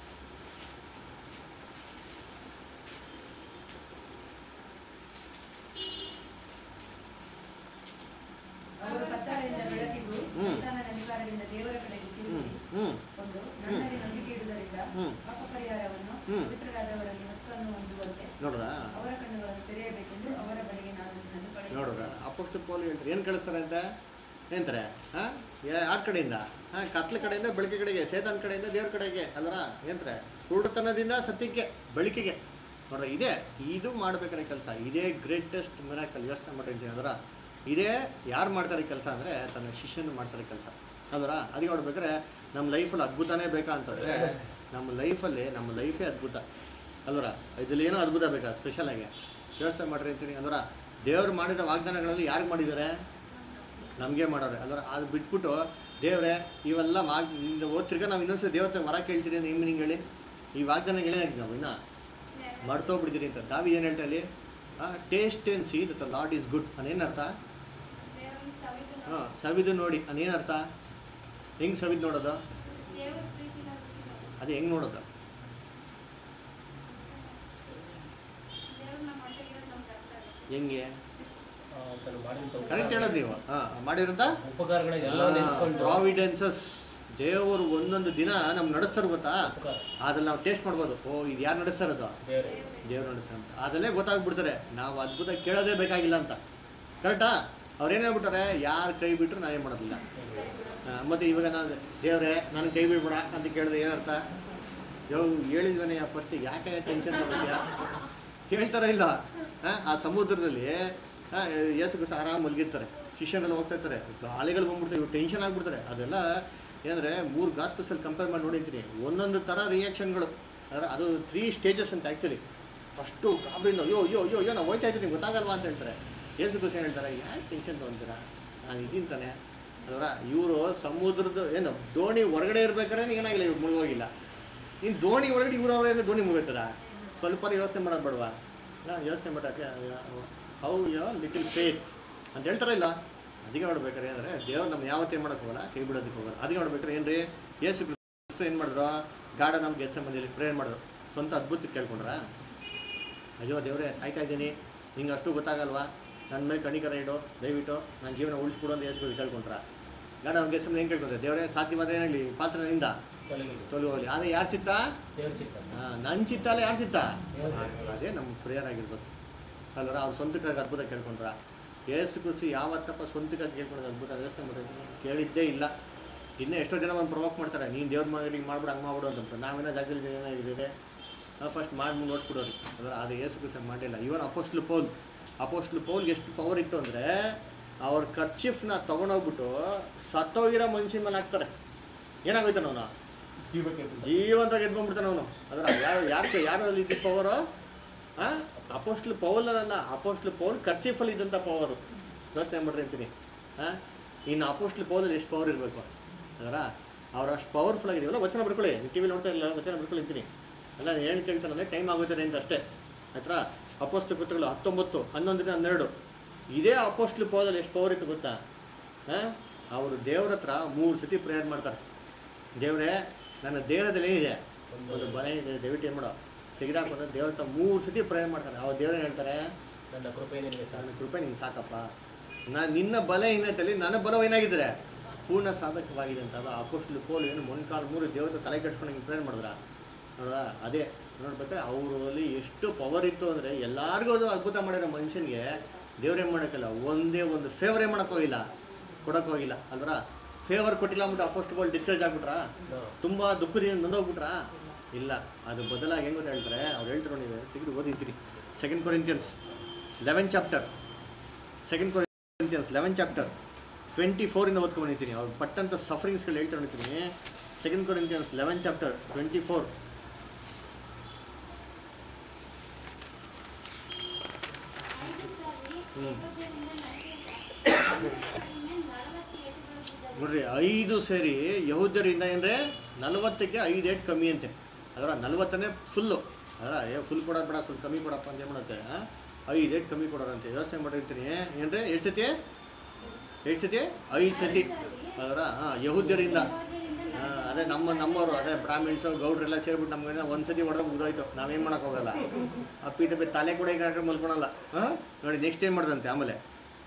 ಅವರು ಕತ್ತಲೆಯಿಂದ ಬೆಳಕಿಗೂ ಹ್ಮ್. ಸೈತಾನನ ಅಧಿಕಾರದಿಂದ ದೇವರ ಕಡೆಗೆ ಹ್ಞೂ ತಿರುಗಿ ಹ್ಞೂ ಒಂದು ನನ್ನಲ್ಲಿ ನಂಬಿಕೆ ಇಡುವುದರಿಂದ ಹ್ಮ್. ಪಾಪ ಪರಿಹಾರವನ್ನು ಹ್ಮ್. ಪವಿತ್ರರಾದವರಲ್ಲಿ ಹಕ್ಕನ್ನು ಹೊಂದುವಂತೆ ನೋಡ್ರ ಅವರ ಕಣ್ಣುಗಳನ್ನು ತೆರೆಯಬೇಕೆಂದು ಅವರ ಬಳಿಗೆ ನಾನು ನಿನ್ನನ್ನು ನೋಡ್ರ ಕಳುಹಿಸುತ್ತೇನೆ. ಅಪೋಸ್ತು ಪೌಲ್ ಹೇಳ್ತಾರೆ ಏನು ಕಳಿಸ್ತಾರೆ ಅಂತ ಏನಂತಾರೆ ಹಾಂ ಯಾರ ಕಡೆಯಿಂದ ಹಾಂ ಕತ್ಲ ಕಡೆಯಿಂದ ಬೆಳಕಿನ ಕಡೆಗೆ ಸೇತಾನ್ ಕಡೆಯಿಂದ ದೇವ್ರ ಕಡೆಗೆ ಅಲ್ವರ ಏನಂತಾರೆ ಕುರುಡತನದಿಂದ ಸತ್ಯಕ್ಕೆ ಬೆಳಕಿಗೆ ನೋಡ್ರ ಇದೇ ಇದು ಮಾಡ್ಬೇಕಾದ್ರೆ ಕೆಲಸ ಇದೇ ಗ್ರೇಟೆಸ್ಟ್ ಮಿರಾಕಲ್ ಯೋಚನೆ ಮಾಡಿರ್ತೀನಿ ಅದರ ಇದೇ ಯಾರು ಮಾಡ್ತಾರೆ ಕೆಲಸ ಅಂದರೆ ತನ್ನ ಶಿಷ್ಯನ ಮಾಡ್ತಾರೆ ಕೆಲಸ ಅದರ ಅದಕ್ಕೆ ನೋಡ್ಬೇಕಾದ್ರೆ ನಮ್ಮ ಲೈಫಲ್ಲಿ ಅದ್ಭುತನೇ ಬೇಕಾ ಅಂತಂದರೆ ನಮ್ಮ ಲೈಫಲ್ಲಿ ನಮ್ಮ ಲೈಫೇ ಅದ್ಭುತ ಅಲ್ವರ ಇದರಲ್ಲಿ ಏನೋ ಅದ್ಭುತ ಬೇಕಾ ಸ್ಪೆಷಲ್ ಆಗಿ ಯೋಚನೆ ಮಾಡ್ರಿ ಅಂತೀನಿ ಅಲ್ವರ ದೇವ್ರು ಮಾಡಿದ ವಾಗ್ದಾನಗಳಲ್ಲಿ ಯಾರಿಗೆ ಮಾಡಿದ್ದಾರೆ ನಮಗೆ ಮಾಡೋರೆ ಅಲ್ವರ ಅದು ಬಿಟ್ಬಿಟ್ಟು ದೇವ್ರೆ ಇವೆಲ್ಲ ವಾಗ್ ಓದ್ತಿರ್ಗ ನಾವು ಇನ್ನೊಂದ್ಸಲ ದೇವತೆ ವರ ಕೇಳ್ತೀರಿ ಅಂತ ನಿಮ್ಮ ಹೇಳಿ ಈ ವಾಗ್ದಾನ ಏನಾಗಿ ನಾವು ಇನ್ನ ಮರ್ತೋಗ್ಬಿಡ್ತೀರಿ ಅಂತ ದಾವಿ ಏನು ಹೇಳ್ತಾ ಇಲ್ಲಿ taste and see that Lord is good ಅನೇನರ್ಥ ದೇವರನ್ನ ಸವಿದು ನೋಡಿ. ಹಾಂ ಸವಿದು ನೋಡಿ ಅನೇನರ್ಥ ಹೆಂಗೆ ಸವಿದು ನೋಡೋದು ದೇವರ ಪ್ರೀತಿನ ರುಚಿ ನೋಡಿ. ಅದು ಹೆಂಗೆ ನೋಡೋದು ದೇವ್ರನ್ನ ಮಟ್ಟಿಗಿರೋದು ನಮ್ಗೆ ಅರ್ಥ ಆಗುತ್ತೆ. ಹೆಂಗೆ ಆ, ಆತನು ಮಾಡಿದಂಥ ಕರೆಕ್ಟ್ ಹೇಳೋದು ನೀವು ಹಾಂ ಮಾಡಿರೋಂಥ ಉಪಕಾರಗಳೆಲ್ಲ ನೆನೆಸ್ಕೊಂಡು ಪ್ರಾವಿಡೆನ್ಸಸ್ ದೇವರು ಒಂದೊಂದು ದಿನ ನಮ್ಗೆ ನಡೆಸ್ತಾರೆ ಗೊತ್ತಾ ಉಪಕಾರ ಅದ್ರಲ್ಲಿ ನಾವು ಟೇಸ್ಟ್ ಮಾಡ್ಬೋದು ಓ ಇದು ಯಾರು ನಡೆಸ್ತಾ ಇರೋದು ಬೇರೆ ದೇವ್ರು ನಡೆಸ್ತಾರೆ ಅಂತ ಅದಲ್ಲೇ ಗೊತ್ತಾಗ್ಬಿಡ್ತಾರೆ ನಾವು ಅದ್ಭುತ ಕೇಳೋದೇ ಬೇಕಾಗಿಲ್ಲ ಅಂತ ಕರೆಕ್ಟಾ ಅವ್ರು ಏನು ಹೇಳ್ಬಿಟ್ಟಾರೆ ಯಾರು ಕೈ ಬಿಟ್ಟರು ನಾನೇನು ಮಾಡೋದಿಲ್ಲ ಆ, ಮತ್ತೆ ಇವಾಗ ನಾನು ದೇವ್ರೆ ನಾನು ಕೈ ಬಿಡ್ಬೇಡ ಅಂತ ಕೇಳಿದ್ರೆ ಏನರ್ಥ ಯೋ ಹೇಳಿದ್ವನೇ ಫಸ್ಟ್ ಯಾಕೆ ಟೆನ್ಷನ್ ತಗೋತೀಯ ಹೇಳ್ತಾರ ಇಲ್ಲ ಆ, ಆ ಸಮುದ್ರದಲ್ಲಿ ಆ, ಯೇಸು ಕ್ರಿಸ್ತ ಆರಾಮ್ ಮಲಗಿರ್ತಾರೆ ಶಿಷ್ಯನೆಲ್ಲ ಹೋಗ್ತಾ ಇರ್ತಾರೆ ಅಲೆಗಳು ಬಂದ್ಬಿಡ್ತಾರೆ ಇವ್ರು ಟೆನ್ಷನ್ ಆಗ್ಬಿಡ್ತಾರೆ ಅದೆಲ್ಲ ಏನಂದರೆ ಮೂರು ಗಾಸ್ಪಸಲ್ಲಿ ಕಂಪೇರ್ ಮಾಡಿ ನೋಡಿರ್ತೀನಿ ಒಂದೊಂದು ಥರ ರಿಯಾಕ್ಷನ್ಗಳು ಅಂದ್ರೆ ಅದು ತ್ರೀ ಸ್ಟೇಜಸ್ ಅಂತ ಆ್ಯಕ್ಚುಲಿ ಫಸ್ಟು ಗಾಬರಿಯಿಂದ ಅಯ್ಯೋ ಅಯ್ಯೋ ಅಯ್ಯೋ ಅಯ್ಯೋ ನಾವು ಹೋಯ್ತಾ ಇದ್ದೀನಿ ಗೊತ್ತಾಗಲ್ವಾ ಅಂತ ಹೇಳ್ತಾರೆ ಯೇಸು ಕ್ರಿಸ್ತ ಏನು ಹೇಳ್ತಾರೆ ಯಾಕೆ ಟೆನ್ಷನ್ ತೊಗೊತೀರಾ ನಾನು ಇದೀನಿ ತಾನೆ ಅದರ ಇವರು ಸಮುದ್ರದ ಏನು ದೋಣಿ ಹೊರಗಡೆ ಇರ್ಬೇಕಾದ್ರೆ ಏನಾಗಿಲ್ಲ ಇವ್ರು ಮುಳುಗೋಗಿಲ್ಲ ಇನ್ನು ದೋಣಿ ಒಳಗಡೆ ಇವ್ರು ಅವರೇನು ದೋಣಿ ಮುಗಿತದ ಸ್ವಲ್ಪ ಯೋಚನೆ ಮಾಡೋದು ಬೇಡವಾ ನಾನು ಯೋಚನೆ ಮಾಡೋಕ್ಕೆ ಹೌ ಯೋ ಲಿಟಲ್ ಫೇತ್ ಅಂತ ಹೇಳ್ತಾರ ಇಲ್ಲ ಅದಕ್ಕೆ ನೋಡ್ಬೇಕಾರೆ ಅಂದರೆ ದೇವ್ರು ನಮ್ಮ ಯಾವತ್ತೇನು ಮಾಡೋಕೆ ಹೋಗಲ್ಲ ಕೈ ಬಿಡೋದಕ್ಕೆ ಹೋಗಲ್ಲ ಅದಕ್ಕೆ ನೋಡ್ಬೇಕಾರೆ ಏನು ರೀ ಯೇಸು ಕ್ರಿಸ್ತ ಏನು ಮಾಡಿದ್ರು ಗಾಢ ನಮ್ಗೆ ಎಸ್ ಎಮ್ ಪ್ರೇಯರ್ ಮಾಡಿದ್ರು ಸ್ವಂತ ಅದ್ಭುತ ಕೇಳ್ಕೊಂಡ್ರ ಅಯ್ಯೋ ದೇವರೇ ಸಾಯ್ತಾ ಇದ್ದೀನಿ ನಿಂಗೆ ಅಷ್ಟು ಗೊತ್ತಾಗಲ್ವಾ ನನ್ನ ಮೇಲೆ ಕಣಿಕರ ಇಡು ದಯವಿಟ್ಟು ನನ್ನ ಜೀವನ ಉಳಿಸ್ಕೊಡು ಅಂತ ಯೇಸು ಕ್ರಿಸ್ತ ಕೇಳ್ಕೊಂಡ್ರ ಗಾಢ ನಮ್ಗೆ ಎಸ್ ಎಮ್ ಏನು ಕೇಳ್ಕೊಂತಾರೆ ದೇವರೇ ಸಾಧ್ಯವಾದ್ರೆ ಏನಾಗಲಿ ಪಾತ್ರನಿಂದ ತೊಲಗಿ ತೊಲಗಿ ಹೋಗಲಿ ಆದರೆ ಯಾರು ಚಿತ್ತ ದೇವ್ರ ಚಿತ್ತ ನನ್ನ ಚಿತ್ತ ಅಲ್ಲ ಯಾರು ಚಿತ್ತ ದೇವ್ರ ಚಿತ್ತ. ಅದೇ ನಮ್ಮ ಪ್ರೇಯರ್ ಆಗಿರ್ಬೇಕು ಅಲ್ವರ ಅವ್ರು ಸ್ವಂತಕ್ಕಾಗಿ ಅದ್ಭುತ ಕೇಳ್ಕೊಂಡ್ರ ಏಸು ಕೃಷಿ ಯಾವತ್ತಪ್ಪ ಸ್ವಂತಕ್ಕಾಗಿ ಕೇಳ್ಕೊಂಡ್ರೆ ಅದ್ಭುತ ವ್ಯವಸ್ಥೆ ಮಾಡಿದ್ರು ಕೇಳಿದ್ದೇ ಇಲ್ಲ ಇನ್ನೂ ಎಷ್ಟೋ ಜನ ಒಂದು ಪ್ರವೋಕ್ ಮಾಡ್ತಾರೆ ನೀನು ದೇವ್ರ ಮಗನಿಗೆ ಹಿಂಗೆ ಮಾಡ್ಬಿಡು ಹಂಗೆ ಮಾಡ್ಬಿಡು ಅಂತ ನಾವೇನೋ ಜಾಗದಲ್ಲಿ ಏನಾಗಿದೆ ನಾವು ಫಸ್ಟ್ ಮಾಡಿ ಮುಂದೆ ನೋಡ್ಸ್ಬಿಡೋರು ಅಂದ್ರೆ ಅದು ಏಸು ಕೃಷಿ ಮಾಡಿಲ್ಲ ಇವನ್ ಅಪೋಸ್ಟ್ಲು ಪೌಲ್ ಅಪೋಸ್ಟ್ಲು ಪೌಲ್ಗೆ ಎಷ್ಟು ಪವರ್ ಇತ್ತು ಅಂದರೆ ಅವ್ರ ಖರ್ಚಿಫ್ನ ತೊಗೊಂಡೋಗ್ಬಿಟ್ಟು ಸತ್ತೋಗಿರೋ ಮನುಷ್ಯನ ಮೇಲೆ ಹಾಕ್ತಾರೆ ಏನಾಗೋಯ್ತಾನ ಅವನು ಜೀವಂತ ಗೆದ್ಕೊಂಡ್ಬಿಡ್ತಾನೆ ಅವನು ಅಂದ್ರೆ ಯಾರು ಯಾರು ಯಾರಲ್ಲಿ ಇದ್ದ ಪವರು ಅಪೋಸ್ಟ್ಲ್ ಪೌಲಲ್ಲ ಅಪೋಸ್ಟ್ಲ್ ಪೌಲ್ ಕರ್ಚಿಫಲ್ಲಿ ಇದ್ದಂಥ ಪವರು ಯೋಚನೆ ಮಾಡ್ರಿ ಅಂತೀನಿ ಹಾಂ ಇನ್ನು ಅಪೋಸ್ಟ್ಲ್ ಪೌಲಲ್ಲಿ ಎಷ್ಟು ಪವರ್ ಇರಬೇಕು ಅದರ ಅವ್ರು ಅಷ್ಟು ಪವರ್ಫುಲ್ ಆಗಿದೆಯಲ್ಲ ವಚನ ಬರ್ಕೊಳ್ಳಿ ಟಿ ವಿ ನೋಡ್ತಾ ಇಲ್ಲ ವಚನ ಬರ್ಕೊಳ್ಳಿ ಅಂತೀನಿ ಅಲ್ಲ ನಾನು ಏನು ಕೇಳ್ತಾನಂದರೆ ಟೈಮ್ ಆಗುತ್ತದೆ ಅಂತ ಅಷ್ಟೇ ಆಯ್ತಾ ಅಪೋಸ್ಟ್ಲ ಪುಸ್ತಕಗಳು ಹತ್ತೊಂಬತ್ತು ಹನ್ನೊಂದರಿಂದ ಹನ್ನೆರಡು ಇದೇ ಅಪೋಸ್ಟ್ಲ್ ಪೌಲಲ್ಲಿ ಎಷ್ಟು ಪವರ್ ಇತ್ತು ಗೊತ್ತಾ ಹಾಂ ಅವರು ದೇವ್ರ ಹತ್ರ ಮೂರು ಸತಿ ಪ್ರೇಯರ್ ಮಾಡ್ತಾರೆ ದೇವರೇ ನನ್ನ ದೇಹದಲ್ಲಿ ಏನಿದೆ ಒಂದು ಬಲ ಇದೆ ದಯವಿಟ್ಟು ಏನು ಮಾಡೋ ತೆಗೆದಾಕೊಂಡು ದೇವ್ರ ಹತ್ರ ಮೂರು ಸತಿ ಪ್ರೇಯರ್ ಮಾಡ್ತಾರೆ ಅವ್ರು ದೇವ್ರು ಹೇಳ್ತಾರೆ ನನ್ನ ಕೃಪೆ ನಿನಗೆ ಸಾಕು ನನ್ನ ಕೃಪೆ ನಿಂಗೆ ಸಾಕಪ್ಪ ನಾನು ನಿನ್ನ ಬಲಹೀನತೆಯಲ್ಲಿ ನನ್ನ ಬಲವು ಏನಾಗಿದ್ದಾರೆ ಪೂರ್ಣ ಸಾಧಕವಾಗಿದೆ ಅಂತ ಅದು ಅಪೋಸ್ಟ್ಲು ಪೋಲ್ ಏನು ಮೊಣ್ಕಾಲು ಮೂರು ದೇವತೆ ತಲೆ ಕೆಡ್ಸ್ಕೊಂಡು ಹಿಂಗೆ ಪ್ರೇಯರ್ ಮಾಡಿದ್ರ ನೋಡ ಅದೇ ನೋಡ್ಬೇಕಾದ್ರೆ ಅವರಲ್ಲಿ ಎಷ್ಟು ಪವರ್ ಇತ್ತು ಅಂದರೆ ಎಲ್ಲರಿಗೂ ಅದು ಅದ್ಭುತ ಮಾಡಿರೋ ಮನುಷ್ಯನಿಗೆ ದೇವ್ರೇನು ಮಾಡೋಕ್ಕಿಲ್ಲ ಒಂದೇ ಒಂದು ಫೇವರೇ ಮಾಡೋಕ್ಕೋಗಿಲ್ಲ ಕೊಡೋಕ್ಕೋಗಿಲ್ಲ ಅಲ್ವರ ಫೇವರ್ ಕೊಟ್ಟಿಲ್ಲ ಅಂದ್ಬಿಟ್ಟು ಅಪೋಸ್ಟ್ ಬೋಲ್ ಡಿಸ್ಕರೇಜ್ ಆಗ್ಬಿಟ್ರಾ ಹಾ. ತುಂಬ ದುಃಖದಿಂದ ನೊಂದೋಗ್ಬಿಟ್ರಾ ಇಲ್ಲ ಅದು ಬದಲಾಗಿ ಹೆಂಗೆ ಗೊತ್ತಾ ಹೇಳ್ತಾರೆ ಅವ್ರು ಹೇಳ್ತಾರೆ ನೀವು ತೆಗೆದು ಓದಿದ್ದೀರಿ second Corinthians eleven chapter second Corinthians eleven chapter twenty ಫೋರಿಂದ ಓದ್ಕೊಂಡ್ಬಂದಿದ್ದೀನಿ ಅವ್ರು ಪಟ್ಟಂಥ ಸಫರಿಂಗ್ಸ್ಗಳು ಹೇಳ್ತಾ ನೋಡ್ತೀನಿ second Corinthians eleven chapter twenty four ಐದು ಸಾರಿ ಹ್ಮ್. ಯೆಹೂದ್ಯರಿಂದ ನಲವತ್ತು ನಲವತ್ತು ಏಟುಗಳು ಬಿದ್ದವು. ನೋಡ್ರಿ ಐದು ಸೇರಿ ಯಹೂದ್ಯರಿಂದ ಏನಂದರೆ ನಲವತ್ತಕ್ಕೆ ಐದು ಏಟ್ ಕಮ್ಮಿ ಅಂತೆ ಅದರ ನಲವತ್ತನೇ ಫುಲ್ಲು ಅದರ ಏ ಫುಲ್ ಕೊಡೋದು ಬೇಡ ಸ್ವಲ್ಪ ಕಮ್ಮಿ ಕೊಡಪ್ಪ ಅಂತ ಏನು ಮಾಡುತ್ತೆ ಹಾಂ ಐದು ಏಟ್ ಕಮ್ಮಿ ಕೊಡೋರಂತೆ ಯೋಚನೆ ಮಾಡಿರ್ತೀನಿ ಏನ್ರಿ ಎಷ್ಟು ಸತಿ ಎಷ್ಟು ಸತಿ ಐದು ಸತಿ ಅದರ ಹಾಂ ಯಹೂದ್ಯರಿಂದ ಯಹೋದ್ಯರಿಂದ ಹಾ, ಅದೇ ನಮ್ಮ ನಮ್ಮವರು ಅದೇ ಬ್ರಾಹ್ಮಿಣ್ಸು ಗೌಡ್ರೆಲ್ಲ ಸೇರ್ಬಿಟ್ಟು ನಮ್ಗೆ ಒಂದು ಸತಿ ಹೊಡೆದ್ರೆ ಮುಗ್ದೋಯ್ತು ನಾವೇನು ಮಾಡೋಕೆ ಹೋಗಲ್ಲ ಅಪ್ಪಿ ತಪ್ಪಿ ತಲೆ ಕೂಡ ಈಗ ಹಾಕೊಂಡು ಮಲ್ಕೊಳಲ್ಲ ಹಾಂ ನೋಡಿ ನೆಕ್ಸ್ಟ್ ಏನು ಮಾಡ್ದಂತೆ ಆಮೇಲೆ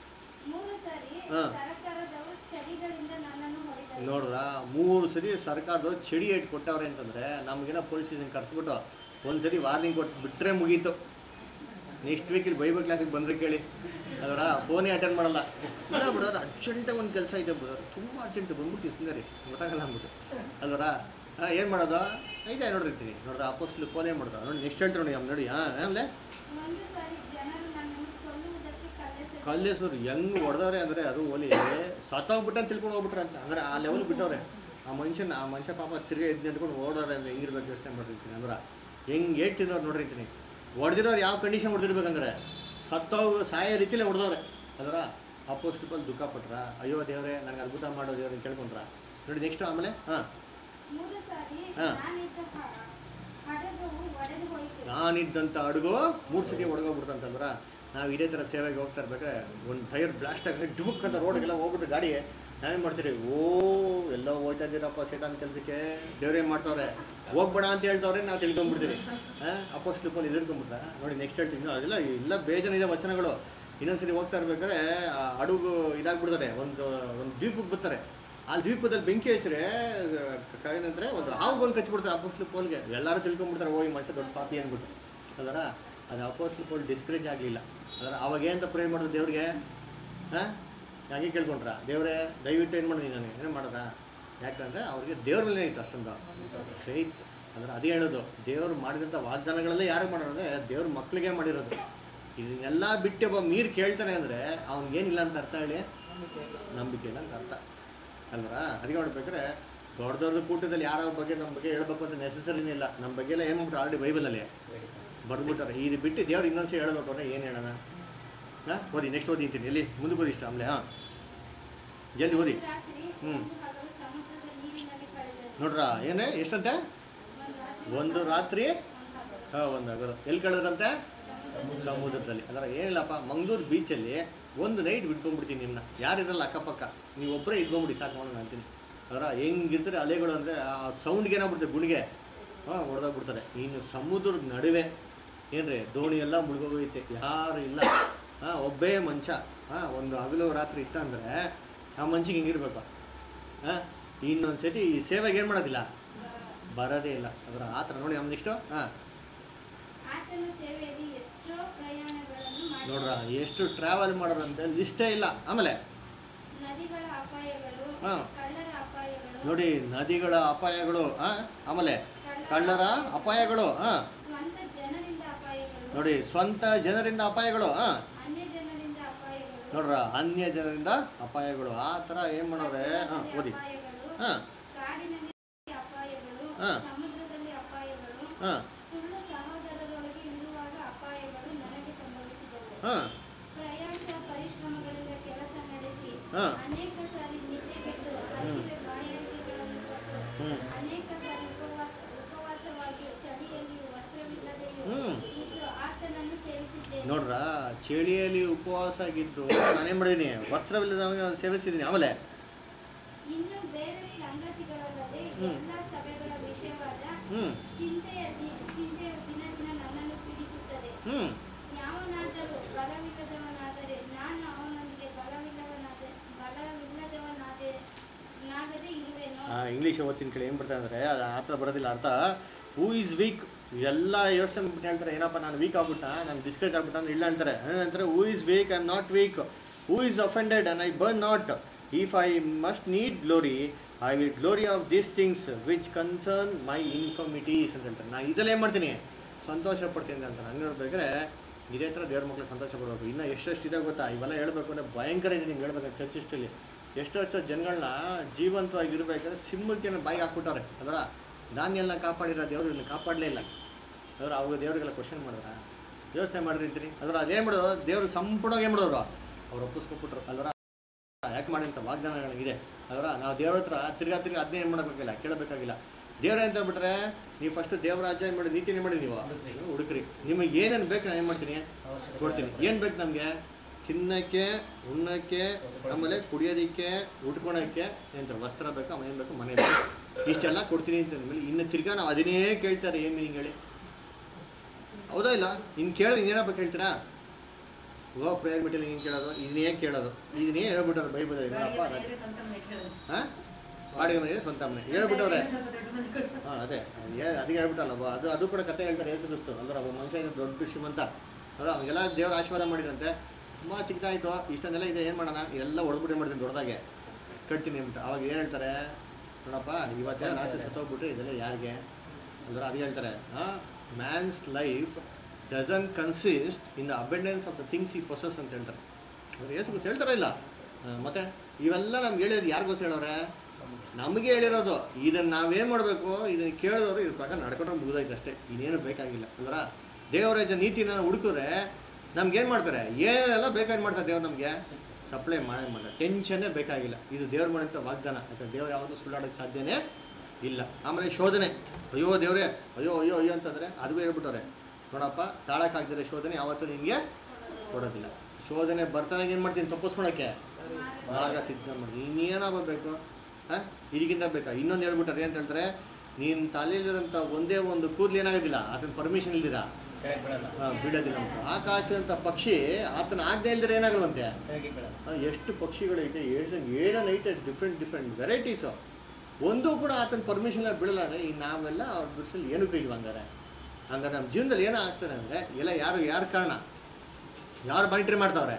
ಮೂರು ಸಾರಿ ಹಾ. ಸರ್ಕಾರದವರು ಚಳಿಗಳಿಂದ ನನ್ನನ್ನು ಹೊಡೆದರು ನೋಡ್ದ ಮೂರು ಸರಿ ಸರ್ಕಾರದವ್ರು ಚಡಿ ಏಟ್ ಕೊಟ್ಟವ್ರೆ ಅಂತಂದರೆ ನಮಗೇನೋ ಪೊಲೀಸ್ ಸ್ಟೇಷನ್ ಕರ್ಸ್ಬಿಟ್ಟು ಒಂದು ಸರಿ ವಾರ್ನಿಂಗ್ ಕೊಟ್ಟು ಬಿಟ್ಟರೆ ಮುಗೀತು ನೆಕ್ಸ್ಟ್ ವೀಕ್ ಇಲ್ಲಿ ಬೈಬಲ್ ಕ್ಲಾಸಿಗೆ ಬಂದರೆ ಕೇಳಿ ಅದರ ಫೋನೇ ಅಟೆಂಡ್ ಮಾಡಲ್ಲ ಇಲ್ಲ ಬಿಡೋರು ಅರ್ಜೆಂಟಾಗಿ ಒಂದು ಕೆಲಸ ಇದೆ ಬಿಡೋರು ತುಂಬ ಅರ್ಜೆಂಟ್ ಬಂದ್ಬಿಡ್ತೀವಿ ಸುಮ್ಮನೆ ಗೊತ್ತಾಗಲ್ಲ ಅಂದ್ಬಿಟ್ಟು ಅಲ್ವರ ಹಾಂ ಏನು ಮಾಡೋದು ಇದೆ ನೋಡಿರ್ತೀನಿ ನೋಡ್ದ ಅಪೋಸ್ಟ್ಲು ಫೋನ್ ಏನು ಮಾಡ್ದ ನೋಡಿ ನೆಕ್ಸ್ಟ್ ಹೇಳ್ತಾರೆ ನೋಡಿ ಅವ್ನು ನೋಡಿ ಹಾಂ ಆಮೇಲೆ ಒಂದು ಸಾರಿ ಜನರು ನನ್ನನ್ನು ಕೊಲ್ಲುವುದಕ್ಕೆ ಕಲ್ಲೆಸೆದರು ಕಲ್ಲೇಶ್ವರು ಹೆಂಗ್ ಹೊಡೆದವ್ರೆ ಅಂದರೆ ಅದು ಓಲಿ ಸತ್ತೋಗ್ಬಿಟ್ಟು ಅಂತ ತಿಳ್ಕೊಂಡು ಹೋಗ್ಬಿಟ್ರೆ ಅಂತ ಅಂದ್ರೆ ಆ ಲೆವೆಲ್ ಬಿಟ್ಟವ್ರೆ ಆ ಮನುಷ್ಯನ ಆ ಮನುಷ್ಯ ಪಾಪ ತಿರ್ಗಿ ಎದ್ದು ನಿಂತ್ಕೊಂಡು ಓಡೋರೆ ಅಂದ್ರೆ ಹೆಂಗಿರ್ಬೇಕು ಯೋಚನೆ ಮಾಡಿರ್ತೀನಿ ಅಂದ್ರೆ ಹೆಂಗೆ ಹೇಳ್ತಿದ್ದವ್ರು ನೋಡಿರ್ತೀನಿ ಹೊಡೆದಿರೋರು ಯಾವ ಕಂಡೀಷನ್ ಹೊಡೆದಿರ್ಬೇಕಂದ್ರೆ ಸತ್ತೋಗ ಸಾಯೋ ರೀತಿಲೇ ಹೊಡೆದವ್ರೆ ಅದರ ಅಪೋಸ್ಟ್ ಬಂದು ದುಃಖ ಪಟ್ರ ಅಯ್ಯೋ ದೇವ್ರೆ ನನಗೆ ಅದ್ಭುತ ಮಾಡೋ ದೇವ್ರೆ ಕೇಳ್ಕೊಂಡ್ರ ನೋಡಿ ನೆಕ್ಸ್ಟ್ ಆಮೇಲೆ ಹಾಂ ಮೂರು ಸಾರಿ ಹಾ. ನಾನಿದ್ದ ಹ- ಹಡಗವು ಒಡೆದು ಹೋಯಿತು ನಾನಿದ್ದಂಥ ಅಡುಗು ಮೂರು ಸತಿ ಹೊಡ್ಗೋಗ್ಬಿಡ್ತಂತಂದ್ರ ನಾವು ಇದೇ ಥರ ಸೇವೆಗೆ ಹೋಗ್ತಾ ಇರ್ಬೇಕಾದ್ರೆ ಒಂದು ಟೈರ್ ಬ್ಲಾಸ್ಟ್ ಆಗಿ ಡುಬುಕ್ ಅಂತ ರೋಡ್ಗೆಲ್ಲ ಹೋಗ್ಬಿಟ್ಟು ಗಾಡಿ ನಾವೇನು ಮಾಡ್ತೀರಿ ಓ ಎಲ್ಲೋ ಹೋಗ್ತಾ ಇದ್ದೀರಪ್ಪ ಸೇತಾನ್ ಕೆಲಸಕ್ಕೆ ದೇವ್ರೇನು ಮಾಡ್ತಾವ್ರೆ ಹೋಗ್ಬೇಡ ಅಂತ ಹೇಳ್ತಾವ್ರೆ ನಾವು ತಿಳ್ಕೊಂಬಿಡ್ತೀವಿ ಹಾಂ ಅಪೋಸ್ಟ್ ಪೋಲ್ ಎದುರ್ಕೊಂಬಿಟ್ರ ನೋಡಿ ನೆಕ್ಸ್ಟ್ ಹೇಳ್ತೀನಿ ಇನ್ನು ಅದೆಲ್ಲ ಇಲ್ಲ ಬೇಜಾನಿದೆ ವಚನಗಳು ಇನ್ನೊಂದ್ಸರಿ ಹೋಗ್ತಾ ಇರ್ಬೇಕಾದ್ರೆ ಆ ಹಡಗು ಇದಾಗ್ಬಿಡ್ತಾರೆ ಒಂದು ಒಂದು ದ್ವೀಪಕ್ಕೆ ಬರ್ತಾರೆ ಆ ದ್ವೀಪದಲ್ಲಿ ಬೆಂಕಿ ಹಚ್ಚಿದ್ರೆ ಏನಂದ್ರೆ ಒಂದು ಹಾವು ಬಂದು ಕಚ್ಬಿಡ್ತಾರೆ ಅಪೋಸ್ಟ್ಲು ಪೋಲ್ಗೆ ಎಲ್ಲರೂ ತಿಳ್ಕೊಂಬಿಡ್ತಾರೆ ಓ ಈ ಮನುಷ್ಯ ದೊಡ್ಡ ಪಾಪಿ ಅಂದ್ಬಿಟ್ಟು ಅದರ ಅದು ಅಪೋಸ್ಟ್ಲು ಪೋಲ್ ಡಿಸ್ಕರೇಜ್ ಆಗಲಿಲ್ಲ ಅದರ ಅವಾಗ ಏನಂತ ಪ್ರೇ ಮಾಡೋದು ದೇವ್ರಿಗೆ ಹಾಂ ಹಾಗೆ ಕೇಳ್ಕೊಂಡ್ರ ದೇವ್ರೆ ದಯವಿಟ್ಟು ಏನು ಮಾಡಿದ್ನಿ ನಾನು ಏನು ಮಾಡೋದಾ ಯಾಕಂದರೆ ಅವ್ರಿಗೆ ದೇವ್ರ ಮೇಲೆ ಇತ್ತು ಅಷ್ಟೊಂದು ಫೇತ್ ಅಂದ್ರೆ ಅದೇ ಹೇಳೋದು ದೇವ್ರು ಮಾಡಿದಂಥ ವಾಗ್ದಾನಗಳೆಲ್ಲ ಯಾರು ಮಾಡೋದು ಅಂದರೆ ದೇವ್ರ ಮಕ್ಕಳಿಗೆ ಮಾಡಿರೋದು ಇದನ್ನೆಲ್ಲ ಬಿಟ್ಟು ಒಬ್ಬ ಮೀರ್ ಕೇಳ್ತಾನೆ ಅಂದರೆ ಅವ್ನಿಗೇನಿಲ್ಲ ಅಂತ ಅರ್ಥ ಹೇಳಿ ನಂಬಿಕೆ ಇಲ್ಲ ಅಂತ ಅರ್ಥ ಅಲ್ವಾ ಅದಕ್ಕೆ ನೋಡ್ಬೇಕಾದ್ರೆ ದೊಡ್ಡ ದೊಡ್ಡ ಕೂಟದಲ್ಲಿ ಯಾರ ಬಗ್ಗೆ ನಮ್ಮ ಬಗ್ಗೆ ಹೇಳ್ಬೇಕು ಅಂತ ನೆಸಸರಿನೇ ಇಲ್ಲ ನಮ್ಮ ಬಗ್ಗೆ ಎಲ್ಲ ಏನು ಮಾಡ್ಬಿಟ್ಟು ಆಲ್ರೆಡಿ ಬೈಬಲಲ್ಲಿ ಬರ್ಬಿಟ್ಟಾರೆ ಇದು ಬಿಟ್ಟು ದೇವ್ರು ಇನ್ನೊಂದ್ಸರಿ ಹೇಳ್ಬೇಕು ಅಂದರೆ ಏನು ಹೇಳೋಣ ಹಾಂ ಓದಿ ನೆಕ್ಸ್ಟ್ ಓದಿಂತೀನಿ ಎಲ್ಲಿ ಮುಂದಕ್ಕೆ ಓದಿ ಇಷ್ಟ ಆಮೇಲೆ ಹಾಂ ಜಲ್ದಿ ಓದಿ ಒಂದು ರಾತ್ರಿ ಹ್ಮ್. ಒಂದು ಹಗಲು ಸಮುದ್ರದ ನೀರಿನಲ್ಲಿ ಕಳೆದರು ನೋಡ್ರ ಏನೇ ಎಷ್ಟಂತೆ ಒಂದು ರಾತ್ರಿ ಒಂದು ರಾತ್ರಿ ಹಾಂ ಒಂದು ಹಗಲು ಎಲ್ಲಿ ಕಳೆದ್ರಂತೆ ಸಮುದ್ರದಲ್ಲಿ ಅದರ ಏನಿಲ್ಲಪ್ಪ ಮಂಗಳೂರು ಬೀಚಲ್ಲಿ ಒಂದು ನೈಟ್ ಬಿಟ್ಕೊಂಡ್ಬಿಡ್ತೀನಿ ನಿಮ್ಮನ್ನ ಯಾರಿರಲ್ಲ ಅಕ್ಕಪಕ್ಕ ನೀವು ಒಬ್ಬರೇ ಇದ್ಕೊಂಬಿಡಿ ಸಾಕು ಮಾಡೋಣ ಅಂತೀನಿ ಅದರ ಹೆಂಗಿರ್ತಾರೆ ಅಲೆಗಳು ಅಂದರೆ ಆ ಸೌಂಡ್ಗೆ ಏನಾಗ್ಬಿಡುತ್ತೆ ಗುಣಿಗೆ ಹಾಂ ಹೊಡೆದೋಗ್ಬಿಡ್ತಾರೆ ಇನ್ನು ಸಮುದ್ರದ ನಡುವೆ ಏನ್ರಿ ದೋಣಿ ಎಲ್ಲ ಮುಳುಗೋಗೈತೆ ಯಾರು ಇಲ್ಲ ಹಾಂ ಒಬ್ಬೇ ಮನುಷ್ಯ ಹಾಂ ಒಂದು ಹಗಲು ರಾತ್ರಿ ಇತ್ತಂದರೆ ಆ ಮನ್ಸಿಗೆ ಹೆಂಗಿರ್ಬೇಕು ಹಾಂ ಇನ್ನೊಂದು ಸತಿ ಈ ಸೇವೆಗೆ ಏನು ಮಾಡೋದಿಲ್ಲ ಬರೋದೇ ಇಲ್ಲ ಅದರ ಆ ಥರ ನೋಡಿ ನಮ್ಮ ನೆಕ್ಸ್ಟು ಹಾಂ ಆತನ ಸೇವೆಯಲ್ಲಿ ಎಷ್ಟೋ ಪ್ರಯಾಣಗಳನ್ನು ನೋಡ್ರ ಮಾಡಿದರು ಎಷ್ಟು ಟ್ರಾವೆಲ್ ಮಾಡೋರಂತೆ ಲಿಸ್ಟೇ ಇಲ್ಲ ಆಮೇಲೆ ನದಿಗಳ ಅಪಾಯಗಳು ಹಾ. ಕಳ್ಳರ ಅಪಾಯಗಳು ನೋಡಿ ನದಿಗಳ ಅಪಾಯಗಳು ಆ? ಆಮೇಲೆ ಕಳ್ಳರ ಅಪಾಯಗಳು ಆ? ಸ್ವಂತ ಜನರಿಂದ ಅಪಾಯಗಳು ನೋಡಿ ಸ್ವಂತ ಜನರಿಂದ ಅಪಾಯಗಳು ಆ? ಅನ್ಯ ಜನರಿಂದ ಅಪಾಯಗಳು ನೋಡ್ರ ಅನ್ಯ ಜನರಿಂದ ಅಪಾಯಗಳು ಆ ಥರ ಏನು ಮಾಡೋರೆ ಹಾಂ ಓದಿ ಅಪಾಯಗಳು ಹಾಂ ಕಾಡಿನಲ್ಲಿ ಅಪಾಯಗಳು ಹಾ. ಸಮುದ್ರದಲ್ಲಿ ಅಪಾಯಗಳು ಹಾಂ ಸುಳ್ಳು ಸಹೋದರರೊಳಗೆ ಇರುವಾಗ ಅಪಾಯಗಳು ನನಗೆ ಸಂಭವಿಸಿದವು ಹಾಂ ಪ್ರಯಾಸ ಪರಿಶ್ರಮಗಳಿಂದ ಕೆಲಸ ನಡೆಸಿ ಹಾ. ಅನೇಕ ಸಾರಿ ನಿದ್ದೆಗೆಟ್ಟು ಹಸಿವೆ ಬಾಯಾರಿಕೆಗಳನ್ನು ಪಟ್ಟು ಹ್ಞೂ ಅನೇಕ ಸಾರಿ ಉಪವಾಸ ಉಪವಾಸವಾಗಿಯೂ ಚಳಿಯಲ್ಲಿಯೂ ವಸ್ತ್ರವಿಲ್ಲದೆಯೂ ಹ್ಮ್. ಇದ್ದು ಆತನನ್ನು ಸೇವಿಸಿದ್ದೇನೆ ನೋಡ್ರ ಚಳಿಯಲ್ಲಿ ಉಪವಾಸ ಆಗಿದ್ರು ನಾನೇನು ಮಾಡಿದ್ದೀನಿ ವಸ್ತ್ರವಿಲ್ಲದವನ್ನ ಸೇವಿಸಿದ್ದೀನಿ ಆಮೇಲೆ ಇನ್ನು ಬೇರೆ ಸಂಗತಿಗಳಲ್ಲದೆ ಹ್ಮ್. ಎಲ್ಲ ಸಭೆಗಳ ವಿಷಯವಾದ ಹ್ಞೂ ಚಿಂತೆಯ ದಿ- ಚಿಂತೆಯು ದಿನ ದಿನ ನನ್ನನ್ನು ಪೀಡಿಸುತ್ತದೆ ಹ್ಞೂ ಯಾವನಾದರೂ ಬಲವಿಲ್ಲದವನಾದರೆ ನಾನು ಅವನೊಂದಿಗೆ ಬಲವಿಲ್ಲವನಾದ ಬಲವಿಲ್ಲದವನಾದೆ ನಾಗದೆ ಇರುವೆನೋ ಇಂಗ್ಲೀಷ್ ಓದ್ತೀನಿ ಕೇಳಿ ಏನು ಬರ್ತಾ ಅಂದರೆ ಅದು ಆ ಥರ ಬರೋದಿಲ್ಲ ಅರ್ಥ ಹೂ ಈಸ್ ವೀಕ್ ಎಲ್ಲ ಯೋಚನೆ ಬಿಟ್ಟು ಹೇಳ್ತಾರೆ ಏನಪ್ಪ ನಾನು ವೀಕ್ ಆಗ್ಬಿಟ್ಟ ನಾನು ಡಿಸ್ಕಸ್ ಆಗ್ಬಿಟ್ಟ ಅಂದ್ರೆ ಇಲ್ಲ ಅಂತಾರೆ ಏನಂತಾರೆ who is weak I am not weak who is offended and I burn not if I must need glory I will glory of these things which concern my infirmities ಅಂತ ಹೇಳ್ತಾರೆ ನಾನು ಇದರಲ್ಲಿ ಏನು ಮಾಡ್ತೀನಿ ಸಂತೋಷ ಪಡ್ತೀನಿ ಅಂತ ಹಂಗೆ ನೋಡ್ಬೇಕಾದ್ರೆ ಇದೇ ಥರ ದೇವ್ರ ಮಕ್ಕಳು ಸಂತೋಷ ಪಡಬೇಕು ಇನ್ನು ಎಷ್ಟೆಷ್ಟು ಇದೆ ಗೊತ್ತಾ ಇವೆಲ್ಲ ಹೇಳ್ಬೇಕು ಅಂದರೆ ಭಯಂಕರ ಇದೆ ನಿಮ್ಗೆ ಹೇಳ್ಬೇಕು ಚರ್ಚ್ ಇಷ್ಟಲ್ಲಿ ಎಷ್ಟೆಷ್ಟೋ ಜನಗಳನ್ನ ಜೀವಂತವಾಗಿರ್ಬೇಕಾದ್ರೆ ಸಿಂಹಕ್ಕೆ ಬಾಯಿಗೆ ಹಾಕ್ಬಿಟ್ಟವ್ರೆ ಅದರ ಧಾನ್ಯೆಲ್ಲ ಕಾಪಾಡಿರೋ ದೇವರು ಇದನ್ನ ಕಾಪಾಡಲೇ ಇಲ್ಲ ಅದರ ಅವಾಗ ದೇವ್ರಿಗೆಲ್ಲ ಕ್ವಶನ್ ಮಾಡಿದ್ರ ಯೋಚನೆ ಮಾಡಿರ್ತೀರಿ ಅದರ ಅದೇನು ಮಾಡೋದು ದೇವರು ಸಂಪೂರ್ಣವಾಗಿ ಏನು ಮಾಡೋರು ಅವ್ರು ಒಪ್ಪಿಸ್ಕೊಟ್ಬಿಟ್ರು ಅಲ್ವರ ಯಾಕೆ ಮಾಡಿದಂಥ ವಾಗ್ದಾನಗಳಿದೆ ಅದರ ನಾವು ದೇವ್ರ ಹತ್ರ ತಿರ್ಗಾ ತಿರ್ಗಾ ಅದನ್ನೇ ಏನು ಮಾಡಬೇಕಾಗಿಲ್ಲ ಕೇಳಬೇಕಾಗಿಲ್ಲ ದೇವ್ರ ಅಂತ ಹೇಳ್ಬಿಟ್ರೆ ನೀವು ಫಸ್ಟ್ ದೇವರಾಜ್ಯ ಏನು ಮಾಡಿ ನೀತಿನೇ ಮಾಡಿ ನೀವು ಹುಡುಕ್ರಿ. ಹುಡುಕ್ರಿ ನಿಮಗೆ ಏನೇನು ಬೇಕು ನಾನು ಏನು ಮಾಡ್ತೀನಿ ಅವಶ್ಯಕತೆ ಕೊಡ್ತೀನಿ ಏನು ಬೇಕು ನಮಗೆ ತಿನ್ನಕ್ಕೆ ಉಣ್ಣಕ್ಕೆ ಆಮೇಲೆ ಕುಡಿಯೋದಕ್ಕೆ ಉಟ್ಕೊಳಕ್ಕೆ ಏನಂತಾರೆ ವಸ್ತ್ರ ಬೇಕು ಆಮೇಲೆ ಏನು ಬೇಕು ಮನೆ ಬೇಕು ಇಷ್ಟೆಲ್ಲ ಕೊಡ್ತೀನಿ ಅಂತ ಅಂದ್ಮೇಲೆ ಇನ್ನು ತಿರ್ಗಾ ನಾವು ಅದನ್ನೇ ಕೇಳ್ತಾರೆ ಏನು ಮೀನಿಂಗ್ ಹೇಳಿ ಹೌದಾ ಇಲ್ಲ ಇನ್ನು ಕೇಳಿ ಏನಪ್ಪ ಕೇಳ್ತೀರಾ ಓ ಪ್ರೇಯರ್ ಮೀಟಲ್ಲಿ ಹಿಂಗೆ ಕೇಳೋದು ಇದನ್ನೇ ಕೇಳೋದು ಇದನ್ನೇ ಹೇಳ್ಬಿಟ್ಟಾರೆ ಬೈಬಲ್ ಬಾಡಿಗೆ ಏನಪ್ಪ ಮನೆ ಇದ್ರೆ ಸ್ವಂತ ಮನೆ ಕೇಳೋದು. ಹಾಂ ಬಾಡಿಗೆ ಮನೆ ಸ್ವಂತ ಮನೆ ಹೇಳ್ಬಿಟ್ಟವ್ರೆ ಸ್ವಲ್ಪ ದೊಡ್ಡ ಮನೆ ಕೊಡು. ಹಾಂ ಅದೇ ಏ- ಅದಕ್ಕೆ ಹೇಳ್ಬಿಟ್ಟಲ್ಲ ಒಬ್ಬ ಅದು ಅದು ಕೂಡ ಕತೆ ಹೇಳ್ತಾರೆ ಯೇಸು ಕ್ರಿಸ್ತು ಅಂದ್ರೆ ಒಬ್ಬ ಮನುಷ್ಯ ಏನು ದೊಡ್ಡ ಶ್ರೀಮಂತ ಅಲ್ಲ ಅವಾಗೆಲ್ಲ ದೇವ್ರ ಆಶೀರ್ವಾದ ಮಾಡಿದಂತೆ ತುಂಬ ಚಿಕ್ಕದಾಯ್ತು ಇಷ್ಟೊಂದೆಲ್ಲ ಇದೆ ಏನು ಮಾಡೋಣ ಎಲ್ಲ ಹೊಡೆದ್ಬಿಟ್ಟು ಮಾಡ್ತೀನಿ ದೊಡ್ಡದಾಗೆ ಕಟ್ತೀನಿ ಅಂದ್ಬಿಟ್ಟು ಅವಾಗ ಏನು ಹೇಳ್ತಾರೆ ನೋಡಪ್ಪ ಇವತ್ತೇ ರಾತ್ರಿ ಸತ್ತೋಗ್ಬಿಟ್ರೆ ಇದೆಲ್ಲ ಯಾರಿಗೆ ಅಂದ್ರೆ ಅದು ಹೇಳ್ತಾರೆ man's life doesn't consist in the abundance of the things ಈ ಪ್ರೊಸೆಸ್ ಅಂತ ಹೇಳ್ತಾರೆ ಅಂದ್ರೆ ಯೇಸು ಕ್ರಿಸ್ತು ಹೇಳ್ತಾರ ಇಲ್ಲ ಆ, ಮತ್ತೆ ಇವೆಲ್ಲ ನಮ್ಗೆ ಹೇಳಿದ್ರು ಯಾರಿಗೋಸ್ಕರ ಹೇಳೋರೆ ನಮಗೆ ಹೇಳಿರೋದು ಇದನ್ನು ನಾವೇನು ಮಾಡಬೇಕು ಇದನ್ನು ಕೇಳಿದವರು ಇದ್ರ ಪ್ರಕಾರ ನಡ್ಕೊಂಡ್ರೆ ಮುಗಿದೋಯ್ತು ಅಷ್ಟೇ ಇನ್ನೇನು ಬೇಕಾಗಿಲ್ಲ ಅಲ್ವರ ದೇವರಾಜ ನೀತಿನ ಹುಡುಕಿದ್ರೆ ನಮ್ಗೇನು ಮಾಡ್ತಾರೆ ಏನೆಲ್ಲ ಬೇಕಾಗಿ ಮಾಡ್ತಾರೆ ದೇವ್ರು ನಮಗೆ ಸಪ್ಲೈ ಮಾಡೇ ಮಾಡ್ತಾರೆ ಟೆನ್ಷನ್ನೇ ಬೇಕಾಗಿಲ್ಲ ಇದು ದೇವ್ರು ಮಾಡಿದಂಥ ವಾಗ್ದಾನ ಯಾಕಂದ್ರೆ ದೇವ್ರು ಯಾವತ್ತೂ ಸುಳ್ಳಾಡೋಕ್ಕೆ ಸಾಧ್ಯನೇ ಇಲ್ಲ ಆಮೇಲೆ ಶೋಧನೆ ಅಯ್ಯೋ ದೇವ್ರೇ ಅಯ್ಯೋ ಅಯ್ಯೋ ಅಯ್ಯೋ ಅಂತಂದರೆ ಅದಕ್ಕೂ ಹೇಳ್ಬಿಟ್ಟವ್ರೆ ನೋಡಪ್ಪ ತಾಳಕ್ಕಾಗ್ದಿರೋ ಶೋಧನೆ ಯಾವತ್ತೂ ನಿಮಗೆ ಕೊಡೋದಿಲ್ಲ ಶೋಧನೆ ಬರ್ತಾನೆ ಏನು ಮಾಡ್ತೀನಿ ತಪ್ಪಿಸ್ಕೊಳಕ್ಕೆ ಮಾರ್ಗ ಸಿದ್ಧ ಮಾಡಿ ಇನ್ನೇನಪ್ಪ ಬೇಕು ಹಾಂ ಇದಕ್ಕಿಂತ ಬೇಕಾ ಇನ್ನೊಂದು ಹೇಳ್ಬಿಟ್ಟಾರೆ ಅಂತ ಹೇಳ್ತಾರೆ ನೀನು ತಲೆಯಲ್ಲಿರೋಂಥ ಒಂದೇ ಒಂದು ಕೂದಲು ಏನಾಗೋದಿಲ್ಲ ಅದನ್ನ ಪರ್ಮಿಷನ್ ಇಲ್ದಿರ ಕೆಳಗೆ ಬೀಳಲ್ಲ ಆ, ಬಿಡೋದಿಲ್ಲ ಅಂತ ಆಕಾಶದಂಥ ಪಕ್ಷಿ ಆತನ ಆಗದೆ ಇಲ್ದಿರ ಏನಾಗಲ್ವಂತೆ ಕೆಳಗೆ ಬೀಳಲ್ಲ ಆ, ಎಷ್ಟು ಪಕ್ಷಿಗಳೈತೆ ಎಷ್ಟು ಏನೇನು ಐತೆ ಡಿಫ್ರೆಂಟ್ ಡಿಫ್ರೆಂಟ್ ವೆರೈಟೀಸು ಒಂದೂ ಕೂಡ ಆತನ ಪರ್ಮಿಷನ್ ಬಿಡಲ್ಲ ಅಂದರೆ ಈ ನಾವೆಲ್ಲ ಅವ್ರ ದೃಷ್ಟಿಯಲ್ಲಿ ಏನೂ ಕೈಲ್ವ ಹಂಗಾರೆ ಹಂಗಾರೆ ನಮ್ಮ ಜೀವನದಲ್ಲಿ ಏನೋ ಆಗ್ತದೆ ಅಂದರೆ ಎಲ್ಲ ಯಾರು ಯಾರ ಕಾರಣ ಯಾರು ಮಾನಿಟ್ರಿ ಮಾಡ್ತಾವ್ರೆ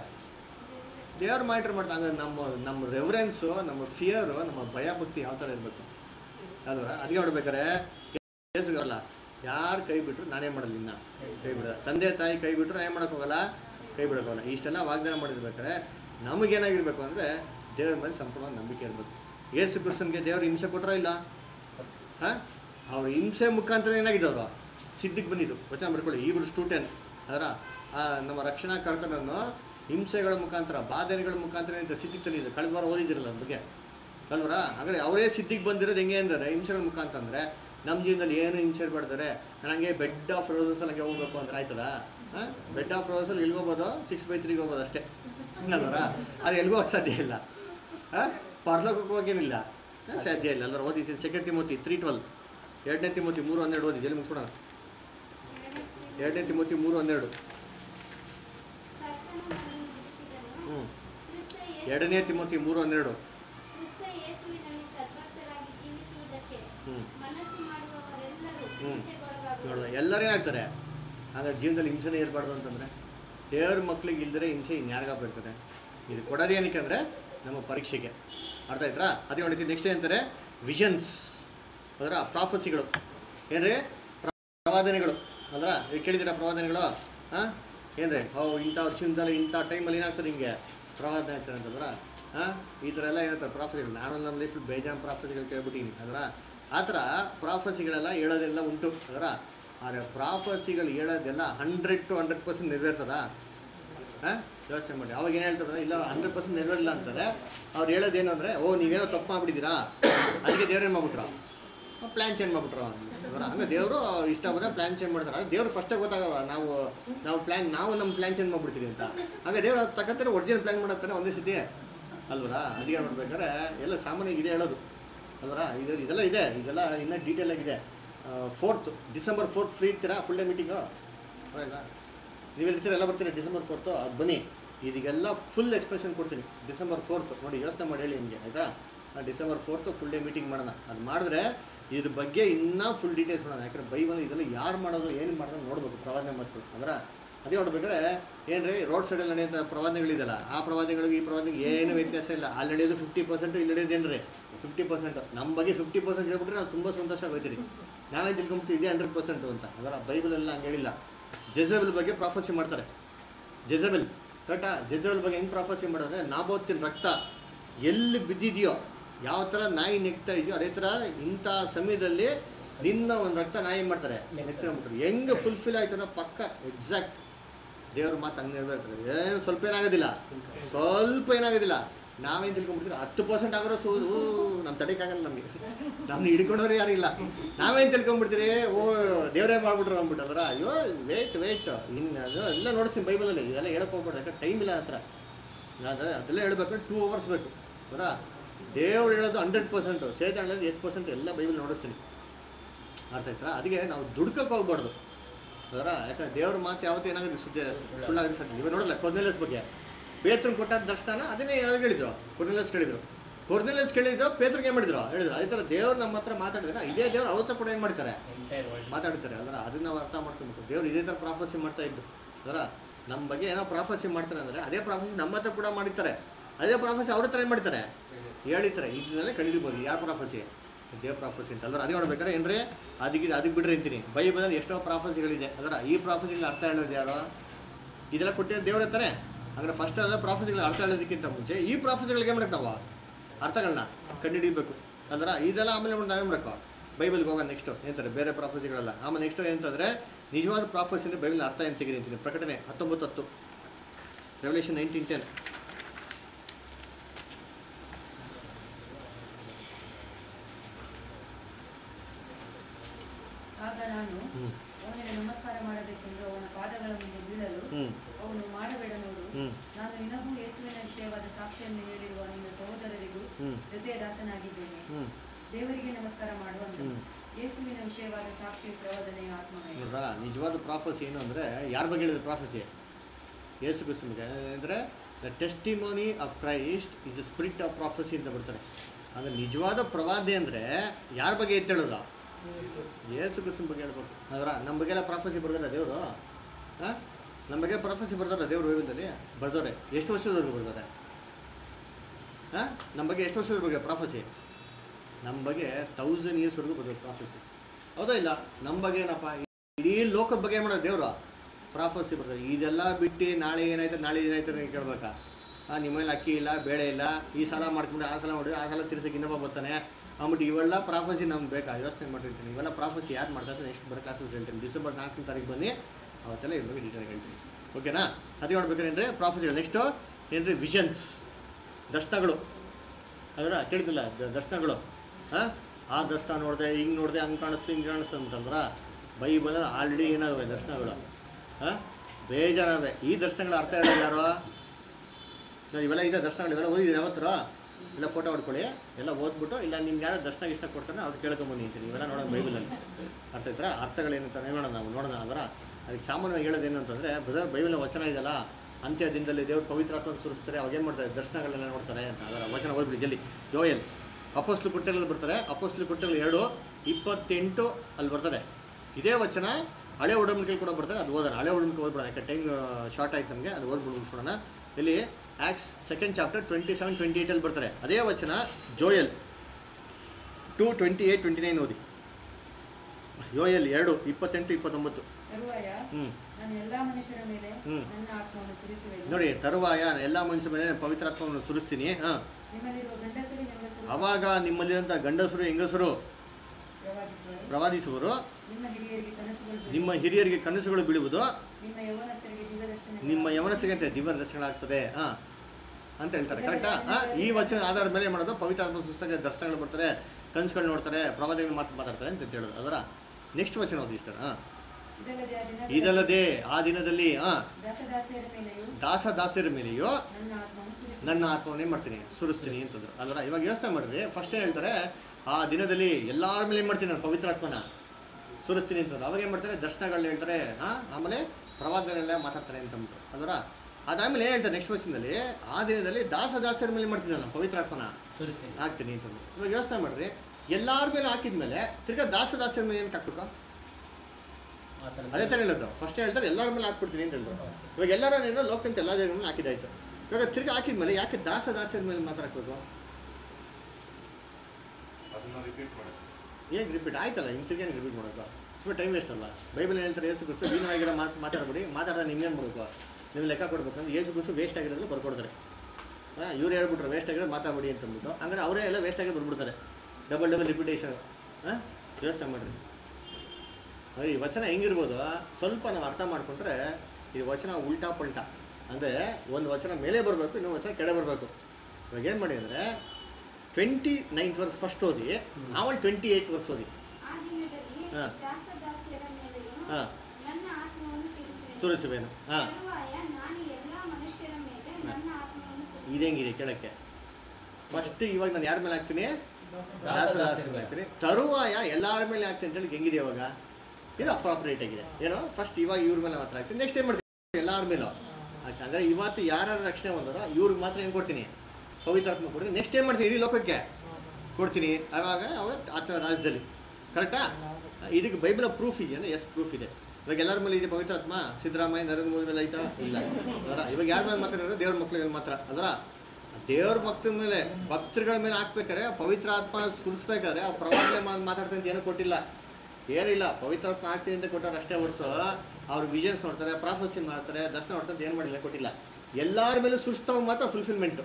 ದೇವ್ರು ಮಾನಿಟ್ರ್ ಮಾಡ್ತಾ ಹಂಗಾರೆ ನಮ್ಮ ನಮ್ಮ ರೆಫರೆನ್ಸು ನಮ್ಮ ಫಿಯರು ನಮ್ಮ ಭಯ ಭಕ್ತಿ ಯಾವ ಥರ ಇರಬೇಕು ಅಲ್ವರ ಅದಕ್ಕೆ ನೋಡ್ಬೇಕಾರೆ ಕೇಸುಗಲ್ಲ ಯಾರು ಕೈ ಬಿಟ್ಟರು ನಾನೇ ಮಾಡಲ್ಲ ಇನ್ನ ಕೈ ಬಿಡ ತಂದೆ ತಾಯಿ ಕೈ ಬಿಟ್ಟರು ಏನು ಮಾಡೋಕ್ಕೋಗಲ್ಲ ಕೈ ಬಿಡೋಕ್ಕೋಗಲ್ಲ ಇಷ್ಟೆಲ್ಲ ವಾಗ್ದಾನ ಮಾಡಿರ್ಬೇಕಾದ್ರೆ ನಮಗೇನಾಗಿರ್ಬೇಕು ಅಂದರೆ ದೇವ್ರ ಮೇಲೆ ಸಂಪೂರ್ಣ ನಂಬಿಕೆ ಇರಬೇಕು ಯೇಸು ಕ್ರಿಸ್ತನ್ಗೆ ದೇವ್ರು ಹಿಂಸೆ ಕೊಟ್ಟರೋ ಇಲ್ಲ ಹಾಂ ಅವ್ರ ಹಿಂಸೆ ಮುಖಾಂತರ ಏನಾಗಿದೆ ಅವರು ಸಿದ್ಧಿಗೆ ಬಂದಿದ್ದು ವಚನ ಬರ್ಕೊಳ್ಳಿ ಇವರು ಸ್ಟೂಡೆಂಟ್ ಅದರ ನಮ್ಮ ರಕ್ಷಣಾ ಕರ್ತನನ್ನು ಹಿಂಸೆಗಳ ಮುಖಾಂತರ ಬಾಧನೆಗಳ ಮುಖಾಂತರ ಅಂತ ಸಿದ್ಧಿಗೆ ತಂದಿದ್ರು ಕಳೆದ ವಾರ ಓದಿದಿರಲ್ಲ ಅದ್ರ ಬಗ್ಗೆ ಅಲ್ವರ ಹಾಗಾದ್ರೆ ಅವರೇ ಸಿದ್ಧಿಗೆ ಬಂದಿರೋದು ಹೆಂಗೆ ಅಂದರೆ ಹಿಂಸೆಗಳ ಮುಖಾಂತರ ಅಂದರೆ ನಮ್ಮ ಜೀವನದಲ್ಲಿ ಏನು ಹಿಂಸೆ ಇರಬಾರ್ದಾರೆ ನನಗೆ ಬೆಡ್ ಆಫ್ ರೋಸಸ್ ಅಲ್ಲಿ ಹೋಗ್ಬೇಕು ಅಂದ್ರೆ ಆಯ್ತದ ಹಾಂ ಬೆಡ್ ಆಫ್ ರೋಸಲ್ಲಿ ಎಲ್ಲಿಗೆ ಹೋಗ್ಬೋದು ಸಿಕ್ಸ್ ಬೈ ತ್ರೀಗೆ ಹೋಗ್ಬೋದು ಅಷ್ಟೇ ಅಲ್ವರ ಅದು ಎಲ್ಲಿಗೂ ಹೋಗಕ್ಕೆ ಸಾಧ್ಯ ಇಲ್ಲ ಹಾಂ ಪರ್ಲೋಕಕ್ಕೆ ಹೋಗೇನಿಲ್ಲ ಹಾ, ಸಾಧ್ಯ ಇಲ್ಲ ಅಲ್ವರ ಓದಿದ್ದೀನಿ ಸೆಕೆಂಡ್ ತಿಮೋತಿ ತ್ರೀ ಟ್ವೆಲ್ ಎರಡನೇ ತಿಮೋತಿ ಮೂರು ಹನ್ನೆರಡು ಓದಿದ್ದು ಎಲ್ಲಿ ಮುಗಿಸ್ಬಿಡೋಣ ಎರಡನೇ ತಿಮೋತಿ ಮೂರು ಹನ್ನೆರಡು ಕರ್ತನು ನನ್ನನ್ನು ಬಿಡಿಸಿದನು. ಹ್ಞೂ ಕ್ರಿಸ್ತ ಯೇಸು- ಎರಡನೇ ತಿಮೋತಿ ಮೂರು ಹನ್ನೆರಡು ಕ್ರಿಸ್ತ ಯೇಸುವಿನಲ್ಲಿ ಸದ್ಭಕ್ತರಾಗಿ ಜೀವಿಸುವುದಕ್ಕೆ ಹ್ಞೂ ಮನಸ್ಸು ಮಾಡುವವರೆಲ್ಲರೂ ಹ್ಮ್. ಹಿಂಸೆಗೊಳಗಾಗುವರು. ನೋಡಿದ ಎಲ್ಲರೂ ಏನಾಗ್ತಾರೆ ಹಾಗಾಗಿ ಜೀವನದಲ್ಲಿ ಹಿಂಸೆನೇ ಇರಬಾರ್ದು ಅಂತಂದರೆ ದೇವ್ರ ಮಕ್ಳಿಗೆ ಇಲ್ದರೆ ಹಿಂಸೆ ಇನ್ಯಾರಿಗಪ್ಪ ಇರ್ತದೆ ಇದು ಕೊಡೋದು ಏನಕ್ಕೆ ಅಂದರೆ ನಮ್ಮ ಪರೀಕ್ಷೆಗೆ ಅರ್ಥ ಆಯ್ತಾ ಅದೇ ನೋಡಿದ್ದೀನಿ ನೆಕ್ಸ್ಟ್ ಏನಂತಾರೆ ವಿಷನ್ಸ್ ಅದರ ಪ್ರಾಫಸಿಗಳು ಏನ್ರಿ ಪ್ರವಾದನೆಗಳು ಅಂದ್ರೆ ಈಗ ಕೇಳಿದ್ದೀರಾ ಪ್ರವಾದನೆಗಳು ಹಾಂ ಏನ್ರಿ ಓ ಇಂಥ ವರ್ಷದಿಂದಲೇ ಇಂಥ ಟೈಮಲ್ಲಿ ಏನಾಗ್ತದೆ ನಿಮಗೆ ಪ್ರವಾದನೆ ಆಗ್ತಾರೆ ಅಂತಂದ್ರ ಹಾಂ ಈ ಥರ ಎಲ್ಲ ಏನಂತಾರೆ ಪ್ರಾಫಸಿಗಳು ನಾನು ನಮ್ಮ ಲೈಫಲ್ಲಿ ಬೇಜಾನ್ ಪ್ರಾಫಸಿಗಳು ಕೇಳ್ಬಿಟ್ಟಿನಿ ಅದರ ಆ ಥರ ಪ್ರಾಫಸಿಗಳೆಲ್ಲ ಹೇಳೋದೆಲ್ಲ ಉಂಟು ಅದರ ಆದರೆ ಪ್ರಾಫಸಿಗಳು ಹೇಳೋದೆಲ್ಲ ಹಂಡ್ರೆಡ್ ಟು ಹಂಡ್ರೆಡ್ ಪರ್ಸೆಂಟ್ ನೆರವೇರ್ತದಾ ಹಾಂ ಯೋಚನೆ ಮಾಡಿ ಅವಾಗ ಏನು ಹೇಳ್ತಾರೆ ಇಲ್ಲ ಹಂಡ್ರೆಡ್ ಪರ್ಸೆಂಟ್ ನೆರವೇರಿಲ್ಲ ಅಂತಂದರೆ ಅವ್ರು ಹೇಳೋದೇನು ಅಂದರೆ ಓ ನೀವೇನೋ ತಪ್ಪು ಮಾಡ್ಬಿಟ್ಟಿದ್ದೀರಾ ಅದಕ್ಕೆ ದೇವ್ರೇನು ಮಾಡ್ಬಿಟ್ರು ಪ್ಲ್ಯಾನ್ ಚೇಂಜ್ ಮಾಡ್ಬಿಟ್ರು ಅವರ ಹಂಗೆ ದೇವರು ಇಷ್ಟ ಬಂದರೆ ಪ್ಲ್ಯಾನ್ ಚೇಂಜ್ ಮಾಡ್ತಾರೆ ಅದು ದೇವ್ರು ಫಸ್ಟೇ ಗೊತ್ತಾಗವ ನಾವು ನಾವು ಪ್ಲ್ಯಾನ್ ನಾವು ನಮ್ಮ ಪ್ಲ್ಯಾನ್ ಚೇಂಜ್ ಮಾಡ್ಬಿಡ್ತೀವಿ ಅಂತ ಹಂಗೆ ದೇವ್ರು ಅದು ತಕ್ಕಂತಾರೆ ಒರಿಜಿನಲ್ ಪ್ಲ್ಯಾನ್ ಮಾಡತ್ತಾನೆ ಒಂದೇ ಸತಿ ಅಲ್ವರಾ ಅದಕ್ಕೆ ನೋಡ್ಬೇಕಾದ್ರೆ ಎಲ್ಲ ಸಾಮಾನ್ಯವಾಗಿ ಇದೆ ಹೇಳೋದು ಅಲ್ವರಾ ಇದು ಇದೆಲ್ಲ ಇದೆ ಇದೆಲ್ಲ ಇನ್ನೂ ಡೀಟೇಲ್ ಆಗಿದೆ ಫೋರ್ತ್ ಡಿಸೆಂಬರ್ ಫೋರ್ತ್ ಫ್ರೀ ಇರ್ತೀರಾ ಫುಲ್ ಡೇ ಮೀಟಿಂಗು ಅಲ್ವಾ ನೀವು ಇರ್ತೀರ ಎಲ್ಲ ಬರ್ತೀರಾ ಡಿಸೆಂಬರ್ ಫೋರ್ತು ಅದು ಬನ್ನಿ ಇದಕ್ಕೆಲ್ಲ ಫುಲ್ ಎಕ್ಸ್ಪ್ರೆಷನ್ ಕೊಡ್ತೀನಿ ಡಿಸೆಂಬರ್ ಫೋರ್ತ್ ನೋಡಿ ಯೋಚನೆ ಮಾಡಿ ಹೇಳಿ ನಿಮಗೆ ಆಯಿತಾ December fourth full day meeting ಮಾಡೋಣ ಅದು ಮಾಡಿದ್ರೆ ಇದ್ರ ಬಗ್ಗೆ ಇನ್ನೂ ಫುಲ್ ಡೀಟೇಲ್ಸ್ ಮಾಡೋಣ ಯಾಕಂದ್ರೆ ಬೈಬಲ್ ಇದೆಲ್ಲ ಯಾರು ಮಾಡೋದು ಏನು ಮಾಡೋದು ನೋಡ್ಬೇಕು ಪ್ರವಾದನೆ ಮಾತುಗಳು ಅಂದ್ರೆ ಅದೇ ನೋಡ್ಬೇಕಾದ್ರೆ ಏನು ರೀ ರೋಡ್ ಸೈಡಲ್ಲಿ ನಡೆಯುವಂಥ ಪ್ರವಾದನೆಗಳಿದೆಯಲ್ಲ ಆ ಪ್ರವಾದನೆಗಳಿಗೆ ಈ ಪ್ರವಾದನೆಗೆ ಏನು ವ್ಯತ್ಯಾಸ ಇಲ್ಲ ಅಲ್ಲಿ ನಡೆಯೋದು ಫಿಫ್ಟಿ ಪರ್ಸೆಂಟ್ ಇಲ್ಲಿ ನಡೆಯೋದು ಏನು ರೀ ಫಿಫ್ಟಿ ಪರ್ಸೆಂಟ್ ನಮ್ಮ ಬಗ್ಗೆ ಫಿಫ್ಟಿ ಪರ್ಸೆಂಟ್ ಹೇಳ್ಬಿಟ್ರೆ ನಾವು ತುಂಬ ಸಂತೋಷ ಆಗೋಯ್ತೀರಿ ನಾವೇ ತಿಳ್ಕೊಂಬಿಟ್ಟು ಇದೆ ಹಂಡ್ರೆಡ್ ಪರ್ಸೆಂಟು ಅಂತ ಅದರ ಬೈಬಲೆಲ್ಲ ಹಂಗೆ ಹೇಳಿಲ್ಲ ಜೆಜಬೆಲ್ ಬಗ್ಗೆ ಪ್ರಾಫಸಿ ಮಾಡ್ತಾರೆ ಜೆಜಬೆಲ್ ಕರೆಕ್ಟಾ ಜೆಜಬೆಲ್ ಬಗ್ಗೆ ಹೆಂಗೆ ಪ್ರಾಫಸಿ ಮಾಡಿದ್ರೆ ನಾಬೋತ್ತಿನ ರಕ್ತ ಎಲ್ಲಿ ಬಿದ್ದಿದೆಯೋ ಯಾವ ಥರ ನಾಯಿ ನೆಗ್ತಾ ಇದೆಯೋ ಅದೇ ಥರ ಇಂಥ ಸಮಯದಲ್ಲಿ ನಿನ್ನ ಒಂದು ರಕ್ತ ನಾಯಿ ಏನ್ ಮಾಡ್ತಾರೆ ನೆತ್ತಿರ್ಬಿಟ್ರು ಹೆಂಗೆ ಫುಲ್ಫಿಲ್ ಆಯ್ತು ಅನ್ನೋ ಪಕ್ಕ ಎಕ್ಸಾಕ್ಟ್ ದೇವ್ರ ಮಾತು ಹಂಗೆ ನೆರವೇರ್ತಾರೆ ಏನು ಸ್ವಲ್ಪ ಏನಾಗೋದಿಲ್ಲ ಸ್ವಲ್ಪ ಏನಾಗೋದಿಲ್ಲ ನಾವೇನು ತಿಳ್ಕೊಂಡ್ಬಿಡ್ತೀವಿ ಹತ್ತು ಪರ್ಸೆಂಟ್ ಆಗೋರು ಸೋದು ನಮ್ಮ ತಡೆಯಕ್ಕಾಗಲ್ಲ ನಮಗೆ ನಮ್ಗೆ ಹಿಡ್ಕೊಂಡವ್ರು ಯಾರು ಇಲ್ಲ ನಾವೇನು ತಿಳ್ಕೊಂಡ್ಬಿಡ್ತೀರಿ ಓ ದೇವರೇ ಮಾಡ್ಬಿಟ್ರು ಅಂದ್ಬಿಟ್ಟು ಅಂದ್ರೆ ಅಯ್ಯೋ ವೇಟ್ ವೇಟ್ ಇನ್ನು ಅದು ಎಲ್ಲ ನೋಡ್ತೀನಿ ಬೈಬಲಲ್ಲಿ ಇದೆಲ್ಲ ಹೇಳಕ್ಕೆ ಹೋಗ್ಬಿಡ್ರಿ ಯಾಕಂದ್ರೆ ಟೈಮ್ ಇಲ್ಲ ಹತ್ರ ಅದೇ ಅದೆಲ್ಲ ಹೇಳ್ಬೇಕಾದ್ರೆ ಟೂ ಅವರ್ಸ್ ಬೇಕು ಬರ ದೇವ್ರು ಹೇಳೋದು ಹಂಡ್ರೆಡ್ ಪರ್ಸೆಂಟು ಸೇತಾಣ ಹೇಳೋದು ಎಷ್ಟು ಪರ್ಸೆಂಟ್ ಎಲ್ಲ ಬೈಬಲ್ ನೋಡಿಸ್ತೀನಿ ಅರ್ಥ ಆಯ್ತಾ ಅದಕ್ಕೆ ನಾವು ದುಡ್ಕಕ್ಕೆ ಹೋಗ್ಬಾರ್ದು ಅದರ ಯಾಕಂದ್ರೆ ದೇವ್ರ ಮಾತು ಯಾವತ್ತೂ ಏನಾಗುತ್ತೆ ಸುದ್ದಿ ಸುಳ್ಳಾಗುತ್ತೆ ಸಾಧ್ಯ ಇವಾಗ ನೋಡಲ್ಲ ಕೊರ್ನೆಲಸ್ ಬಗ್ಗೆ ಪೇತ್ರನ್ ಕೊಟ್ಟ ದರ್ಶನ ಅದನ್ನೇ ಹೇಳೋದು ಹೇಳಿದ್ರು ಕೊರ್ನೆಲಸ್ ಕೇಳಿದ್ರು ಕೊರ್ನೆಲಸ್ ಕೇಳಿದ್ರು ಪೇತ್ರಗೆ ಏನು ಮಾಡಿದ್ರು ಹೇಳಿದ್ರು ಅದೇ ಥರ ದೇವ್ರು ನಮ್ಮ ಹತ್ರ ಮಾತಾಡಿದ್ರೆ ಇದೇ ದೇವ್ರು ಅವತ್ತ ಕೂಡ ಏನು ಮಾಡ್ತಾರೆ ಎಂಟೈರ್ ವರ್ಲ್ಡ್ ಮಾತಾಡ್ತಾರೆ ಅಲ್ರ ಅದನ್ನ ನಾವು ಅರ್ಥ ಮಾಡ್ಕೊಬೇಕು ದೇವ್ರು ಇದೇ ಥರ ಪ್ರಾಫಸಿ ಮಾಡ್ತಾ ಇದ್ದು ಅದರ ನಮ್ಮ ಬಗ್ಗೆ ಏನೋ ಪ್ರಾಫಸಿ ಮಾಡ್ತಾರೆ ಅಂದರೆ ಅದೇ ಪ್ರಾಫಸಿ ನಮ್ಮ ಹತ್ರ ಕೂಡ ಮಾಡಿರ್ತಾರೆ ಅದೇ ಪ್ರಾಫಸಿ ಅವ್ರ ಹತ್ರ ಏನು ಮಾಡ್ತಾರೆ ಹೇಳಿರ್ತಾರೆ ಇದನ್ನೆಲ್ಲ ಕಂಡುಹಿಡಿಬೋದು ಯಾವ ಪ್ರಾಫಸಿ ದೇವ್ ಪ್ರಾಫಸಿ ಅಂತ ಅಲ್ರ ಅದೇ ನೋಡ್ಬೇಕಾರೆ ಏನ್ರಿ ಅದಕ್ಕೆ ಅದಕ್ಕೆ ಬಿಡ್ರಿ ಅಂತೀನಿ ಬೈಬಲಲ್ಲಿ ಎಷ್ಟೋ ಪ್ರಾಫಸಿಗಳಿದೆ ಅದರ ಈ ಪ್ರಾಫಸಿಗಳ ಅರ್ಥ ಹೇಳೋದು ಯಾರು ಇದೆಲ್ಲ ಕೊಟ್ಟಿದ್ದು ದೇವ್ರ ಇರ್ತಾರೆ ಅಂದರೆ ಫಸ್ಟ್ ಎಲ್ಲ ಪ್ರಾಫಸಿಗಳ ಅರ್ಥ ಹೇಳೋದಕ್ಕಿಂತ ಮುಂಚೆ ಈ ಪ್ರಾಫಸಿಗಳಿಗೆ ಏನು ಮಾಡಕ್ಕೆ ನಾವು ಅರ್ಥಗಳನ್ನ ಕಂಡುಹಿಡಿಬೇಕು ಅಂದ್ರೆ ಇದೆಲ್ಲ ಆಮೇಲೆ ಒಂದು ನಾವೇ ಮಾಡಬೇಕು ಬೈಬಲ್ಗೆ ಹೋಗೋಣ ನೆಕ್ಸ್ಟು ಏನಂತಾರೆ ಬೇರೆ ಪ್ರಾಫಸಿಗಳೆಲ್ಲ ಆಮೇಲೆ ನೆಕ್ಸ್ಟು ಏನಂತಂದರೆ ನಿಜವಾದ ಪ್ರಾಫಸಿ ಅಂದರೆ ಬೈಬಲ್ ಅರ್ಥ ಏನು ತೆಗೀರಿ ಅಂತೀನಿ ಪ್ರಕಟಣೆ ಹತ್ತೊಂಬತ್ತು ಹತ್ತು ರೆವಲ್ಯೂಷನ್ ನೈನ್ಟೀನ್ ಟೆನ್ ಆಗ ನಾನು ಹ್ಞೂ ಅವನಿಗೆ ನಮಸ್ಕಾರ ಮಾಡಬೇಕೆಂದು ಅವನ ಪಾದಗಳ ಮುಂದೆ ಬೀಳಲು ಹ್ಞೂ ಅವನು ಮಾಡಬೇಡ ನೋಡು ಹ್ಞೂ ನಾನು ನಿನಗೂ ಯೇಸುವಿನ ವಿಷಯವಾದ ಸಾಕ್ಷಿಯನ್ನು ಹೇಳಿರುವ ನಿನ್ನ ಸಹೋದರರಿಗೂ ಹ್ಞೂ ಜೊತೆ ದಾಸನಾಗಿದ್ದೇನೆ ಹ್ಞೂ ದೇವರಿಗೆ ನಮಸ್ಕಾರ ಮಾಡುವಂತ ಹ್ಮ್. ಯೇಸುವಿನ ವಿಷಯವಾದ ಸಾಕ್ಷಿ ಪ್ರವದನೆಯ ಆತ್ಮಮಯ ನೋಡ್ರಾ ನಿಜವಾದ ಪ್ರಾಫಸಿ ಏನು ಅಂದರೆ ಯಾರ ಬಗ್ಗೆ ಹೇಳಿದ್ರು ಪ್ರಾಫಸಿ ಯೇಸು ಕ್ರಿಸ್ತನ ಬಗ್ಗೆ ಅಂದರೆ the testimony of Christ is a spirit of prophecy ಅಂತ ಬರ್ತಾರೆ ಅಂದರೆ ನಿಜವಾದ ಪ್ರವಾದಿ ಅಂದರೆ ಯಾರ ಬಗ್ಗೆ ಎತ್ತೇಳೋದು ಯೇಸು ಕ್ರಿಸ್ತನ ಬಗ್ಗೆ ಹೇಳ್ಬೇಕು ಅದರ ನಮ್ಮ ಬಗ್ಗೆ ಎಲ್ಲ ಪ್ರಾಫಸಿ ಬರ್ದಾರ ದೇವರು ಹಾಂ ನಮ್ಮ ಬಗ್ಗೆ ಪ್ರಾಫಸಿ ಬರ್ದಾರ ದೇವರು ಬೈಬಲ್ದಲ್ಲಿ ಬರ್ದವ್ರೆ ಎಷ್ಟು ವರ್ಷದವರೆಗೂ ಬರ್ತಾರೆ ಹಾಂ ನಮ್ಮ ಬಗ್ಗೆ ಎಷ್ಟು ವರ್ಷದ ಬಗ್ಗೆ ಪ್ರಾಫಸಿ ನಮ್ಮ ಬಗ್ಗೆ ತೌಸಂಡ್ ಇಯರ್ಸ್ವರೆಗೂ ಬರ್ಬೇಕು ಪ್ರಾಫಸಿ ಹೌದಾ ಇಲ್ಲ ನಮ್ಮ ಬಗ್ಗೆ ಏನಪ್ಪ ಇಡೀ ಲೋಕದ ಬಗ್ಗೆ ಏನು ಮಾಡೋದು ದೇವರು ಪ್ರಾಫಸಿ ಬರ್ತದೆ ಇದೆಲ್ಲ ಬಿಟ್ಟು ನಾಳೆ ಏನಾಯ್ತು ನಾಳೆ ಏನಾಯ್ತು ಅಂತ ಕೇಳ್ಬೇಕಾ ಹಾಂ ನಿಮ್ಮಲ್ಲಿ ಅಕ್ಕಿ ಇಲ್ಲ ಬೇಳೆ ಇಲ್ಲ ಈ ಸಲ ಮಾಡ್ಕೊಂಡು ಆ ಸಲ ಮಾಡಿ ಆ ಸಲ ತಿರ್ಸಕ್ಕೆ ಇನ್ನೊಬ್ಬ ಬರ್ತಾನೆ ಅಂದ್ಬಿಟ್ಟು ಇವೆಲ್ಲ ಪ್ರಾಫಸಿ ನಮ್ಗೆ ಬೇಕಾ ಯೋಚನೆ ಮಾಡಿರ್ತೀನಿ ಇವೆಲ್ಲ ಪ್ರಾಫಸಿ ಯಾರು ಮಾಡ್ತಾರೆ ನೆಕ್ಸ್ಟ್ ಬರೋ ಕ್ಲಾಸಸ್ ಹೇಳ್ತೀನಿ ಡಿಸೆಂಬರ್ ನಾಲ್ಕನೇ ತಾರೀಕು ಬನ್ನಿ ಅವತ್ತೆಲ್ಲ ಇದ್ರ ಬಗ್ಗೆ ಡೀಟೇಲ್ ಹೇಳ್ತೀನಿ ಓಕೆನಾ ಅದೇ ನೋಡ್ಬೇಕಾದ್ರೆ ಪ್ರಾಫಸಿಗಳು ನೆಕ್ಸ್ಟು ಏನ್ರಿ ವಿಷನ್ಸ್ ದರ್ಶನಗಳು ಅದರ ತಿಳಿದಿಲ್ಲ ದ- ದರ್ಶನಗಳು ಹಾಂ ಆ ದರ್ಶನ ನೋಡಿದೆ ಹಿಂಗೆ ನೋಡಿದೆ ಹಂಗೆ ಕಾಣಿಸ್ತು ಹಿಂಗೆ ಕಾಣಿಸ್ತು ಅಂತಂದ್ರ ಬೈಬಲ್ ಆಲ್ರೆಡಿ ಏನಾಗವೆ ದರ್ಶನಗಳು ಹಾಂ ಬೇಜಾರವೆ ಈ ದರ್ಶನಗಳ ಅರ್ಥ ಹೇಳೋದು ಯಾರು ನೋಡಿ ಇವೆಲ್ಲ ಇದೆ ದರ್ಶನಗಳು ಇವೆಲ್ಲ ಓದಿದ್ದೀರಿ ಯಾವತ್ತರ ಎಲ್ಲ ಫೋಟೋ ಹೊಡ್ಕೊಳ್ಳಿ ಎಲ್ಲ ಓದ್ಬಿಟ್ಟು ಇಲ್ಲ ನಿಮ್ಗೆ ಯಾರು ದರ್ಶನ ಇಷ್ಟ ಕೊಡ್ತಾನೆ ಅವ್ರು ಕೇಳ್ಕೊಂಬಂದು ನಿಂತೀನಿ ಇವೆಲ್ಲ ನೋಡೋಣ ಬೈಬಲಲ್ಲಿ ಅರ್ಥ ಆಯ್ತಾ ಅರ್ಥಗಳೇನಂತ ನೋಡೋಣ ನಾವು ನೋಡೋಣ ಅದರ ಅದಕ್ಕೆ ಸಾಮಾನ್ಯವಾಗಿ ಹೇಳೋದೇನು ಅಂತಂದರೆ ಬ್ರದರ್ ಬೈಬಲ್ನ ವಚನ ಇದೆಯಲ್ಲ ಅಂತ್ಯ ದಿನದಲ್ಲಿ ದೇವ್ರು ಪವಿತ್ರಾತ್ಮ ಸುರಿಸ್ತಾರೆ ಅವಾಗ ಏನು ಮಾಡ್ತಾರೆ ದರ್ಶನಗಳೆಲ್ಲ ನೋಡ್ತಾರೆ ಅಂತ ಅದರ ವಚನ ಓದ್ಬಿಡಿ ಜಲ್ದಿ ಯೋಯಲ್ ಅಪೋಸ್ಲು ಕುಟ್ಟೆಗಳಲ್ಲಿ ಬರ್ತಾರೆ ಅಪೋಸ್ಲು ಕುಟ್ಟೆಗಳು ಎರಡು ಇಪ್ಪತ್ತೆಂಟು ಅಲ್ಲಿ ಬರ್ತದೆ ಇದೇ ವಚನ ಹಳೆ ಒಡಂಬಡಿಕೆ ಕೂಡ ಬರ್ತಾರೆ ಅದು ಓದೋಣ ಹಳೆ ಒಡಂಬಡಿಕೆ ಓದ್ಬಿಡೋಣ ಯಾಕೆ ಟೈಮ್ ಶಾರ್ಟ್ ಆಯ್ತು ನಮಗೆ ಅದು ಓದ್ಬಿಟ್ಟು ಮುಗಿಸ್ಬಿಡೋಣ ಇಲ್ಲಿ Acts second chapter twenty seven twenty ಏಯ್ಟಲ್ಲಿ ಬರ್ತಾರೆ ಅದೇ ವಚನ Joel two twenty eight twenty nine ಓದಿ ಯೋಯಲ್ ಎರಡು ಇಪ್ಪತ್ತೆಂಟು ಇಪ್ಪತ್ತೊಂಬತ್ತು ತರುವಾಯ ಹ್ಞೂ ನಾನು ಎಲ್ಲಾ ಮನುಷ್ಯರ ಮೇಲೆ ಹ್ಮ್. ನನ್ನ ಆತ್ಮವನ್ನು ಸುರಿಸುವೆನು ನೋಡಿ ತರುವಾಯ ಎಲ್ಲ ಮನುಷ್ಯರ ಮೇಲೆ ಪವಿತ್ರಾತ್ಮವನ್ನು ಸುರಿಸ್ತೀನಿ ಹಾಂ ನಿಮ್ಮಲ್ಲಿರುವ ಗಂಡಸರು ಹೆಂಗಸರು ಆವಾಗ ನಿಮ್ಮಲ್ಲಿರೋಂಥ ಗಂಡಸರು ಹೆಂಗಸರು ಪ್ರವಾದಿಸುವರು ಪ್ರವಾದಿಸುವರು ನಿಮ್ಮ ಹಿರಿಯರಿಗೆ ಕನಸುಗಳು ಬಿಡುವರು. ನಿಮ್ಮ ಹಿರಿಯರಿಗೆ ಕನಸುಗಳು ಬೀಳುವುದು ನಿಮ್ಮ ಯೌವನಸ್ಥರಿಗೆ ದಿವ್ಯದರ್ಶನ ನಿಮ್ಮ ಯವನಸ್ಥರಿಗೆ ಅಂತ ದಿವ್ಯ ದರ್ಶನಗಳಾಗ್ತದೆ ಹಾಂ ಅಂತ ಹೇಳ್ತಾರೆ ಕರೆಕ್ಟಾ ಹಾಂ ಈ ವಚನ ಆಧಾರದ ಮೇಲೆ ಏನ್ ಮಾಡೋದು ಪವಿತ್ರಾತ್ಮ ಸುಸ್ತಾಗ ದರ್ಶನಗಳು ಬರ್ತಾರೆ ಕನಸುಗಳು ನೋಡ್ತಾರೆ ಪ್ರವಾದಿಗಳು ಮಾತು ಮಾತಾಡ್ತಾರೆ ಅಂತ ಹೇಳೋದು ಅದರ ನೆಕ್ಸ್ಟ್ ವಚನ ಓದಿ ಇಷ್ಟ ಹಾಂ ಇದಲ್ಲದೆ ಆ ದಿನ ಇದಲ್ಲದೆ ಆ ದಿನದಲ್ಲಿ ಹಾಂ ದಾಸದಾಸಿಯರ ಮೇಲೆಯೂ ದಾಸ ದಾಸ್ಯರ ಮೇಲೆಯೋ ನನ್ನ ಆತ್ಮವನ್ನು ಸುರಿಸುವೆನು. ನನ್ನ ಆತ್ಮವನ್ನೇ ಮಾಡ್ತೀನಿ ಸುರಿಸ್ತೀನಿ ಅಂತಂದ್ರು ಅಲ್ವರ ಇವಾಗ ಯೋಚನೆ ಮಾಡಿದ್ರೆ ಫಸ್ಟ್ ಏನು ಹೇಳ್ತಾರೆ ಆ ದಿನದಲ್ಲಿ ಎಲ್ಲರ ಮೇಲೆ ಏನು ಮಾಡ್ತೀನಿ ನಾನು ಪವಿತ್ರಾತ್ಮನ ಸುರಿಸ್ತೀನಿ ಅಂತಂದ್ರು ಅವಾಗ ಏನು ಮಾಡ್ತಾರೆ ದರ್ಶನಗಳನ್ನ ಹೇಳ್ತಾರೆ ಹಾಂ ಆಮೇಲೆ ಪ್ರವಾದನೆಲ್ಲ ಮಾತಾಡ್ತಾರೆ ಅಂತಂದ್ರು ಅದರ ಅದಾದಮೇಲೆ ಏನು ಹೇಳ್ತಾರೆ ನೆಕ್ಸ್ಟ್ ವರ್ಷದಲ್ಲಿ ಆ ದಿನದಲ್ಲಿ ದಾಸ ದಾಸರ ಮೇಲೆ ಮಾಡ್ತೀನಿ ನಾನು ಪವಿತ್ರಾತ್ಮನ ಸುರಿಸ್ತೀನಿ ಹಾಕ್ತೀನಿ ಅಂತಂದ್ರು ಇವಾಗ ಯೋಚನೆ ಮಾಡ್ರಿ ಎಲ್ಲರ ಮೇಲೆ ಹಾಕಿದ್ಮೇಲೆ ತಿರ್ಗಾ ದಾಸ ದಾಸರ ಮೇಲೆ ಏನಕ್ಕೆ ಹಾಕ್ಬೇಕು ಆ ಥರ ಅದೇ ಥರ ಹೇಳೋದು ಫಸ್ಟ್ ಹೇಳ್ತಾರೆ ಎಲ್ಲರ ಮೇಲೆ ಹಾಕ್ಬಿಡ್ತೀನಿ ಅಂತ ಹೇಳಿದ್ರು ಇವಾಗ ಎಲ್ಲರೂ ಏನೋ ಲೋಕಂತ ಎಲ್ಲ ಜನರ ಮೇಲೆ ಹಾಕಿದಾಯ್ತು ಇವಾಗ ತಿರ್ಗಿ ಹಾಕಿದ್ಮೇಲೆ ಯಾಕೆ ದಾಸ ದಾಸರ ಮೇಲೆ ಮಾತ್ರ ಹಾಕ್ಬೇಕು ಅದನ್ನ ರಿಪೀಟ್ ಮಾಡಿ ಏನು ರಿಪೀಟ್ ಆಯ್ತಲ್ಲ ಇನ್ನು ತಿರ್ಗಿ ರಿಪೀಟ್ ಮಾಡೋದು ಸುಮ್ಮನೆ ಟೈಮ್ ವೇಸ್ಟ್ ಅಲ್ಲ ಬೈಬಲ್ ಹೇಳ್ತಾರೆ ಏಸು ಕುಸು ವೀಣವಾಗಿರೋ ಮಾತು ಮಾತಾಡ್ಬಿಡಿ ಮಾತಾಡಿದ್ರೆ ನಿಮ್ಗೇನು ಮಾಡಬೇಕು ನೀವು ಲೆಕ್ಕ ಕೊಡ್ಬೇಕಂದ್ರೆ ಏಸು ಕುಸು ವೇಸ್ಟ್ ಆಗಿರೋದು ಬರ್ಕೊಡ್ತಾರೆ ಹಾಂ ಇವ್ರು ಹೇಳ್ಬಿಟ್ರೆ ವೇಸ್ಟ್ ಆಗಿರೋದು ಮಾತಾಡ್ಬಿಡಿ ಅಂತ ಅಂದ್ಬಿಟ್ಟು ಹಂಗಾರೆ ಅವರೇ ಎಲ್ಲ ವೇಸ್ಟ್ ಆಗಿ ಬರ್ಬಿಡ್ತಾರೆ ಡಬಲ್ ಡಬಲ್ ರಿಪಿಟೇಷನ್ ಹಾಂ ಯೋಚನೆ ಮಾಡಿರಿ ಈ ವಚನ ಹೆಂಗಿರ್ಬೋದು ಸ್ವಲ್ಪ ನಾವು ಅರ್ಥ ಮಾಡಿಕೊಂಡ್ರೆ ಈ ವಚನ ಉಲ್ಟಾ ಪಲ್ಟಾ ಅಂದರೆ ಒಂದು ವಚನ ಮೇಲೆ ಬರಬೇಕು ಇನ್ನೊಂದು ವಚನ ಕೆಡೆ ಬರಬೇಕು ಇವಾಗ ಏನು ಮಾಡಿ ಅಂದರೆ ಟ್ವೆಂಟಿ ನೈನ್ತ್ ವರ್ಸ್ ಫಸ್ಟ್ ಓದಿ ಆಮೇಲೆ ಟ್ವೆಂಟಿ ಏಯ್ಟ್ ವರ್ಸ್ ಓದಿ ಆ ದಿನದಲ್ಲಿ ಹಾ. ದಾಸದಾಸಿಯರ ಮೇಲೆಯೂ ಹಾಂ ನನ್ನ ಆತ್ಮವನ್ನು ಸುರಿಸುವೆನು. ಸುರಿಸುವೇನು ಹಾಂ ತರುವಾಯ ನಾನು ಎಲ್ಲಾ ಮನುಷ್ಯರ ಮೇಲೆ ಹಾ. ನನ್ನ ಆತ್ಮವನ್ನು ಸುರಿಸುವೆನು. ಇದೇಂಗಿದೆ ಕೇಳಕ್ಕೆ ಫಸ್ಟ್ ಇವಾಗ ನಾನು ಯಾರ ಮೇಲೆ ಹಾಕ್ತೀನಿ ದಾಸ ದಾಸ ದಾಸರ ದಾಸರ ಮೇಲೆ ಮೇಲೆ. ಹಾಕ್ತೀನಿ ತರುವಾಯ ಎಲ್ಲರ ಮೇಲೆ ಹಾಕ್ತೀನಿ ಅಂತ ಹೇಳಿ ಹೆಂಗಿದೆ ಇವಾಗ ಇದು ಅಪ್ರಾಪ್ರಿಯೇಟ್ ಆಗಿದೆ ಏನೋ ಫಸ್ಟ್ ಇವಾಗ ಇವ್ರ ಮೇಲೆ ಮಾತ್ರ ಹಾಕ್ತೀನಿ ನೆಕ್ಸ್ಟ್ ಏನು ಮಾಡ್ತೀನಿ ಎಲ್ಲರ ಮೇಲೂ ಹಾಕಿ ಅಂದರೆ ಇವತ್ತು ಯಾರು ರಕ್ಷಣೆ ಹೊಂದಾರೋ ಇವ್ರಿಗೆ ಮಾತ್ರ ಏನು ಕೊಡ್ತೀನಿ ಪವಿತ್ರಾತ್ಮ ಕೊಡ್ತೀನಿ ನೆಕ್ಸ್ಟ್ ಏನು ಮಾಡ್ತೀನಿ ಇಡೀ ಲೋಕಕ್ಕೆ ಕೊಡ್ತೀನಿ ಆವಾಗ ಅವಾಗ ಆತನ ರಾಜ್ಯದಲ್ಲಿ ಕರೆಕ್ಟಾ ಇದಕ್ಕೆ ಬೈಬಲ್ ಪ್ರೂಫ್ ಇದೆಯಾ ಎಸ್ ಪ್ರೂಫ್ ಇದೆ ಇವಾಗ ಎಲ್ಲರ ಮೇಲೆ ಇದೆ ಪವಿತ್ರಾತ್ಮ ಸಿದ್ದರಾಮಯ್ಯ ನರೇಂದ್ರ ಮೋದಿ ಮೇಲೆ ಐತಾ ಇಲ್ಲ ಅಲ್ವಾ ಇವಾಗ ಯಾರ ಮೇಲೆ ಮಾತ್ರ ಇರೋದು ದೇವ್ರ ಮಕ್ಳ ಮೇಲೆ ಮಾತ್ರ ಅಲ್ವಾ ದೇವ್ರ ಭಕ್ತರ ಮೇಲೆ ಭಕ್ತರುಗಳ ಮೇಲೆ ಹಾಕ್ಬೇಕಾದ್ರೆ ಪವಿತ್ರ ಆತ್ಮ ಸುರಿಸ್ಬೇಕಾದ್ರೆ ಆ ಪ್ರವಾದನೆ ಮಾತಾಡ್ತೀನಿ ಅಂತ ಏನೂ ಕೊಟ್ಟಿಲ್ಲ ಏನಿಲ್ಲ ಪವಿತ್ರಾತ್ಮ ಹಾಕ್ತೀನಿ ಅಂತ ಕೊಟ್ಟಾರೆ ಅಷ್ಟೇ ಹೊರತು ಅವ್ರು ವಿಷನ್ಸ್ ನೋಡ್ತಾರೆ ಪ್ರಾಫೆಸಿ ಮಾಡ್ತಾರೆ ದರ್ಶನ ನೋಡ್ತಾರೆ ಅಂತ ಏನು ಮಾಡಿಲ್ಲ ಕೊಟ್ಟಿಲ್ಲ ಎಲ್ಲರ ಮೇಲೂ ಸುರಿಸ್ತಾವ್ ಮಾತ್ರ ಫುಲ್ಫಿಲ್ಮೆಂಟು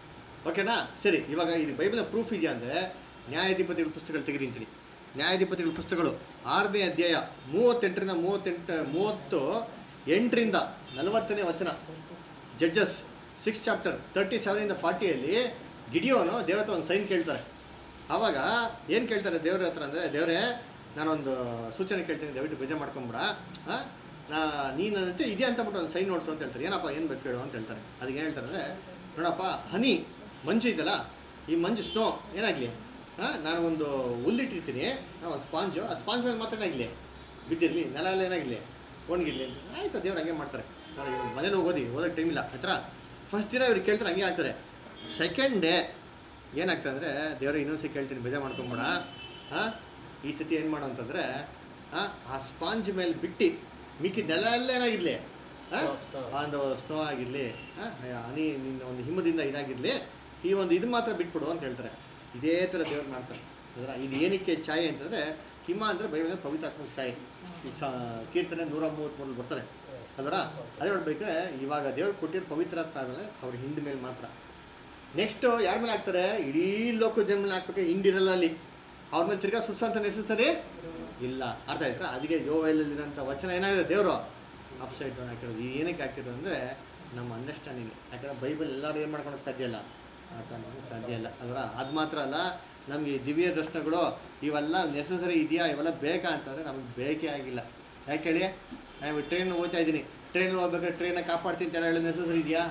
ಓಕೆನಾ ಸರಿ ಇವಾಗ ಇದು ಬೈಬಲ್ನ ಪ್ರೂಫ್ ಇದೆಯಾ ಅಂದರೆ ನ್ಯಾಯಾಧಿಪತಿಗಳ ಪುಸ್ತಕಗಳು ತೆಗೆದಿಂತೀನಿ ನ್ಯಾಯಾಧಿಪತಿಗಳ ಪುಸ್ತಕಗಳು ಆರನೇ ಅಧ್ಯಾಯ ಮೂವತ್ತೆಂಟರಿಂದ ಮೂವತ್ತೆಂಟು ಮೂವತ್ತು ಎಂಟರಿಂದ ನಲವತ್ತನೇ ವಚನ ಜಡ್ಜಸ್ ಸಿಕ್ಸ್ ಚಾಪ್ಟರ್ ತರ್ಟಿ ಸೆವೆನಿಂದ ಫಾರ್ಟಿಯಲ್ಲಿ ಗಿಡಿಯೋನು ದೇವ್ರ ಹತ್ರ ಒಂದು ಸೈನ್ ಕೇಳ್ತಾರೆ ಆವಾಗ ಏನು ಕೇಳ್ತಾರೆ ದೇವ್ರ ಹತ್ರ ಅಂದರೆ ದೇವರೇ ನಾನೊಂದು ಸೂಚನೆ ಕೇಳ್ತೀನಿ ದಯವಿಟ್ಟು ಬೇಜಾರು ಮಾಡ್ಕೊಂಬಿಡ ಹಾಂ ನಾ ನೀನು ನನ್ನಂತೆ ಇದೆ ಅಂತ ಬಿಟ್ಟು ಒಂದು ಸೈನ್ ನೋಡ್ಸು ಅಂತ ಹೇಳ್ತಾರೆ ಏನಪ್ಪ ಏನು ಬೇಕು ಹೇಳು ಅಂತ ಹೇಳ್ತಾರೆ ಅದಕ್ಕೆ ಏನು ಹೇಳ್ತಾರೆ ಅಂದರೆ ನೋಡಪ್ಪ ಹನಿ ಮಂಜು ಇದೆಯಲ್ಲ ಈ ಮಂಜು ಸ್ನೋ ಏನಾಗಲಿ ಹಾಂ ನಾನು ಒಂದು ಹುಲ್ಲಿಟ್ಟಿರ್ತೀನಿ ಒಂದು ಸ್ಪಾಂಜು ಆ ಸ್ಪಾಂಜ್ ಮೇಲೆ ಮಾತ್ರ ಏನಾಗಲಿ ಬಿದ್ದಿರಲಿ ನೆಲ ಎಲ್ಲ ಏನಾಗಲಿ ಒಣಗಿರ್ಲಿ ಅಂತ ಆಯ್ತು ದೇವ್ರು ಹಂಗೆ ಮಾಡ್ತಾರೆ ನೋಡಿ ಇವಾಗ ಮನೇಲಿ ಹೋಗೋದಿ ಓದೋಕ್ಕೆ ಟೈಮ್ ಇಲ್ಲ ಆಯ್ತಾ ಫಸ್ಟ್ ದಿನ ಇವ್ರಿಗೆ ಕೇಳ್ತಾರೆ ಹಂಗೆ ಆಗ್ತಾರೆ ಸೆಕೆಂಡ್ ಡೇ ಏನಾಗ್ತದೆ ಅಂದರೆ ದೇವ್ರ ಇನ್ನೊಂದು ಸತಿ ಕೇಳ್ತೀನಿ ಬೇಜಾರು ಮಾಡ್ಕೊಂಬೇಡ ಹಾಂ ಈ ಸತಿ ಏನು ಮಾಡು ಅಂತಂದರೆ ಹಾಂ ಆ ಸ್ಪಾಂಜ್ ಮೇಲೆ ಬಿಟ್ಟು ಮಿಕ್ಕಿದ ನೆಲ ಎಲ್ಲ ಏನಾಗಿರಲಿ ಹಾಂ Snow, snow. ಒಂದು ಸ್ನೋ ಆಗಿರಲಿ ಹಾಂ ಹನಿ ನಿನ್ನ ಒಂದು ಹಿಮದಿಂದ ಇದಾಗಿರಲಿ ಈ ಒಂದು ಇದು ಮಾತ್ರ ಬಿಟ್ಬಿಡು ಅಂತ ಹೇಳ್ತಾರೆ ಇದೇ ಥರ ದೇವ್ರು ಮಾಡ್ತಾರೆ ಅಂದ್ರೆ ಇದು ಏನಕ್ಕೆ ಛಾಯೆ ಅಂತಂದರೆ ಹಿಮ ಅಂದರೆ ಬೈಬಲ್ ಪವಿತ್ರಾತ್ಮ ಛಾಯೆ ಈ ಸ ಕೀರ್ತನೆ ನೂರ ಮೂವತ್ತ್ಮೂರಲ್ಲಿ ಬರ್ತಾರೆ ಅಲ್ವರ ಅದೇ ನೋಡ್ಬೇಕಾದ್ರೆ ಇವಾಗ ದೇವ್ರು ಕೊಟ್ಟಿರೋ ಪವಿತ್ರಾತ್ಮ ಆದಮೇಲೆ ಅವ್ರ ಹಿಂದ ಮೇಲೆ ಮಾತ್ರ ನೆಕ್ಸ್ಟು ಯಾರ ಮೇಲೆ ಹಾಕ್ತಾರೆ ಇಡೀ ಲೋಕ ಜನ ಮೇಲೆ ಹಾಕ್ಬೇಕು ಹಿಂಡಿರಲ್ಲ ಅಲ್ಲಿ ಅವ್ರ ಮೇಲೆ ತಿರ್ಗಾ ಸುಸಂತ ನೆಸೆಸರಿ ಇಲ್ಲ ಅರ್ಥ ಆಯ್ತಾ ಅದಕ್ಕೆ ಯೋವೆಲ್ಲಲ್ಲಿರೋಂಥ ವಚನ ಏನಾಗಿದೆ ದೇವರು ಅಪ್ಸೈಡ್ ಡೌನ್ ಹಾಕಿರೋದು ಈ ಏನಕ್ಕೆ ಹಾಕಿರೋದು ಅಂದರೆ ನಮ್ಮ ಅಂಡರ್ಸ್ಟ್ಯಾಂಡಿಂಗ್ ಯಾಕಂದರೆ ಬೈಬಲ್ ಎಲ್ಲರೂ ಏನು ಮಾಡ್ಕೊಳಕ್ಕೆ ಸಾಧ್ಯ ಇಲ್ಲ ಅರ್ಥ ಮಾಡೋಕ್ಕೆ ಸಾಧ್ಯ ಇಲ್ಲ ಅಲ್ವಾ ಅದು ಮಾತ್ರ ಅಲ್ಲ ನಮಗೆ ದಿವ್ಯ ದರ್ಶನಗಳು ಇವೆಲ್ಲ ನೆಸಸರಿ ಇದೆಯಾ ಇವೆಲ್ಲ ಬೇಕಾ ಅಂತಂದರೆ ನಮಗೆ ಬೇಕೇ ಆಗಿಲ್ಲ ಯಾಕೆ ಹೇಳಿ ನಾನು ಟ್ರೈನ್ ಹೋಗ್ತಾ ಇದ್ದೀನಿ ಟ್ರೈನ್ ಹೋಗ್ಬೇಕಾದ್ರೆ ಟ್ರೈನ ಕಾಪಾಡ್ತೀನಿ ಅಂತ ಹೇಳೋ ನೆಸಸರಿ ಇದೆಯಾ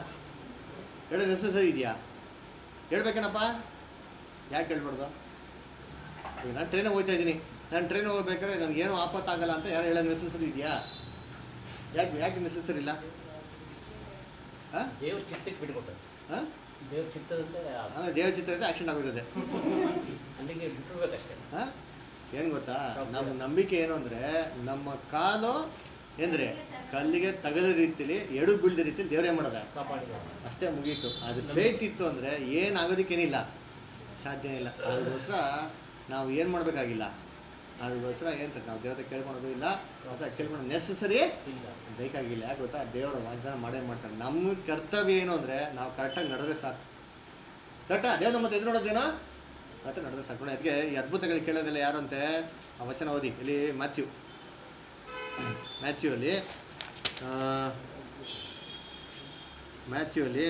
ಹೇಳೋ ನೆಸಸರಿ ಇದೆಯಾ ಹೇಳ್ಬೇಕೇನಪ್ಪ ಯಾಕೆ ಹೇಳ್ಬಾರ್ದು ಈಗ ನಾನು ಟ್ರೈನಿಗೆ ಹೋಗ್ತಾ ಇದ್ದೀನಿ ನಾನು ಟ್ರೈನ್ ಹೋಗ್ಬೇಕಾದ್ರೆ ನನಗೇನು ಆಪತ್ತಾಗಲ್ಲ ಅಂತ ಯಾರು ಹೇಳೋ ನೆಸಸರಿ ಇದೆಯಾ ಯಾಕೆ ಯಾಕೆ ನೆಸಸರಿ ಇಲ್ಲ ಹಾಂ ದೇವ್ರ ಚಿತ್ತಕ್ಕೆ ಬಿಟ್ಕೊಟ್ಟರು ಹಾಂ ದೇವ್ರ ಚಿತ್ತದಂತೆ ಆ- ಅಂದರೆ ದೇವ ಚಿತ್ರ ಇದ್ದರೆ ಆ್ಯಕ್ಷನ್ ಆಗೋಯ್ತದೆ ಅಲ್ಲಿಗೆ ಬಿಟ್ಬಿಡ್ಬೇಕಷ್ಟೇ ಹಾಂ ಏನು ಗೊತ್ತಾ ನಮ್ಮ ನಂಬಿಕೆ ಏನು ಅಂದರೆ ನಮ್ಮ ಕಾಲು ಅಂದರೆ ಕಲ್ಲಿಗೆ ತಗದ ರೀತಿಲಿ ಎಡು ಬೀಳ್ದ ರೀತಿಲಿ ದೇವರೇ ಮಾಡೋದ ಕಾಪಾಡಿ ಅಷ್ಟೇ ಮುಗೀತು ಅದು ಫೇತ್ ಇತ್ತು ಅಂದರೆ ಏನಾಗೋದಕ್ಕೇನಿಲ್ಲ ಸಾಧ್ಯನೇ ಇಲ್ಲ ಅದಕ್ಕೋಸ್ಕರ ನಾವು ಏನು ಮಾಡಬೇಕಾಗಿಲ್ಲ ಅದಕ್ಕೋಸ್ಕರ ಏನು ನಾವು ದೇವತೆ ಕೇಳ್ಕೊಳೋದು ಇಲ್ಲ ಅಥವಾ ಕೇಳ್ಕೊಂಡು ನೆಸಸರಿ ಇಲ್ಲ ಬೇಕಾಗಿಲ್ಲ ಯಾಕೆ ಗೊತ್ತಾ ದೇವರ ವಾಗ್ದಾನ ಮಾಡೇ ಮಾಡ್ತಾರೆ ನಮ್ಮ ಕರ್ತವ್ಯ ಏನು ಅಂದರೆ ನಾವು ಕರೆಕ್ಟಾಗಿ ನಡೆದ್ರೆ ಸಾಕು ಕರೆಕ್ಟಾ ದೇವ್ರ ನಮ್ಮ ಎದುರು ನೋಡೋದೇನೋ ಕರೆಕ್ಟಾಗಿ ನಡೆದ್ರೆ ಸಾಕು ನೋಡಿ ಅದಕ್ಕೆ ಈ ಅದ್ಭುತಗಳು ಕೇಳೋದಿಲ್ಲ ಯಾರು ಅಂತೆ ಆ ವಚನ ಓದಿ ಇಲ್ಲಿ ಮ್ಯಾಥ್ಯೂ ಮ್ಯಾಥ್ಯೂ ಅಲ್ಲಿ ಆ, ಮ್ಯಾಥ್ಯೂ ಅಲ್ಲಿ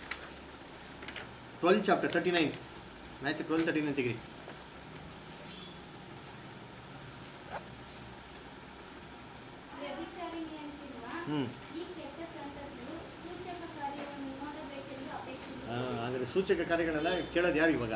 twelve chapter thirty nine Matthew twelve thirty nine ತೆಗಿರಿ ವ್ಯಭಿಚಾರಿಣಿ ಅಂತಿರುವ ಹ್ಞೂ ಈ ಕೆಟ್ಟ ಸಂತತಿಯು ಸೂಚಕ ಕಾರ್ಯವನ್ನು ನೋಡಬೇಕೆಂದು ಅಪೇಕ್ಷಿಸಿದೆ ಅಂದರೆ ಸೂಚಕ ಕಾರ್ಯಗಳೆಲ್ಲ ಕೇಳೋದು ಯಾರು ಇವಾಗ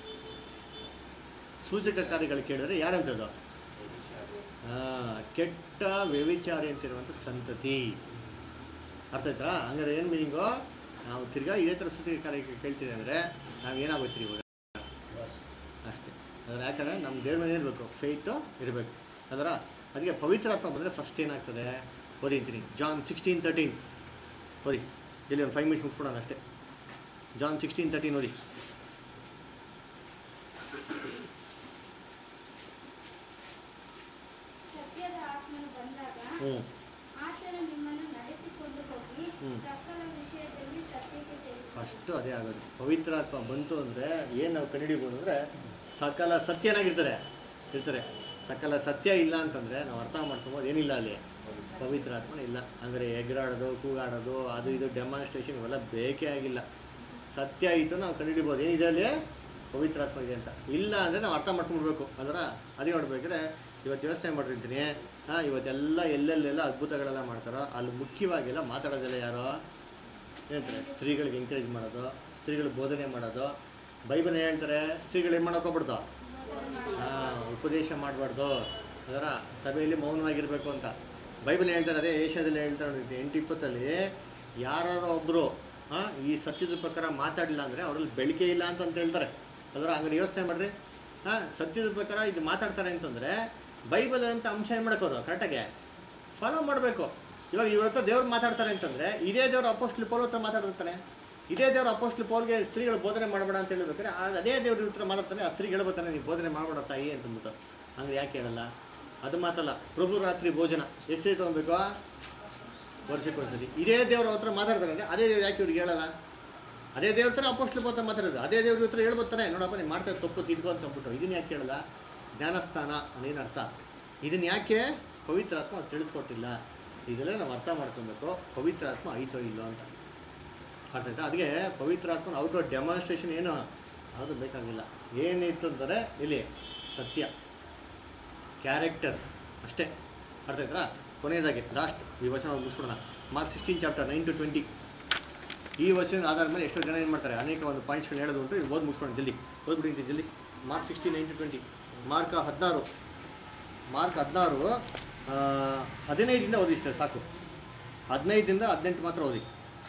ಸೂಚಕ ಕಾರ್ಯಗಳು ಕೇಳಿದ್ರೆ ಯಾರಂಥದ್ದು ಆ, ಕೆಟ್ಟ ವ್ಯವಿಚಾರಿ ಅಂತಿರುವಂಥ ಸಂತತಿ ಅರ್ಥ ಆಯ್ತಾ ಹಂಗಾರೆ ಏನು ಮೀನಿಂಗು ನಾವು ತಿರ್ಗಾ ಇದೇ ಥರ ಸೂಚಕ ಕಾರ್ಯ ಕೇಳ್ತೀವಿ ಅಂದರೆ ನಾವು ಏನಾಗೋತೀರಿ ಇವಾಗ ಅಷ್ಟೇ ಅದ್ರ ಯಾಕಂದರೆ ನಮ್ಮ ದೇವ್ರ ಮೇಲೆ ಇರಬೇಕು ಫೇತು ಇರಬೇಕು ಅದರ ಅದಕ್ಕೆ ಪವಿತ್ರಾತ್ಮ ಬಂದರೆ ಫಸ್ಟ್ ಏನಾಗ್ತದೆ ಓದಿಂತೀನಿ ಜಾನ್ ಸಿಕ್ಸ್ಟೀನ್ ತರ್ಟೀನ್ ಓದಿ ಇಲ್ಲಿ ಒಂದು ಫೈವ್ ಮಿನಿಟ್ಸ್ ಮುಗಿಸ್ಬಿಡೋಣ ಅಷ್ಟೇ ಜಾನ್ ಸಿಕ್ಸ್ಟೀನ್ ತರ್ಟೀನ್ ನೋಡಿ ಸತ್ಯದ ಆತ್ಮನು ಬಂದಾಗ ಹ್ಞೂ ಆತನು ನಿಮ್ಮನ್ನು ನಡೆಸಿಕೊಂಡು ಹೋಗಿ ಹ್ಮ್. ಸಕಲ ವಿಷಯದಲ್ಲಿ ಸತ್ಯಕ್ಕೆ ಸೇರಿಸುವನು ಫಸ್ಟು ಅದೇ ಆಗೋದು ಪವಿತ್ರಾತ್ಮ ಬಂತು ಅಂದರೆ ಏನು ನಾವು ಕಂಡುಹಿಡಿಬೋದು ಅಂದರೆ ಸಕಲ ಸತ್ಯನಾಗಿರ್ತಾರೆ ಇರ್ತಾರೆ ಸಕಲ ಸತ್ಯ ಇಲ್ಲ ಅಂತಂದರೆ ನಾವು ಅರ್ಥ ಮಾಡ್ಕೊಬೋದು ಏನಿಲ್ಲ ಅಲ್ಲಿ ಪವಿತ್ರಾತ್ಮ ಇಲ್ಲ ಅಂದರೆ ಎಗರಾಡೋದು ಕೂಗಾಡೋದು ಅದು ಇದು ಡೆಮಾನ್ಸ್ಟ್ರೇಷನ್ ಇವೆಲ್ಲ ಬೇಕೇ ಆಗಿಲ್ಲ ಸತ್ಯ ಆಯಿತು ನಾವು ಕಂಡುಹಿಡಿಬೋದು ಏನಿದೆ ಅಲ್ಲಿ ಪವಿತ್ರಾತ್ಮ ಇದೆ ಅಂತ ಇಲ್ಲ ಅಂದರೆ ನಾವು ಅರ್ಥ ಮಾಡ್ಕೊಂಡ್ಬಿಡ್ಬೇಕು ಅದರ ಅದೇ ನೋಡ್ಬೇಕಾದ್ರೆ ಇವತ್ತು ಯೋಚನೆ ಮಾಡಿರ್ತೀನಿ ಹಾಂ ಇವತ್ತೆಲ್ಲ ಎಲ್ಲೆಲ್ಲೆಲ್ಲ ಅದ್ಭುತಗಳೆಲ್ಲ ಮಾಡ್ತಾರೋ ಅಲ್ಲಿ ಮುಖ್ಯವಾಗಿಲ್ಲ ಮಾತಾಡೋದಿಲ್ಲ ಯಾರೋ ಹೇಳ್ತಾರೆ ಸ್ತ್ರೀಗಳಿಗೆ ಎಂಕರೇಜ್ ಮಾಡೋದು ಸ್ತ್ರೀಗಳು ಬೋಧನೆ ಮಾಡೋದು ಬೈಬಲ್ ಹೇಳ್ತಾರೆ ಸ್ತ್ರೀಗಳು ಏನು ಮಾಡೋಕೋಗ್ಬಿಡ್ದು ಹಾಂ ಉಪದೇಶ ಮಾಡಬಾರ್ದು ಅದರ ಸಭೆಯಲ್ಲಿ ಮೌನವಾಗಿರಬೇಕು ಅಂತ ಬೈಬಲ್ ಹೇಳ್ತಾರೆ ಅದೇ ಏಷ್ಯಾದಲ್ಲಿ ಹೇಳ್ತಾರೆ ನೋಡಿ ಎಂಟು ಇಪ್ಪತ್ತಲ್ಲಿ ಯಾರು ಒಬ್ಬರು ಹಾಂ ಈ ಸತ್ಯದ ಪ್ರಕಾರ ಮಾತಾಡಲಿಲ್ಲ ಅಂದರೆ ಅವರಲ್ಲಿ ಬೆಳಕೆ ಇಲ್ಲ ಅಂತ ಅಂತ ಹೇಳ್ತಾರೆ ಅದರ ಹಂಗಾರೆ ಯೋಚನೆ ಮಾಡಿರಿ ಹಾಂ ಸತ್ಯದ ಪ್ರಕಾರ ಇದು ಮಾತಾಡ್ತಾರೆ ಅಂತಂದರೆ ಬೈಬಲ್ ಅಂತ ಅಂಶ ಏನು ಮಾಡ್ಕೋದು ಕರೆಕ್ಟಾಗೆ ಫಾಲೋ ಮಾಡಬೇಕು ಇವಾಗ ಇವ್ರ ಹತ್ರ ದೇವ್ರು ಮಾತಾಡ್ತಾರೆ ಅಂತಂದರೆ ಇದೇ ದೇವ್ರ ಅಪೋಸ್ಟ್ಲಿ ಪೋಲ್ ಹತ್ರ ಮಾತಾಡ್ತಾರೆ ಇದೇ ದೇವ್ರ ಅಪೋಸ್ಟ್ಲಿ ಪೋಲ್ಗೆ ಸ್ತ್ರೀಗಳು ಬೋಧನೆ ಮಾಡಬೇಡ ಅಂತ ಹೇಳ್ಬೇಕಾದ್ರೆ ಆ- ಅದೇ ದೇವ್ರ ಹತ್ರ ಮಾತಾಡ್ತಾನೆ ಆ ಸ್ತ್ರೀ ಹೇಳ್ಬೋತಾನೆ ನೀವು ಬೋಧನೆ ಮಾಡಬೇಡ ತಾಯಿ ಅಂತಂದ್ಬಿಟ್ಟು ಹಂಗೆ ಯಾಕೆ ಹೇಳಲ್ಲ ಅದು ಮಾತಲ್ಲ ಪ್ರಭು ರಾತ್ರಿ ಭೋಜನ ಎಷ್ಟು ತೊಗೊಬೇಕು ವರ್ಷಕ್ಕೆ ಒಂದ್ಸತಿ ಇದೇ ದೇವ್ರ ಹತ್ರ ಮಾತಾಡ್ತಾರೆ ಅಂದರೆ ಅದೇ ದೇವ್ರು ಯಾಕೆ ಇವ್ರಿಗೆ ಹೇಳಲ್ಲ ಅದೇ ದೇವ್ರ ಹತ್ರ ಅಪೋಸ್ಟ್ಲಿ ಬೋತ ಮಾತಾಡೋದು ಅದೇ ದೇವ್ರ ಹತ್ರ ಹೇಳ್ಬೋತಾನೆ ನೋಡಪ್ಪ ನೀವು ಮಾಡ್ತಾ ಇರೋದು ತಪ್ಪು ತಿದ್ಕೋ ಅಂತ ಅಂದ್ಬಿಟ್ಟು ಇದನ್ನ ಯಾಕೆ ಹೇಳಲ್ಲ ಜ್ಞಾನಸ್ಥಾನ ಅದೇನು ಅರ್ಥ ಇದನ್ನ ಯಾಕೆ ಪವಿತ್ರಾತ್ಮ ಅವ್ರು ತಿಳಿಸ್ಕೊಟ್ಟಿಲ್ಲ ಇದೆಲ್ಲ ನಾವು ಅರ್ಥ ಮಾಡ್ಕೊಬೇಕು ಪವಿತ್ರಾತ್ಮ ಐತೋ ಇಲ್ಲೋ ಅಂತ ಅರ್ಥ ಆಯ್ತಾ ಅದಕ್ಕೆ ಪವಿತ್ರಾತ್ಮನ ಔಟ್ಡೋರ್ ಡೆಮಾನ್ಸ್ಟ್ರೇಷನ್ ಏನು ಅದು ಬೇಕಾಗಿಲ್ಲ ಏನಿತ್ತು ಅಂತಾರೆ ಇಲ್ಲಿ ಸತ್ಯ ಕ್ಯಾರೆಕ್ಟರ್ ಅಷ್ಟೇ ಅರ್ಥ ಆಯ್ತಾ ಕೊನೆಯದಾಗಿ ಲಾಸ್ಟ್ ಈ ವಚನ ಮುಗಿಸ್ಬಿಡೋಣ Mark sixteen chapter nine to twenty ಈ ವಚನದ ಆಧಾರದ ಮೇಲೆ ಎಷ್ಟೋ ಜನ ಏನು ಮಾಡ್ತಾರೆ ಅನೇಕ ಒಂದು ಪಾಯಿಂಟ್ಸ್ಗಳು ಹೇಳೋದು ಉಂಟು ಇದು ಓದಿ ಮುಗಿಸ್ಕೊಂಡು ಜಲ್ದಿ ಓದ್ಬಿಡಿ ಜಲ್ದಿ Mark sixteen nine to twenty Mark ಹದಿನಾರು ಮಾರ್ಕ್ ಹದಿನಾರು ಹದಿನೈದಿಂದ ಓದಿ ಇಷ್ಟೇ ಸಾಕು ಹದಿನೈದಿಂದ ಹದಿನೆಂಟು ಮಾತ್ರ ಓದಿ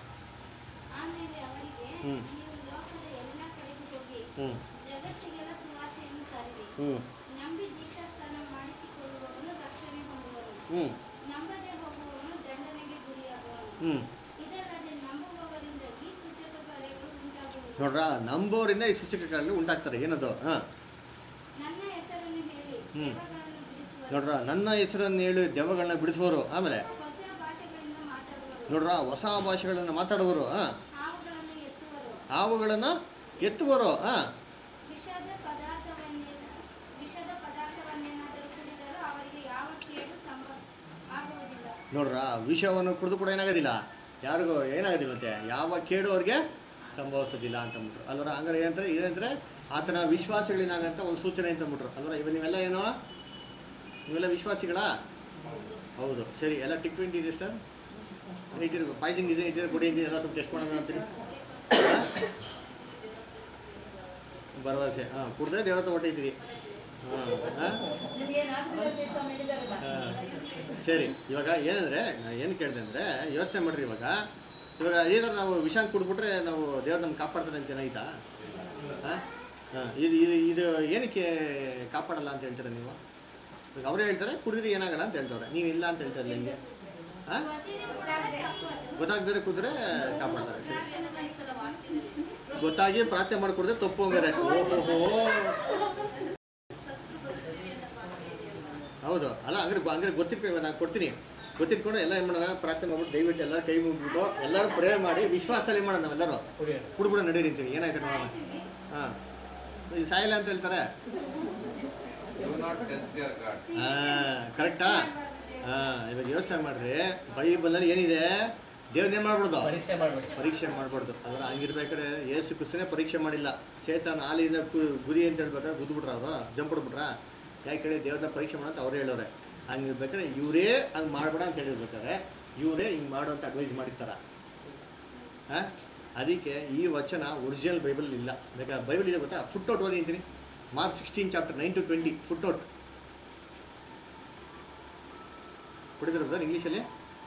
ಆಮೇಲೆ ಅವರಿಗೆ ಹ್ಮ್. ನೀವು ಲೋಕದ ಎಲ್ಲ ಕಡೆಗೂ ಹೋಗಿ ಹ್ಞೂ ಜಗತ್ತಿಗೆಲ್ಲ ಸುವಾರ್ತೆಯನ್ನು ಸಾರಿರಿ ಹ್ಞೂ ನಂಬಿ ದೀಕ್ಷಾಸ್ನಾನ ಮಾಡಿಸಿಕೊಳ್ಳುವವನು ರಕ್ಷಣೆ ಹೊಂದುವನು ಹ್ಞೂ ನಂಬದೆ ಹೋಗುವವನು ದಂಡನೆಗೆ ಗುರಿಯಾಗುವನು ಹ್ಞೂ ಇದಲ್ಲದೆ ನಂಬುವವರಿಂದ ಈ ಸೂಚಕ ಕಾರ್ಯಗಳು ಉಂಟಾಗುವುದು ನೋಡ್ರ ನಂಬೋರಿಂದ ಈ ಸೂಚಕಗಳಲ್ಲಿ ಉಂಟಾಗ್ತಾರೆ ಏನದು ಹಾಂ ನನ್ನ ಹೆಸರನ್ನು ಹೇಳಿ ಹ್ಮ್. ದೇವಗಳನ್ನು ಬಿಡಿಸುವರು ನೋಡ್ರ ನನ್ನ ಹೆಸರನ್ನು ಹೇಳಿ ದೆವ್ವಗಳನ್ನ ಬಿಡಿಸುವರು ಆಮೇಲೆ ಹೊಸ ಭಾಷೆಗಳಿಂದ ಮಾತಾಡುವರು ನೋಡ್ರ ಹೊಸ ಭಾಷೆಗಳನ್ನು ಮಾತಾಡುವರು ಹಾಂ ಹಾವುಗಳನ್ನು ಎತ್ತುವರು ಹಾವುಗಳನ್ನು ಎತ್ತುವರು ಹಾಂ ವಿಷದ ಪದಾರ್ಥವನ್ನೇ ವಿಷದ ಪದಾರ್ಥವನ್ನೇನಾದರೂ ಕುಡಿದರೂ ಅವರಿಗೆ ಯಾವ ಕೇಡು ಸಂಭವ ಆಗುವುದಿಲ್ಲ ನೋಡ್ರ ವಿಷವನ್ನು ಕುಡಿದು ಕೂಡ ಏನಾಗೋದಿಲ್ಲ ಯಾರಿಗೂ ಏನಾಗೋದಿಲ್ಲ ಮತ್ತೆ ಯಾವ ಕೇಡು ಅವ್ರಿಗೆ ಸಂಭವಿಸೋದಿಲ್ಲ ಅಂತಂದ್ಬಿಟ್ರು ಅಲ್ವರ ಹಂಗಾರೆ ಏನಂತಾರೆ ಏನಂದ್ರೆ ಆತನ ವಿಶ್ವಾಸಗಳೇನಾಗಂತ ಒಂದು ಸೂಚನೆ ಅಂತ ಅಂದ್ಬಿಟ್ರು ಅಲ್ವರ ಇವ ನೀವೆಲ್ಲ ಏನು ನೀವೆಲ್ಲ ವಿಶ್ವಾಸಿಗಳಾ ಹೌದು ಸರಿ ಎಲ್ಲ ಟಿಕ್ ಟ್ವೆಂಟಿ ಇದೆ ಸರ್ ಇಟ್ಟಿರು ಪಾಯ್ಸಿಂಗ್ ಇದೆ ಇಟ್ಟಿರು ಕೊಡಿ ಅಂತೀನಿ ಎಲ್ಲ ಸ್ವಲ್ಪ ಟೆಸ್ಟ್ ಮಾಡೋಣ ಅಂತೀನಿ ಭರವಸೆ ಹಾಂ ಕುಡ್ದೆ ದೇವತೆ ಹೊಟ್ಟೈತೀರಿ ಹಾಂ ಹಾಂ ಸರಿ ಇವಾಗ ಏನಂದರೆ ನಾನು ಏನು ಕೇಳಿದೆ ಅಂದರೆ ಯೋಚನೆ ಮಾಡ್ರಿ ಇವಾಗ ಇವಾಗ ಏನಾದ್ರು ನಾವು ವಿಷಾನ ಕುಡ್ಬಿಟ್ರೆ ನಾವು ದೇವ್ರು ನಮ್ಗೆ ಕಾಪಾಡ್ತಾರೆ ಅಂತ ಏನಾಯ್ತಾ ಹಾಂ ಹಾಂ ಇದು ಇದು ಇದು ಏನಕ್ಕೆ ಕಾಪಾಡಲ್ಲ ಅಂತ ಹೇಳ್ತೀರಾ ನೀವು ಇವಾಗ ಅವರೇ ಹೇಳ್ತಾರೆ ಕುಡಿದ್ರೆ ಏನಾಗಲ್ಲ ಅಂತ ಹೇಳ್ತವ್ರೆ ನೀವು ಇಲ್ಲ ಅಂತ ಹೇಳ್ತಾರೆ ನಿಮಗೆ ಹಾಂ ಗೊತ್ತಾಗ್ದರೆ ಕುದ್ರೆ ಕಾಪಾಡ್ತಾರೆ ಸರಿ ಏನಾಗ್ತಲ್ಲ ವಾಕ್ಯದಲ್ಲಿ ಗೊತ್ತಾಗಿ ಪ್ರಾರ್ಥನೆ ಮಾಡಿಕೊಡಿದ್ರೆ ತಪ್ಪು ಹಂಗಾರೆ ಓಹೋ ಸತ್ರು ಬದುಕ್ತೀವಿ ಅಂತ ವಾಕ್ಯ ಇದೆಯಲ್ಲ ಹೌದು ಅಲ್ಲ ಹಂಗಾರೆ ಗೊ- ಹಂಗಾರೆ ಗೊತ್ತಿರ್ಬೇಕು ನಾನು ಕೊಡ್ತೀನಿ ಗೊತ್ತಿಟ್ಕೊಂಡು ಎಲ್ಲ ಏನು ಮಾಡೋಣ ಪ್ರಾರ್ಥನೆ ಮಾಡ್ಬಿಟ್ಟು ದಯವಿಟ್ಟು ಎಲ್ಲರೂ ಕೈ ಮುಗ್ಬಿಟ್ಟು ಎಲ್ಲರೂ ಪ್ರೇ ಮಾಡಿ ವಿಶ್ವಾಸದಲ್ಲಿ ಮಾಡೋಣ ನಾವೆಲ್ಲರೂ ಕುಡಿಯೋಣ ಕುಡ್ಬಿಡ ನಡೀರಿ ಅಂತೀವಿ ಏನಾಯ್ತು ನೋಡೋಣ ಹಾಂ ಇದು ಸಾಯಿಲ್ಲ ಅಂತ ಹೇಳ್ತಾರೆ Do not test your God. ಹಾಂ ಕರೆಕ್ಟಾ ಹಾಂ ಇವಾಗ ಯೋಚನೆ ಮಾಡ್ರಿ ಬೈಬಲಲ್ಲಿ ಏನಿದೆ ದೇವ್ರನ್ನೇ ಮಾಡ್ಬಿಡೋದು ಪರೀಕ್ಷೆ ಮಾಡ್ಬೇಡಿ ಪರೀಕ್ಷೆ ಮಾಡ್ಬಾರ್ದು ಅಂದ್ರೆ ಹಂಗಿರ್ಬೇಕಾದ್ರೆ ಏಸು ಕ್ರಿಸ್ತನೇ ಪರೀಕ್ಷೆ ಮಾಡಿಲ್ಲ ಸೇತಾನ ಹಾಲಿನ ಕು- ಗುರಿ ಅಂತ ಹೇಳ್ಬೇಕಾದ್ರೆ ಗುದ್ಬಿಟ್ರ ಅವರು ಜಂಪ್ ಹೊಡ್ಬಿಟ್ರ ಯಾಕೆ ಹೇಳಿ ದೇವ್ರನ್ನ ಪರೀಕ್ಷೆ ಮಾಡೋ ಅಂತ ಅವ್ರು ಹೇಳೋರೆ ಹಂಗಿರ್ಬೇಕಾದ್ರೆ ಇವರೇ ಹಂಗೆ ಮಾಡ್ಬೇಡ ಅಂತ ಹೇಳಿರ್ಬೇಕಾದ್ರೆ ಇವರೇ ಹಿಂಗೆ ಮಾಡು ಅಂತ ಅಡ್ವೈಸ್ ಮಾಡಿರ್ತಾರ ಹಾಂ ಅದಕ್ಕೆ ಈ ವಚನ ಒರಿಜಿನಲ್ ಬೈಬಲ್ ಇಲ್ಲ ಬೇಕಾದ್ರೆ ಬೈಬಲ್ ಇದೆ ಗೊತ್ತಾ ಫುಟ್ ಔಟ್ ಓದಿ ಅಂತೀನಿ Mark sixteen chapter nine to twenty foot out ಕುಡಿದ್ರೆ ಬ್ರದರ್ ಇಂಗ್ಲೀಷಲ್ಲಿ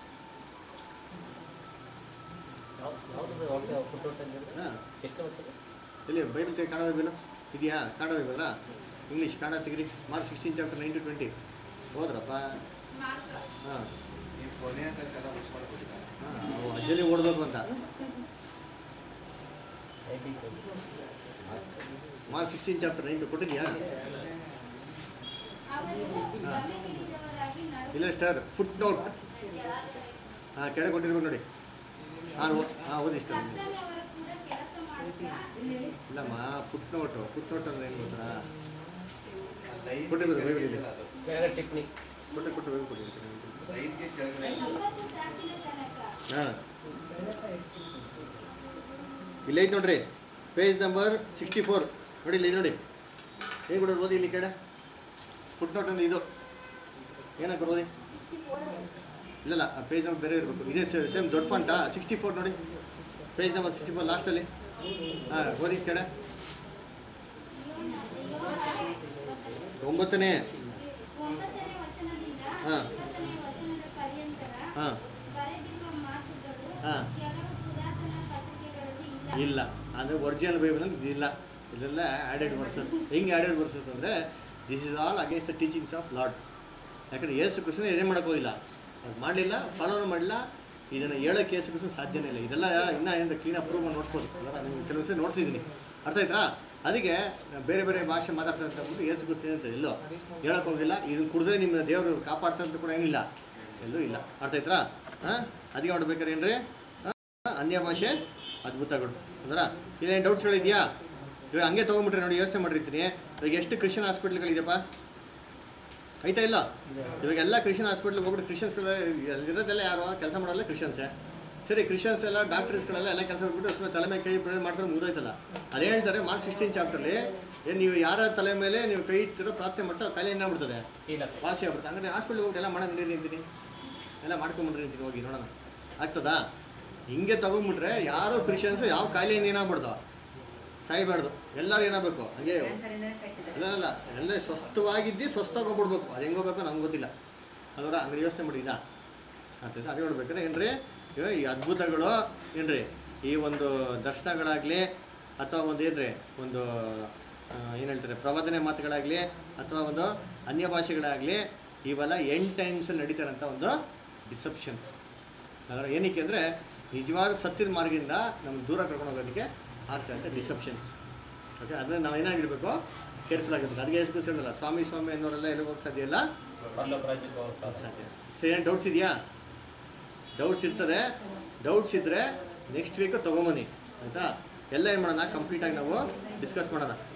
ಯಾವ್ದು ವಾಕ್ಯ ಫುಟ್ಔಟ್ ಅಂತ ಹೇಳಿದ್ರೆ ಹಾಂ ಎಷ್ಟು ಬರ್ತದೆ ಎಲ್ಲಿ ಬೈಬಲ್ ತೆಗೆ ಕನ್ನಡ ಬೈಬಲ್ ಇದೆಯಾ ಕನ್ನಡ ಬೈಬಲ್ಲ ಇಂಗ್ಲೀಷ್ ಕನ್ನಡ ತೆಗಿರಿ Mark sixteen chapter nine to twenty ಹೋದ್ರಪ್ಪ ಮಾರ್ಗ ಹಾಂ ಈ ಕೊನೆ ಅಂತ ಎಲ್ಲ ಮಿಸ್ ಮಾಡ್ಕೊಟ್ಟಿದ್ದಾರೆ ಹಾಂ ಅವು ಅಜ್ಜಲಿ ಓಡಬೇಕು ಅಂತ ಐಟಿ Mark sixteen chapter nine to ಕೊಟ್ಟಿದ್ಯಾ ಅವರು ಭ್ರಮೆ ಹಿಡಿದವರಾಗಿ ನಡು ಇಲ್ಲ ಸ್ಟಾರ್ ಫುಟ್ ನೋಟ್ ಹಾಂ ಕೆಳಗೆ ಕೊಟ್ಟಿರ್ಬೇಕು ನೋಡಿ ಹಾಂ ಹಾಂ ಓದಿ ಇಷ್ಟ ಕರ್ತನು ಅವರ ಕೂಡ ಕೆಲಸ ಮಾಡುತ್ತಾ ಇಲ್ಲಮ್ಮ ಫುಟ್ ನೋಟು ಫುಟ್ ನೋಟ್ ಅಂದ್ರೆ ಏನು ಗೊತ್ತಾ ಲೈನ್ ಕೊಟ್ಟಿರ್ಬೋದು ಬೈಬಲ್ ಇದೆ. ಅದು ಕೆಳಗಡೆ ಟಿಪ್ಪಣಿ ಕೊಟ್ಟು ಕೊಟ್ಟು ಹೋಗಿ ಕೊಡಿ ಲೈನ್ಗೆ ಕೆಳಗಡೆ ಒಂಬತ್ತು ತಾಸಿನ ತನಕ ಹಾಂ ಇಲ್ಲಿ ಐತೆ ನೋಡ್ರಿ ಪೇಜ್ ನಂಬರ್ ಸಿಕ್ಸ್ಟಿ ಫೋರ್ ನೋಡಿ ಇಲ್ಲಿ ನೋಡಿ ಹೇಗೆ ಬಿಡೋದು ಓದಿ ಇಲ್ಲಿ ಕಡೆ ಫುಟ್ ನೋಟ್ ಅಂದ್ರೆ ಇದು ಏನಕ್ಕೆ ಓದಿ ಸಿಕ್ಸ್ಟಿ ಫೋರ್ ಇಲ್ಲಲ್ಲ ಪೇಜ್ ನಂಬರ್ ಬೇರೆ ಇರಬೇಕು ಇದೇ ಸೇಮ್ ದೊಡ್ಡ ಫಂಟಾ ಸಿಕ್ಸ್ಟಿ ಫೋರ್ ನೋಡಿ ಪೇಜ್ ನಂಬರ್ ಸಿಕ್ಸ್ಟಿ ಫೋರ್ ಲಾಸ್ಟಲ್ಲಿ ಹಾಂ ಓದಿ ಈ ಕಡೆ ಒಂಬತ್ತನೇ ಒಂಬತ್ತನೇ ವಚನದಿಂದ ಹಾ. ಇಪ್ಪತ್ತನೇ ವಚನದ ಪರ್ಯಂತರ ಹಾಂ ಬರೆದಿರುವ ಮಾತುಗಳು ಹಾ. ಕೆಲವು ಪುರಾತನ ಪತ್ರಿಕೆಗಳಲ್ಲಿ ಇಲ್ಲ ಇಲ್ಲ ಅಂದರೆ ಒರಿಜಿನಲ್ ಬೈಬಲಲ್ಲಿ ಇಲ್ಲ ಇದೆಲ್ಲ ಆ್ಯಡೆಡ್ ವರ್ಸಸ್ ಹೆಂಗೆ ಆ್ಯಡೆಡ್ ವರ್ಸಸ್ ಅಂದರೆ this is all against the teachings of Lord ಯಾಕಂದರೆ ಯೇಸು ಕೃಷ್ಣ ಏನೇ ಮಾಡೋಕ್ಕೋಗಿಲ್ಲ ಅದು ಮಾಡಲಿಲ್ಲ ಫಾಲೋನು ಮಾಡಲಿಲ್ಲ ಇದನ್ನು ಹೇಳೋಕ್ಕೆ ಯೇಸು ಕೃಷ್ಣ ಸಾಧ್ಯನೇ ಇಲ್ಲ ಇದೆಲ್ಲ ಇನ್ನೂ ಏನಾದ್ರು ಕ್ಲೀನಾಗಿ ಪ್ರೂವ್ ಮಾಡಿ ನೋಡ್ಬೋದು ಅಲ್ಲ ನೀವು ಕೆಲವು ಸಲ ನೋಡ್ತಿದ್ದೀನಿ ಅರ್ಥ ಆಯ್ತಾ ಅದಕ್ಕೆ ಬೇರೆ ಬೇರೆ ಭಾಷೆ ಮಾತಾಡ್ತಾ ಅಂತ ಅಂದ್ಬಿಟ್ಟು ಯೇಸು ಕೃಷ್ಣ ಏನಂತ ಎಲ್ಲೋ ಹೇಳಕ್ ಹೋಗಿಲ್ಲ ಇದನ್ನು ಕುಡಿದ್ರೆ ನಿಮ್ಮ ದೇವರು ಕಾಪಾಡ್ತಾ ಅಂತ ಕೂಡ ಏನಿಲ್ಲ ಎಲ್ಲೂ ಇಲ್ಲ ಅರ್ಥ ಆಯ್ತಾ ಹಾಂ ಅದಕ್ಕೆ ನೋಡ್ಬೇಕಾರೆ ಏನ್ರಿ ಅನ್ಯ ಭಾಷೆ ಅದ್ಭುತಗಳು ಅಂದ್ರ ಇಲ್ಲೇನು ಡೌಟ್ಸ್ಗಳಿದೆಯಾ ಇವಾಗ ಹಂಗೆ ತೊಗೊಂಬಿಟ್ರೆ ನೋಡಿ ಯೋಚನೆ ಮಾಡಿರ್ತೀನಿ ಇವಾಗ ಎಷ್ಟು ಕ್ರಿಶ್ಚಿಯನ್ ಹಾಸ್ಪಿಟ್ಲ್ಗಳಿದೆಯಪ್ಪ ಆಯ್ತಾ ಇಲ್ಲ ಇವಾಗ ಎಲ್ಲ ಕ್ರಿಶ್ಚಿಯನ್ ಹಾಸ್ಪಿಟ್ಲಿಗೆ ಹೋಗ್ಬಿಟ್ಟು ಕ್ರಿಶ್ಚಿಯನ್ಸ್ಗಳು ಇರೋದೆಲ್ಲ ಯಾರು ಕೆಲಸ ಮಾಡೋಲ್ಲ ಕ್ರಿಶ್ಚಿಯನ್ಸೇ ಸರಿ ಕ್ರಿಶ್ಚಿಯನ್ಸ್ ಎಲ್ಲ ಡಾಕ್ಟರ್ಸ್ಗಳೆಲ್ಲ ಎಲ್ಲ ಕೆಲಸ ಬಿಟ್ಬಿಟ್ಟು ಸುಮ್ಮನೆ ತಲೆ ಮೇಲೆ ಕೈ ಪ್ರೇರ್ ಮಾಡ್ತಾರೆ ಮುಗಿದೋಯ್ತಲ್ಲ ಅದೇ ಹೇಳ್ತಾರೆ ಮಾರ್ಕ್ ಸಿಕ್ಸ್ಟೀನ್ ಚಾಪ್ಟರ್ಲಿ ಏನು ನೀವು ಯಾರ ತಲೆ ಮೇಲೆ ನೀವು ಕೈ ಇಟ್ಟಿರೋ ಪ್ರಾರ್ಥನೆ ಮಾಡ್ತಾರೆ ಕಾಯಿಲೆ ಏನಾಗ್ಬಿಡ್ತದೆ ಇಲ್ಲ ವಾಸಿ ಆಗ್ಬಿಡುತ್ತೆ ಹಂಗಾದ್ರೆ ಹಾಸ್ಪಿಟ್ಲಿಗೆ ಹೋಗಿ ಎಲ್ಲ ಮಾಡೋ ನೀರು ನಿಂತೀನಿ ಎಲ್ಲ ಮಾಡ್ಕೊಂಬಿಡ್ರಿ ನಿಂತೀನಿ ಹೋಗಿ ನೋಡೋಣ ಆಗ್ತದಾ ಹಿಂಗೆ ತಗೊಂಬಿಟ್ರೆ ಯಾರೋ ಕ್ರಿಶ್ಚಿಯನ್ಸು ಯಾವ ಕಾಯಿಲೆಯಿಂದ ಏನಾಗ್ಬಿಡ್ದು ಸಾಯ್ಬಾರ್ದು ಎಲ್ಲರೂ ಏನಾಗಬೇಕು ಹಂಗೆ ಕ್ಯಾನ್ಸರ್ ಇಂದ ಸಾಯ್ತಿದ್ದಾರೆ ಅಲ್ಲ ಅಲ್ಲ ಎಲ್ಲ ಸ್ವಸ್ಥವಾಗಿದ್ದು ಸ್ವಸ್ಥವಾಗಿ ಹೋಗ್ಬಿಡ್ಬೇಕು ಅದು ಹೆಂಗೆ ಹೋಗ್ಬೇಕು ನಮ್ಗೆ ಗೊತ್ತಿಲ್ಲ ಅದರ ಹಂಗೆ ಯೋಚನೆ ಮಾಡಿ ಇದಾ ಆಗ್ತದೆ ಅದೇ ನೋಡ್ಬೇಕಾದ್ರೆ ಏನ್ರಿ ಇವಾಗ ಈ ಅದ್ಭುತಗಳು ಏನ್ರಿ ಈ ಒಂದು ದರ್ಶನಗಳಾಗಲಿ ಅಥವಾ ಒಂದು ಏನ್ರಿ ಒಂದು ಏನು ಹೇಳ್ತಾರೆ ಪ್ರವಾದನೆ ಮಾತುಗಳಾಗಲಿ ಅಥವಾ ಒಂದು ಅನ್ಯ ಭಾಷೆಗಳಾಗಲಿ ಇವೆಲ್ಲ ಎಂಡ್ ಟೈಮ್ಸಲ್ಲಿ ನಡೀತಾರಂಥ ಒಂದು ಡಿಸೆಪ್ಷನ್ ಅದರ ಏನಕ್ಕೆ ಅಂದರೆ ನಿಜವಾದ ಸತ್ಯದ ಮಾರ್ಗದಿಂದ ನಮ್ಗೆ ದೂರ ಕರ್ಕೊಂಡು ಹೋಗೋದಕ್ಕೆ ಆಗ್ತಾ ಅಂತ ಡಿಸೆಪ್ಷನ್ಸ್ ಓಕೆ ಅದನ್ನ ನಾವು ಏನಾಗಿರ್ಬೇಕು ಕೇರ್ಫುಲ್ ಆಗಿರ್ಬೇಕು ಅದಕ್ಕೆ ಎಷ್ಟು ಹೇಳಿಲ್ಲ ಸ್ವಾಮಿ ಸ್ವಾಮಿ ಅನ್ನೋರೆಲ್ಲ ಎಲ್ಲಿ ಹೋಗಕ್ಕೆ ಸಾಧ್ಯ ಇಲ್ಲ ಪರಲೋಕ ರಾಜ್ಯಕ್ಕೆ ಹೋಗೋ ಸಾಧನ. ಸಾಧ್ಯ ಸರಿ ಏನು ಡೌಟ್ಸ್ ಇದೆಯಾ ಡೌಟ್ಸ್ ಇರ್ತದೆ ಡೌಟ್ಸ್ ಇದ್ದರೆ ನೆಕ್ಸ್ಟ್ ವೀಕ್ ತೊಗೊಂಬನ್ನಿ ಆಯಿತಾ ಎಲ್ಲ ಏನು ಮಾಡೋಣ ಕಂಪ್ಲೀಟಾಗಿ ನಾವು ಡಿಸ್ಕಸ್ ಮಾಡೋಣ